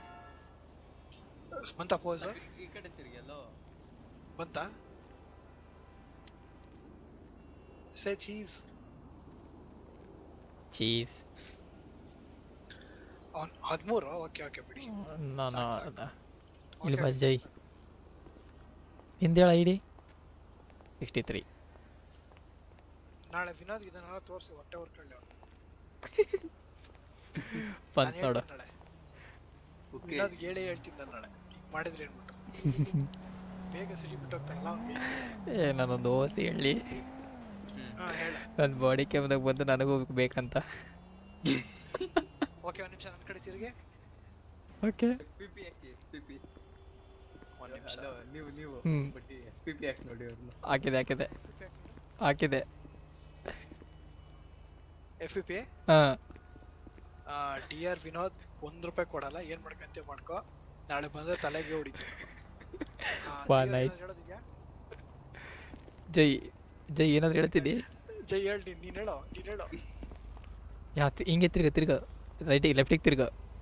ಬಂತ ಪೋಸ್ ಈ ಕಡೆ ತಿರುಗಿ ಅಲ್ಲೋ ಬಂತ ಸೇ ಚೀಸ್ ಚೀಸ್ ಅವ್ನ್ ಹದಿಮೂರು ಓಕೆ ಓಕೆ ಬಿಡಿ ನಾನು ಇಲ್ಲಿ ಬಜ್ಜೈ ಹಿಂದೇಳ ಐ ಡಿ ಸಿಕ್ಸ್ಟಿ ತ್ರೀ ನಾಳೆ ವಿನೋದ್ ಇದನ್ನೆಲ್ಲ ತೋರಿಸಿ ಹೊಟ್ಟೆ ಹೊರ್ಕೊಳ್ಳಿ ಅವ್ನು ಬಂತ್ ನಾನ್ ನೋಡು ಹೇಳ್ತೀನಿ ನಾಳೆ ವಿನೋದ್ ಹೇಳಿ ಹೇಳ್ತೀನಿ ನಾನು ನಾಳೆ ಹಿಂಗ್ ಮಾಡಿದ್ರೆ ಏನ್ಬಿಟ್ಟು ಬೇಗ ಸಿಟಿ ಬಿಟ್ಟು ಹೋಗ್ತಾನಲ್ಲ ಅವ್ನಿಗೆ ಏ ನಾನೊಂದು ಓಸಿ ಹೇಳಿ ಹಾ ಹೇಳ ನನ್ನ ಬಾಡಿ ಕೆಮ್ದಾಗ ಬಂದು ನನಗೂ ಬೇಕಂತ ಓಕೆ ಒಂದ್ ನಿಮಿಷ ನನ್ನ ಕಡೆ ತಿರುಗಿ ಓಕೆ ಪಿ ಪಿ ಹಾಕಿ ಪಿ ಪಿ ಒಂದ್ ನಿಮಿಷ ಹಲೋ ನೀವು ನೀವು ಹ್ಮ್. ಬಟ್ಟಿ ಪಿ ಪಿ ಹಾಕಿ ನೋಡಿ ಅವ್ರನ್ನ ಹಾಕಿದೆ ಹಾಕಿದೆ ಹಾಕಿದೆ ಎಫ್ ಪಿ ಪಿ ಹಾಂ ಡಿ ಆರ್ ವಿನೋದ್ ಒಂದ್ ರೂಪಾಯಿ ಕೊಡಲ್ಲ ಏನ್ ಮಾಡ್ಕಂತೀವಿ ಮಾಡ್ಕೋ ನಾಳೆ ಬಂದ್ರೆ ತಲೆಗೆ ಹೊಡಿತೀವಿ ಆ, ವಾ ಜೈ ನೈಸ್ ಏನಾದ್ರು ಹೇಳೋದಿದ್ಯಾ? ಜೈ ಜೈ ಏನಾದ್ರು ಹೇಳ್ತಿದ್ದಿ ಜೈ ಹೇಳ್ಡಿ ನೀನ್ ಹೇಳೋ ನೀನ್ ಹೇಳೋ ಯಾ ತಿ- ಹಿಂಗೆ ತಿರ್ಗ ತಿರ್ಗ ರೈಟಿಗೆ ಲೆಫ್ಟಿಗೆ ತಿರ್ಗ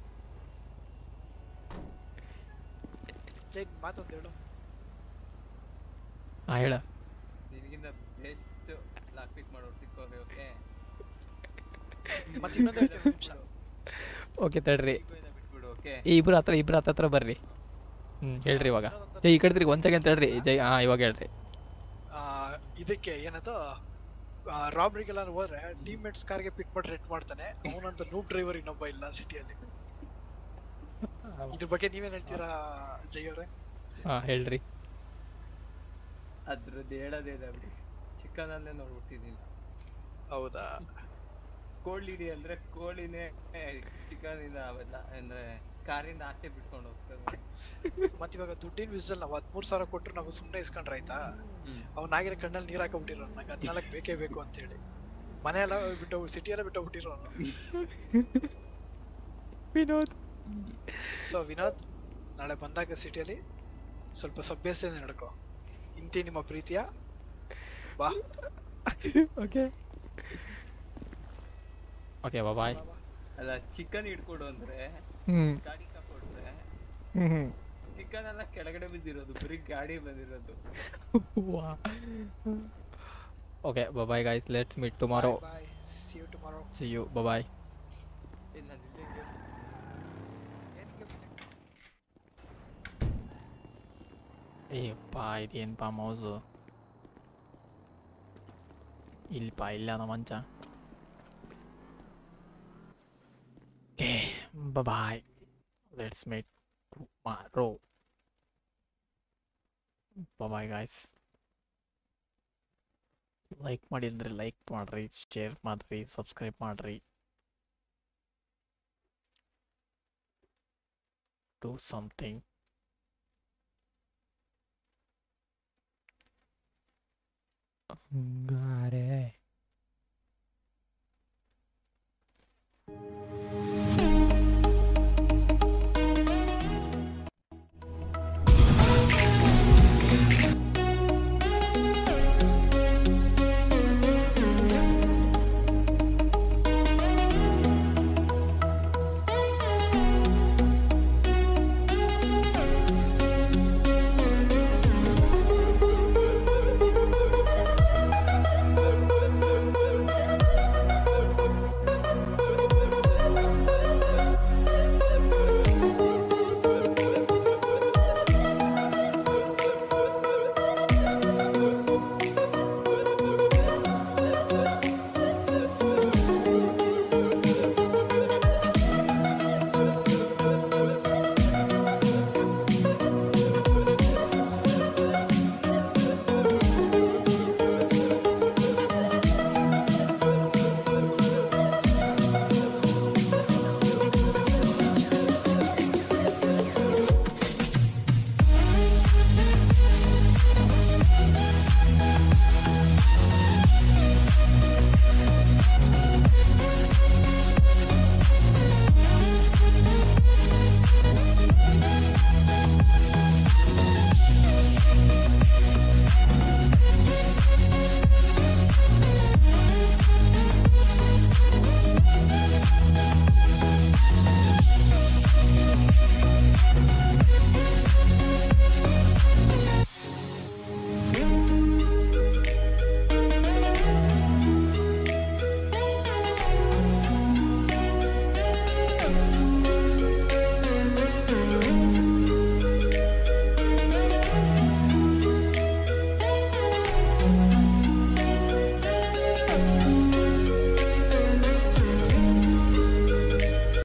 ಜೈ ಮಾತೊಂದು ಹೇಳು ಹಾಂ ಹೇಳ ನಿನಗಿಂತ ಬೆಸ್ಟ್ ಲಾಕ್ ಪಿಕ್ ಮಾಡೋ ಸಿಕ್ಕೋರೆ ಓಕೆ ಮತ್ತೆ ಇನ್ನೊಂದು ಹೇಳ್ತೀನಿ ಒಂದ್ ನಿಮಿಷ ಓಕೆ ತಡ್ರಿ ಬಿಟ್ಬಿಡು ಓಕೆ ಈ ಇಬ್ರು ಹತ್ರ ಇಬ್ರು ಹತ್ರ ಹತ್ರ ಬರ್ರಿ ಹ್ಞೂ ಹೇಳ್ರಿ ಇವಾಗ ಜೈ ಈ ಕಡೆ ತಿರ್ಗಿ ಒಂದು ಸೆಕೆಂಡ್ ತಡ್ರಿ ಜೈ ಹಾಂ ಇವಾಗ ಹೇಳ್ರಿ ಆ, ಇದಕ್ಕೆ ಏನದು ರಾಬ್ರಿಗೆಲ್ಲ ಹೋದ್ರೆ ಟೀಮ್ಮೇಟ್ಸ್ ಕಾರ್ಗೆ ಪಿಕ್ ಮಾಡಿ ರೆಂಟ್ ಮಾಡ್ತಾನೆ ಅವನಂತ ನೂಬ್ ಡ್ರೈವರ್ ಇನ್ನೊಬ್ಬ ಇಲ್ಲ ಸಿಟಿಯಲ್ಲಿ ಇದ್ರ ಬಗ್ಗೆ ನೀವೇನ್ ಹೇಳ್ತೀರಾ ಜೈ ಅವ್ರೆ ಹಾಂ ಹೇಳ್ರಿ ಅದ್ರದ್ದು ಹೇಳೋದೇ ಇಲ್ಲ ಬಿಡಿ ಚಿಕನ್ ಅಲ್ಲೇ ನೋಡ್ಬಿಟ್ಟಿದ್ದೀನಿ ಹೌದಾ ಕೋಳಿ ಹಿಡಿ ಅಂದ್ರೆ ಕೋಳಿನೇ ಚಿಕನ್ ಇಂದ ಅವೆಲ್ಲ ಅಂದ್ರೆ ಕಾರಿಂದ ಆಚೆ ಬಿಟ್ಕೊಂಡು ಹೋಗ್ತದೆ ಮತ್ ಇವಾಗ ದುಡ್ಡಿನ ವಿಸಲ್ ನಾವ್ ಹದ್ಮೂರ್ ಸಾವಿರ ಕೊಟ್ರು ನಾವು ಸುಮ್ನೆ ಇಸ್ಕೊಂಡ್ರೆ ಆಯ್ತಾ ಅವ್ನ ಆಗಿರೋ ಕಣ್ಣಲ್ಲಿ ನೀರ್ ಹಾಕೊಂಡ್ಬಿಟ್ಟಿರೋ ನಂಗೆ ಹದ್ನಾಲ್ಕು ಬೇಕೇ ಬೇಕು ಅಂತ ಹೇಳಿ ಮನೆ ಎಲ್ಲ ಬಿಟ್ಟು ಸಿಟಿ ಎಲ್ಲ ಬಿಟ್ಟು ಬಿಟ್ಟಿರೋ ವಿನೋದ್ ಸೊ ವಿನೋದ್ ನಾಳೆ ಬಂದಾಗ ಸಿಟಿಯಲ್ಲಿ ಸ್ವಲ್ಪ ಸಭ್ಯತೆ ನಡ್ಕೋ ಇಂತಿ ನಿಮ್ಮ ಪ್ರೀತಿಯ ಬಾ ಓಕೆ ಓಕೆ ಬಾಯ್ ಅಲ್ಲ ಚಿಕನ್ ಹಿಡ್ಕೊಡು ಅಂದ್ರೆ ಹ್ಮ್. ಗಾಡಿ ಕಾಕೊಡ್ರೆ ಹ್ಮ್ ಹ್ಮ್. ಚಿಕನ್ ಎಲ್ಲ ಕೆಳಗಡೆ ಬಿದ್ದಿರೋದು ಬರೀ ಗಾಡಿ ಬಂದಿರೋದು okay bye guys let's meet tomorrow bye see you tomorrow see you bye ಇಲ್ಲ ನಿಲ್ಲಿಗೆ ಏಪ್ಪ ಇದೇನಪ್ಪ ಮೌಸು ಇಲ್ಲಪ್ಪ ಇಲ್ಲ ನಮ್ಮ ಮಂಚ okay bye let's make tomorrow bye guys like ಮಾಡಿ ಅಂದರೆ ಲೈಕ್ ಮಾಡಿರಿ ಶೇರ್ ಮಾಡಿರಿ ಸಬ್ಸ್ಕ್ರೈಬ್ ಮಾಡಿರಿ ಡೂ ಸಮಥಿಂಗ್ ಹಂಗ